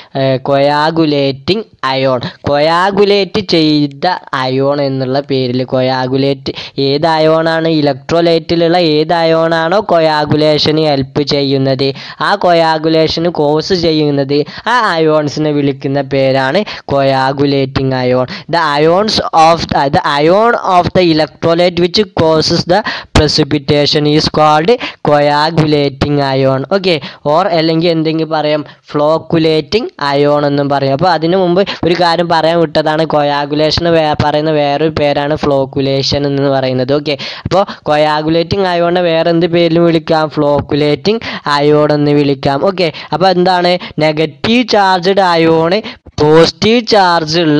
കൊയാഗുലേറ്റിംഗ് അയോൺ കൊയാഗുലേറ്റ് ചെയ്ത അയോൺ എന്നുള്ള പേരിൽ കൊയാഗുലേറ്റ് ഏത് അയോണാണ് ഇലക്ട്രോലൈറ്റിലുള്ള ഏത് അയോണാണോ കൊയാഗുലേഷന് ഹെൽപ്പ് ചെയ്യുന്നത് ആ കൊയാഗുലേഷന് കോസ് ചെയ്യുന്നത് ആ അയോൺസിനെ വിളിക്കുന്ന പേരാണ് coagulating ion the ions of the ion of the electrolyte which causes the precipitation is called coagulating ion okay or അല്ലെങ്കിൽ എന്തെങ്കിലും പറയാം ഫ്ലോക്കുലേറ്റിംഗ് അയോൺ എന്നും പറയും അപ്പോൾ അതിനു മുമ്പ് ഒരു കാര്യം പറയാൻ വിട്ടതാണ് കൊയാഗുലേഷൻ വേ പറയുന്ന വേറൊരു പേരാണ് ഫ്ലോക്കുലേഷൻ എന്ന് പറയുന്നത് ഓക്കെ അപ്പോൾ കൊയാഗുലേറ്റിംഗ് അയോണിനെ വേറെ എന്ത് പേരിലും വിളിക്കാം ഫ്ലോക്കുലേറ്റിംഗ് അയോൺ എന്ന് വിളിക്കാം ഓക്കെ അപ്പോൾ എന്താണ് നെഗറ്റീവ് ചാർജ്ഡ് അയോണ് പോസിറ്റീവ് ചാർജുള്ള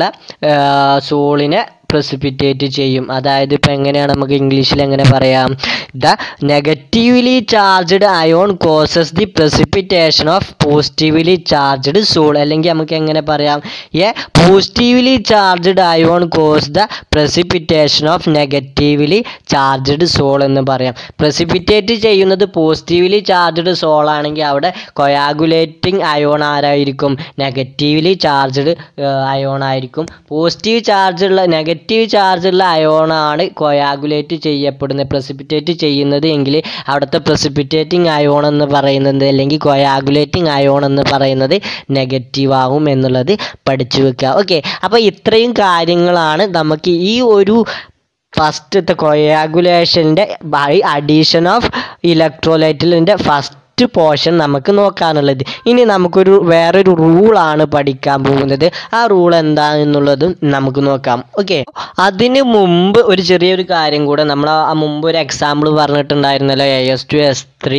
സോളിനെ പ്രസിപ്പിറ്റേറ്റ് ചെയ്യും അതായത് ഇപ്പം എങ്ങനെയാണ് നമുക്ക് ഇംഗ്ലീഷിൽ എങ്ങനെ പറയാം the negatively charged ion causes the precipitation of positively charged sol അല്ലെങ്കിൽ നമുക്ക് എങ്ങനെ പറയാം a positively charged ion cause the precipitation of negatively charged sol എന്ന് പറയാം പ്രസിപ്പിറ്റേറ്റ് ചെയ്യുന്നത് പോസിറ്റീവ്ലി ചാർജ്ഡ് സോൾ ആണെങ്കിൽ അവിടെ കൊയാഗുലേറ്റിംഗ് അയോൺ ആരായിരിക്കും നെഗറ്റീവ്ലി ചാർജ്ഡ് അയോൺ ആയിരിക്കും പോസിറ്റീവ് ചാർജുള്ള നെഗറ്റീവ് ചാർജുള്ള അയോണാണ് കൊയാഗുലേറ്റ് ചെയ്യപ്പെടുന്നത് പ്രസിപ്പിറ്റേറ്റ് ചെയ്യുന്നത് എങ്കിൽ അവിടുത്തെ പ്രസിപ്പിറ്റേറ്റിംഗ് അയോൺ എന്ന് പറയുന്നത് അല്ലെങ്കിൽ കൊയാഗുലേറ്റിംഗ് അയോൺ എന്ന് പറയുന്നത് നെഗറ്റീവ് ആവും എന്നുള്ളത് പഠിച്ചു വെക്കുക ഓക്കെ അപ്പോൾ ഇത്രയും കാര്യങ്ങളാണ് നമുക്ക് ഈ ഒരു ഫസ്റ്റത്തെ കൊയാഗുലേഷൻ്റെ ബൈ അഡീഷൻ ഓഫ് ഇലക്ട്രോലൈറ്റിലിൻ്റെ ഫസ്റ്റ് ഫസ്റ്റ് പോർഷൻ നമുക്ക് നോക്കാനുള്ളത് ഇനി നമുക്കൊരു വേറൊരു റൂളാണ് പഠിക്കാൻ പോകുന്നത് ആ റൂൾ എന്താണെന്നുള്ളതും നമുക്ക് നോക്കാം ഓക്കെ അതിന് മുമ്പ് ഒരു ചെറിയൊരു കാര്യം കൂടെ നമ്മൾ ആ മുമ്പ് ഒരു എക്സാമ്പിൾ പറഞ്ഞിട്ടുണ്ടായിരുന്നല്ലോ A S two S three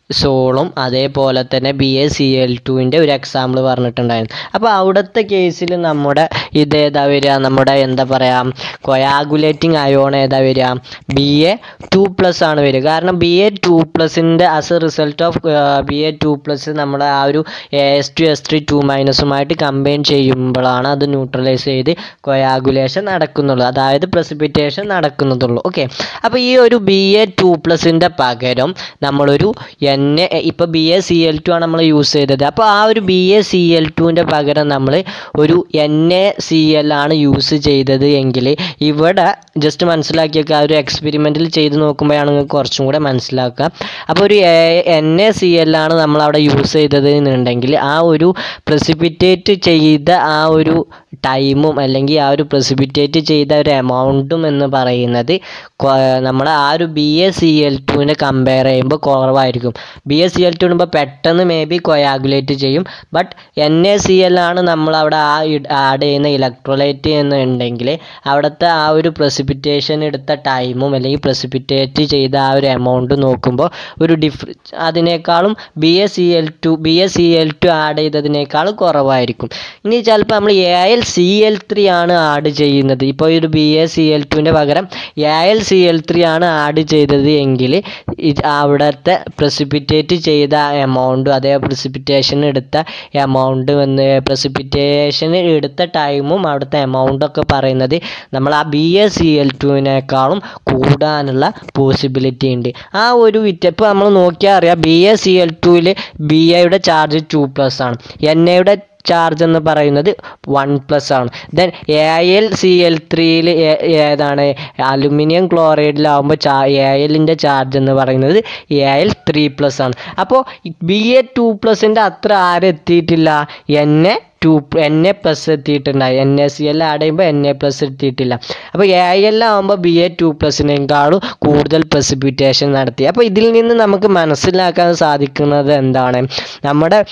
സോളും അതേപോലെ തന്നെ ബി എ സി എൽ ടുവിൻ്റെ ഒരു എക്സാമ്പിൾ പറഞ്ഞിട്ടുണ്ടായിരുന്നു അപ്പോൾ അവിടുത്തെ കേസിൽ നമ്മുടെ ഇത് ഏതാ വരിക നമ്മുടെ എന്താ പറയുക കൊയാഗുലേറ്റിംഗ് അയോൺ ഏതാ വരിക ബി എ ടു പ്ലസ് ആണ് വരിക കാരണം ബി എ ടു പ്ലസിൻ്റെ as a result of B A two plus നമ്മുടെ ആ ഒരു A S two S three two മൈനസുമായിട്ട് കമ്പൈൻ ചെയ്യുമ്പോഴാണ് അത് ന്യൂട്രലൈസ് ചെയ്ത് കൊയാഗുലേഷൻ നടക്കുന്നുള്ളൂ അതായത് പ്രസിപ്പിറ്റേഷൻ നടക്കുന്നതുള്ളൂ ഓക്കെ അപ്പോൾ ഈ ഒരു ബി എ ടു പ്ലസിൻ്റെ പകരം നമ്മളൊരു എൻ എ ഇപ്പോൾ B A C L two ആണ് നമ്മൾ യൂസ് ചെയ്തത് അപ്പോൾ ആ ഒരു ബി എ സി എൽ ടുവിൻ്റെ പകരം നമ്മൾ ഒരു എൻ എ സി എൽ ആണ് യൂസ് ചെയ്തത് എങ്കിൽ ഇവിടെ ജസ്റ്റ് മനസ്സിലാക്കിയൊക്കെ ആ ഒരു എക്സ്പെരിമെൻറ്റിൽ ചെയ്ത് നോക്കുമ്പോഴാണ് നിങ്ങൾക്ക് കുറച്ചും കൂടെ മനസ്സിലാക്കുക അപ്പോൾ ഒരു എൻ എ സി എൽ ആണ് നമ്മൾ അവിടെ യൂസ് ചെയ്തത് എന്നുണ്ടെങ്കിൽ ആ ഒരു പ്രസിപ്പിറ്റേറ്റ് ചെയ്ത ആ ഒരു ടൈമും അല്ലെങ്കിൽ ആ ഒരു പ്രസിപ്പിറ്റേറ്റ് ചെയ്ത ഒരു എമൗണ്ടും എന്ന് പറയുന്നത് നമ്മുടെ ആ ഒരു ബി എ സി എൽ ടുവിനെ കമ്പയർ ചെയ്യുമ്പോൾ കുറവായിരിക്കും B A C L two ഇടുമ്പോൾ പെട്ടെന്ന് മേ ബി കൊയാഗുലേറ്റ് ചെയ്യും but N A C L ആണ് നമ്മൾ അവിടെ ആ ആഡ് ചെയ്യുന്ന ഇലക്ട്രോലൈറ്റ് എന്നുണ്ടെങ്കിൽ അവിടുത്തെ ആ ഒരു പ്രസിപ്പിറ്റേഷൻ എടുത്ത ടൈമും അല്ലെങ്കിൽ പ്രസിപ്പിറ്റേറ്റ് ചെയ്ത ആ ഒരു എമൗണ്ട് നോക്കുമ്പോൾ ഒരു ഡിഫ അതിനേക്കാളും B A C L two B A C L two add ചെയ്തതിനേക്കാളും കുറവായിരിക്കും ഇനി ചിലപ്പോൾ നമ്മൾ A L C L three ആണ് ആഡ് ചെയ്യുന്നത് ഇപ്പോൾ ഒരു ബി എ സി എൽ ടുവിൻ്റെ പകരം A L C L three ആണ് ആഡ് ചെയ്തത് എങ്കിൽ അവിടുത്തെ പ്രസിപ്പിറ്റേറ്റ് ചെയ്ത എമൗണ്ടും അതേ പ്രസിപ്പിറ്റേഷൻ എടുത്ത എമൗണ്ട് വന്ന് പ്രസിപ്പിറ്റേഷൻ എടുത്ത ടൈമും അവിടുത്തെ എമൗണ്ടൊക്കെ പറയുന്നത് നമ്മൾ ആ ബി എ സി എൽ ടുവിനേക്കാളും കൂടാനുള്ള പോസിബിലിറ്റി ഉണ്ട് ആ ഒരു വിറ്റ് ഇപ്പോൾ നമ്മൾ നോക്കിയാൽ അറിയാം ബി എ സി എൽ ടുവിൽ ബി എയുടെ ചാർജ് ടു പ്ലസ് ആണ് എൻ എയുടെ ചാർജ് എന്ന് പറയുന്നത് വൺ പ്ലസ് ആണ് then A L C L ത്രീയിൽ ഏതാണ് അലുമിനിയം ക്ലോറൈഡിലാവുമ്പോൾ ചാ എ എല്ലിൻ്റെ ചാർജ് എന്ന് പറയുന്നത് എ എൽ ത്രീ പ്ലസ് ആണ് അപ്പോൾ ബി എ ടു പ്ലസിൻ്റെ അത്ര ആരും എത്തിയിട്ടില്ല N A two N A plus എത്തിയിട്ടുണ്ടായി N A C L add ചെയ്യുമ്പോൾ എൻ എ പ്ലസ് എത്തിയിട്ടില്ല അപ്പോൾ എ എൽ ആകുമ്പോൾ ബി എ ടു പ്ലസിനേക്കാളും കൂടുതൽ പ്രസിപ്പിറ്റേഷൻ നടത്തി അപ്പോൾ ഇതിൽ നിന്ന് നമുക്ക് മനസ്സിലാക്കാൻ സാധിക്കുന്നത് എന്താണ് നമ്മുടെ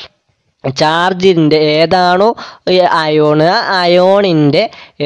ചാർജിൻ്റെ ഏതാണോ അയോൺ ആ അയോണിൻ്റെ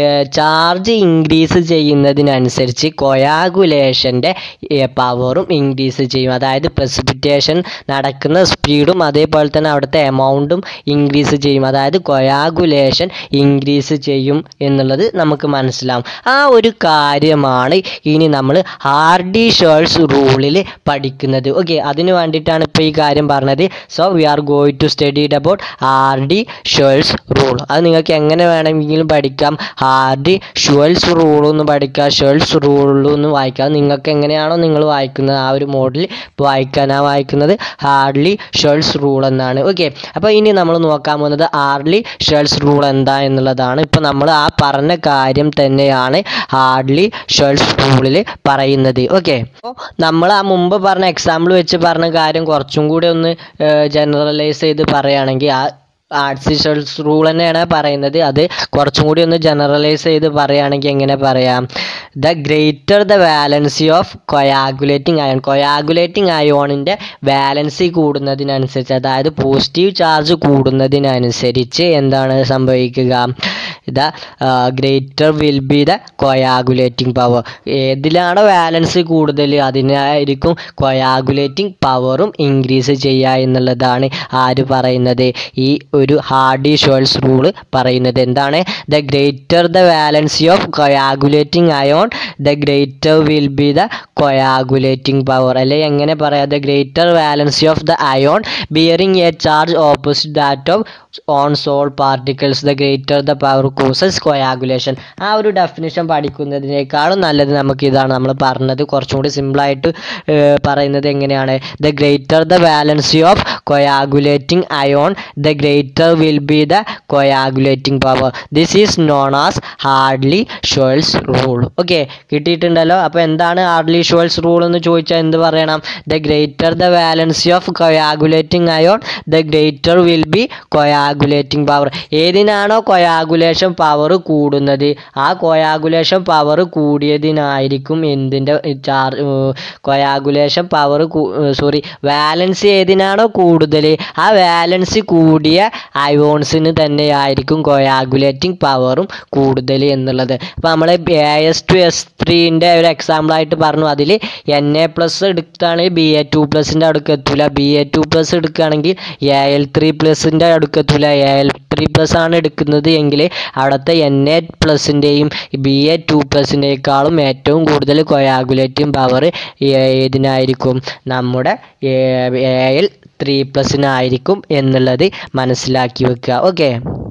ചാർജ് ഇൻക്രീസ് ചെയ്യുന്നതിനനുസരിച്ച് കൊയാഗുലേഷൻ്റെ പവറും ഇൻക്രീസ് ചെയ്യും അതായത് പ്രസിപ്പിറ്റേഷൻ നടക്കുന്ന സ്പീഡും അതേപോലെ തന്നെ അവിടുത്തെ എമൗണ്ടും ഇൻക്രീസ് ചെയ്യും അതായത് കൊയാഗുലേഷൻ ഇൻക്രീസ് ചെയ്യും എന്നുള്ളത് നമുക്ക് മനസ്സിലാവും ആ ഒരു കാര്യമാണ് ഇനി നമ്മൾ ഹാർഡി ഷേൾസ് റൂളിൽ പഠിക്കുന്നത് ഓക്കെ അതിന് വേണ്ടിയിട്ടാണ് ഇപ്പോൾ ഈ കാര്യം പറഞ്ഞത് so we are going to study about Hardy Schulze rule അത് നിങ്ങൾക്ക് എങ്ങനെ വേണമെങ്കിലും പഠിക്കാം ആർ ഡി ഷുവൽസ് റൂൾ എന്ന് പഠിക്കാം ഷുവൽസ് റൂൾ എന്ന് വായിക്കാം നിങ്ങൾക്ക് എങ്ങനെയാണോ നിങ്ങൾ വായിക്കുന്നത് ആ ഒരു മോഡിൽ വായിക്കാൻ ആ വായിക്കുന്നത് ഹാർഡ്ലി ഷുവൽസ് റൂൾ എന്നാണ് ഓക്കെ അപ്പോൾ ഇനി നമ്മൾ നോക്കാൻ പോകുന്നത് ഹാർഡ്ലി ഷുവൽസ് റൂൾ എന്താ എന്നുള്ളതാണ് ഇപ്പോൾ നമ്മൾ ആ പറഞ്ഞ കാര്യം തന്നെയാണ് ഹാർഡ്ലി ഷുവൽസ് റൂളിൽ പറയുന്നത് ഓക്കെ അപ്പോൾ നമ്മൾ ആ മുമ്പ് പറഞ്ഞ എക്സാമ്പിൾ വെച്ച് പറഞ്ഞ കാര്യം കുറച്ചും കൂടി ഒന്ന് ജനറലൈസ് ചെയ്ത് പറയുകയാണെങ്കിൽ ആ ആർട്ടിഫിഷ്യൽസ് റൂൾ തന്നെയാണ് പറയുന്നത് അത് കുറച്ചും കൂടി ഒന്ന് ജനറലൈസ് ചെയ്ത് പറയുകയാണെങ്കിൽ എങ്ങനെ പറയാം the greater the valency of coagulating ion coagulating അയോണിൻ്റെ വാലൻസി കൂടുന്നതിനനുസരിച്ച് അതായത് പോസിറ്റീവ് ചാർജ് കൂടുന്നതിനനുസരിച്ച് എന്താണ് സംഭവിക്കുക the greater will be the coagulating power ഏതിലാണോ വാലൻസ് കൂടുതൽ അതിനായിരിക്കും കൊയാഗുലേറ്റിംഗ് പവറും ഇൻക്രീസ് ചെയ്യുക എന്നുള്ളതാണ് ആര് പറയുന്നത് ഈ ഒരു ഹാർഡി ഷോൾസ് റൂൾ പറയുന്നത് എന്താണ് the greater the valency of coagulating ion the greater will be the coagulating power അല്ലെ എങ്ങനെ പറയാം the greater valency of the ion bearing a charge opposite that of on sol particles the greater the power causes coagulation ആ ഒരു definition പഠിക്കുന്നതിനേക്കാളും നല്ലത് നമുക്ക് ഇതാണ് നമ്മൾ പറഞ്ഞത് കുറച്ചും കൂടി സിമ്പിളായിട്ട് പറയുന്നത് എങ്ങനെയാണ് the greater the valency of coagulating ion the greater will be the coagulating power this is known as Hardy Schulze rule okay കിട്ടിയിട്ടുണ്ടല്ലോ അപ്പോൾ എന്താണ് ഹാർഡ്ലി ഷോൾസ് റൂൾ എന്ന് ചോദിച്ചാൽ എന്ത് പറയണം the greater the valency of coagulating ion the greater will be coagulating power ഏതിനാണോ coagulation power കൂടുന്നത് ആ കൊയാഗുലേഷൻ പവർ കൂടിയതിനായിരിക്കും എന്തിൻ്റെ charge coagulation power sorry valency ഏതിനാണോ കൂടുതൽ ആ വാലൻസി കൂടിയ അയോൺസിന് തന്നെയായിരിക്കും കൊയാഗുലേറ്റിംഗ് പവറും കൂടുതൽ എന്നുള്ളത് അപ്പോൾ നമ്മൾ എ എസ് ടു എസ് കെമിസ്ട്രീൻ്റെ ഒരു എക്സാമ്പിൾ ആയിട്ട് പറഞ്ഞു അതിൽ എൻ എ പ്ലസ് എടുക്കുകയാണെങ്കിൽ ബി എ ടു പ്ലസിൻ്റെ അടുക്ക് എത്തൂല ബി എ ടു പ്ലസ് എടുക്കുകയാണെങ്കിൽ എ എൽ ത്രീ പ്ലസിൻ്റെ അടുക്ക് എത്തൂല എ എൽ ത്രീ പ്ലസ് ആണ് എടുക്കുന്നത് എങ്കിൽ അവിടുത്തെ എൻ എ പ്ലസിൻ്റെയും ബി എ ടു പ്ലസിൻ്റെക്കാളും ഏറ്റവും കൂടുതൽ കൊയാഗുലേറ്റിംഗ് പവർ ഏതിനായിരിക്കും നമ്മുടെ എ എൽ ത്രീ പ്ലസിനായിരിക്കും എന്നുള്ളത് മനസ്സിലാക്കി വെക്കുക ഓക്കെ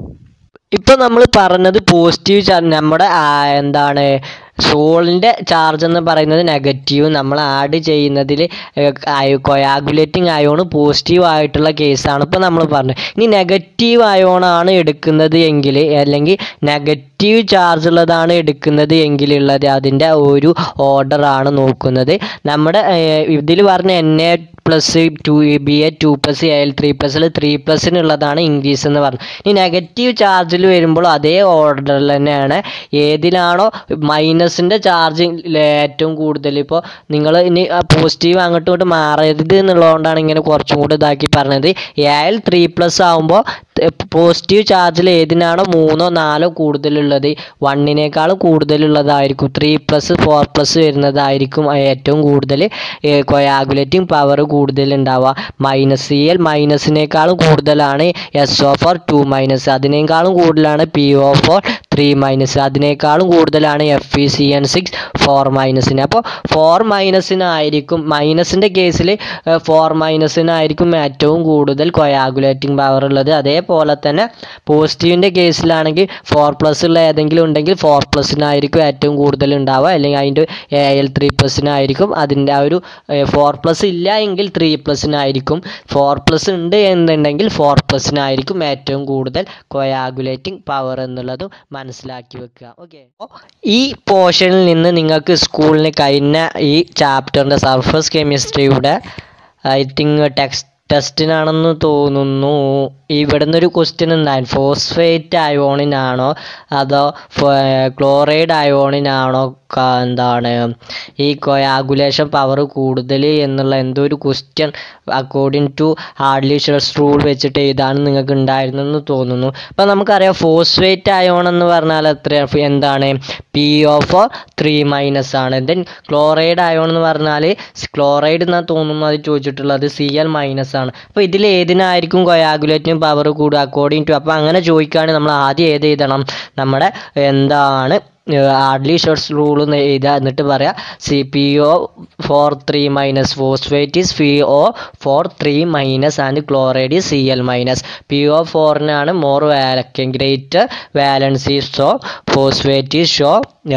ഇപ്പൊ നമ്മൾ പറഞ്ഞത് പോസിറ്റീവ് ചാർജ് നമ്മുടെ ആ, എന്താണ് സോളിൻ്റെ ചാർജ് എന്ന് പറയുന്നത് നെഗറ്റീവ് നമ്മൾ ആഡ് ചെയ്യുന്നതിൽ കൊയാഗുലേറ്റിംഗ് അയോൺ പോസിറ്റീവ് ആയിട്ടുള്ള കേസാണ് ഇപ്പോൾ നമ്മൾ പറഞ്ഞത് ഇനി നെഗറ്റീവ് അയോണാണ് എടുക്കുന്നത് എങ്കിൽ അല്ലെങ്കിൽ നെഗറ്റീവ് ചാർജ് ഉള്ളതാണ് എടുക്കുന്നത് എങ്കിലുള്ളത് അതിൻ്റെ ഒരു ഓർഡറാണ് നോക്കുന്നത് നമ്മുടെ ഇതിൽ പറഞ്ഞ N A plus to B A two plus L three പ്ലസ്സിൽ ത്രീ പ്ലസിനുള്ളതാണ് ഇൻക്രീസ് എന്ന് പറഞ്ഞു ഇനി നെഗറ്റീവ് ചാർജിൽ വരുമ്പോൾ അതേ ഓർഡറിൽ തന്നെയാണ് ഏതിലാണോ മൈനസിൻ്റെ ചാർജ് ഏറ്റവും കൂടുതൽ ഇപ്പോൾ നിങ്ങൾ ഇനി പോസിറ്റീവ് അങ്ങോട്ടും ഇങ്ങോട്ടും മാറരുത് എന്നുള്ളതുകൊണ്ടാണ് ഇങ്ങനെ കുറച്ചും കൂടി ഇതാക്കി പറഞ്ഞത് എൽ ത്രീ പ്ലസ് ആകുമ്പോൾ പോസിറ്റീവ് ചാർജിൽ ഏതിനാണോ മൂന്നോ നാലോ കൂടുതലുള്ളത് വണ്ണിനേക്കാൾ കൂടുതലുള്ളതായിരിക്കും ത്രീ പ്ലസ് ഫോർ പ്ലസ് വരുന്നതായിരിക്കും ഏറ്റവും കൂടുതൽ കൊയാഗുലേറ്റിംഗ് പവർ കൂടുതൽ ഉണ്ടാവുക മൈനസ് സി എൽ മൈനസിനേക്കാളും കൂടുതലാണ് S O four two minus അതിനേക്കാളും കൂടുതലാണ് P O four three minus അതിനേക്കാളും കൂടുതലാണ് F E C N six four മൈനസിന് അപ്പോൾ ഫോർ മൈനസിനായിരിക്കും മൈനസിൻ്റെ കേസിൽ ഫോർ മൈനസിനായിരിക്കും ഏറ്റവും കൂടുതൽ കൊയാഗുലേറ്റിംഗ് പവർ ഉള്ളത് അതേപോലെ തന്നെ പോസിറ്റീവിൻ്റെ കേസിലാണെങ്കിൽ ഫോർ പ്ലസ് ഉള്ള ഏതെങ്കിലും ഉണ്ടെങ്കിൽ ഫോർ പ്ലസിനായിരിക്കും ഏറ്റവും കൂടുതൽ ഉണ്ടാവുക അല്ലെങ്കിൽ അതിൻ്റെ എ എൽ ത്രീ പ്ലസിനായിരിക്കും അതിൻ്റെ ആ ഒരു ഫോർ പ്ലസ് ഇല്ല എങ്കിൽ ത്രീ പ്ലസിനായിരിക്കും ഫോർ പ്ലസ് ഉണ്ട് എന്നുണ്ടെങ്കിൽ ഫോർ പ്ലസിനായിരിക്കും ഏറ്റവും കൂടുതൽ കൊയാഗുലേറ്റിംഗ് പവർ എന്നുള്ളതും മനസ്സിലാക്കി വെക്കുക ഓക്കെ ഈ പോർഷനിൽ നിന്ന് നിങ്ങൾക്ക് സ്കൂളിന് കഴിഞ്ഞ ഈ ചാപ്റ്ററിൻ്റെ സർഫസ് കെമിസ്ട്രിയുടെ ഐ തിങ്ക് ടെക്സ്റ്റ് ടെസ്റ്റിനാണെന്ന് തോന്നുന്നു ഇവിടുന്ന് ഒരു ക്വസ്റ്റ്യൻ ഉണ്ടായിരുന്നു ഫോസ്ഫേറ്റ് അയോണിനാണോ അതോ ക്ലോറൈഡ് അയോണിനാണോ ക- എന്താണ് ഈ കൊയാഗുലേഷൻ പവർ കൂടുതൽ എന്നുള്ള എന്തോ ഒരു question according to Hardy Schulze's rule വെച്ചിട്ട് എഴുതാൻ നിങ്ങൾക്ക് ഉണ്ടായിരുന്നെന്ന് തോന്നുന്നു അപ്പം നമുക്കറിയാം ഫോസ്ഫേറ്റ് അയോൺ എന്ന് പറഞ്ഞാൽ എത്ര എന്താണ് പി ഓഫ് ത്രീ മൈനസ് ആണ് ദെൻ ക്ലോറൈഡ് അയോൺ എന്ന് പറഞ്ഞാൽ ക്ലോറൈഡ് എന്നാ തോന്നുന്നു അത് ചോദിച്ചിട്ടുള്ളത് സി എൽ മൈനസ് ആണ് അപ്പോൾ ഇതിൽ ഏതിനായിരിക്കും കൊയാഗുലേറ്റിംഗ് പവർ കൂടുക അക്കോർഡിംഗ് ടു അപ്പോൾ അങ്ങനെ ചോദിക്കുകയാണെങ്കിൽ നമ്മൾ ആദ്യം ഏത് എഴുതണം നമ്മുടെ എന്താണ് ഹാർഡ്ലി ഷോർട്സ് റൂൾ എന്ന് എഴുതുക എന്നിട്ട് പറയാം see P O four three minus phosphate is P O four three minus and chloride is C L minus P O ഫോറിനാണ് മോർ വാലക്കം greater valency so phosphate is so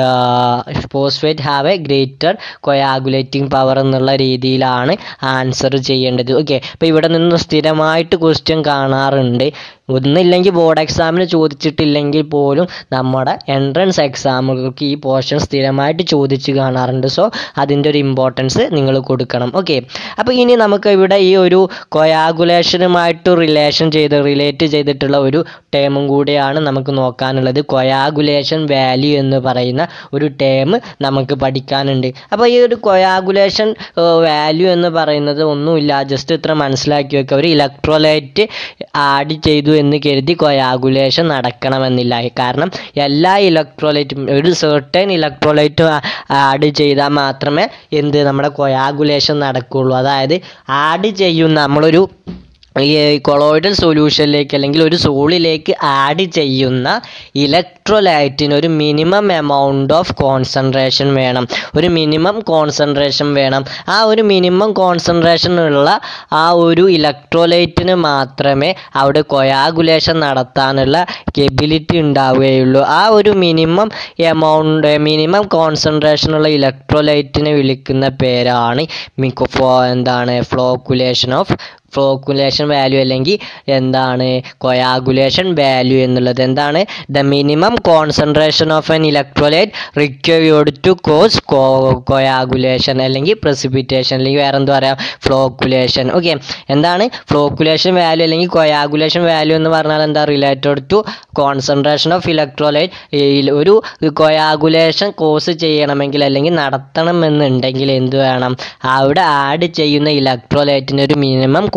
phosphate have a greater coagulating power എന്നുള്ള രീതിയിലാണ് answer ചെയ്യേണ്ടത് okay അപ്പോൾ ഇവിടെ നിന്ന് സ്ഥിരമായിട്ട് question കാണാറുണ്ട് ഒന്നില്ലെങ്കിൽ ബോർഡ് എക്സാമിന് ചോദിച്ചിട്ടില്ലെങ്കിൽ പോലും നമ്മുടെ എൻട്രൻസ് എക്സാമുകൾക്ക് ഈ പോർഷൻ സ്ഥിരമായിട്ട് ചോദിച്ച് കാണാറുണ്ട് സോ അതിൻ്റെ ഒരു ഇമ്പോർട്ടൻസ് നിങ്ങൾ കൊടുക്കണം ഓക്കെ അപ്പോൾ ഇനി നമുക്ക് ഇവിടെ ഈ ഒരു കൊയാഗുലേഷനുമായിട്ട് റിലേഷൻ ചെയ്ത് റിലേറ്റ് ചെയ്തിട്ടുള്ള ഒരു ടേമും കൂടിയാണ് നമുക്ക് നോക്കാനുള്ളത് കൊയാഗുലേഷൻ വാല്യൂ എന്ന് പറയുന്ന ഒരു ടേം നമുക്ക് പഠിക്കാനുണ്ട് അപ്പോൾ ഈ ഒരു കൊയാഗുലേഷൻ വാല്യൂ എന്ന് പറയുന്നത് ഒന്നുമില്ല ജസ്റ്റ് ഇത്ര മനസ്സിലാക്കി വെക്കുക ഒരു ഇലക്ട്രോലൈറ്റ് ആഡ് ചെയ്തു എന്ന് കരുതി കൊയാഗുലേഷൻ നടക്കണമെന്നില്ല കാരണം എല്ലാ ഇലക്ട്രോലൈറ്റും ഒരു സെർട്ടൻ ഇലക്ട്രോലൈറ്റ് ആഡ് ചെയ്താൽ മാത്രമേ എന്ത് നമ്മുടെ കൊയാഗുലേഷൻ നടക്കുകയുള്ളൂ അതായത് ആഡ് ചെയ്യുന്ന നമ്മളൊരു ഈ കൊളോയിഡൽ സൊല്യൂഷനിലേക്ക് അല്ലെങ്കിൽ ഒരു സോളിലേക്ക് ആഡ് ചെയ്യുന്ന ഇലക്ട്രോലൈറ്റിന് ഒരു മിനിമം എമൗണ്ട് ഓഫ് കോൺസെൻട്രേഷൻ വേണം ഒരു മിനിമം കോൺസെൻട്രേഷൻ വേണം ആ ഒരു മിനിമം കോൺസെൻട്രേഷൻ ഉള്ള ആ ഒരു ഇലക്ട്രോലൈറ്റിന് മാത്രമേ അവിടെ കൊയാഗുലേഷൻ നടത്താനുള്ള എബിലിറ്റി ഉണ്ടാവുകയുള്ളൂ ആ ഒരു മിനിമം എമൗണ്ട് മിനിമം കോൺസെൻട്രേഷൻ ഉള്ള ഇലക്ട്രോലൈറ്റിനെ വിളിക്കുന്ന പേരാണ് മിക്കോ എന്താണ് ഫ്ലോക്കുലേഷൻ ഓഫ് ഫ്ലോക്കുലേഷൻ വാല്യൂ അല്ലെങ്കിൽ എന്താണ് കൊയാഗുലേഷൻ വാല്യൂ എന്നുള്ളത് എന്താണ് the minimum concentration of an electrolyte required to cause coagulation അല്ലെങ്കിൽ പ്രസിപ്പിറ്റേഷൻ അല്ലെങ്കിൽ വേറെ എന്താ പറയുക ഫ്ലോക്കുലേഷൻ ഓക്കെ എന്താണ് ഫ്ലോക്കുലേഷൻ വാല്യൂ അല്ലെങ്കിൽ കൊയാഗുലേഷൻ വാല്യൂ എന്ന് പറഞ്ഞാൽ എന്താ related to concentration of electrolyte ഒരു കൊയാഗുലേഷൻ കോസ് ചെയ്യണമെങ്കിൽ അല്ലെങ്കിൽ നടത്തണമെന്നുണ്ടെങ്കിൽ എന്ത് വേണം അവിടെ ആഡ് ചെയ്യുന്ന ഇലക്ട്രോലൈറ്റിന് ഒരു മിനിമം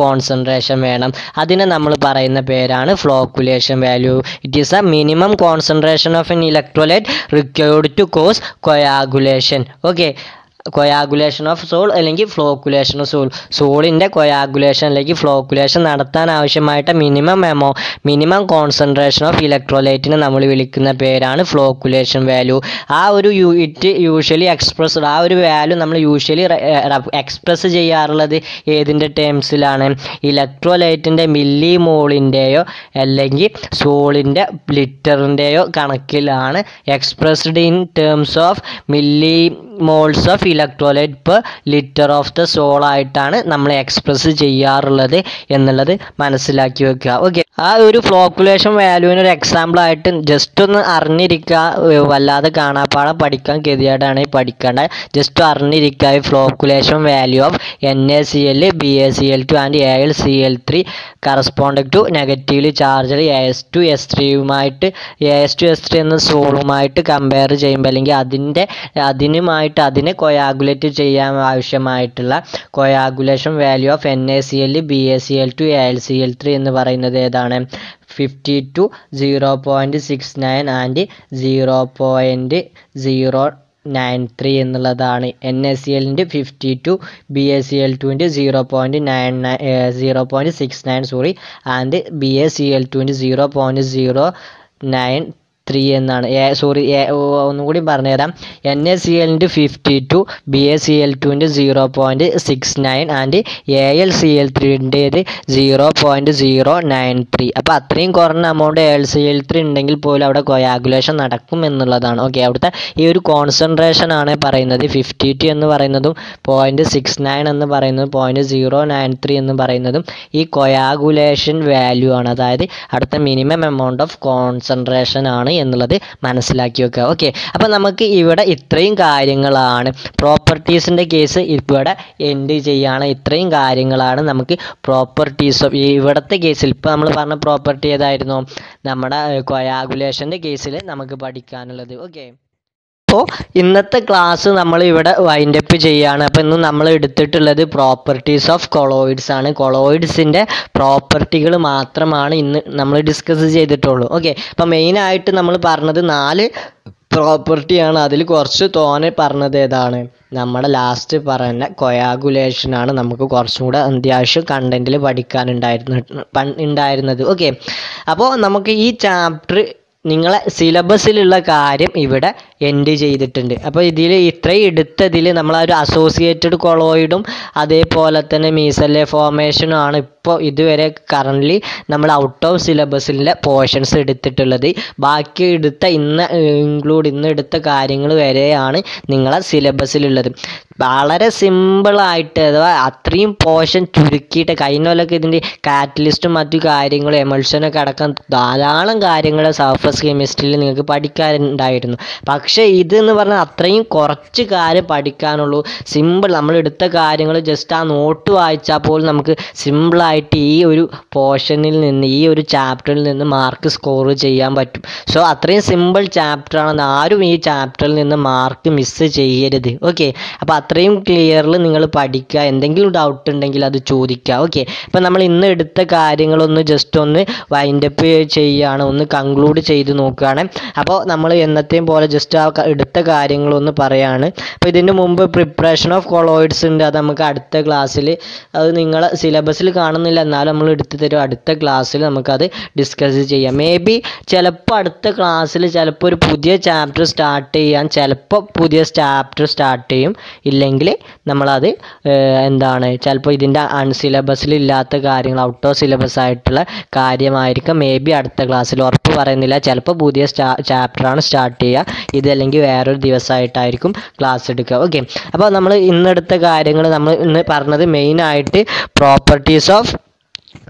കോൺസെൻട്രേഷൻ വേണം അതിനെ നമ്മൾ പറയുന്ന പേരാണ് flocculation value it is a minimum concentration of an electrolyte required to cause coagulation okay coagulation of sol അല്ലെങ്കിൽ ഫ്ലോക്കുലേഷൻ ഓഫ് സോൾ സോളിൻ്റെ കൊയാഗുലേഷൻ അല്ലെങ്കിൽ ഫ്ലോക്കുലേഷൻ നടത്താൻ ആവശ്യമായിട്ട് മിനിമം എമോ മിനിമം കോൺസെൻട്രേഷൻ ഓഫ് ഇലക്ട്രോലൈറ്റിനെ നമ്മൾ വിളിക്കുന്ന പേരാണ് ഫ്ലോക്കുലേഷൻ വാല്യൂ ആ ഒരു യൂണിറ്റ് യൂഷ്വലി എക്സ്പ്രസ് ആ ഒരു വാല്യൂ നമ്മൾ യൂഷ്വലി എക്സ്പ്രസ് ചെയ്യാറുള്ളത് ഏതിൻ്റെ ടേംസിലാണ് ഇലക്ട്രോലൈറ്റിൻ്റെ മില്ലി മോളിൻ്റെയോ അല്ലെങ്കിൽ സോളിൻ്റെ ലിറ്ററിൻ്റെയോ കണക്കിലാണ് expressed in terms of millimoles of electrolyte per litre of the sol ആയിട്ടാണ് നമ്മൾ എക്സ്പ്രസ് ചെയ്യാറുള്ളത് എന്നുള്ളത് മനസ്സിലാക്കി വെക്കുക ഓക്കെ ആ ഒരു ഫ്ലോക്കുലേഷൻ വാല്യൂവിന് ഒരു എക്സാമ്പിൾ ആയിട്ട് ജസ്റ്റ് ഒന്ന് അറിഞ്ഞിരിക്കുക ഏർ വല്ലാതെ കാണാപ്പാടം പഠിക്കാൻ ഗതിയായിട്ടാണ് പഠിക്കേണ്ട ജസ്റ്റ് അറിഞ്ഞിരിക്കുക ഈ flocculation value of N A C L B A C L two and A L C L three corresponding to negatively charged A S two S ത്രീയുമായിട്ട് A S two S three എന്ന സോളുമായിട്ട് compare ചെയ്യുമ്പോൾ അല്ലെങ്കിൽ അതിൻ്റെ അതിനുമായിട്ട് അതിനെ coagulate ചെയ്യാൻ ആവശ്യമായിട്ടുള്ള coagulation value of N A C L B A C L two A L C L three എന്ന് പറയുന്നത് ഏതാണ് fifty two zero point six nine and zero point zero nine three എന്നുള്ളതാണ് എൻ എസ് സി എല്ലിൻ്റെ fifty two B S C L ടുവിൻ്റെ zero point nine zero point six nine sorry and B S C L ടുവിൻ്റെ zero point zero nine three എന്നാണ് A sorry ഒന്നും കൂടി പറഞ്ഞുതരാം N A C എല്ലിൻ്റെ fifty two B A C L ടുവിൻ്റെ zero point six nine and A L C L ത്രീൻ്റേത് zero point zero nine three അപ്പോൾ അത്രയും കുറഞ്ഞ amount L C L three ഉണ്ടെങ്കിൽ പോലും അവിടെ കൊയാഗുലേഷൻ നടക്കും എന്നുള്ളതാണ് ഓക്കെ അവിടുത്തെ ഈ ഒരു കോൺസെൻട്രേഷൻ ആണ് പറയുന്നത് ഫിഫ്റ്റി ടു എന്ന് പറയുന്നതും പോയിൻറ്റ് സിക്സ് നയൻ എന്ന് പറയുന്നതും പോയിൻറ്റ് സീറോ നയൻ ത്രീ എന്ന് പറയുന്നതും ഈ കൊയാഗുലേഷൻ വാല്യൂ ആണ് അതായത് അടുത്ത മിനിമം എമൗണ്ട് ഓഫ് കോൺസെൻട്രേഷൻ ആണ് എന്നുള്ളത് മനസ്സിലാക്കി വെക്കുക ഓക്കെ അപ്പോൾ നമുക്ക് ഇവിടെ ഇത്രയും കാര്യങ്ങളാണ് പ്രോപ്പർട്ടീസിൻ്റെ കേസ് ഇവിടെ എൻഡ് ചെയ്യാണ് ഇത്രയും കാര്യങ്ങളാണ് നമുക്ക് പ്രോപ്പർട്ടീസ് ഓഫ് ഇവിടുത്തെ കേസിൽ ഇപ്പോൾ നമ്മൾ പറഞ്ഞ പ്രോപ്പർട്ടി ഏതായിരുന്നു നമ്മുടെ കൊയാഗുലേഷൻ്റെ കേസിൽ നമുക്ക് പഠിക്കാനുള്ളത് ഓക്കെ അപ്പോൾ ഇന്നത്തെ ക്ലാസ് നമ്മൾ ഇവിടെ വൈൻഡ് അപ്പ് ചെയ്യാണ് അപ്പോൾ ഇന്ന് നമ്മൾ എടുത്തിട്ടുള്ളത് പ്രോപ്പർട്ടീസ് ഓഫ് കൊളോയിഡ്സ് ആണ് കൊളോയിഡ്സിൻ്റെ പ്രോപ്പർട്ടികൾ മാത്രമാണ് ഇന്ന് നമ്മൾ ഡിസ്കസ് ചെയ്തിട്ടുള്ളൂ ഓക്കെ അപ്പോൾ മെയിനായിട്ട് നമ്മൾ പറഞ്ഞത് നാല് പ്രോപ്പർട്ടിയാണ് അതിൽ കുറച്ച് തോനെ പറഞ്ഞത് ഏതാണ് നമ്മുടെ ലാസ്റ്റ് പറഞ്ഞ കൊയാഗുലേഷനാണ് നമുക്ക് കുറച്ചും കൂടെ അത്യാവശ്യം കണ്ടൻറ്റിൽ പഠിക്കാനുണ്ടായിരുന്നു പൺ ഉണ്ടായിരുന്നത് ഓക്കെ അപ്പോൾ നമുക്ക് ഈ ചാപ്റ്റർ നിങ്ങളെ സിലബസിലുള്ള കാര്യം ഇവിടെ എൻഡ് ചെയ്തിട്ടുണ്ട് അപ്പോൾ ഇതിൽ ഇത്രയും എടുത്തതിൽ നമ്മൾ ആ ഒരു അസോസിയേറ്റഡ് കൊളോയിഡും അതേപോലെ തന്നെ മീസലെ ഫോർമേഷനും ആണ് ഇപ്പോൾ ഇതുവരെ കറൻ്റ്ലി നമ്മൾ ഔട്ട് ഓഫ് സിലബസിലെ പോർഷൻസ് എടുത്തിട്ടുള്ളത് ബാക്കി എടുത്ത ഇന്ന് ഇൻക്ലൂഡ് ഇന്ന് എടുത്ത കാര്യങ്ങൾ വരെയാണ് നിങ്ങളെ സിലബസിലുള്ളത് വളരെ സിമ്പിളായിട്ട് അഥവാ അത്രയും പോർഷൻ ചുരുക്കിയിട്ട് കഴിഞ്ഞ കൊല്ലമൊക്കെ ഇതിൻ്റെ കാറ്റലിസ്റ്റും മറ്റു കാര്യങ്ങളും എമൾഷനൊക്കെ അടക്കം ധാരാളം കാര്യങ്ങൾ സർഫസ് കെമിസ്ട്രിയിൽ നിങ്ങൾക്ക് പഠിക്കാനുണ്ടായിരുന്നു പക്ഷേ ഇതെന്ന് പറഞ്ഞാൽ അത്രയും കുറച്ച് കാര്യം പഠിക്കാനുള്ളൂ സിമ്പിൾ നമ്മൾ എടുത്ത കാര്യങ്ങൾ ജസ്റ്റ് ആ നോട്ട് വായിച്ചാൽ പോലും നമുക്ക് സിമ്പിളായിട്ട് ഈ ഒരു പോർഷനിൽ നിന്ന് ഈ ഒരു ചാപ്റ്ററിൽ നിന്ന് മാർക്ക് സ്കോർ ചെയ്യാൻ പറ്റും സോ അത്രയും സിമ്പിൾ ചാപ്റ്ററാണ് ആരും ഈ ചാപ്റ്ററിൽ നിന്ന് മാർക്ക് മിസ്സ് ചെയ്യരുത് ഓക്കെ അപ്പോൾ അത്രയും ക്ലിയറിൽ നിങ്ങൾ പഠിക്കുക എന്തെങ്കിലും ഡൗട്ട് ഉണ്ടെങ്കിൽ അത് ചോദിക്കുക ഓക്കെ അപ്പോൾ നമ്മൾ ഇന്ന് എടുത്ത കാര്യങ്ങളൊന്ന് ജസ്റ്റ് ഒന്ന് വൈൻഡപ്പ് ചെയ്യുകയാണ് ഒന്ന് കൺക്ലൂഡ് ചെയ്ത് നോക്കുകയാണ് അപ്പോൾ നമ്മൾ എന്നത്തെയും പോലെ ജസ്റ്റ് ആ ക- എടുത്ത കാര്യങ്ങളൊന്ന് പറയാണ് അപ്പോൾ ഇതിന് മുമ്പ് പ്രിപ്പറേഷൻ ഓഫ് കൊളോയിഡ്സ് ഉണ്ട് അത് നമുക്ക് അടുത്ത ക്ലാസ്സിൽ അത് നിങ്ങൾ സിലബസിൽ കാണുന്നില്ല എന്നാലും നമ്മൾ എടുത്ത് തരും അടുത്ത ക്ലാസ്സിൽ നമുക്കത് ഡിസ്കസ് ചെയ്യാം മേ ബി ചിലപ്പോൾ അടുത്ത ക്ലാസ്സിൽ ചിലപ്പോൾ ഒരു പുതിയ ചാപ്റ്റർ സ്റ്റാർട്ട് ചെയ്യാൻ ചിലപ്പോൾ പുതിയ ചാപ്റ്റർ സ്റ്റാർട്ട് ചെയ്യും ഇല്ലെങ്കിൽ നമ്മളത് ഏഹ്, എന്താണ് ചിലപ്പോൾ ഇതിൻ്റെ അൺസിലബസിൽ ഇല്ലാത്ത കാര്യങ്ങൾ ഔട്ട് ഓഫ് സിലബസ് ആയിട്ടുള്ള കാര്യമായിരിക്കും മേ ബി അടുത്ത ക്ലാസ്സിൽ ഉറപ്പ് പറയുന്നില്ല ചിലപ്പോൾ പുതിയ സ്റ്റാ ചാപ്റ്ററാണ് സ്റ്റാർട്ട് ചെയ്യുക ഇതല്ലെങ്കിൽ വേറൊരു ദിവസമായിട്ടായിരിക്കും ക്ലാസ് എടുക്കുക ഓക്കെ അപ്പോൾ നമ്മൾ ഇന്നെടുത്ത കാര്യങ്ങൾ നമ്മൾ ഇന്ന് പറഞ്ഞത് മെയിനായിട്ട് പ്രോപ്പർട്ടീസ് ഓഫ്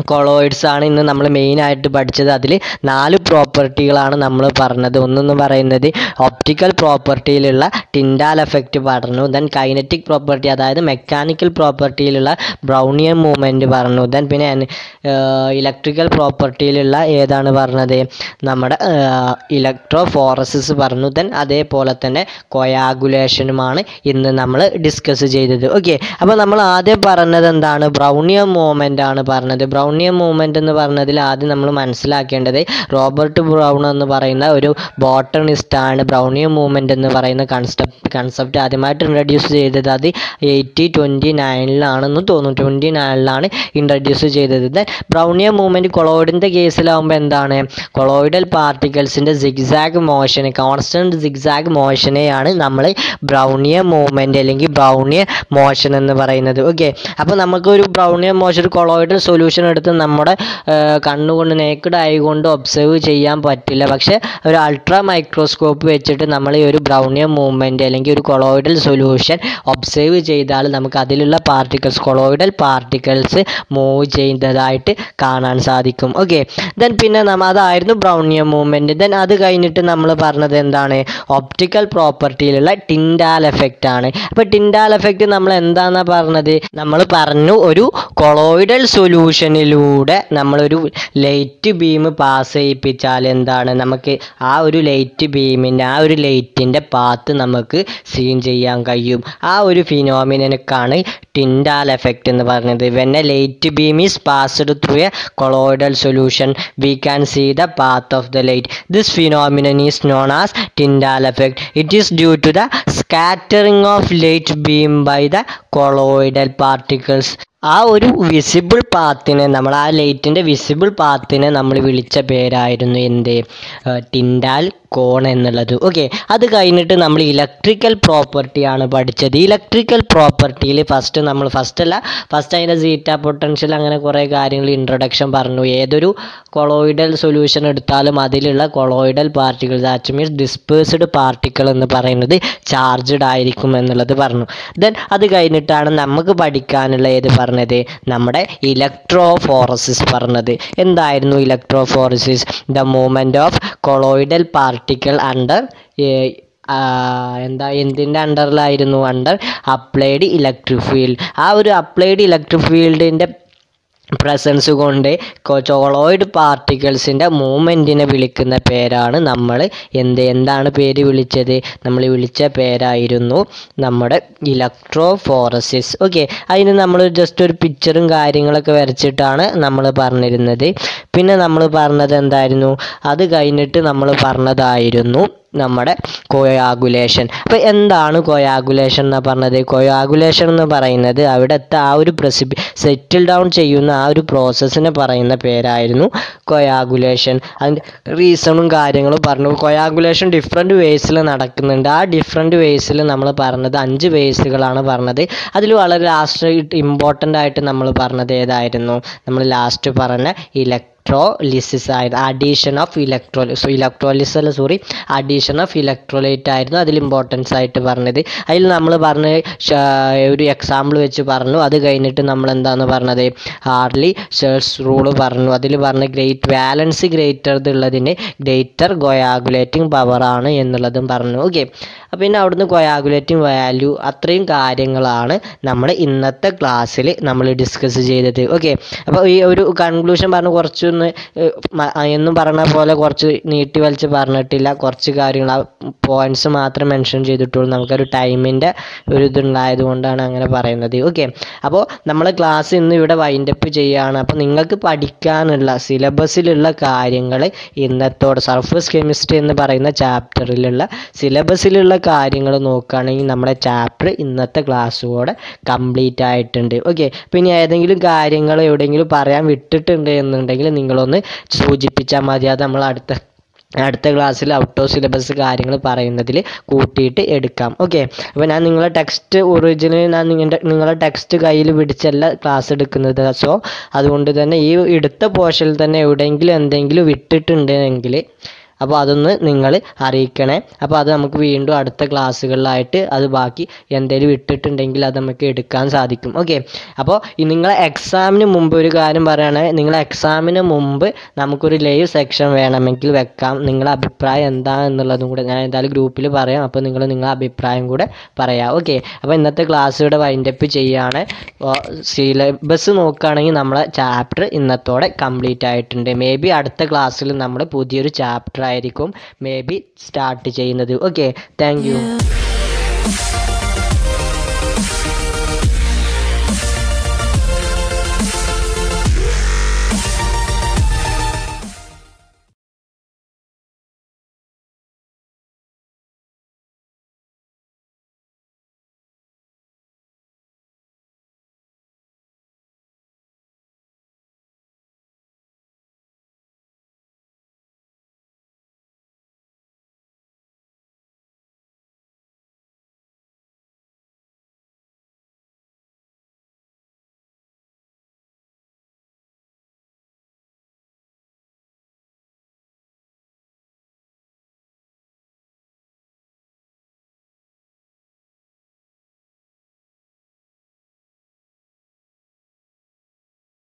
കൊളോയിഡ്സ് ആണ് ഇന്ന് നമ്മൾ മെയിനായിട്ട് പഠിച്ചത് അതിൽ നാല് പ്രോപ്പർട്ടികളാണ് നമ്മൾ പറഞ്ഞത് ഒന്നെന്ന് പറയുന്നത് ഒപ്റ്റിക്കൽ പ്രോപ്പർട്ടിയിലുള്ള ടിൻഡാൽ എഫക്റ്റ് പറഞ്ഞു ദെൻ കൈനറ്റിക് പ്രോപ്പർട്ടി അതായത് മെക്കാനിക്കൽ പ്രോപ്പർട്ടിയിലുള്ള ബ്രൗണിയൻ മൂവ്മെൻറ്റ് പറഞ്ഞു ദെൻ പിന്നെ ഇലക്ട്രിക്കൽ പ്രോപ്പർട്ടിയിലുള്ള ഏതാണ് പറഞ്ഞത് നമ്മുടെ ഇലക്ട്രോ ഫോറസിസ് പറഞ്ഞു ദെൻ അതേപോലെ തന്നെ കൊയാഗുലേഷനുമാണ് ഇന്ന് നമ്മൾ ഡിസ്കസ് ചെയ്തത് ഓക്കെ അപ്പോൾ നമ്മൾ ആദ്യം പറഞ്ഞത് എന്താണ് ബ്രൗണിയൻ മൂവ്മെൻ്റ് ആണ് പറഞ്ഞത് ബ്രൗണിയൻ മൂവ്മെൻ്റ് എന്ന് പറഞ്ഞതിൽ ആദ്യം നമ്മൾ മനസ്സിലാക്കേണ്ടത് റോബർട്ട് ബ്രൗൺ എന്ന് പറയുന്ന ഒരു ബോട്ടണിസ്റ്റ് ആണ് ബ്രൗണിയൻ മൂവ്മെൻ്റ് എന്ന് പറയുന്ന കൺസെപ്റ്റ് കൺസെപ്റ്റ് ആദ്യമായിട്ട് ഇൻട്രൊഡ്യൂസ് ചെയ്തത് അത് എയ്റ്റി ട്വൻറ്റി നയനിലാണെന്ന് തോന്നുന്നു ട്വൻറ്റി നയനിലാണ് ഇൻട്രൊഡ്യൂസ് ചെയ്തത് ദെൻ ബ്രൗണിയൻ മൂവ്മെൻറ്റ് കൊളോയിഡിൻ്റെ കേസിലാവുമ്പോൾ എന്താണ് കൊളോയിഡൽ പാർട്ടിക്കിൾസിൻ്റെ സിഗ്സാഗ് മോഷന് കോൺസ്റ്റൻറ്റ് സിഗ്സാഗ് മോഷനെയാണ് നമ്മൾ ബ്രൗണിയൻ മൂവ്മെൻറ്റ് അല്ലെങ്കിൽ ബ്രൗണിയൻ മോഷൻ എന്ന് പറയുന്നത് ഓക്കെ അപ്പോൾ നമുക്കൊരു ബ്രൗണിയൻ മോഷൻ ഒരു കൊളോയിഡൽ സൊല്യൂഷൻ എടുത്ത് നമ്മുടെ ആ, കണ്ണുകൊണ്ട് നേക്കഡ് ആയിക്കൊണ്ട് ഒബ്സർവ് ചെയ്യാൻ പറ്റില്ല പക്ഷേ ഒരു അൾട്രാ മൈക്രോസ്കോപ്പ് വെച്ചിട്ട് നമ്മൾ ഈ ഒരു ബ്രൗണിയൻ മൂവ്മെൻറ്റ് അല്ലെങ്കിൽ ഒരു കൊളോയിഡൽ സൊല്യൂഷൻ ഒബ്സർവ് ചെയ്താൽ നമുക്ക് അതിലുള്ള പാർട്ടിക്കിൾസ് കൊളോയിഡൽ പാർട്ടിക്കിൾസ് മൂവ് ചെയ്യുന്നതായിട്ട് കാണാൻ സാധിക്കും ഓക്കെ ദെൻ പിന്നെ നമ്മ അതായിരുന്നു ബ്രൗണിയൻ മൂവ്മെൻറ്റ് ദെൻ അത് കഴിഞ്ഞിട്ട് നമ്മൾ പറഞ്ഞത് എന്താണ് ഒപ്റ്റിക്കൽ പ്രോപ്പർട്ടിയിലുള്ള ടിൻഡാൽ എഫക്റ്റ് ആണ് അപ്പോൾ ടിൻഡാൽ എഫക്റ്റ് നമ്മൾ എന്താണെന്നാ പറഞ്ഞത് നമ്മൾ പറഞ്ഞു ഒരു കൊളോയിഡൽ സൊല്യൂഷനിലൂടെ നമ്മളൊരു ലൈറ്റ് ബീം പാസ് ചെയ്യിപ്പിച്ചാൽ എന്താണ് നമുക്ക് ആ ഒരു ലൈറ്റ് ബീമിൻ്റെ ആ ഒരു ലൈറ്റിൻ്റെ പാത്ത് നമുക്ക് സീൻ ചെയ്യാൻ കഴിയും ആ ഒരു ഫിനോമിനക്കാണ് ടിൻഡാൽ എഫക്റ്റ് എന്ന് പറഞ്ഞത് when a light beam is passed through a colloidal solution we can see the path of the light this phenomenon is known as Tyndall effect it is due to the scattering of light beam by the colloidal particles ആ ഒരു visible പാത്തിനെ നമ്മൾ ആ ലൈറ്റിൻ്റെ visible പാത്തിനെ നമ്മൾ വിളിച്ച പേരായിരുന്നു എന്ത് ഏഹ് Tyndall കോൺ എന്നുള്ളത് ഓക്കെ അത് കഴിഞ്ഞിട്ട് നമ്മൾ ഇലക്ട്രിക്കൽ പ്രോപ്പർട്ടിയാണ് പഠിച്ചത് ഇലക്ട്രിക്കൽ പ്രോപ്പർട്ടിയിൽ ഫസ്റ്റ് നമ്മൾ ഫസ്റ്റ് അല്ല ഫസ്റ്റ് അതിൻ്റെ സീറ്റ പൊട്ടൻഷ്യൽ അങ്ങനെ കുറേ കാര്യങ്ങൾ ഇൻട്രൊഡക്ഷൻ പറഞ്ഞു ഏതൊരു കൊളോയിഡൽ സൊല്യൂഷൻ എടുത്താലും അതിലുള്ള colloidal particle that means dispersed particle എന്ന് പറയുന്നത് ചാർജ്ഡ് ആയിരിക്കും എന്നുള്ളത് പറഞ്ഞു ദെൻ അത് കഴിഞ്ഞിട്ടാണ് നമുക്ക് പഠിക്കാനുള്ള ഏത് പറഞ്ഞത് നമ്മുടെ ഇലക്ട്രോഫോറസിസ് പറഞ്ഞത് എന്തായിരുന്നു electrophoresis the movement of colloidal particle under എന്താ എന്തിൻ്റെ അണ്ടറിലായിരുന്നു അണ്ടർ അപ്ലൈഡ് ഇലക്ട്രിക് ഫീൽഡ് ആ ഒരു അപ്ലൈഡ് ഇലക്ട്രിക് ഫീൽഡിൻ്റെ പ്രസൻസ് കൊണ്ട് ചോളോയിഡ് പാർട്ടിക്കിൾസിൻ്റെ മൂവ്മെൻറ്റിനെ വിളിക്കുന്ന പേരാണ് നമ്മൾ എന്ത് എന്താണ് പേര് വിളിച്ചത് നമ്മൾ വിളിച്ച പേരായിരുന്നു നമ്മുടെ ഇലക്ട്രോഫോറസിസ് ഓക്കെ അതിന് നമ്മൾ ജസ്റ്റ് ഒരു പിക്ചറും കാര്യങ്ങളൊക്കെ വരച്ചിട്ടാണ് നമ്മൾ പറഞ്ഞിരുന്നത് പിന്നെ നമ്മൾ പറഞ്ഞത് എന്തായിരുന്നു അത് കഴിഞ്ഞിട്ട് നമ്മൾ പറഞ്ഞതായിരുന്നു നമ്മുടെ കൊയാഗുലേഷൻ അപ്പോൾ എന്താണ് കൊയാഗുലേഷൻ എന്ന് പറഞ്ഞത് കൊയാഗുലേഷൻ എന്ന് പറയുന്നത് അവിടുത്തെ ആ ഒരു പ്രസിബി സെറ്റിൽ ഡൗൺ ചെയ്യുന്ന ആ ഒരു പ്രോസസ്സിനെ പറയുന്ന പേരായിരുന്നു കൊയാഗുലേഷൻ അതിൻ്റെ റീസണും കാര്യങ്ങളും പറഞ്ഞു കൊയാഗുലേഷൻ ഡിഫറെൻറ്റ് വേസിൽ നടക്കുന്നുണ്ട് ആ ഡിഫറെൻറ്റ് വേസിൽ നമ്മൾ പറഞ്ഞത് അഞ്ച് വേസുകളാണ് പറഞ്ഞത് അതിൽ വളരെ ലാസ്റ്റ് ഇമ്പോർട്ടൻ്റ് ആയിട്ട് നമ്മൾ പറഞ്ഞത് ഏതായിരുന്നു നമ്മൾ ലാസ്റ്റ് പറഞ്ഞ ഇലക്ട്രോ ഇലക്ട്രോലിസിസ് ആയിരുന്നു അഡീഷൻ ഓഫ് ഇലക്ട്രോ ഇലക്ട്രോലിസ് അല്ല സോറി അഡീഷൻ ഓഫ് ഇലക്ട്രോലൈറ്റ് ആയിരുന്നു അതിൽ ഇമ്പോർട്ടൻസ് ആയിട്ട് പറഞ്ഞത് അതിൽ നമ്മൾ പറഞ്ഞ ഷ- ഒരു എക്സാമ്പിൾ വെച്ച് പറഞ്ഞു അത് കഴിഞ്ഞിട്ട് നമ്മൾ എന്താന്ന് പറഞ്ഞത് ഹാർലി ഷേഴ്സ് റൂള് പറഞ്ഞു അതിൽ പറഞ്ഞ ഗ്രേറ്റ് വാലൻസ് ഗ്രേറ്റർ ഉള്ളതിന് ഗ്രേറ്റർ ഗൊയാഗുലേറ്റിംഗ് പവറാണ് എന്നുള്ളതും പറഞ്ഞു ഓക്കെ അപ്പോൾ പിന്നെ അവിടുന്ന് കൊയാഗുലേറ്റിംഗ് വാല്യൂ അത്രയും കാര്യങ്ങളാണ് നമ്മൾ ഇന്നത്തെ ക്ലാസ്സിൽ നമ്മൾ ഡിസ്കസ് ചെയ്തത് ഓക്കെ അപ്പോൾ ഈ ഒരു കൺക്ലൂഷൻ പറഞ്ഞ് കുറച്ചൊന്ന് ഏഹ്, മ- എന്നും പറഞ്ഞ പോലെ കുറച്ച് നീട്ടി വലിച്ച് പറഞ്ഞിട്ടില്ല കുറച്ച് കാര്യങ്ങൾ ആ പോയിന്റ്സ് മാത്രം മെൻഷൻ ചെയ്തിട്ടുള്ളൂ നമുക്കൊരു ടൈമിൻ്റെ ഒരു ഇതുണ്ടായത് കൊണ്ടാണ് അങ്ങനെ പറയുന്നത് ഓക്കെ അപ്പോൾ നമ്മൾ ക്ലാസ് ഇന്ന് ഇവിടെ വൈൻഡപ്പ് ചെയ്യുകയാണ് അപ്പോൾ നിങ്ങൾക്ക് പഠിക്കാനുള്ള സിലബസിലുള്ള കാര്യങ്ങൾ ഇന്നത്തോടെ സർഫസ് കെമിസ്ട്രി എന്ന് പറയുന്ന ചാപ്റ്ററിലുള്ള സിലബസിലുള്ള കാര്യങ്ങൾ നോക്കുകയാണെങ്കിൽ നമ്മുടെ ചാപ്റ്റർ ഇന്നത്തെ ക്ലാസ്സോടെ കംപ്ലീറ്റ് ആയിട്ടുണ്ട് ഓക്കെ പിന്നെ ഏതെങ്കിലും കാര്യങ്ങൾ എവിടെയെങ്കിലും പറയാൻ വിട്ടിട്ടുണ്ട് എന്നുണ്ടെങ്കിൽ നിങ്ങളൊന്ന് സൂചിപ്പിച്ചാൽ മതി അത് നമ്മൾ അടുത്ത അടുത്ത ക്ലാസ്സിൽ ഔട്ട് ഓഫ് സിലബസ് കാര്യങ്ങൾ പറയുന്നതിൽ കൂട്ടിയിട്ട് എടുക്കാം ഓക്കെ അപ്പോൾ ഞാൻ നിങ്ങളെ ടെക്സ്റ്റ് ഒറിജിനൽ ഞാൻ നിങ്ങളുടെ നിങ്ങളെ ടെക്സ്റ്റ് കയ്യിൽ പിടിച്ചല്ല ക്ലാസ് എടുക്കുന്നത് സോ അതുകൊണ്ട് തന്നെ ഈ എടുത്ത പോർഷനിൽ തന്നെ എവിടെയെങ്കിലും എന്തെങ്കിലും വിട്ടിട്ടുണ്ടെങ്കിൽ അപ്പോൾ അതൊന്ന് നിങ്ങൾ അറിയിക്കണേ അപ്പോൾ അത് നമുക്ക് വീണ്ടും അടുത്ത ക്ലാസ്സുകളിലായിട്ട് അത് ബാക്കി എന്തെങ്കിലും ഇട്ടിട്ടുണ്ടെങ്കിൽ അത് നമുക്ക് എടുക്കാൻ സാധിക്കും ഓക്കെ അപ്പോൾ നിങ്ങളെ എക്സാമിന് മുമ്പ് ഒരു കാര്യം പറയുകയാണെങ്കിൽ നിങ്ങളെ എക്സാമിന് മുമ്പ് നമുക്കൊരു ലൈവ് സെക്ഷൻ വേണമെങ്കിൽ വെക്കാം നിങ്ങളെ അഭിപ്രായം എന്താ എന്നുള്ളതും കൂടെ ഞാൻ എന്തായാലും ഗ്രൂപ്പിൽ പറയാം അപ്പോൾ നിങ്ങൾ നിങ്ങളെ അഭിപ്രായം കൂടെ പറയാം ഓക്കെ അപ്പോൾ ഇന്നത്തെ ക്ലാസ് ഇവിടെ വൈൻഡപ്പ് ചെയ്യാണ് സിലബസ് നോക്കുകയാണെങ്കിൽ നമ്മളെ ചാപ്റ്റർ ഇന്നത്തോടെ കംപ്ലീറ്റ് ആയിട്ടുണ്ട് മേ ബി അടുത്ത ക്ലാസ്സിൽ നമ്മൾ പുതിയൊരു ചാപ്റ്റർ ആയിരിക്കും മേ ബി സ്റ്റാർട്ട് ചെയ്യുന്നത് ഓക്കെ താങ്ക് യു